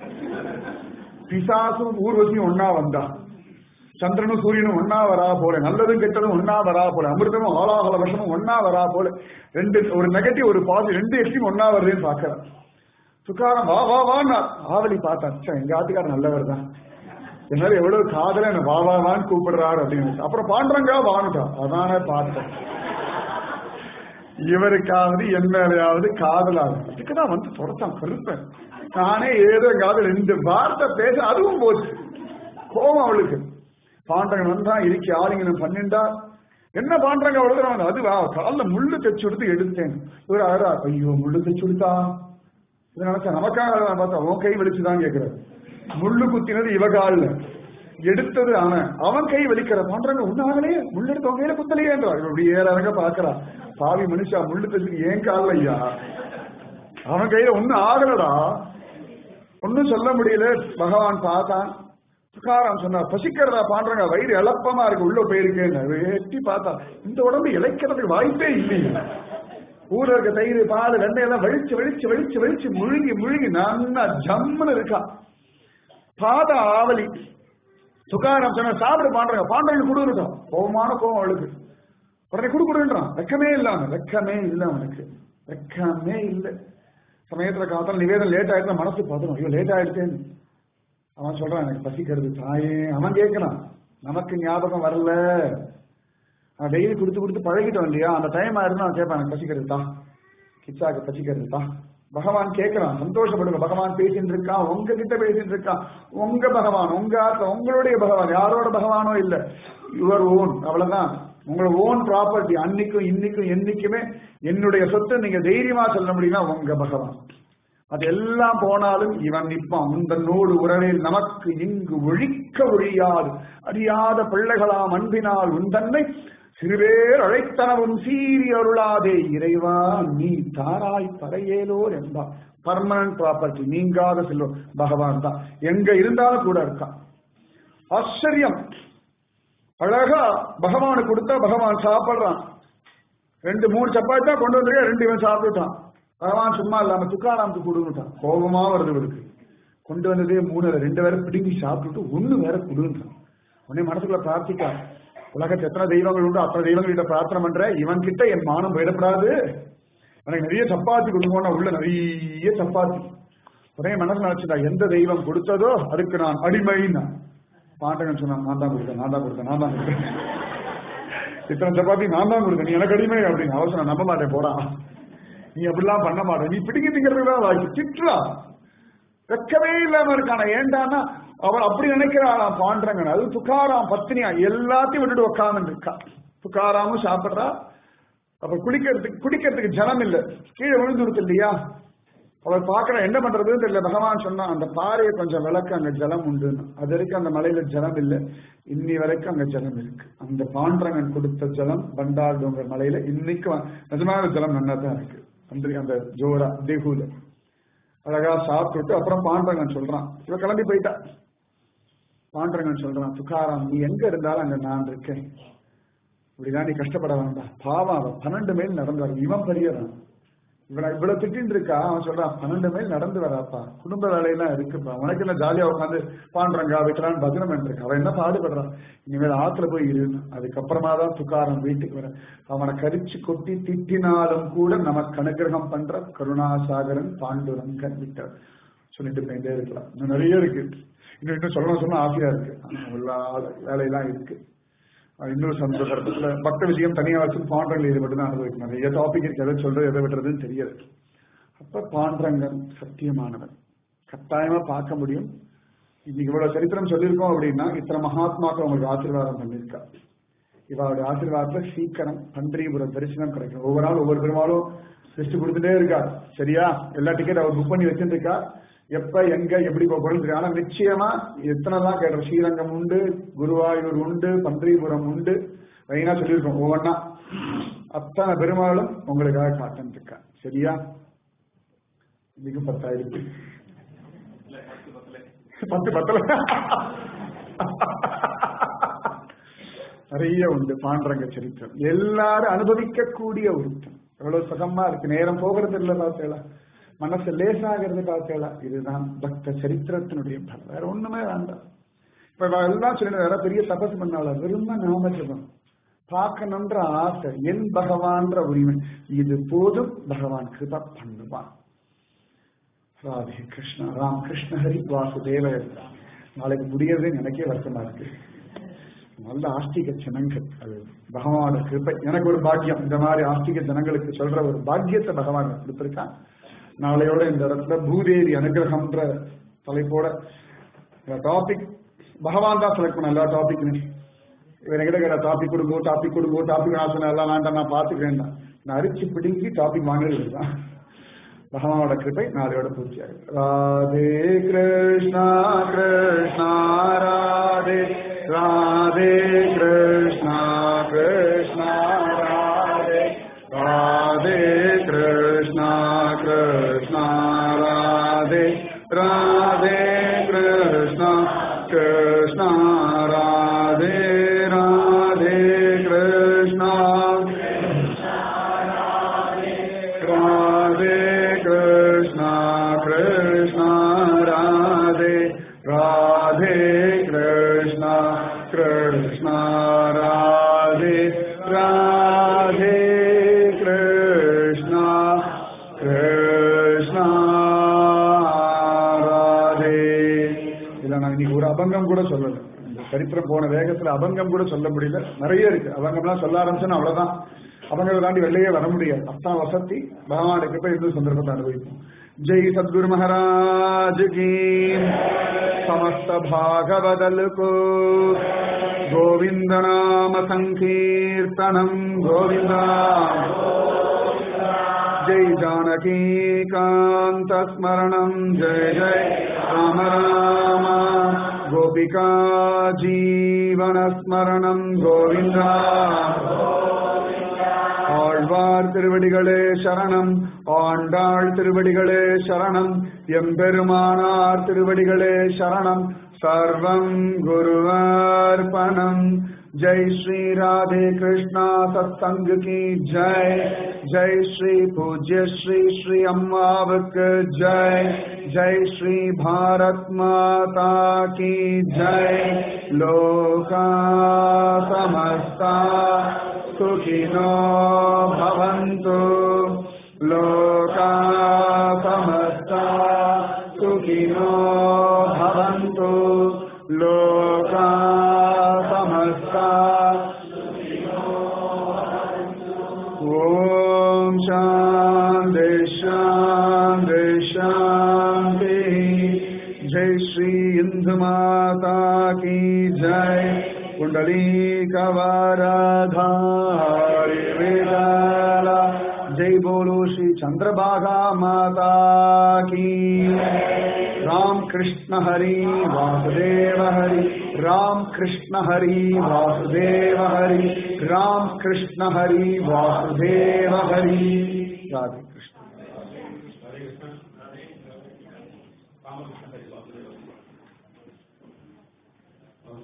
பிசாசும் ஊர்வசியும் ஒன்னா வந்தா சந்திரனும் சூரியனும் ஒன்னா வரா போல நல்லதும் கெட்டதும் ஒன்னா வரா போல அமிர்தமும் ஆலாகல விஷமும் ஒன்னா வரா போல ரெண்டு ஒரு நெகட்டிவ் ஒரு பாசிட்டிவ் ரெண்டு எக்ஸ்ட்ரீம் ஒன்னா வருதுன்னு பாக்குறான் துக்காரம் வா வா வான்னா ஆவலி பார்த்தா ச்சே, எங்க ஆட்டுக்காரர் நல்லவர் தான் என்னால எவ்வளவு காதல என்ன வா வா வான்னு கூப்பிடுறாரு அப்படின்னு அப்புறம் பாண்டவங்க வானுட்டா அதானே பார்த்தேன் இவருக்காவது என் மேலையாவது காதலாது அதுக்குதான் வந்து துரத்தான் கருப்பேன் நானே ஏதோ எங்காவது ரெண்டு வார்த்தை பேச அதுவும் போச்சு கோபம் அவளுக்கு பாண்டவன் வந்தா இருக்கி ஆலிங்கனம் பண்ணிண்டா என்ன பாண்டங்க அவ்வளவு அதுவா காலில் முள்ளு தைச்சு கொடுத்து எடுத்தேன் இவர் அழறா ஐயோ முள்ளு தைச்சு கொடுத்தா இதை நினைச்சா நமக்காக அழறா பார்த்தா உன் கை வலிச்சுதான் கேட்கிறாரு முள்ளு குத்தினது இவ காலில் எடுத்தது அவன் அவன் கை வலிக்கிற பாண்டங்க ஒன்னாகலையே முள்ளு எடுத்து உன் கையில குத்தலையேன்றா இவன் இப்படி ஏற இறங்க பாக்குறா பாவி மனுஷா முள்ளு தைச்சு ஏன் காலில் ஐயா அவன் கையில ஒன்னும் ஆகலடா ஒன்னும் சொல்ல முடியல பகவான் பார்த்தான் துக்காராம் சொன்னார் பசிக்கிறதா பாண்டங்க வயிறு எளப்பமா இருக்கு உள்ள போயிருக்கேன்னு எட்டி பார்த்தா இந்த உடம்பு இழைக்கிறதுக்கு வாய்ப்பே இல்லையே ஊர்ல இருக்க தயிர் பால் வெண்ணெய் எல்லாம் வலிச்சு வலிச்சு வலிச்சு வலிச்சு முழுங்கி முழுங்கி நன்னா ஜம்முன்னு இருக்கா பாத ஆவலி துக்காராம் சொன்ன சாப்பிட பாண்டங்க பாண்டவனுக்கு கொடுக்கட்டும் கோபமான கோபம் அவளுக்கு உடனே குடு கொடுன்றான் வெக்கமே இல்ல அவன் வெக்கமே இல்ல அவனுக்கு வெக்கமே இல்லை சமயத்துல காத்தால நிவேதம் லேட் ஆயிடுச்சு மனசு பதறும் ஐயோ லேட் ஆயிடுச்சேன்னு அவன் சொல்றான் எனக்கு பசிக்கிறது தாயே அவன் கேட்கறான் நமக்கு ஞாபகம் வரல நான் டெய்லி கொடுத்து கொடுத்து பழகிட்டோம் இல்லையா அந்த டைம் ஆயிருந்தா அவன் கேட்பான் எனக்கு பசிக்கிறது தான் கிச்சாக்கு பசிக்கிறது தான் பகவான் கேட்கறான் சந்தோஷப்படுங்க பகவான் பேசிட்டு இருக்கான் உங்க கிட்ட பேசிட்டு இருக்கான் உங்க பகவான் உங்க ஆத்மா உங்களுடைய பகவான் யாரோட பகவானோ இல்ல யுவர் ஓன் அவ்வளவுதான் உங்களோட ஓன் ப்ராப்பர்ட்டி அன்னைக்கும் இன்னைக்கும் என்னைக்குமே என்னுடைய சொத்து நீங்க தைரியமா சொல்ல முடியுமா உங்க பகவான் அது எல்லாம் போனாலும் இவன் நிற்பான் உந்தன்னோடு உறவில் நமக்கு இங்கு ஒழிக்க ஒழியாது அறியாத பிள்ளைகளாம் அன்பினால் உந்தன்னை சிறுவேர் அழைத்தனவும் சீறி அருளாதே இறைவா நீ தாராய் பறையேலோர் என்பார் பர்மனன்ட் ப்ராப்பர்ட்டி நீங்காத செல்வம் பகவான் தான் எங்க இருந்தாலும் கூட இருக்கான் ஆச்சரியம் அழகா பகவானுக்கு கொடுத்தா பகவான் சாப்பிடுறான் ரெண்டு மூணு சப்பாத்தி தான் கொண்டு வந்திருக்க ரெண்டு இவன் சாப்பிட்டுட்டான் பகவான் சும்மா இல்லாம துக்காராமுக்கு கொடுங்கட்டான் கோபமா வருது இவருக்கு கொண்டு வந்ததே மூணு இல்ல, ரெண்டு பேரை பிடுங்கி சாப்பிட்டுட்டு ஒண்ணு வேற கொடுன்றான் உடனே மனசுக்குள்ள பிரார்த்திக்கா உலகத்து எத்தனை தெய்வங்கள் உண்டு அத்தனை தெய்வங்கள்கிட்ட பிரார்த்தனை பண்ற இவன் கிட்ட என் மானம் போயிடப்படாது எனக்கு நிறைய சப்பாத்தி கொடுங்கோன்னா உள்ள நிறைய சப்பாத்தி உடனே மனசு நினைச்சுட்டா எந்த தெய்வம் கொடுத்ததோ அதுக்கு நான் அடிமைன்னா பாண்டகன் சொன்னான் நான் தான் கொடுத்தேன் நான் தான் கொடுத்தேன் நான் தான் கொடுத்தேன் இத்தனை சப்பாத்தி நான் தான் கொடுத்தேன் நீ எனக்கு அடிமை அப்படின்னு அவசரம் நம்ப மாட்டேன் போடா நீ அப்படிலாம் பண்ண மாட்ட நீ பிடிக்க திங்கிறதுக்கு தான் வாய்ப்பு திட்டுறா வெக்கவே இல்லாம இருக்கான ஏண்டான்னா அவள் அப்படி நினைக்கிறாளாம் பாண்டரங்கன் அது துக்காராம் பத்தினியா எல்லாத்தையும் விட்டுட்டு உட்கார்ந்து இருக்கா துக்காராமும் சாப்பிடுறா அப்ப குளிக்கிறதுக்கு குடிக்கிறதுக்கு ஜலம் இல்ல கீழே விழுந்துருத்து இல்லையா அவர் பாக்குற என்ன பண்றதுன்னு தெரியல பகவான் சொன்னா அந்த பாறையை கொஞ்சம் விளக்கு அங்க ஜலம் உண்டுன்னு அது வரைக்கும் அந்த மலையில ஜலம் இல்ல இன்னி வரைக்கும் அங்க ஜலம் இருக்கு அந்த பாண்டரங்கன் கொடுத்த ஜலம் பண்டாடுங்கிற மலையில இன்னைக்கும் நிஜமான ஜலம் நல்லா தான் இருக்கு அந்த அந்த ஜோரா தேகுல அழகா சாப்பிட்டுட்டு அப்புறம் பாண்டரங்கன் சொல்றான் இவ கிளம்பி போயிட்டா பாண்டரங்கன் சொல்றான் துக்காராம் நீ எங்க இருந்தாலும் அங்க நான் இருக்கேன் இப்படிதான் நீ கஷ்டப்பட வேண்டாம் பாவம் அவன் பன்னெண்டு மைல் நடந்து வர இவன் பெரியவன் இவனை இவ்வளவு திட்டின்னு இருக்கா அவன் சொல்றான் பன்னெண்டு மைல் நடந்து வராப்பா குடும்ப வேலையெல்லாம் இருக்குப்பா உனக்கு என்ன ஜாலியா உட்காந்து பாண்டரங்கா வைக்கிறான்னு பஜனம் இருக்கு அவன் என்ன பாடுபடுறான் இனிமேல் ஆத்துல போய் இருன்னு அதுக்கப்புறமா தான் துக்காரம் வீட்டுக்கு வர அவனை கரிச்சு கொட்டி திட்டினாலும் கூட நமக்கு அனுகிரகம் பண்ற கருணாசாகரன் பாண்டுரங்கன் விட்டார் சொல்லிட்டு போயிட்டே இருக்கலாம் இன்னும் நிறைய இருக்கு இன்னும் இன்னும் சொல்லணும் சொல்ல ஆசையா இருக்கு ஆனா எல்லா வேலையெல்லாம் இருக்கு இன்னொரு சந்தர்ப்பத்துல பக்த விஜயம் தனியா வச்சு பாண்டங்கள் இது மட்டும் தான் அனுபவிக்கணும் நிறைய டாபிக் இருக்கு எதை சொல்றது எதை விட்டுறதுன்னு தெரியாது அப்ப பாண்டரங்கன் சத்தியமானவன் கட்டாயமா பார்க்க முடியும் இன்னைக்கு இவ்வளவு சரித்திரம் சொல்லியிருக்கோம் அப்படின்னா இத்தனை மகாத்மாக்கள் உங்களுக்கு ஆசீர்வாதம் பண்ணியிருக்கா இவருடைய ஆசீர்வாதத்துல சீக்கிரம் பன்றிபுரம் தரிசனம் கிடைக்கும் ஒவ்வொரு நாள் ஒவ்வொரு பெருமாளும் லிஸ்ட் கொடுத்துட்டே இருக்கா சரியா எல்லா டிக்கெட் அவர் புக் பண்ணி வச்சிருக்கா எப்ப எங்க எப்படி போகணும் தெரியும் ஆனா நிச்சயமா எத்தனை தான் கேட்டோம் ஸ்ரீரங்கம் உண்டு குருவாயூர் உண்டு பன்றிபுரம் உண்டு மெயினா சொல்லியிருக்கோம் ஒவ்வொன்னா அத்தனை பெருமாளும் உங்களுக்காக காத்துட்டு இருக்கா சரியா இன்னைக்கு பத்தாயிரத்து பத்து பத்தல நிறைய உண்டு பாண்டரங்க சரித்திரம் எல்லாரும் அனுபவிக்கக்கூடிய ஒருத்தன் எவ்வளவு சுகமா இருக்கு நேரம் போகிறது இல்லை பார்த்தேளா மனசு லேசாகிறது பார்த்தேளா இதுதான் பக்த சரித்திரத்தினுடைய பலம் வேற ஒண்ணுமே வேண்டாம் இப்ப நான் எல்லாம் சொல்லி வேற பெரிய தபசு பண்ணால வெறும நாமஜபம் பார்க்கணுன்ற ஆசை என் பகவான்ற உரிமை இது போதும் பகவான் கிருப பண்ணுவான் ராதே கிருஷ்ணா ராம் கிருஷ்ண ஹரி வாசுதேவ நாளைக்கு முடியறதே எனக்கே வருத்தமா இருக்கு நல்ல ஆஸ்திக ஜனங்கள் அது பகவானோட கிருப்பை எனக்கு ஒரு பாக்கியம் இந்த மாதிரி ஆஸ்திக ஜனங்களுக்கு சொல்ற ஒரு பாக்கியத்தை பகவான் கொடுத்திருக்கான் நாளையோட இந்த இடத்துல பூதேவி அனுகிரகம்ன்ற தலைப்போட டாபிக் பகவான் தான் செலக்ட் பண்ண எல்லா டாபிக்னு இவன் எங்கிட்ட கேட்ட டாபிக் கொடுங்கோ டாபிக் கொடுங்கோ டாபிக் நான் சொன்ன எல்லாம் வேண்டாம் நான் பார்த்துக்கிறேன் நான் அரிச்சு பிடிங்கி டாபிக் வாங்கினது தான் பகவானோட கிருப்பை நாளையோட பூர்த்தியாகும் ராதே கிருஷ்ணா கிருஷ்ணா ராதே ராதே கிருஷ்ணா கிருஷ்ணா ராதே ராதே கிருஷ்ணா கிருஷ்ணா ராதே ராதே கிருஷ்ணா கிருஷ்ணா ராதே ராதே கிருஷ்ணா ராதே கிருஷ்ணா கிருஷ்ணா ராதே ராதே கிருஷ்ணா கிருஷ்ணா ராதே ராதே கிருஷ்ணா கிருஷ்ணா ராதே இல்ல நான் இன்னைக்கு ஒரு அபங்கம் கூட சொல்லல இந்த சரித்திரம் போன வேகத்துல அபங்கம் கூட சொல்ல முடியல நிறைய இருக்கு அபங்கம்லாம் சொல்ல ஆரம்பிச்சோன்னா அவ்வளவுதான் அவங்களை தாண்டி வெளியே வர முடியாது அத்தான் வசதி பகவானுக்கு போய் இந்த சந்தர்ப்பத்தை அனுபவிப்போம் ஜெய் சத்குரு மகாராஜ் கி समस्त भागवदल को गोविंद नाम संकीर्तनम गोविंदा जय जानकी कांत स्मरणम जय जय राम राम गोपिका जीवन स्मरणम गोविंदा ஆழ்வார் திருவடிகளே சரணம் ஆண்டாள் திருவடிகளே சரணம் எம்பெருமானார் திருவடிகளே சரணம் சர்வம் குருவார்ப்பணம் ஜெய் ஸ்ரீ ராதே கிருஷ்ணா சத்சங்க கி ஜெய் ஜெய் ஸ்ரீ பூஜ்ய ஸ்ரீ ஸ்ரீ அம்மாவுக்கு ஜெய் ஜெய் ஸ்ரீ பாரத் மாதா கி ஜெய் லோகா சமஸ்தா सुखिनो भवन्तु लोका समस्ता सुखिनो भवन्तु लोका समस्ता ॐ शान्ति शान्ति शान्ति जय श्री इंदु माता की जय कुंडली कवरधारी वेदाला जय बोलो श्री चंद्रभागा माता की राम कृष्ण हरि वासुदेव हरि राम कृष्ण हरि वासुदेव हरि राम कृष्ण हरि वासुदेव हरि राधे